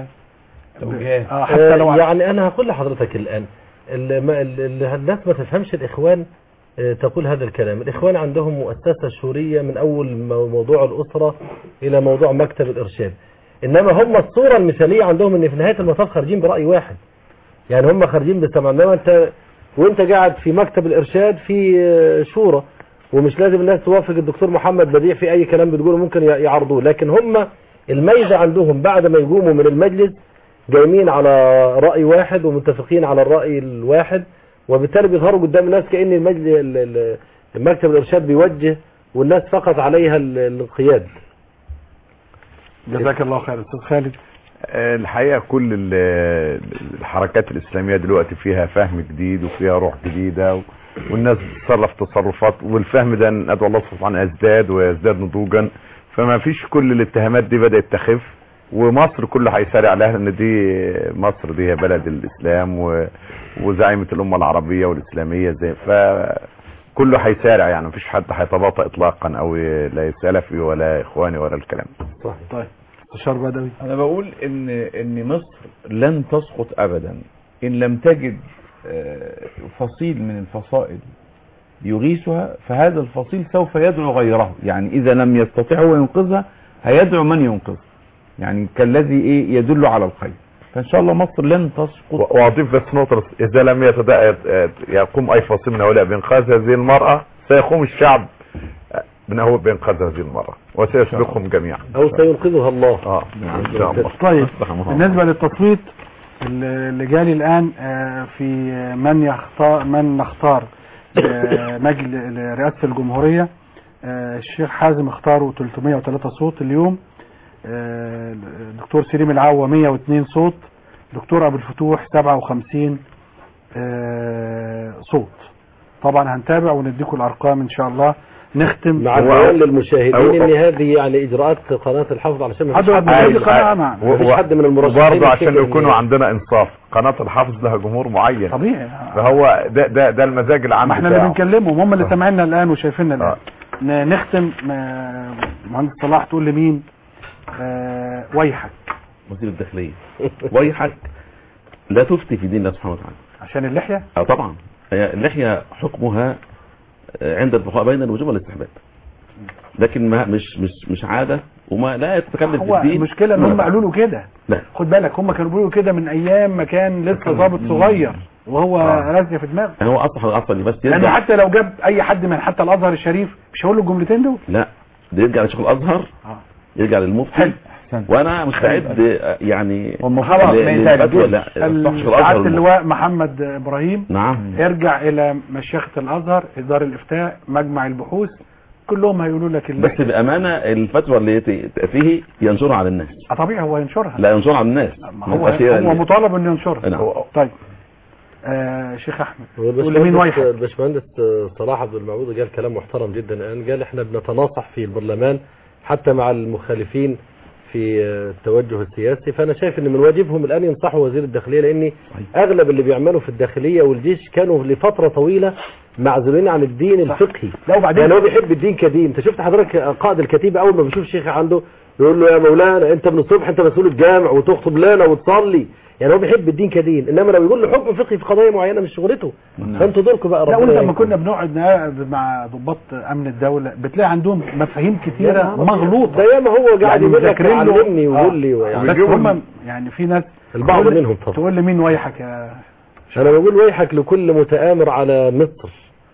توجيهات. اه حتى لو آه، يعني انا هقول لحضرتك الان ال- ما- ال- ال- الناس ما تفهمش الاخوان آه، تقول هذا الكلام الاخوان عندهم مؤسسة شورية من اول مو- موضوع الاسرة الى موضوع مكتب الارشاد انما هم الصورة المثالية عندهم ان في نهاية المطاف خارجين برأي واحد يعني هم خارجين بسمع انما انت وانت قاعد في مكتب الارشاد في آه، شورى ومش لازم الناس توافق الدكتور محمد بديع في اي كلام بتقوله ممكن ي- يعرضوه لكن هم الميزة عندهم بعد ما يقوموا من المجلس جايين على رأي واحد ومتفقين على الرأي الواحد وبالتالي بيظهروا قدام الناس كأن المجلس ال- ال- المكتب الإرشاد بيوجه والناس فقط عليها ال- الانقياد جزاك الله خير استاذ خالد الحقيقة كل ال- الحركات الإسلامية دلوقتي فيها فهم جديد وفيها روح جديدة و- والناس بتتصرف تصرفات والفهم ده ندعو الله سبحانه يزداد ويزداد نضوجا فما فيش كل الاتهامات دي بدأت تخف ومصر كله هيسارع لها ان دي مصر دي هي بلد الإسلام و- وزعيمة الأمة العربية والإسلامية زي فكله هيسارع يعني مفيش حد هيتباطأ إطلاقا أو لا سلفي ولا إخواني ولا الكلام ده طيب استشار بدوي انا بقول ان ان مصر لن تسقط ابدا ان لم تجد آه، فصيل من الفصائل يغيثها فهذا الفصيل سوف يدعو غيره يعني اذا لم يستطيع هو ينقذها هيدعو من ينقذها يعني كالذي ايه يدل على الخير فان شاء الله مصر لن تسقط واضيف بس نقطة إذا لم يتدأ يقوم أي فصيل من هؤلاء بإنقاذ هذه المرأة سيقوم الشعب بأنه بإنقاذ هذه المرة وسيسبقهم جميعا او سينقذها الله اه ان شاء الله طيب بالنسبة للتصويت اللي اللي جالي الآن آه، في من يختار من نختار آه، مجل رئاسة الجمهورية آه، الشيخ حازم اختاروا 303 صوت اليوم آه، الدكتور سليم العوة 102 صوت دكتور أبو الفتوح 57 آه، صوت طبعا هنتابع ونديكم الأرقام إن شاء الله نختم مع البيان للمشاهدين ان هذه يعني اجراءات قناه الحفظ علشان ما فيش حد حد من أي قناة معنا. ما فيش حد من المرشحين وبرضه عشان يفتكر إن- يكونوا عندنا انصاف قناة الحافظ لها جمهور معين طبيعي فهو ده ده ده المزاج العام ما احنا اللي بتاعه. بنكلمهم هم اللي سامعيننا الان وشايفيننا الان ن- نختم آه، مهندس صلاح تقول لمين آه، ويحك وزير الداخلية ويحك لا تفتي في دين الله سبحانه وتعالى عشان اللحية اه طبعا هي اللحية حكمها آه، عند الفقهاء بين الوجوب والاستحباب لكن ما مش مش مش عادة وما لا يتكلم في هو الدين المشكلة ان هم قالوا له كده لا خد بالك هم كانوا بيقولوا كده من ايام ما كان لسه ضابط صغير وهو آه. راسية في دماغه يعني هو اصلا اصلا بس لانه يرجع حتى لو جاب اي حد من حتى الازهر الشريف مش هيقول له الجملتين دول لا ده يرجع لشيخ الازهر آه. يرجع للمفتي وانا مستعد آه، يعني خلاص ل- ما للفتوى لا ال- صح شيخ سعادة الازهر المفتي. اللواء محمد ابراهيم نعم ارجع الى مشيخة الازهر ادار الافتاء مجمع البحوث كلهم هيقولوا لك اللي بس بامانه الفتوى اللي ت- تاتيه ينشرها على الناس آه، طبيعي هو ينشرها لا ينشرها على الناس ما هو هو مطالب انه ينشرها نعم. طيب آه شيخ احمد هو تقول لمين الباشمهندس ويحك الباشمهندس صلاح عبد المعبود قال كلام محترم جدا الان قال احنا بنتناصح في البرلمان حتى مع المخالفين في التوجه السياسي فانا شايف ان من واجبهم الان ينصحوا وزير الداخليه لان اغلب اللي بيعملوا في الداخليه والجيش كانوا لفتره طويله معزولين عن الدين الفقهي لا وبعدين يعني هو بيحب الدين كدين انت شفت حضرتك قائد الكتيبه اول ما بيشوف شيخ عنده يقول له يا مولانا انت من الصبح انت مسؤول الجامع وتخطب لنا وتصلي يعني هو بيحب الدين كدين انما لو يقول له حكم فقهي في قضايا معينه مش شغلته فانتوا دوركم بقى لا ربنا وانت لما يعينكم. كنا بنقعد نقعد مع ضباط امن الدوله بتلاقي عندهم مفاهيم كتيره مغلوطه ده ياما هو قاعد يعني يقول لك مذاكرين له- علمني ويقول لي آه. ويعني بس هم يعني في ناس البعض تقول- منهم طبعا. تقول لي مين ويحك يا انا بقول ويحك لكل متآمر على مصر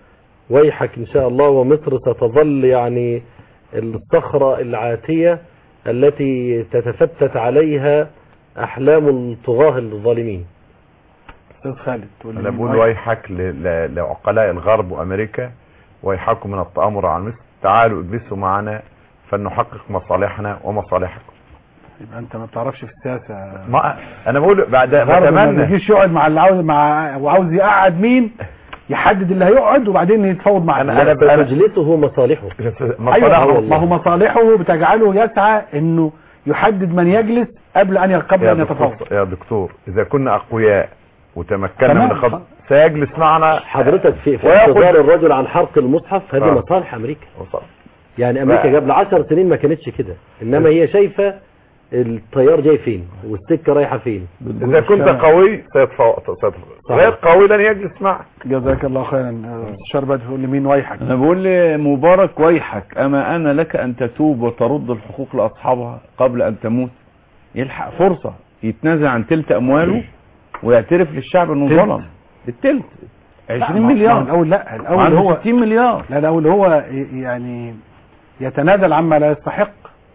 ويحك ان شاء الله ومصر ستظل يعني الصخرة العاتية التي تتفتت عليها احلام الطغاة الظالمين استاذ خالد تقول لي انا مين بقول ويحك ل- ل- لعقلاء الغرب وامريكا ويحكم من التآمر على مصر تعالوا اجلسوا معنا فلنحقق مصالحنا ومصالحكم يبقى انت ما بتعرفش في السياسه ما انا بقول بعد غرض ما بتمنى يجيش يقعد مع اللي عاوز مع وعاوز يقعد مين يحدد اللي هيقعد وبعدين يتفاوض مع أنا مجلسه مصالحه ايوه ما هو مصالحه بتجعله يسعى انه يحدد من يجلس قبل ان قبل يا ان يتفاوض دكتور, يا دكتور اذا كنا اقوياء وتمكنا تمام. من الخط سيجلس معنا حضرتك في في وياخد- اعتذار الرجل عن حرق المصحف هذه آه. مصالح امريكا مصالح. يعني امريكا قبل 10 سنين ما كانتش كده انما هي شايفه التيار جاي فين والسكه رايحه فين اذا كنت قوي سيتفاوض غير قوي لن يجلس معك جزاك الله خيرا استشار بدر يقول لي مين ويحك انا بقول لمبارك ويحك اما انا لك ان تتوب وترد الحقوق لاصحابها قبل ان تموت يلحق فرصة يتنازل عن تلت امواله ويعترف للشعب انه تلت؟ ظلم التلت 20 ما- مليار ما هو الاول لا الاول عنده هو 60 مليار لا الاول هو ي- يعني يتنازل عما لا يستحق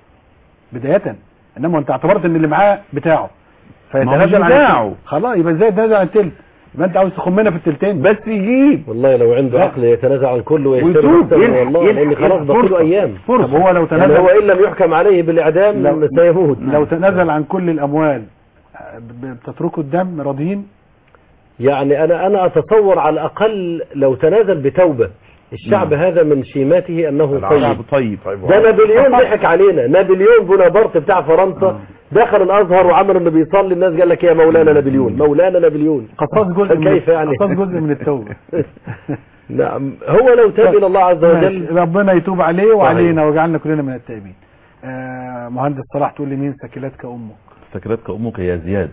بداية انما انت اعتبرت ان اللي معاه بتاعه فيتنازل عن بتاعه. التلت. خلاص يبقى ازاي يتنازل عن التلت يبقى انت عاوز تخمنا في التلتين بس يجيب والله لو عنده لا. عقل يتنازل عن كله ويشتري ويتوب، نفسه يلحق- والله يلحق- لان خلاص يلحق بقي له فرصة. ايام فرصة. طب هو لو يعني تنازل هو ان لم يحكم عليه بالاعدام لو- سيموت لو تنازل عن كل الاموال ب- بتتركوا الدم راضيين يعني انا انا اتصور على الاقل لو تنازل بتوبه الشعب هذا من شيماته انه شعب طيب طيب ده نابليون ضحك علينا نابليون بونابرت بتاع فرنسا دخل الازهر وعمل انه بيصلي الناس قال لك يا مولانا نابليون مولانا نابليون قصاص جزء من كيف يعني قصاص جزء من التوبه نعم هو لو تاب الى الله عز وجل ماشي. ربنا يتوب عليه وعلينا ويجعلنا كلنا من التائبين آه مهندس صلاح تقول لي مين سكلاتك امك سكرتك امك يا زياد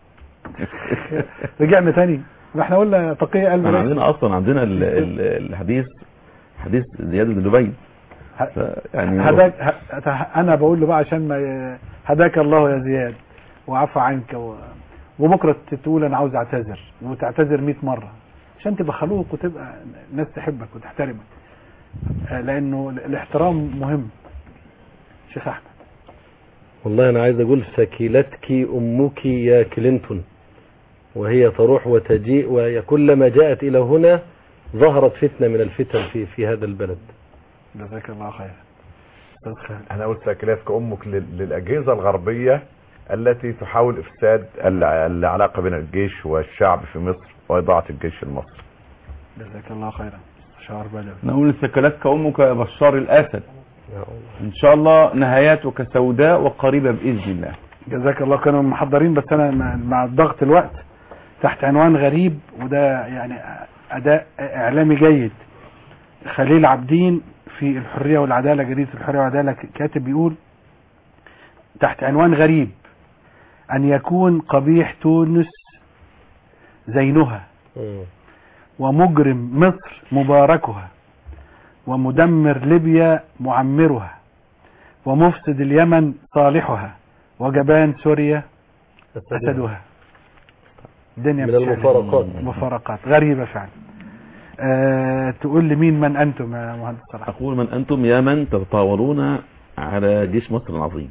رجعنا تاني ما احنا قلنا تقي قلب احنا رجل. عندنا اصلا عندنا ال- ال- الحديث حديث زياد بن لبيد ف- يعني هداك ه- انا بقول له بقى عشان ما ي- هداك الله يا زياد وعفى عنك و... وبكره تقول انا عاوز اعتذر وتعتذر 100 مره عشان تبقى خلوق وتبقى الناس تحبك وتحترمك آه، لانه الاحترام مهم شيخ احمد والله انا عايز اقول ثكلتك امك يا كلينتون وهي تروح وتجيء وهي كلما جاءت الى هنا ظهرت فتنة من الفتن في في هذا البلد جزاك الله خير استاذ خالد انا قلت ساكلات كأمك لل- للأجهزة الغربية التي تحاول إفساد الع- العلاقة بين الجيش والشعب في مصر وإضاعة الجيش المصري جزاك الله خيرا شعر بدوي نقول السكلات كأمك يا بشار الأسد إن شاء الله نهاياتك سوداء وقريبة بإذن الله جزاك الله كانوا محضرين بس انا مع- مع ضغط الوقت تحت عنوان غريب وده يعني اداء اعلامي جيد خليل عبدين في الحريه والعداله جريده الحريه والعداله كاتب بيقول تحت عنوان غريب ان يكون قبيح تونس زينها ومجرم مصر مباركها ومدمر ليبيا معمرها ومفسد اليمن صالحها وجبان سوريا أسدها الدنيا من بتشعل. المفارقات. مفارقات غريبة فعلا أه تقول لي مين من أنتم يا مهندس صلاح أقول من أنتم يا من تتطاولون على جيش مصر العظيم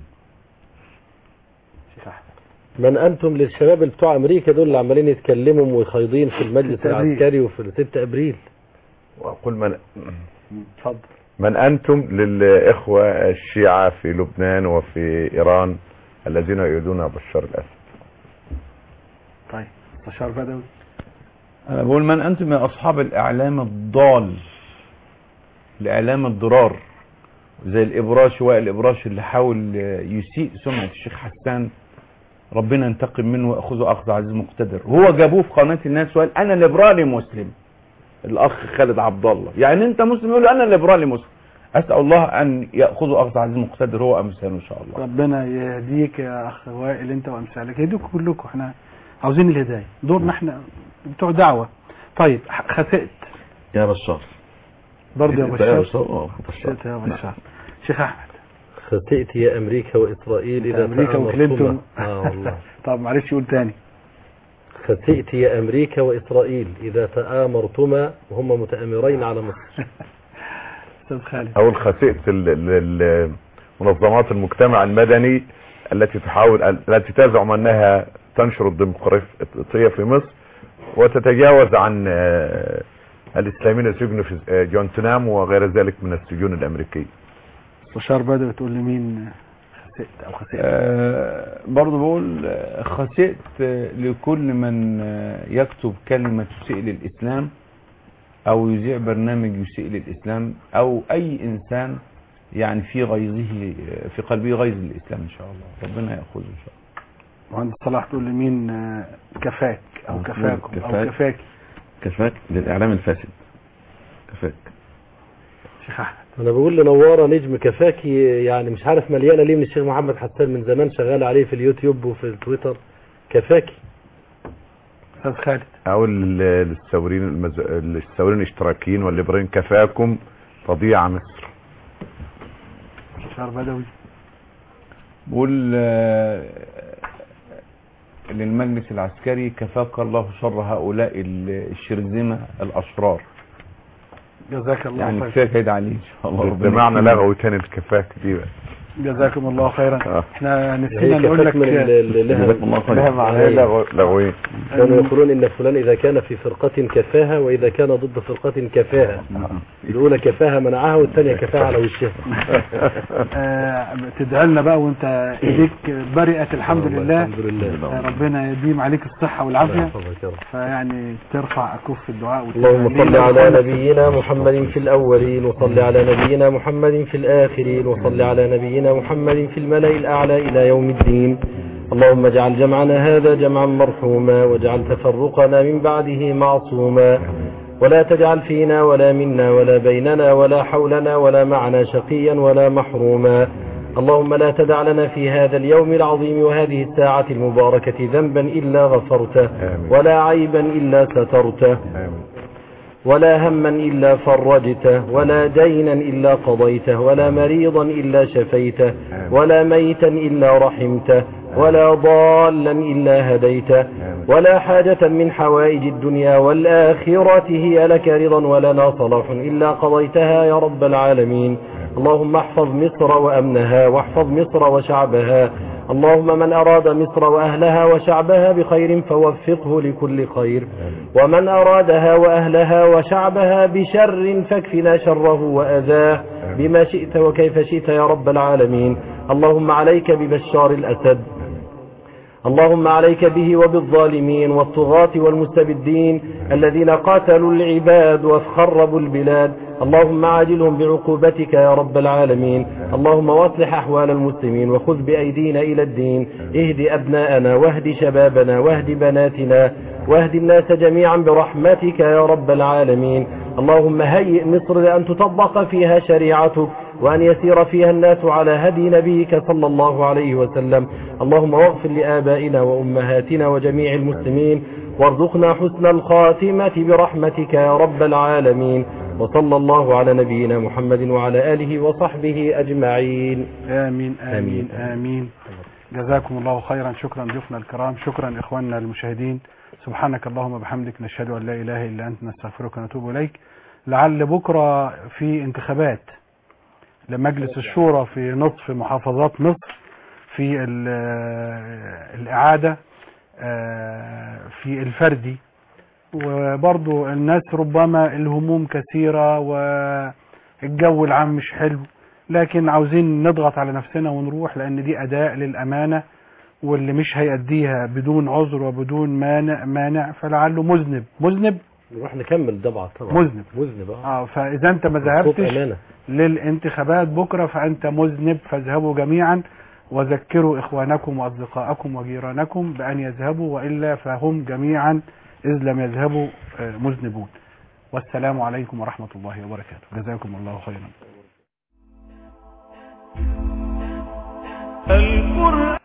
من انتم للشباب اللي بتوع امريكا دول اللي عمالين يتكلموا وخايضين في المجلس 6 أبريل. العسكري وفي 6 ابريل وأقول من اتفضل من أنتم للإخوة الشيعة في لبنان وفي إيران الذين يؤيدون بشار الأسد طيب بشار بدوي أنا بقول من أنتم يا أصحاب الإعلام الضال الإعلام الضرار زي الإبراش وائل الإبراش اللي حاول يسيء سمعة الشيخ حسان ربنا ينتقم منه ويأخذه أخذ عزيز مقتدر وهو جابوه في قناة الناس وقال أنا ليبرالي مسلم الأخ خالد عبد الله يعني أنت مسلم يقول أنا ليبرالي مسلم أسأل الله أن يأخذه أخذ عزيز مقتدر هو أمثاله إن شاء الله ربنا يهديك يا أخ وائل أنت وأمثالك يهديكم كلكم احنا عاوزين الهداية دورنا احنا بتوع دعوة طيب ح- خسئت يا بشار برضه يا أنت يا بشار بشار آه، بشار. خسئت يا بشار شيخ أحمد خسئت يا امريكا واسرائيل اذا أمريكا تآمرتما. وكلينتون اه والله طب معلش قول تاني خسئت يا امريكا واسرائيل اذا تآمرتما وهم متآمرين على مصر أستاذ خالد أو الخسئت ال- ال- ال- منظمات المجتمع المدني التي تحاول التي تزعم أنها تنشر الديمقراطية في مصر وتتجاوز عن آه، الإسلاميين السجن في آه، جوانتنام وغير ذلك من السجون الأمريكية بشار بدوي تقول لي مين خسئت أو خسئت آه، برضه بقول آه، خسئت آه، لكل من آه، يكتب كلمة تسيء للإسلام أو يذيع برنامج يسيء للإسلام أو أي إنسان يعني في غيظه آه، في قلبه غيظ للإسلام إن شاء الله ربنا يأخذه إن شاء الله مهندس صلاح تقول لي مين آه، كفاك أو آه، كفاكم أو كفاك. كفاك كفاك للإعلام الفاسد كفاك شيخ أحمد انا بقول لنوارة نجم كفاكي يعني مش عارف مليانة ليه من الشيخ محمد حسان من زمان شغال عليه في اليوتيوب وفي التويتر كفاكي أستاذ خالد أو لل- للثورين المز... للثورين الاشتراكيين والليبرين كفاكم تضيع مصر بشار بدوي بقول آه، للمجلس العسكري كفاك الله شر هؤلاء ال- الشرذمة الأشرار جزاك الله يعني خير كفاية كده عليه إن شاء الله ربنا بمعنى يكرمك. لغوي تاني الكفاك دي بقى جزاكم الله خيرا احنا هي نسينا نقول كفاك لك من ال- ال- لها جزاكم الله خير. لها معنى لغو- لغوي كانوا يقولون ان فلان اذا كان في فرقة كفاها واذا كان ضد فرقة كفاها الاولى كفاها منعها والثانية كفاها على وشها آه، تدعي لنا بقى وانت ايديك برئت الحمد والله لله الحمد لله. آه، ربنا يديم عليك الصحة والعافية يحفظك يا رب. فيعني ترفع اكف الدعاء وتدعي اللهم لينا صل على وكل- نبينا محمد في الأولين وصل على نبينا محمد في الآخرين وصل على نبينا محمد في الملأ الأعلى إلى يوم الدين اللهم اجعل جمعنا هذا جمعا مرحوما واجعل تفرقنا من بعده معصوما ولا تجعل فينا ولا منا ولا بيننا ولا حولنا ولا معنا شقيا ولا محروما اللهم لا تدع لنا في هذا اليوم العظيم وهذه الساعة المباركة ذنبا إلا غفرته ولا عيبا إلا سترته ولا هما إلا فرجته ولا دينا إلا قضيته ولا مريضا إلا شفيته ولا ميتا إلا رحمته ولا ضالا إلا هديته ولا حاجة من حوائج الدنيا والآخرة هي لك رضا ولنا صلاح إلا قضيتها يا رب العالمين اللهم احفظ مصر وأمنها واحفظ مصر وشعبها اللهم من أراد مصر وأهلها وشعبها بخير فوفقه لكل خير ومن أرادها وأهلها وشعبها بشر فاكفنا شره وأذاه بما شئت وكيف شئت يا رب العالمين اللهم عليك ببشار الأسد اللهم عليك به وبالظالمين والطغاة والمستبدين الذين قاتلوا العباد وخربوا البلاد اللهم عاجلهم بعقوبتك يا رب العالمين اللهم واصلح أحوال المسلمين وخذ بأيدينا إلى الدين اهد أبناءنا واهد شبابنا واهد بناتنا واهد الناس جميعا برحمتك يا رب العالمين اللهم هيئ مصر لأن تطبق فيها شريعتك وأن يسير فيها الناس على هدي نبيك صلى الله عليه وسلم اللهم واغفر لآبائنا وأمهاتنا وجميع المسلمين وارزقنا حسن الخاتمة برحمتك يا رب العالمين وصلى الله على نبينا محمد وعلى آله وصحبه أجمعين آمين آمين آمين جزاكم الله خيرا شكرا ضيوفنا الكرام شكرا إخواننا المشاهدين سبحانك اللهم وبحمدك نشهد أن لا إله إلا أنت نستغفرك ونتوب إليك لعل بكرة في انتخابات لمجلس الشورى في نصف محافظات مصر في ال- الإعادة آه، في الفردي وبرضو الناس ربما الهموم كثيرة والجو العام مش حلو لكن عاوزين نضغط على نفسنا ونروح لأن دي أداء للأمانة واللي مش هيأديها بدون عذر وبدون مانع مانع فلعله مذنب مذنب نروح نكمل طبعا طبعا مذنب مذنب اه اه فاذا انت ما صوت ذهبتش أمانة. للانتخابات بكره فانت مذنب فاذهبوا جميعا وذكروا اخوانكم واصدقائكم وجيرانكم بان يذهبوا والا فهم جميعا اذ لم يذهبوا آه، مذنبون والسلام عليكم ورحمه الله وبركاته جزاكم الله خيرا القرآن